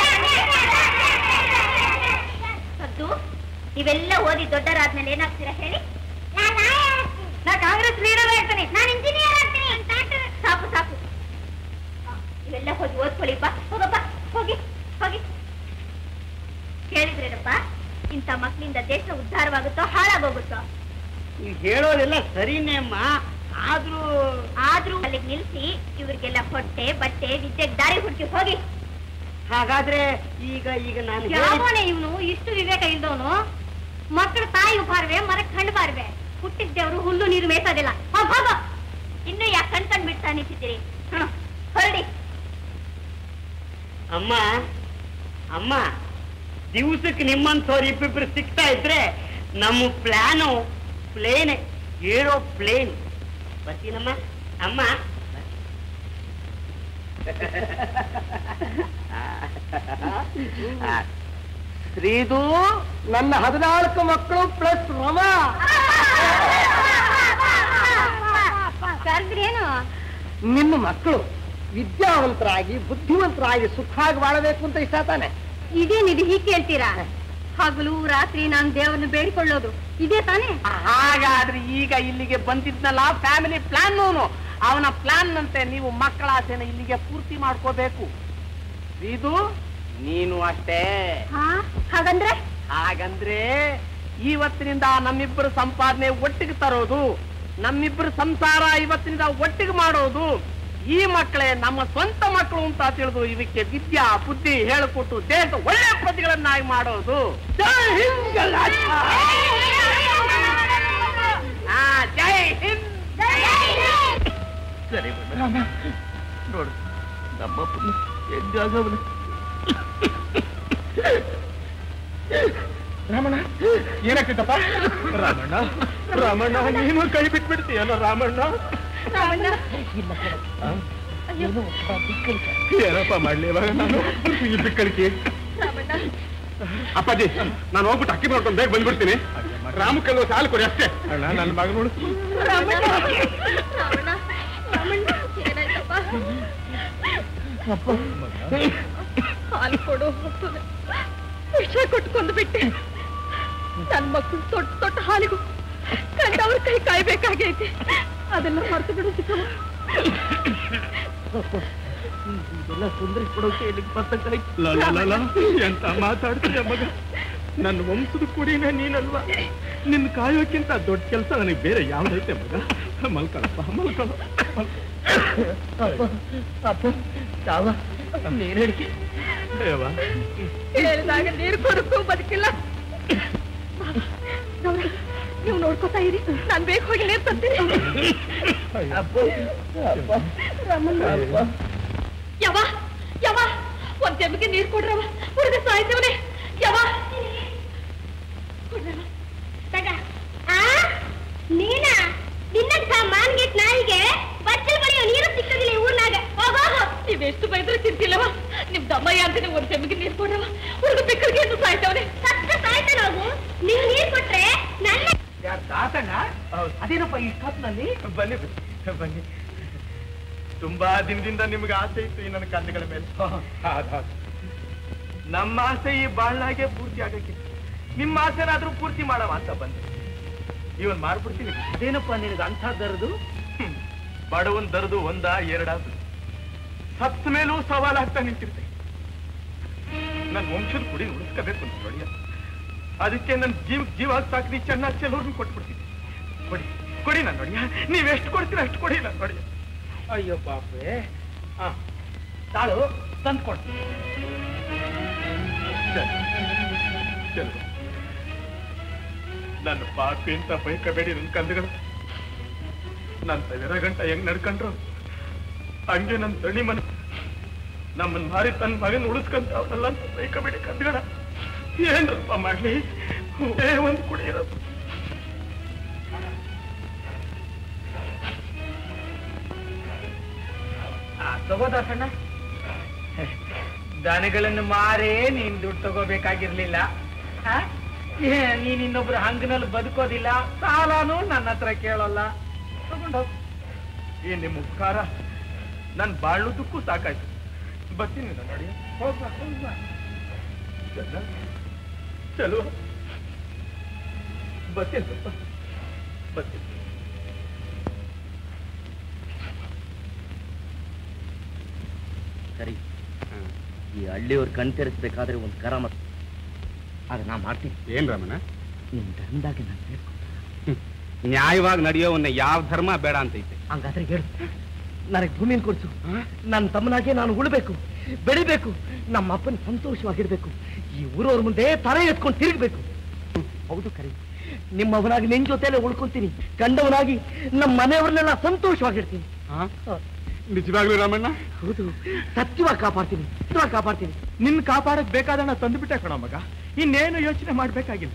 ಸದ್ದು ಇವೆಲ್ಲ ಓದಿ ದೊಡ್ಡರಾದ್ಮೇಲೆ ಏನಾಗ್ತೀರಾ ಹೇಳಿ ನಾ ಕಾಂಗ್ರೆಸ್ ಲೀಡರ್ ಆಗ್ತಾನೆ ನಾನು ಇಂಜಿನಿಯರ್ ಆಗ್ತೀನಿ ಸಾಕು ಸಾಕು ಆ, ಇವೆಲ್ಲ ಹೋಗಿ ಓದ್ಕೊಳ್ಳಿಪ್ಪ ಹೋಗಪ್ಪ ಹೋಗಿ ಹೋಗಿ ಕೇಳಿದ್ರೇನಪ್ಪ ಇಂಥ ಮಕ್ಕಳಿಂದ ದೇಶ ಉದ್ಧಾರವಾಗುತ್ತೋ ಹಾಳಾಗೋಗುತ್ತೋ ನೀವು ಹೇಳೋದೆಲ್ಲ ಸರಿನೇ ಅಮ್ಮ ಆದ್ರೂ ಆದ್ರೂ ಅಲ್ಲಿಗೆ ನಿಲ್ಸಿ ಇವ್ರಿಗೆಲ್ಲ ಹೊಟ್ಟೆ ಬಟ್ಟೆ ವಿದ್ಯೆಗೆ ದಾರಿ ಹುಡುಕಿ ಹೋಗಿ ಹಾಗಾದ್ರೆ ಈಗ ಈಗ ನಾನು ಹೇಳಿದ್- ಯಾವನೇ ಇವನು ಇಷ್ಟು ವಿವೇಕ ಇಲ್ದವನು ಮಕ್ಕಳ ತಾಯಿ ಬಾರ್ವೆ ಮರಕ್ ಕಣ್ಣು ಬಾರ್ವೆ ಹುಟ್ಟಿದ್ದೇವ್ರು ಹುಲ್ಲು ನೀರು ಮೇಯ್ಸೋದಿಲ್ಲ ಹೋಗ್ ಹೋಗು ಇನ್ನು ಯಾಕೆ ಕಣ್ ಕಣ್ ಬಿಡ್ತಾ ನಿಂತಿದ್ದೀರಿ ಹ್ಮ್ ಹೊರಡಿ ಅಮ್ಮ ಅಮ್ಮ ದಿವ್ಸಕ್ಕೆ ನಿಮ್ಮಂಥವ್ರು ಇಬ್ಬಿಬ್ರು ಸಿಗ್ತಾ ಇದ್ರೆ ನಮ್ಮ ಪ್ಲಾನು ಪ್ಲೇನ್ ಏರೋ ಪ್ಲೇನ್ ಬರ್ತೀನಮ್ಮ ಅಮ್ಮ ಶ್ರೀದು ನನ್ನ ಹದಿನಾಲ್ಕು ಮಕ್ಕಳು ಪ್ಲಸ್ ರಮಾ ಕರ್ದ್ರೇನು ನಿನ್ನ ಮಕ್ಕಳು ವಿದ್ಯಾವಂತರಾಗಿ ಬುದ್ಧಿವಂತರಾಗಿ ಸುಖವಾಗಿ ಬಾಳಬೇಕು ಅಂತ ಇಷ್ಟ ತಾನೆ ಇದೇನಿದು ಹೀಗೆ ಕೇಳ್ತೀರಾ ಹಗಲು ರಾತ್ರಿ ನಾನು ದೇವರನ್ನು ಬೇಡಿಕೊಳ್ಳೋದು ಇದೇ ತಾನೇ ಹಾಗಾದ್ರೆ ಈಗ ಇಲ್ಲಿಗೆ ಬಂದಿದ್ನಲ್ಲ ಫ್ಯಾಮಿಲಿ ಪ್ಲಾನ್ ಅವನ ಪ್ಲಾನ್ ನಂತೆ ನೀವು ಮಕ್ಕಳ ಆಸೆನ ಇಲ್ಲಿಗೆ ಪೂರ್ತಿ ಮಾಡ್ಕೋಬೇಕು ಇದು ನೀನು ಅಷ್ಟೇ ಹಾ ಹಾಗಂದ್ರೆ ಹಾಗಂದ್ರೆ ಇವತ್ತಿನಿಂದ ನಮ್ಮಿಬ್ಬರು ಸಂಪಾದನೆ ಒಟ್ಟಿಗೆ ತರೋದು ನಮ್ಮಿಬ್ಬರು ಸಂಸಾರ ಇವತ್ತಿನಿಂದ ಒಟ್ಟಿಗೆ ಮಾಡೋದು ಈ ಮಕ್ಕಳೇ ನಮ್ಮ ಸ್ವಂತ ಮಕ್ಕಳು ಅಂತ ತಿಳಿದು ಇವಕ್ಕೆ ವಿದ್ಯಾ ಬುದ್ಧಿ ಹೇಳಿಕೊಟ್ಟು ದೇಶ ಒಳ್ಳೆ ಪ್ರತಿಗಳನ್ನಾಗಿ ಮಾಡೋದು ಜೈ ಹಿಂದ್ ಗಲಾಟ. ಆ, ಜೈ ಹಿಂದ್ ಸರಿ ನೋಡು ನಮ್ಮಪ್ಪನ ಹೆಂಗಾಗವನು ರಾಮಣ್ಣ ಏನಾಗ್ತಿದ್ದಪ್ಪ ರಾಮಣ್ಣ ರಾಮಣ್ಣ ನೀನು ಕೈ ಬಿಟ್ಬಿಡ್ತೀಯಲ್ಲ ರಾಮಣ್ಣ ಆ? ಏನಪ್ಪ ಮಾಡ್ಲಿ ಇವಾಗ ನಾನು ಈ ಬಿಕ್ಕಳಿಕೆ ಅಪ್ಪಾಜಿ ನಾನು ಹೋಗ್ಬಿಟ್ಟು ಅಕ್ಕಿ ನೋಡ್ಕೊಂಡು ಬೇಗ ಬಂದ್ಬಿಡ್ತೀನಿ ರಾಮಕ್ಕಲ್ವ ಸಾಲು ಕೊಡಿ ಅಷ್ಟೇ ಅಣ್ಣ ನನ್ನ ಮಗ ನೋಡು ಹಾಲು ಕೊಡು ಹೋಗ್ತದೆ ವಿಷ ಕೊಟ್ಕೊಂಡು ಬಿಟ್ಟೆ ನನ್ ಮಕ್ಕಳು ತೊಟ್ಟು ತೊಟ್ಟು ಹಾಲಿಗೂ ಕಂಡವ್ರ ಕೈ ಕಾಯ್ಬೇಕಾಗೈತೆ ಅದೆಲ್ಲ ಮರ್ತು ಬಿಡು ಚಿಕ್ಕಮ್ಮ ಇದೆಲ್ಲ ತೊಂದರೆ ಕೊಡೋಕೆ ಇಲ್ಲಿಗೆ ಬರ್ತಕ್ಕಾಯ್ತು ಲ, ಲ, ಲ, ಲ. ಎಂತ ಮಾತಾಡ್ತೀಯ ಮಗ ನನ್ನ ವಂಶದ ಕುಡಿನೇ ನೀನಲ್ವಾ ನಿನ್ನ ಕಾಯೋಕ್ಕಿಂತ ದೊಡ್ಡ ಕೆಲಸ ನನಗೆ ಬೇರೆ ಯಾವ್ದೈತೆ ಮಗ ಮಲ್ಕೊಳಪ್ಪ ಮಲ್ಕೊಳ ಅಪ್ಪ ಅಪ್ಪ ತಾವ ನೀನ್ ಹೇಳಿ ದೇವ ಹೇಳಿದಾಗ ನೀರು ಕೊಡಕ್ಕೂ ಬದುಕಿಲ್ಲ ಗೌರಿ, ನೀವು ನೋಡ್ಕೋತಾ ಇರಿ ನಾನ್ ಬೇಕು ಹೋಗಿ ನೀರು ತಂತೀನಿ ಯವ ಯವ ಒಂದ್ ಜಮ್ಮಿಗೆ ನೀರ್ ಕೊಡ್ರವ ಹುಡುಗ ಸಾಯ್ತವನೆ ಯವ ನೀನಾ ನಿನ್ನಂತ ಮಾನ್ಗೆಟ್ ನಾಯಿಗೆ ಬಚ್ಚಲ್ ಬಳಿಯೋ ನೀರು ಸಿಕ್ಕದಿಲ್ಲ ಈ ಊರ್ನಾಗ ಹೋಗೋ ನೀವೆಷ್ಟು ಬೈದ್ರೆ ತಿಂತಿಲ್ಲವ ನಿಮ್ ದಮ್ಮಯ್ಯ ಅಂತಾನೆ ಒಂದ್ ಜಮ್ಮಿಗೆ ನೀರ್ ಕೊಡ್ರವ ಹುಡುಗ ಬೆಕ್ಕರಿಗೆ ಎಂದು ಸಾಯ್ತವನೆ ಸತ್ತ ಸಾಯ್ತಾನ ಹೋಗು ನೀವು ನೀರ್ ಕೊಟ್ರೆ ನನ್ನ ದಾಸಣ್ಣ ಅದೇನಪ್ಪ ಈ ಕಪ್ನಲ್ಲಿ ಬನ್ನಿ ಬನ್ನಿ ತುಂಬಾ ದಿನದಿಂದ ನಿಮ್ಗೆ ಆಸೆ ಇತ್ತು ಈ ನನ್ನ ಕಣ್ಣುಗಳ ಮೇಲೆ ಹೌದ್ ಹೌದ್. ನಮ್ಮ ಆಸೆ ಈ ಬಾಳ್ನಾಗೆ ಪೂರ್ತಿ ಆಗಕ್ಕೆ ನಿಮ್ಮ ಆಸೆನಾದ್ರೂ ಪೂರ್ತಿ ಮಾಡವ ಅಂತ ಬಂದೆ ಇವನ್ ಮಾಡ್ಬಿಡ್ತೀನಿ ಅದೇನಪ್ಪ ನಿನಗೆ ಅಂಥ ದರದು ಹ್ಮ್. ಬಡವನ್ ದರದು ಒಂದ ಎರಡಾದ್ರು ಸತ್ತ ಮೇಲೂ ಸವಾಲಾಗ್ತಾ ನಿಂತಿರ್ತೆ ನನ್ನ ವಂಶದ ಕುಡಿ ಉಳಿಸ್ಕೋಬೇಕು ಅಂತ ನೋಡಿ ಅದಕ್ಕೆ ನನ್ನ ಜೀವ ಜೀವ ಸಾಕ್ರಿ ಚೆನ್ನಾಗಿ ಚೆಲ್ಲೋರ್ನ ಕೊಟ್ಬಿಡ್ತೀನಿ ಕೊಡಿ ಕೊಡಿ ನಾನು ನೋಡಿ ನೀವೆಷ್ಟು ಕೊಡ್ತೀರ ಅಷ್ಟು ಕೊಡಿ ನಾನು ನೋಡಿ ಅಯ್ಯೋ ಪಾಪೆ ಆ, ತಾಳು ತಂದು ಕೊಡ್ತೀನಿ ಚಲ್ ನನ್ನ ಪಾಪಿ ಅಂತ ಬೈಕಬೇಡಿ ನನ್ನ ಕಂದುಗಳು ನನ್ನ ಸಾವಿರ ಗಂಟ ಹೆಂಗ್ ನಡ್ಕೊಂಡ್ರು ಹಂಗೆ ನನ್ನ ತಣಿ ಮನ ನಮ್ಮನ್ ಮಾರಿ ತನ್ನ ಮಗನ್ ಉಳಿಸ್ಕೊಂತ ಅವನಲ್ಲ ಅಂತ ಬೈಕಬೇಡಿ ಕಂದುಗಳ ಏನ್ರಪ್ಪ ಮಾಡ್ಲಿ ಏ ಒಂದ್ ಕುಡಿಯೋದು ತಗೋದಾಸಣ್ಣ ದನಗಳನ್ನು ಮಾರೇ ನೀನ್ ದುಡ್ಡು ತಗೋಬೇಕಾಗಿರ್ಲಿಲ್ಲ ಆ? ಏ, ನೀನ್ ಇನ್ನೊಬ್ರು ಹಂಗನಲ್ಲಿ ಬದುಕೋದಿಲ್ಲ ಸಾಲನೂ ನನ್ನ ಹತ್ರ ಕೇಳಲ್ಲ ತಗೊಂಡೋಗ್ ಈ ನಿಮ್ಮ ಉಪಕಾರ ನನ್ ಬಾಳುದಕ್ಕೂ ಸಾಕಾಯ್ತು ಬರ್ತೀನಿ ನಾನು ನೋಡಿ ಹೋಗ್ಬಾ ಹೋಗ್ಬಾ ಚಲೋ ಬರ್ತೀನಿ ಸ್ವಲ್ಪ ಬರ್ತೀನಿ ಸರಿ ಈ ಹಳ್ಳಿಯವ್ರು ಕಣ್ ತೆರೆಸ್ಬೇಕಾದ್ರೆ ಒಂದು ಕರಾಮತ್ ಅದು ನಾ ಮಾಡ್ತೀನಿ ಏನ್ ರಮಣ ನಿಮ್ ದಂಡಾಗೆ ನಾನು ಸೇರ್ಕೊ ನ್ಯಾಯವಾಗಿ ನಡೆಯೋವನ್ನ ಯಾವ ಧರ್ಮ ಬೇಡ ಅಂತೈತೆ ಹಂಗಾದ್ರೆ ಹೇಳು ನನಗೆ ಭೂಮಿನ ಕೊಡ್ಸು ನನ್ನ ತಮ್ಮನಾಗೆ ನಾನು ಉಳ್ಬೇಕು ಬೆಳಿಬೇಕು ನಮ್ಮ ಅಪ್ಪನ ಸಂತೋಷವಾಗಿರ್ಬೇಕು ಈ ಊರವ್ರ ಮುಂದೆ ತಲೆ ಎತ್ಕೊಂಡು ತಿರುಗಬೇಕು ಹೌದು ಕರಿ ನಿಮ್ಮವನಾಗಿ ನಿನ್ ಜೊತೆಲೆ ಉಳ್ಕೊಂತೀನಿ ಕಂಡವನಾಗಿ ನಮ್ಮ ಮನೆಯವ್ರನ್ನೆಲ್ಲ ಸಂತೋಷವಾಗಿರ್ತೀನಿ ನಿಜವಾಗ್ಲೂ ರಾಮಣ್ಣ ಹೌದು ಸತ್ಯವಾಗಿ ಕಾಪಾಡ್ತೀನಿ ಸತ್ಯವಾಗಿ ಕಾಪಾಡ್ತೀನಿ ನಿನ್ ಕಾಪಾಡಕ್ ಬೇಕಾದಣ್ಣ ತಂದುಬಿಟ್ಟೆ ಕಣ ಮಗ ಇನ್ನೇನು ಯೋಚನೆ ಮಾಡ್ಬೇಕಾಗಿಲ್ಲ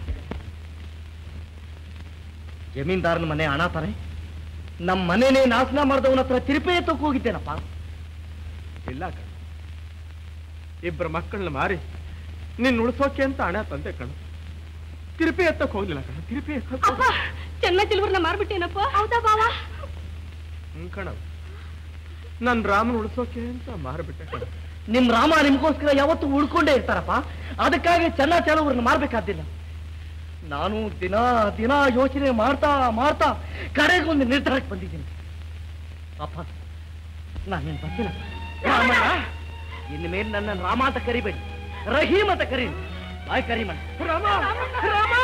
ಜಮೀನ್ದಾರನ ಮನೆ ಹಣ ತಾನೆ ನಮ್ಮ ಮನೆನೇ ನಾಶನ ಮಾಡಿದವನ ಹತ್ರ ತಿರುಪೆ ಎತ್ತಕ್ಕೆ ಹೋಗಿದ್ದೇನಪ್ಪ ಇಲ್ಲ ಕಣ ಇಬ್ಬರ ಮಕ್ಕಳನ್ನ ಮಾರಿ ನಿನ್ ಉಳಿಸೋಕೆ ಅಂತ ಹಣ ತಂದೆ ಕಣ ತಿರುಪಿ ಎತ್ತಕ್ ಹೋಗ್ಲಿಲ್ಲ ಕಣ ತಿರುಪಿ ಎತ್ತಕ್ ಅಪ್ಪ ಚೆನ್ನ ಚಿಲ್ವರ್ನ ಮಾರ್ಬಿಟ್ಟೇನಪ್ಪ ಹೌದಾ ಬಾವ ಹ್ಮ್ ಕಣ ನನ್ ರಾಮನ್ ಉಳಿಸೋಕೆ ಅಂತ ಮಾರ್ಬಿಟ್ಟೆ ಕಣ ನಿಮ್ ರಾಮ ನಿಮ್ಗೋಸ್ಕರ ಯಾವತ್ತೂ ಉಳ್ಕೊಂಡೇ ಇರ್ತಾರಪ್ಪ ಅದಕ್ಕಾಗಿ ಚೆನ್ನ ಚಾಲವ್ರನ್ನ ಮಾರ್ಬೇಕಾದಿಲ್ಲ ನಾನು ದಿನ ದಿನ ಯೋಚನೆ ಮಾಡ್ತಾ ಮಾಡ್ತಾ ಕಡೆಗೊಂದು ನಿರ್ಧಾರಕ್ಕೆ ಬಂದಿದ್ದೀನಿ ಅಪ್ಪ ನಾನೇನ್ ಬರ್ತೀನ ರಾಮಣ್ಣ ಇನ್ನು ಮೇಲೆ ನನ್ನ ರಾಮ ಅಂತ ಕರಿಬೇಡಿ ರಹೀಮ್ ಅಂತ ಕರೀರಿ ಬಾಯ್ ಕರಿಮಣ್ಣ ರಾಮ ರಾಮ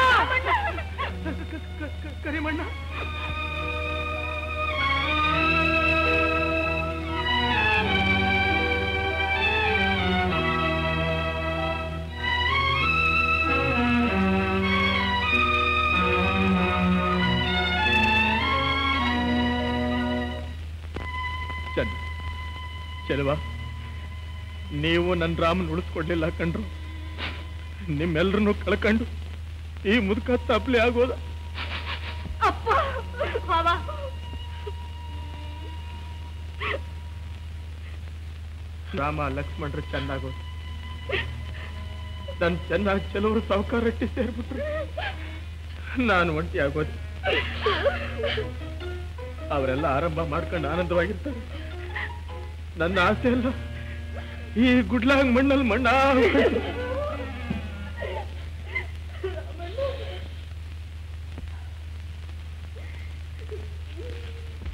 ಕರಿಮಣ್ಣ ಚಂದ ಚೆಲುವ ನೀವು ನನ್ನ ರಾಮನ್ ಉಳಿಸ್ಕೊಡ್ಲಿಲ್ಲ ಕಣ್ರು ನಿಮ್ಮೆಲ್ರನ್ನೂ ಕಳ್ಕೊಂಡು ಈ ಮುದುಕ ತಪ್ಪಲೆ ಆಗೋದ ಅಪ್ಪ ಬಾವ ರಾಮ ಲಕ್ಷ್ಮಣರು ಚೆನ್ನಾಗೋದು ನನ್ ಚೆನ್ನಾಗಿ ಕೆಲವರು ಸಾವುಕಾರಟ್ಟಿ ಸೇರ್ಬಿಟ್ರು ನಾನು ಒಂಟಿ ಆಗೋದು ಅವರೆಲ್ಲ ಆರಂಭ ಮಾಡ್ಕೊಂಡು ಆನಂದವಾಗಿರ್ತಾರೆ ನನ್ನ ಆಸೆ ಎಲ್ಲ ಈ ಗುಡ್ಲಾಗ್ ಮಣ್ಣಲ್ಲಿ ಮಣ್ಣ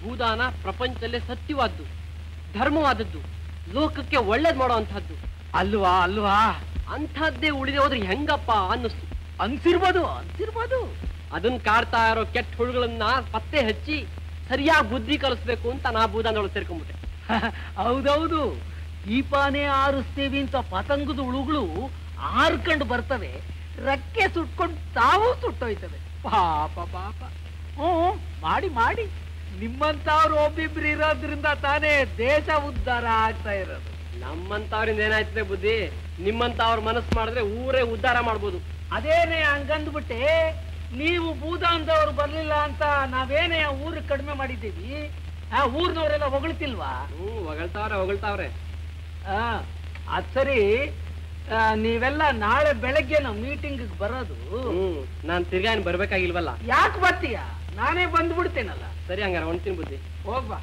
ಭೂದಾನ ಪ್ರಪಂಚದಲ್ಲೇ ಸತ್ಯವಾದ್ದು ಧರ್ಮವಾದದ್ದು ಲೋಕಕ್ಕೆ ಒಳ್ಳೇದ್ ಮಾಡುವಂತಹದ್ದು ಅಲ್ವಾ ಅಲ್ವಾ ಅಂಥದ್ದೇ ಉಳಿದೆ ಹೋದ್ರೆ ಹೆಂಗಪ್ಪ ಅನ್ನಿಸ್ತು ಅನ್ಸಿರ್ಬೋದು ಅನ್ಸಿರ್ಬೋದು ಅದನ್ನ ಕಾಡ್ತಾ ಇರೋ ಕೆಟ್ಟ ಹುಳುಗಳನ್ನ ಪತ್ತೆ ಹಚ್ಚಿ ಸರಿಯಾಗಿ ಬುದ್ಧಿ ಕಲಿಸ್ಬೇಕು ಅಂತ ನಾ ಭೂದಾನದೊಳಗೆ ಸೇರ್ಕೊಂಡ್ಬಿಟ್ಟೆ ಹೌದೌದು ದೀಪಾನೇ ಆರಿಸ್ತೀವಿ ಅಂತ ಪತಂಗದ ಹುಳುಗಳು ಆರ್ಕೊಂಡು ಬರ್ತವೆ ರಕ್ಕೆ ಸುಟ್ಕೊಂಡು ತಾವು ಸುಟ್ಟೋಯ್ತವೆ ಪಾಪ ಪಾಪ ಹ್ಞೂ ಮಾಡಿ ಮಾಡಿ ನಿಮ್ಮಂತವ್ರು ಒಬ್ಬಿಬ್ರು ಇರೋದ್ರಿಂದ ತಾನೇ ದೇಶ ಉದ್ಧಾರ ಆಗ್ತಾ ಇರೋದು ನಮ್ಮಂತವ್ರಿಂದ ಏನಾಯ್ತದೆ ಬುದ್ಧಿ ನಿಮ್ಮಂತವ್ರ ಮನಸ್ಸು ಮಾಡಿದ್ರೆ ಊರೇ ಉದ್ಧಾರ ಮಾಡ್ಬೋದು ಅದೇನೇ ಹಂಗಂದ್ಬಿಟ್ಟೆ ನೀವು ಭೂದಾನದವ್ರು ಬರ್ಲಿಲ್ಲ ಅಂತ ನಾವೇನೇ ಊರು ಕಡಿಮೆ ಮಾಡಿದ್ದೀವಿ ಆ ಊರ್ನವರೆಲ್ಲ ಹೊಗಳ್ತಿಲ್ವಾ ಹ್ಮ್ ಹೊಗಳ್ತಾವ್ರೆ ಹೊಗಳ್ತಾವ್ರೆ ಆ, ಅದ್ ಸರಿ ಆ, ನೀವೆಲ್ಲ ನಾಳೆ ಬೆಳಗ್ಗೆ ನಾವು ಮೀಟಿಂಗ್ ಬರೋದು ಹ್ಮ್ ನಾನ್ ತಿರ್ಗಾ ಏನ್ ಬರ್ಬೇಕಾಗಿಲ್ವಲ್ಲ ಯಾಕೆ ಬರ್ತೀಯ ನಾನೇ ಬಂದ್ಬಿಡ್ತೇನಲ್ಲ ಸರಿ ಹಂಗಾರ ಹೊಣ್ತೀನಿ ಬುದ್ಧಿ ಹೋಗ್ಬಾ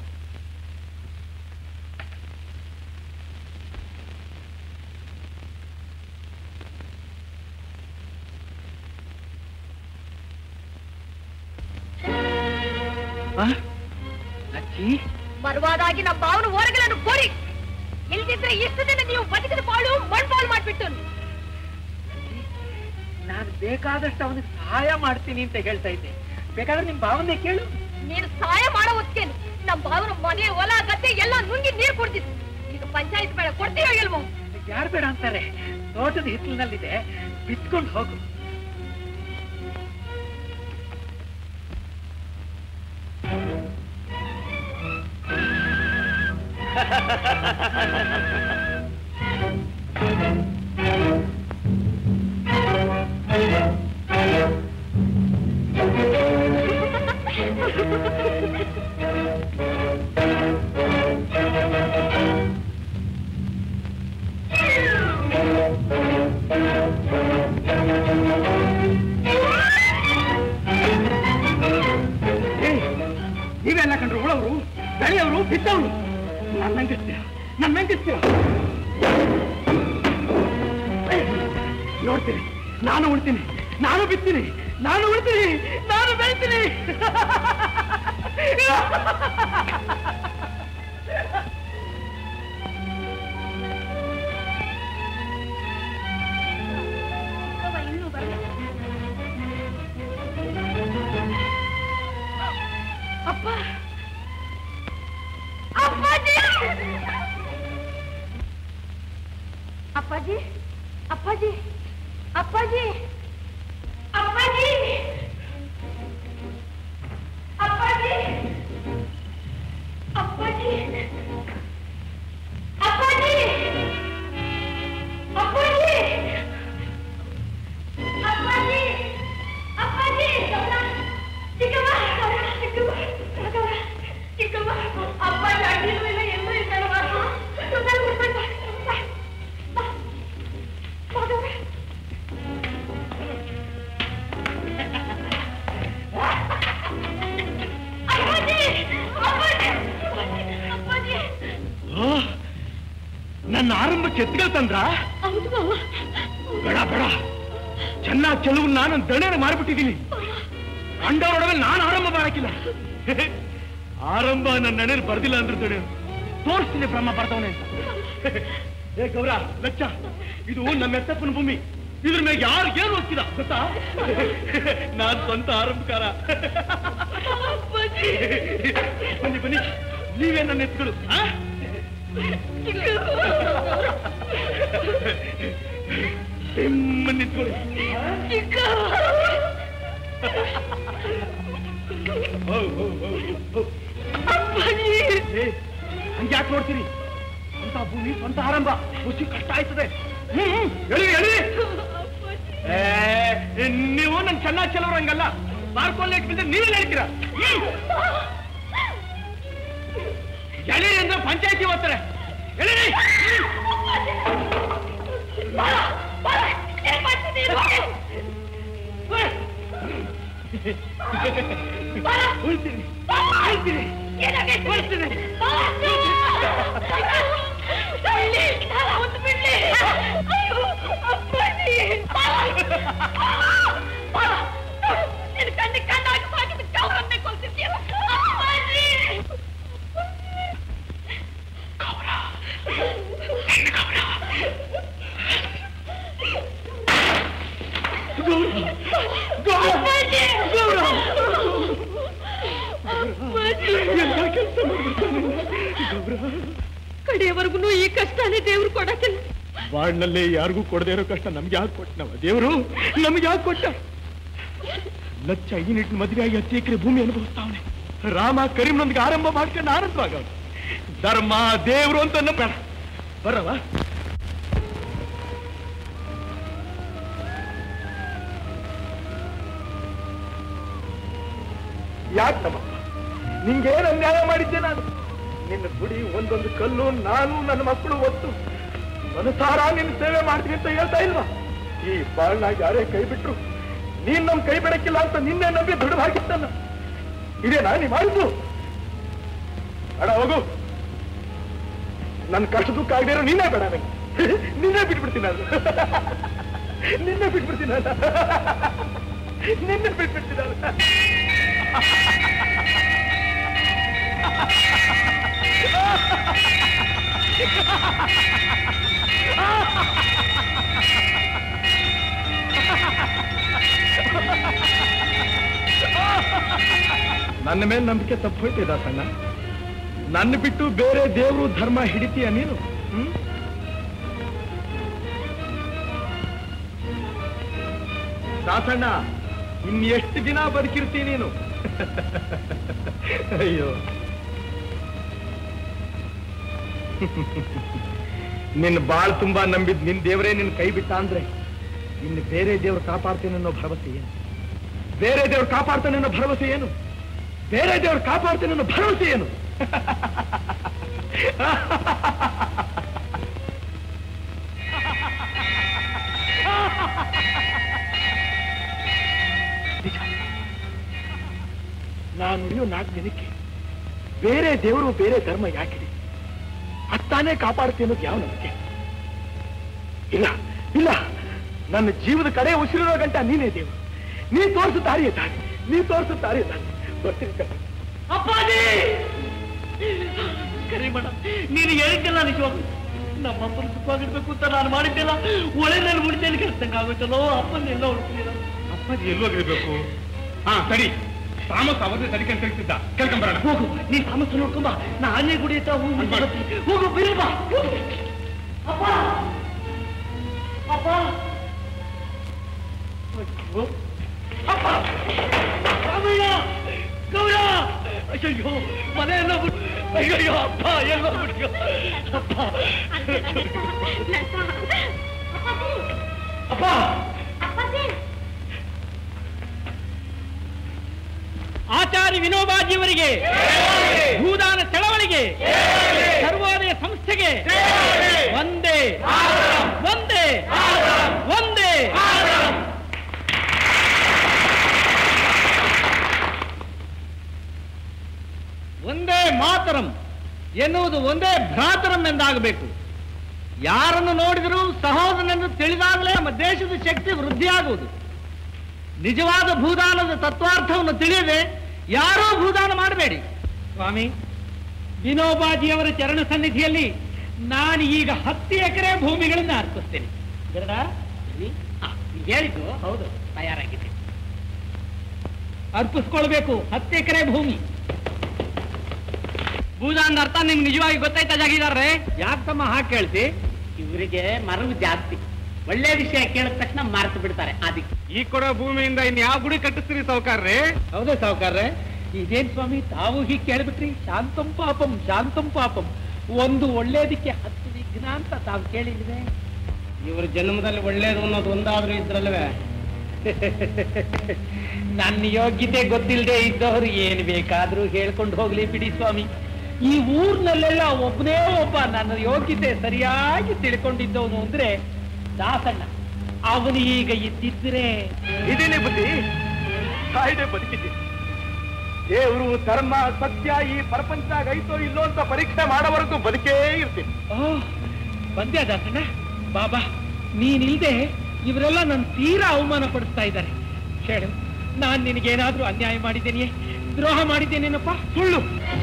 ಅಜ್ಜಿ ಬರುವಾದಾಗಿ ನಮ್ಮ ಭಾವನ ಓರಗಳನ್ನು ಕೊಡಿ ಇಲ್ದಿದ್ರೆ ಇಷ್ಟು ದಿನ ನೀವು ಬದುಕಿದ ಬಾಳು ಮಣ್ಪಾಲು ಮಾಡ್ಬಿಟ್ಟು ನಾನು ಬೇಕಾದಷ್ಟು ಅವನಿಗೆ ಸಹಾಯ ಮಾಡ್ತೀನಿ ಅಂತ ಹೇಳ್ತಾ ಇದ್ದೆ ಬೇಕಾದ್ರೆ ನಿಮ್ ಭಾವನೆ ಕೇಳು ನೀನು ಸಹಾಯ ಮಾಡೋ ಹೊತ್ತೇನು ನಮ್ಮ ಭಾವನ ಮನೆ ಹೊಲ ಗದ್ದೆ ಎಲ್ಲ ನುಂಗಿ ನೀರು ಕುಡ್ದಿತ್ತು ಈಗ ಪಂಚಾಯತ್ ಬೇಡ ಕೊಡ್ತೀಯೋ ಇಲ್ವೋ ಯಾರು ಬೇಡ ಅಂತಾರೆ ತೋಟದ ಹಿತ್ತಲಿನಲ್ಲಿದೆ ಬಿತ್ಕೊಂಡು ಹೋಗು ನೀವೆಲ್ಲ ಕಂಡ್ರು ಉಳವರು ಬೆಳೆಯವರು ಬಿದ್ದವರು ನನ್ನ ನಂಗಿಸ್ತೀರ ನನ್ನ ನಂಗಿಸ್ತೀರ ನೋಡ್ತೀನಿ ನಾನು ಉಳ್ತೀನಿ ನಾನು ಬಿತ್ತೀನಿ ನಾನು ಉಳ್ತೀನಿ ನಾನು ಬೆಳಿತೀನಿ ಇನ್ನೂ ಬರ್ಬೇಕು ಅಪ್ಪ ಅಪ್ಪಾಜಿ ಅಪ್ಪಾಜಿ ಅಪ್ಪಾಜಿ ಅಪ್ಪಾಜಿ ಅಪ್ಪಾಜಿ ಅಪ್ಪಾಜಿ ಅಪ್ಪಾಜಿ ಅಪ್ಪಾಜಿ ಅಪ್ಪಾಜಿ ಅಪ್ಪಾಜಿ ಅಪ್ಪಾಜಿ ಚಿಕ್ಕಮ್ಮ ಚಿಕ್ಕಮ್ಮ ಚಿಕ್ಕಮ್ಮ ಚಿಕ್ಕಮ್ಮ ಅಪ್ಪಾಜಿ ಅಡ್ಡಿನೂ ಇಲ್ಲ ಎಲ್ಲೂ ಇದ್ದಾರಮ್ಮ ಅಪ್ಪಾಜಿ ಅಪ್ಪಾಜಿ ಅಪ್ಪಾಜಿ ನನ್ನ ಆರಂಭ ಕೆತ್ತಗಳು ತಂದ್ರ ಹೌದು ಮಾವ ಬೇಡ ಬೇಡ ಚೆನ್ನಾಗಿ ಚೆಲುವನ್ನ ನಾನು ದಣೆನ ಮಾರ್ಬಿಟ್ಟಿದ್ದೀನಿ ಅಂಡವರೊಡವೆ ನಾನು ಆರಂಭ ಮಾಡಕ್ಕಿಲ್ಲ ಆರಂಭ ನನ್ನ ನಡೆ ಬರ್ದಿಲ್ಲ ಅಂದ್ರೆ ದಣೆ ತೋರಿಸ್ತೀನಿ ಬ್ರಹ್ಮ ಬರ್ತವನೆ ಅಂತ ಏ ಗೌರ ಲಚ್ಚ ಇದು ನಮ್ಮ ಎತ್ತಪ್ಪನ ಭೂಮಿ ಇದ್ರ ಮೇಲೆ ಯಾರು ಏನು ಹೋಗ್ತಿದ ಗೊತ್ತಾ ನಾನ್ ಸ್ವಂತ ಆರಂಭಕಾರ ಬನ್ನಿ ಬನ್ನಿ ನೀವೇ ನನ್ನ ಎತ್ತುಗಳು ಆ? ನಿಮ್ಮನ್ನ ಎತ್ಕೊಳ್ಳಿ ಹೌ, ಹೌ, ಹೌ, ಹೌ. ಏ, ಹಂಗ್ಯಾಕ್ ನೋಡ್ತೀರಿ ಸ್ವಂತ ಭೂಮಿ ಸ್ವಂತ ಆರಂಭ ಖುಷಿ ಕಷ್ಟ ಆಯ್ತದೆ ಹ್ಮ್ ಹ್ಮ್, ಎಳಿ ಎಳಿ ಏ, ನೀವು ನನ್ ಚೆನ್ನಾಗಿ ಚೆಲವ್ರಂಗಲ್ಲ ಮಾರ್ಕೊಳ್ಳಿ ಬಿದ್ದರೆ ನೀವೆಲ್ಲ ಹೇಳ್ತೀರಾ ಹ್ಮ್. ಎಳಿ ಅಂದ್ರೆ ಪಂಚಾಯತಿ ಓದ್ತಾರೆ ಎಳಿ ಉಳ್ತೀನಿ ಉಳ್ತೀನಿ ಉಳ್ತೀನಿ ಕಣ್ಣು ಕಣ್ಣಾಗಿ ಸಾಕಿದ ಕವರನ್ನೇ ಕೊಲ್ತಿದ್ಯಲ್ಲ ಅಪ್ಪಾಜಿ ಕಡೆಯವರೆಗೂ ಈ ಕಷ್ಟನೇ ದೇವ್ರು ಕೊಡಕ್ಕಿಲ್ಲ ಬಾಳ್ನಲ್ಲಿ ಯಾರಿಗೂ ಕೊಡದೇ ಇರೋ ಕಷ್ಟ ನಮ್ಗೆ ಯಾಕೆ ಕೊಟ್ಟನವ ದೇವರು ನಮ್ಗೆ ಯಾಕೆ ಕೊಟ್ಟ ಲಚ್ಚ ಈ ನಿಟ್ಟಿನ ಮದುವೆಯಾಗಿ ಹತ್ತು ಎಕರೆ ಭೂಮಿ ಅನುಭವಿಸ್ತಾವನೆ ರಾಮ ಕರೀಮ್ನೊಂದಿಗೆ ಆರಂಭ ಮಾಡ್ಕೊಂಡು ಆನಂದವಾಗ ಧರ್ಮ ದೇವರು ಅಂತ ಅನ್ನೋ ಬೇಡ ಬರವ ಯಾಕೆ ನಮ್ಮಪ್ಪ ನಿಂಗೇನು ಅನ್ಯಾಯ ಮಾಡಿದ್ದೆ ನಾನು ನಿನ್ನ ಗುಡಿ ಒಂದೊಂದು ಕಲ್ಲು ನಾನು ನನ್ನ ಮಕ್ಕಳು ಒತ್ತು ಮನಸಾರ ನಿನ್ನ ಸೇವೆ ಮಾಡ್ತೀನಿ ಅಂತ ಹೇಳ್ತಾ ಇಲ್ವಾ ಈ ಬಾಳ್ನಾಗ ಯಾರೇ ಕೈ ಬಿಟ್ರು ನೀನ್ ನಮ್ ಕೈ ಬಿಡಕ್ಕಿಲ್ಲ ಅಂತ ನಿನ್ನೆ ನಂಬಿ ದೃಢವಾಗಿತ್ತಲ್ಲ ಇದೇನಾ ನೀ ಮಾಡಿದ್ದು ಅಡ ಹೋಗು ನನ್ನ ಕಷ್ಟ ದುಃಖ ಆಗದೆ ಇರೋ ನೀನೇ ಬೇಡ ನಂಗೆ ನಿನ್ನೆ ಬಿಟ್ಬಿಡ್ತೀನಿ ನಾನು ನಿನ್ನೆ ಬಿಟ್ಬಿಡ್ತೀನಿ ನಾನು ನಿನ್ನೆ ಬಿಟ್ಬಿಡ್ತೀನಿ ನಾನು ನನ್ನ ಮೇಲೆ ನಂಬಿಕೆ ತಪ್ಪು ಹೋಯ್ತು ದಾಸಣ್ಣ ನನ್ನ ಬಿಟ್ಟು ಬೇರೆ ದೇವರು ಧರ್ಮ ಹಿಡಿತೀಯ ನೀನು ಹ್ಮ್ ದಾಸಣ್ಣ ಇನ್ ಎಷ್ಟು ದಿನ ಬದುಕಿರ್ತಿ ನೀನು ಅಯ್ಯೋ ನಿನ್ನ ಬಾಳ್ ತುಂಬಾ ನಂಬಿದ್ ನಿನ್ ದೇವರೇ ನಿನ್ ಕೈ ಬಿಟ್ಟ ಅಂದ್ರೆ ಇನ್ನು ಬೇರೆ ದೇವ್ರು ಕಾಪಾಡ್ತೇನೆ ಅನ್ನೋ ಭರವಸೆ ಏನು ಬೇರೆ ದೇವ್ರು ಕಾಪಾಡ್ತಾನೆ ಅನ್ನೋ ಭರವಸೆ ಏನು ಬೇರೆ ದೇವ್ರು ಕಾಪಾಡ್ತೇನೆ ಅನ್ನೋ ಭರವಸೆ ಏನು ನಿಜ. ನಾನು ಇನ್ನೂ ನಾಲ್ಕು ದಿನಕ್ಕೆ ಬೇರೆ ದೇವರು ಬೇರೆ ಧರ್ಮ ಯಾಕಿದೆ ಅತ್ತಾನೇ ಕಾಪಾಡ್ತೀನಿ ಅನ್ನೋದು ಯಾವ ನಂಬಿಕೆ ಇಲ್ಲ ಇಲ್ಲ ನನ್ನ ಜೀವದ ಕಡೆ ಉಸಿರಿರೋ ಗಂಟ ನೀನೇ ದೇವರು ನೀ ತೋರಿಸು ದಾರಿಯ ದಾರಿ ನೀ ತೋರಿಸು ದಾರಿಯ ದಾರಿ ಬರ್ತೀನಿ ಕಣೆ. ಅಪ್ಪಾಜಿ ಕರಿಮಣ ನೀನು ಹೇಳಿದ್ದೆಲ್ಲ ನಿಜವಾಗ ನಮ್ಮಪ್ಪನ ಸುಖವಾಗಿರ್ಬೇಕು ಅಂತ ನಾನು ಮಾಡಿದ್ದೆಲ್ಲ ಒಳ್ಳೆದಲ್ಲಿ ಉಳಿತೇನೆ ಕೆಲ್ಸಂಗ ಆಗುತ್ತಲ್ಲೋ ಅಪ್ಪನೆಲ್ಲ ಉಳಿಸಲಿಲ್ಲ ಅಪ್ಪಾಜಿ ಎಲ್ಲೋಗಿರ್ಬೇಕು ಹಾ ಸರಿ ತಾಮಸ್ ಅವರೇ ಸರಿಕೆ ಅಂತ ಹೇಳ್ತಿದ್ದ ಕೇಳ್ಕೊಂಬರೋಣ ಹೋಗು ನೀನ್ ತಾಮಸ ನೋಡ್ಕೊಂಬ ನಾ ಆನೆ ಗುಡಿ ಹತ್ರ ಹೋಗಿ ಬರ್ತೀನಿ. ಹೋಗು ಬೇರೆ ಬಾ ಹೋಗು. ಅಪ್ಪ ಅಪ್ಪ ಅಯ್ಯೋ. ಅಪ್ಪ ರಾಮಯ್ಯ ಗೌಡ ಅಯ್ಯೋ ಮನೆಯೆಲ್ಲ ಬಿಟ್ಟು ಅಯ್ಯೋ ಅಪ್ಪ ಎಲ್ಲೋ ಬಿಟ್ಟು ಅಪ್ಪ ಅಪ್ಪ ಆಚಾರ್ಯ ವಿನೋಬಾಜಿಯವರಿಗೆ ಭೂದಾನ ಚಳವಳಿಗೆ ಸರ್ವೋದಯ ಸಂಸ್ಥೆಗೆ ಒಂದೇ ಒಂದೇ ಒಂದೇ ಒಂದೇ ಮಾತರಂ ಎನ್ನುವುದು ಒಂದೇ ಭ್ರಾತರಂ ಎಂದಾಗಬೇಕು ಯಾರನ್ನು ನೋಡಿದರೂ ಸಹೋದರನೆಂದು ತಿಳಿದಾಗಲೇ ನಮ್ಮ ದೇಶದ ಶಕ್ತಿ ವೃದ್ಧಿಯಾಗುವುದು ನಿಜವಾದ ಭೂದಾನದ ತತ್ವಾರ್ಥವನ್ನು ತಿಳಿಯದೆ ಯಾರೂ ಭೂದಾನ ಮಾಡಬೇಡಿ ಸ್ವಾಮಿ ವಿನೋಬಾಜಿಯವರ ಚರಣ ಸನ್ನಿಧಿಯಲ್ಲಿ ನಾನು ಈಗ ಹತ್ತು ಎಕರೆ ಭೂಮಿಗಳನ್ನು ಅರ್ಪಿಸ್ತೇನೆ ಗರುಡ, ಇಲ್ಲಿ? ಆ, ನೀವ್ ಹೇಳಿದ್ದು ಹೌದು ತಯಾರಾಗಿದೆ ಅರ್ಪಿಸ್ಕೊಳ್ಬೇಕು ಹತ್ತು ಎಕರೆ ಭೂಮಿ ಭೂದಾನದ ಅರ್ಥ ನಿಮ್ಗೆ ನಿಜವಾಗಿ ಗೊತ್ತಾಯ್ತಾ ಜಾಗಿದಾರ್ರೆ ಯಾಕೆ ತಮ್ಮ ಹಾಗೆ ಕೇಳ್ತಿ ಇವರಿಗೆ ಮರವು ಜಾಸ್ತಿ ಒಳ್ಳೆ ವಿಷಯ ಕೇಳಿದ ತಕ್ಷಣ ಮರೆತು ಬಿಡ್ತಾರೆ ಅದಕ್ಕೆ ಈ ಕೊಡೋ ಭೂಮಿಯಿಂದ ಇನ್ ಯಾವ ಗುಡಿ ಕಟ್ಟಿಸ್ತೀರಿ ಸಾವುಕಾರ್ರೆ ಹೌದಾ ಸಾವುಕಾರ್ರೆ ಇದೇನ್ ಸ್ವಾಮಿ ತಾವು ಹೀಗೆ ಕೇಳ್ಬಿಟ್ರಿ ಶಾಂತಂ ಪಾಪಂ ಶಾಂತಂ ಪಾಪಂ ಒಂದು ಒಳ್ಳೇದಕ್ಕೆ ಹತ್ತು ವಿಘ್ನ ಅಂತ ತಾವು ಕೇಳಿಲ್ವೇ ಇವ್ರ ಜನ್ಮದಲ್ಲಿ ಒಳ್ಳೇದು ಅನ್ನೋದು ಒಂದಾದ್ರೂ ಇದ್ರಲ್ವೇ ನನ್ನ ಯೋಗ್ಯತೆ ಗೊತ್ತಿಲ್ಲದೆ ಇದ್ದವರು ಏನ್ ಬೇಕಾದ್ರೂ ಹೇಳ್ಕೊಂಡು ಹೋಗ್ಲಿ ಬಿಡಿ ಸ್ವಾಮಿ ಈ ಊರ್ನಲ್ಲೆಲ್ಲ ಒಬ್ಬನೇ ಒಬ್ಬ ನನ್ನ ಯೋಗ್ಯತೆ ಸರಿಯಾಗಿ ತಿಳ್ಕೊಂಡಿದ್ದವನು ಅಂದ್ರೆ ದಾಸಣ್ಣ ಅವನು ಈಗ ಇದ್ದಿದ್ರೆ ಇದೇನೆ ಬುದ್ಧಿ ಕಾಯ್ದೆ ಬದುಕಿದ್ದೆ ದೇವರು ಧರ್ಮ ಸತ್ಯ ಈ ಪ್ರಪಂಚದಾಗ ಐತೋ ಇಲ್ಲೋ ಅಂತ ಪರೀಕ್ಷೆ ಮಾಡೋವರೆಗೂ ಬದುಕೇ ಇರ್ತೀನಿ ಓ ಬಂದ್ಯಾ ದಾಸಣ್ಣ ಬಾಬಾ ನೀನಿಲ್ದೆ ಇವರೆಲ್ಲ ನನ್ನ ತೀರಾ ಅವಮಾನ ಪಡಿಸ್ತಾ ಇದ್ದಾರೆ ಹೇಳು ನಾನ್ ನಿನಗೇನಾದ್ರೂ ಅನ್ಯಾಯ ಮಾಡಿದ್ದೇನೆಯೇ ದ್ರೋಹ ಮಾಡಿದ್ದೇನೇನಪ್ಪ ಸುಳ್ಳು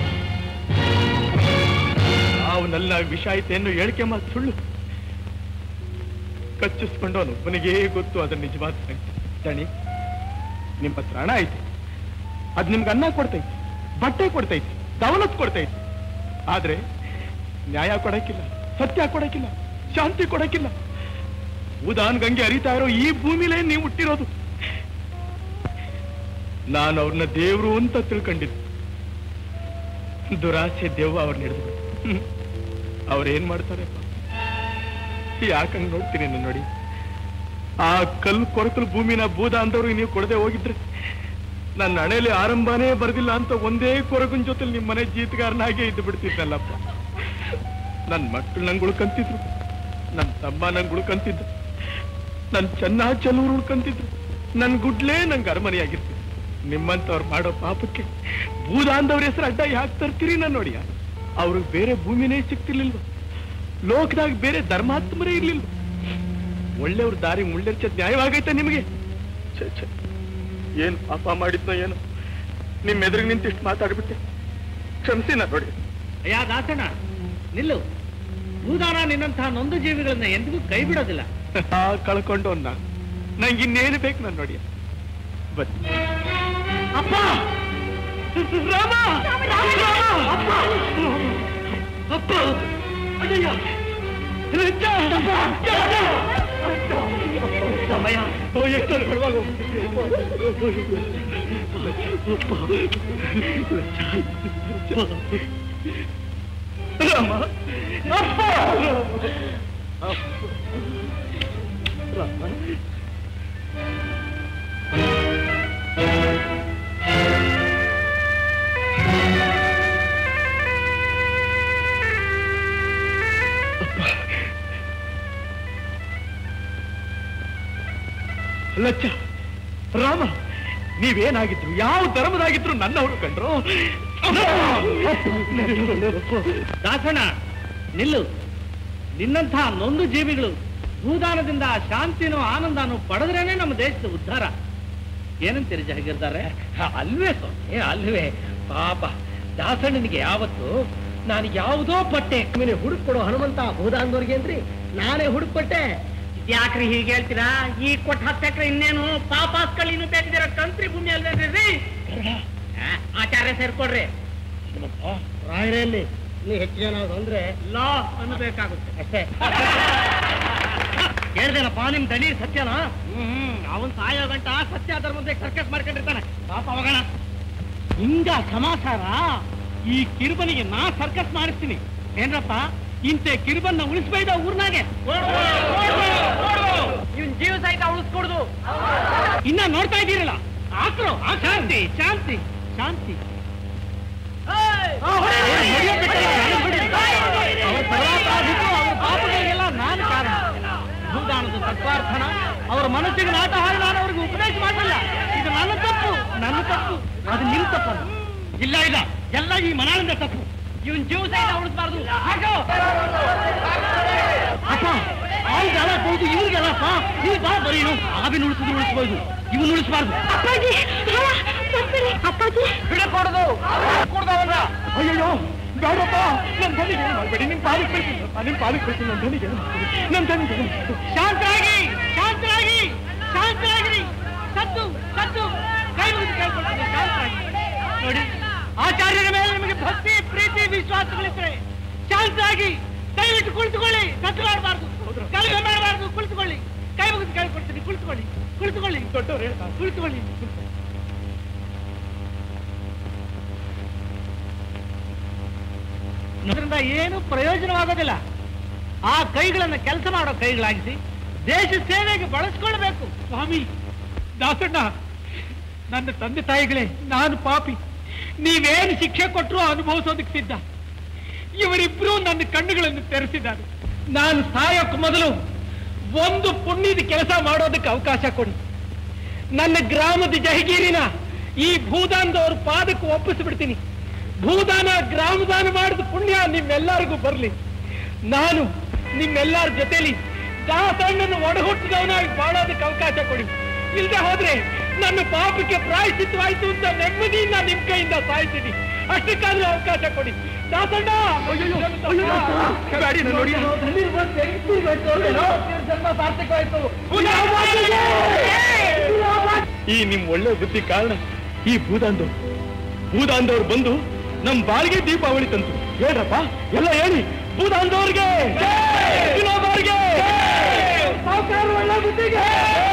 ಅವನೆಲ್ಲ ವಿಷ ಐತೆಯನ್ನು ಹೇಳಿಕೆ ಮಾತು ಸುಳ್ಳು ಕಚ್ಚಿಸ್ಕೊಂಡವನು ಒಬ್ಬನಿಗೇ ಗೊತ್ತು ಅದನ್ನ ನಿಜವಾದ ಸಂಗತಿ ದಣಿ ನಿಮ್ಮ ಹತ್ರ ಹಣ ಐತೆ ಅದ್ ನಿಮ್ಗೆ ಅನ್ನ ಕೊಡ್ತೈತಿ ಬಟ್ಟೆ ಕೊಡ್ತೈತಿ ದವಲತ್ ಕೊಡ್ತೈತಿ ಆದ್ರೆ ನ್ಯಾಯ ಕೊಡಕ್ಕಿಲ್ಲ ಸತ್ಯ ಕೊಡಕ್ಕಿಲ್ಲ ಶಾಂತಿ ಕೊಡಕ್ಕಿಲ್ಲ ಉದಾನ್ ಗಂಗೆ ಹರಿತಾ ಇರೋ ಈ ಭೂಮಿಲೇ ನೀವು ಹುಟ್ಟಿರೋದು ನಾನು ಅವ್ರನ್ನ ದೇವ್ರು ಅಂತ ತಿಳ್ಕೊಂಡಿದ್ದು ದುರಾಸೆ ದೇವ ಅವ್ರನ್ನ ಹಿಡಿದು ಅವ್ರೇನ್ ಮಾಡ್ತಾರೆ ಯಾಕಂಗ್ ನೋಡ್ತೀನಿ ನಾನು ನೋಡಿ ಆ ಕಲ್ಲು ಕೊರಕಲು ಭೂಮಿನ ಬೂದ ಅಂದವ್ರಿಗೆ ನೀವು ಕೊಡದೆ ಹೋಗಿದ್ರೆ ನನ್ನ ಹಣೆಯಲ್ಲಿ ಆರಂಭನೇ ಬರ್ದಿಲ್ಲ ಅಂತ ಒಂದೇ ಕೊರಗನ್ ಜೊತೆ ನಿಮ್ಮ ಮನೆ ಜೀತಗಾರನಾಗೆ ಇದ್ದು ಬಿಡ್ತಿದ್ದಲ್ಲಪ್ಪ ನನ್ನ ಮಕ್ಕಳು ನಂಗೆ ಉಳ್ಕಂತಿದ್ರು ನನ್ನ ತಮ್ಮ ನಂಗೆ ಉಳ್ಕಂತಿದ್ದ ನನ್ನ ಚೆನ್ನ ಚೆಲೂರು ಉಳ್ಕಂತಿದ್ರು ನನ್ನ ಗುಡ್ಲೇ ನಂಗೆ ಅರಮನೆಯಾಗಿರ್ತಿದ್ರು ನಿಮ್ಮಂತವ್ರು ಮಾಡೋ ಪಾಪಕ್ಕೆ ಬೂದ ಅಂದವ್ರ ಹೆಸರು ಅಡ್ಡ ಯಾಕೆ ತರ್ತೀರಿ ನಾನು ನೋಡಿ ಅವ್ರಿಗೆ ಬೇರೆ ಭೂಮಿನೇ ಸಿಗ್ತಿರ್ಲಿಲ್ವ ಲೋಕದಾಗ ಬೇರೆ ಧರ್ಮಾತ್ಮರೇ ಇರ್ಲಿಲ್ವ ಒಳ್ಳೆಯವ್ರ ದಾರಿ ಮುಳ್ಳೆರ್ಚದ್ ನ್ಯಾಯವಾಗೈತೆ ನಿಮಗೆ ಛೆ, ಛೆ. ಏನ್ ಪಾಪ ಮಾಡಿದ್ನೋ ಏನು ನಿಮ್ ಎದುರಿಗೆ ನಿಂತಿಷ್ಟು ಮಾತಾಡ್ಬಿಟ್ಟೆ ಕ್ಷಮಿಸಿ ನಾ ನೋಡಿ ಅಯ್ಯ ದಾಸಣ್ಣ ನಿಲ್ಲು ಭೂದಾನ ನಿನ್ನಂತಹ ನೊಂದು ಜೀವಿಗಳನ್ನ ಎಂದಿಗೂ ಕೈ ಬಿಡೋದಿಲ್ಲ ಆ ಕಳ್ಕೊಂಡು ಅನ್ನ ನಂಗೆ ಇನ್ನೇನು ಬೇಕು ನಾನು ನೋಡಿ ಬನ್ನಿ ಅಪ್ಪ ರಾಮ ಅಪ್ಪ ಅಪ್ಪ ಅಯ್ಯಯ್ಯ ರಚ್ಚ! ಸಮಯ ಓ, ಎಷ್ಟು ಬರುವಾಗ ರಾಮ ಅಪ್ಪ ರಾಮ ಲಚ್ಚ ರಾಮ ನೀವೇನಾಗಿದ್ರು ಯಾವ ಧರ್ಮದಾಗಿದ್ರು ನನ್ನವರು ಕಂಡ್ರು ದಾಸಣ್ಣ ನಿಲ್ಲು ನಿನ್ನಂತಹ ನೊಂದು ಜೀವಿಗಳು ಭೂದಾನದಿಂದ ಶಾಂತಿನೋ ಆನಂದನೋ ಪಡೆದ್ರೇನೆ ನಮ್ಮ ದೇಶದ ಉದ್ಧಾರ ಏನಂತೀರಿ ಜಹಗೀರ್ದಾರೆ ಅಲ್ವೇ ಸ್ವಾಮಿ ಅಲ್ವೇ ಪಾಪ ದಾಸಣ್ಣನಿಗೆ ಯಾವತ್ತು ನಾನು ಯಾವುದೋ ಪಟ್ಟೆ ಮನೆ ಹುಡುಕೊಡೋ ಹನುಮಂತ ಭೂದಾನ್ದವ್ರಿಗೆ ಅಂದ್ರಿ ನಾನೇ ಹುಡುಕ್ಪಟ್ಟೆ ಯಾಕ್ರಿ ಹೀಗೆ ಹೇಳ್ತೀರಾ ಈ ಕೊಟ್ಟ ಹತ್ತು ಎಕರೆ ಇನ್ನೇನು ಪಾಪಾಸ್ಕಳಿನೂ ಬೇಕಿದ್ದೀರ ಕಂತ್ರಿ ಭೂಮಿ ಅಲ್ದೇನ್ರಿ ಆ, ಆಚಾರ್ಯ ಸೇರ್ಕೊಡ್ರಿ ರಾಯರಲ್ಲಿ ನೀ ಹೆಚ್ಚು ಜನ ಅಂದ್ರೆ ಲಾ ಅನ್ಬೇಕಾಗುತ್ತೆ ಅಷ್ಟೇ ಹೇಳ್ದೇನಪ್ಪ ನಿಮ್ ದಣಿ ಸತ್ಯನಾ ಹ್ಮ್ ಅವನ್ ಸಾಯೋ ಗಂಟ ಸತ್ಯ ಧರ್ಮದ ಸರ್ಕಸ್ ಮಾಡ್ಕೊಂಡಿರ್ತಾನೆ ಪಾಪ ಹೋಗೋಣ ಹಿಂಗ ಸಮಾಚಾರ ಈ ಕಿರುಬನಿಗೆ ನಾ ಸರ್ಕಸ್ ಮಾಡಿಸ್ತೀನಿ ಏನ್ರಪ್ಪ ಇಂತೆ ಕಿರುಬನ್ನ ಉಳಿಸ್ಬೇಡ ಊರ್ನಾಗೆ ಇವನ್ ಜೀವ ಸಹಿತ ಉಳಿಸ್ಕೊಡುದು ಇನ್ನ ನೋಡ್ತಾ ಇದ್ದೀರಲ್ಲ ಆಕ್ರೋ ಆ ಶಾಂತಿ ಶಾಂತಿ ಶಾಂತಿ ಅವ್ರ ಸರ್ವಾಪರಾಧಿಗಳು, ಅವ್ರ ಪಾಪಗಳಿಗೆಲ್ಲ ನಾನು ಕಾರಣ ಭೂದಾನದ ತತ್ವಾರ್ಥನ ಅವ್ರ ಮನಸ್ಸಿಗೆ ನಾಟ ಹಾಡಿ ನಾನು ಅವ್ರಿಗೆ ಉಪದೇಶ ಮಾಡಲಿಲ್ಲ ಇದು ನನ್ನ ತಪ್ಪು ನನ್ನ ತಪ್ಪು ಅದು ನಿಮ್ ತಪ್ಪಲ್ಲ ಇಲ್ಲ ಇಲ್ಲ ಎಲ್ಲ ಈ ಮನಾಳಿಂದ ತಪ್ಪು ಇವನ್ ಜೀವ ಸಹಿತ ಉಳಿಸ್ಬಾರ್ದು ಹಾಗೋ ಅಪ್ಪ ಅವ್ರಿಗೆಲ್ಲ ಹೌದು ಇವ್ರಿಗೆಲ್ಲಪ್ಪ ನೀವು ಬಾ ಬರೀನು ಆವಿನ ಉಳಿಸಿದ್ರು ಉಳಿಸ್ಬೋದು ಇವನ್ ಉಳಿಸ್ಬಾರ್ದು ಅಪ್ಪಾಜಿ ಅಪ್ಪಾಜಿ ಬಿಡಕೊಡುದು ಕೊಡ್ದವನ್ನ ಅಯ್ಯಯ್ಯೋ ಬೇಡಪ್ಪ ನನ್ನ ಧನಿಗೆ ಏನು ಮಾಡಬೇಡಿ ನಿಮ್ ಪಾಲಿಗೆ ಬೇಕು ನಿಮ್ ಪಾಲಿಗೆ ಬೇಕು ನನ್ನ ಧನಿಗೆ ಏನು ಮಾಡ್ಬೇಡಿ. ನನ್ನ ಧನಿಗೆ ಏನು ಮಾಡ್ಬೇಡಿ. ಶಾಂತರಾಗಿ ಶಾಂತರಾಗಿ ಶಾಂತರಾಗಿ ಸತ್ತು ಸತ್ತು ಕೈ ಮುಗಿದು ಕೇಳ್ಕೊಳ್ತೀನಿ ಶಾಂತರಾಗಿ ನೋಡಿ ಆಚಾರ್ಯರ ಮೇಲೆ ನಿಮಗೆ ಭಕ್ತಿ ಪ್ರೀತಿ ವಿಶ್ವಾಸಗಳಿದ್ರೆ ಶಾಂತರಾಗಿ ದಯವಿಟ್ಟು ಕುಳಿತುಕೊಳ್ಳಿ ಸತ್ತುಲಾಡಬಾರ್ದು ಕಲಗೆ ಮಾಡಬಾರ್ದು ಕುಳಿತುಕೊಳ್ಳಿ ಕೈ ಮುಗಿದು ಕೇಳ್ಕೊಡ್ತೀನಿ ಕುಳಿತುಕೊಳ್ಳಿ ಕುಳಿತುಕೊಳ್ಳಿ ದೊಡ್ಡವ್ರು ಹೇಳ್ತಾರೆ ಕುಳಿತುಕೊಳ್ಳಿ ಅದರಿಂದ ಏನು ಪ್ರಯೋಜನವಾಗೋದಿಲ್ಲ ಆ ಕೈಗಳನ್ನ ಕೆಲಸ ಮಾಡೋ ಕೈಗಳಾಗಿಸಿ ದೇಶ ಸೇವೆಗೆ ಬಳಸ್ಕೊಳ್ಬೇಕು ಸ್ವಾಮಿ ದಾಸಣ್ಣ ನನ್ನ ತಂದೆ ತಾಯಿಗಳೇ ನಾನು ಪಾಪಿ ನೀವೇನು ಶಿಕ್ಷೆ ಕೊಟ್ಟರು ಅನುಭವಿಸೋದಕ್ಕೆ ಸಿದ್ಧ ಇವರಿಬ್ರು ನನ್ನ ಕಣ್ಣುಗಳನ್ನು ತೆರೆಸಿದ್ದಾರೆ ನಾನು ಸಾಯೋಕ್ ಮೊದಲು ಒಂದು ಪುಣ್ಯದ ಕೆಲಸ ಮಾಡೋದಕ್ಕೆ ಅವಕಾಶ ಕೊಡಿ ನನ್ನ ಗ್ರಾಮದ ಜಹಗೀರಿನ ಈ ಭೂದಾನದವ್ರ ಪಾದಕ್ಕೆ ಒಪ್ಪಿಸ್ಬಿಡ್ತೀನಿ ಭೂದಾನ ಗ್ರಾಮದಾನ ಮಾಡಿದ ಪುಣ್ಯ ನಿಮ್ಮೆಲ್ಲರಿಗೂ ಬರ್ಲಿ ನಾನು ನಿಮ್ಮೆಲ್ಲರ ಜೊತೆಲಿ ದಾಸಣ್ಣನ ಒಡಹುಟ್ಟಿದವನಾಗಿ ಬಾಳೋದಕ್ಕೆ ಅವಕಾಶ ಕೊಡಿ ಇಲ್ದೆ ಹೋದ್ರೆ ನನ್ನ ಪಾಪಕ್ಕೆ ಪ್ರಾಯಶ್ಚಿತ್ತವಾಯ್ತು ಅಂತ ನೆಮ್ಮದಿಯಿಂದ ನಿಮ್ ಕೈಯಿಂದ ಸಾಯ್ತೀನಿ ಅಷ್ಟಕ್ಕಾದ್ರೂ ಅವಕಾಶ ಕೊಡಿ ದಾಸಣ್ಣ ಬ್ಯಾಡಿ, ನಾನು ನೋಡಿ. ಈ ನಿಮ್ ಒಳ್ಳೆ ಬುದ್ಧಿ ಕಾರಣ ಈ ಭೂದಾಂದು ಭೂದಾಂದವ್ರು ಬಂದು ನಮ್ ಬಾಳಿಗೆ ದೀಪಾವಳಿ ತಂತು ಹೇಳ್ರಪ್ಪ ಎಲ್ಲ ಹೇಳಿ ಭೂದಾನದವ್ರಿಗೆ ವಿನೋದವ್ರಿಗೆ ಸಾವುಕಾರ ಒಳ್ಳೆ ಬುದ್ಧಿಗೆ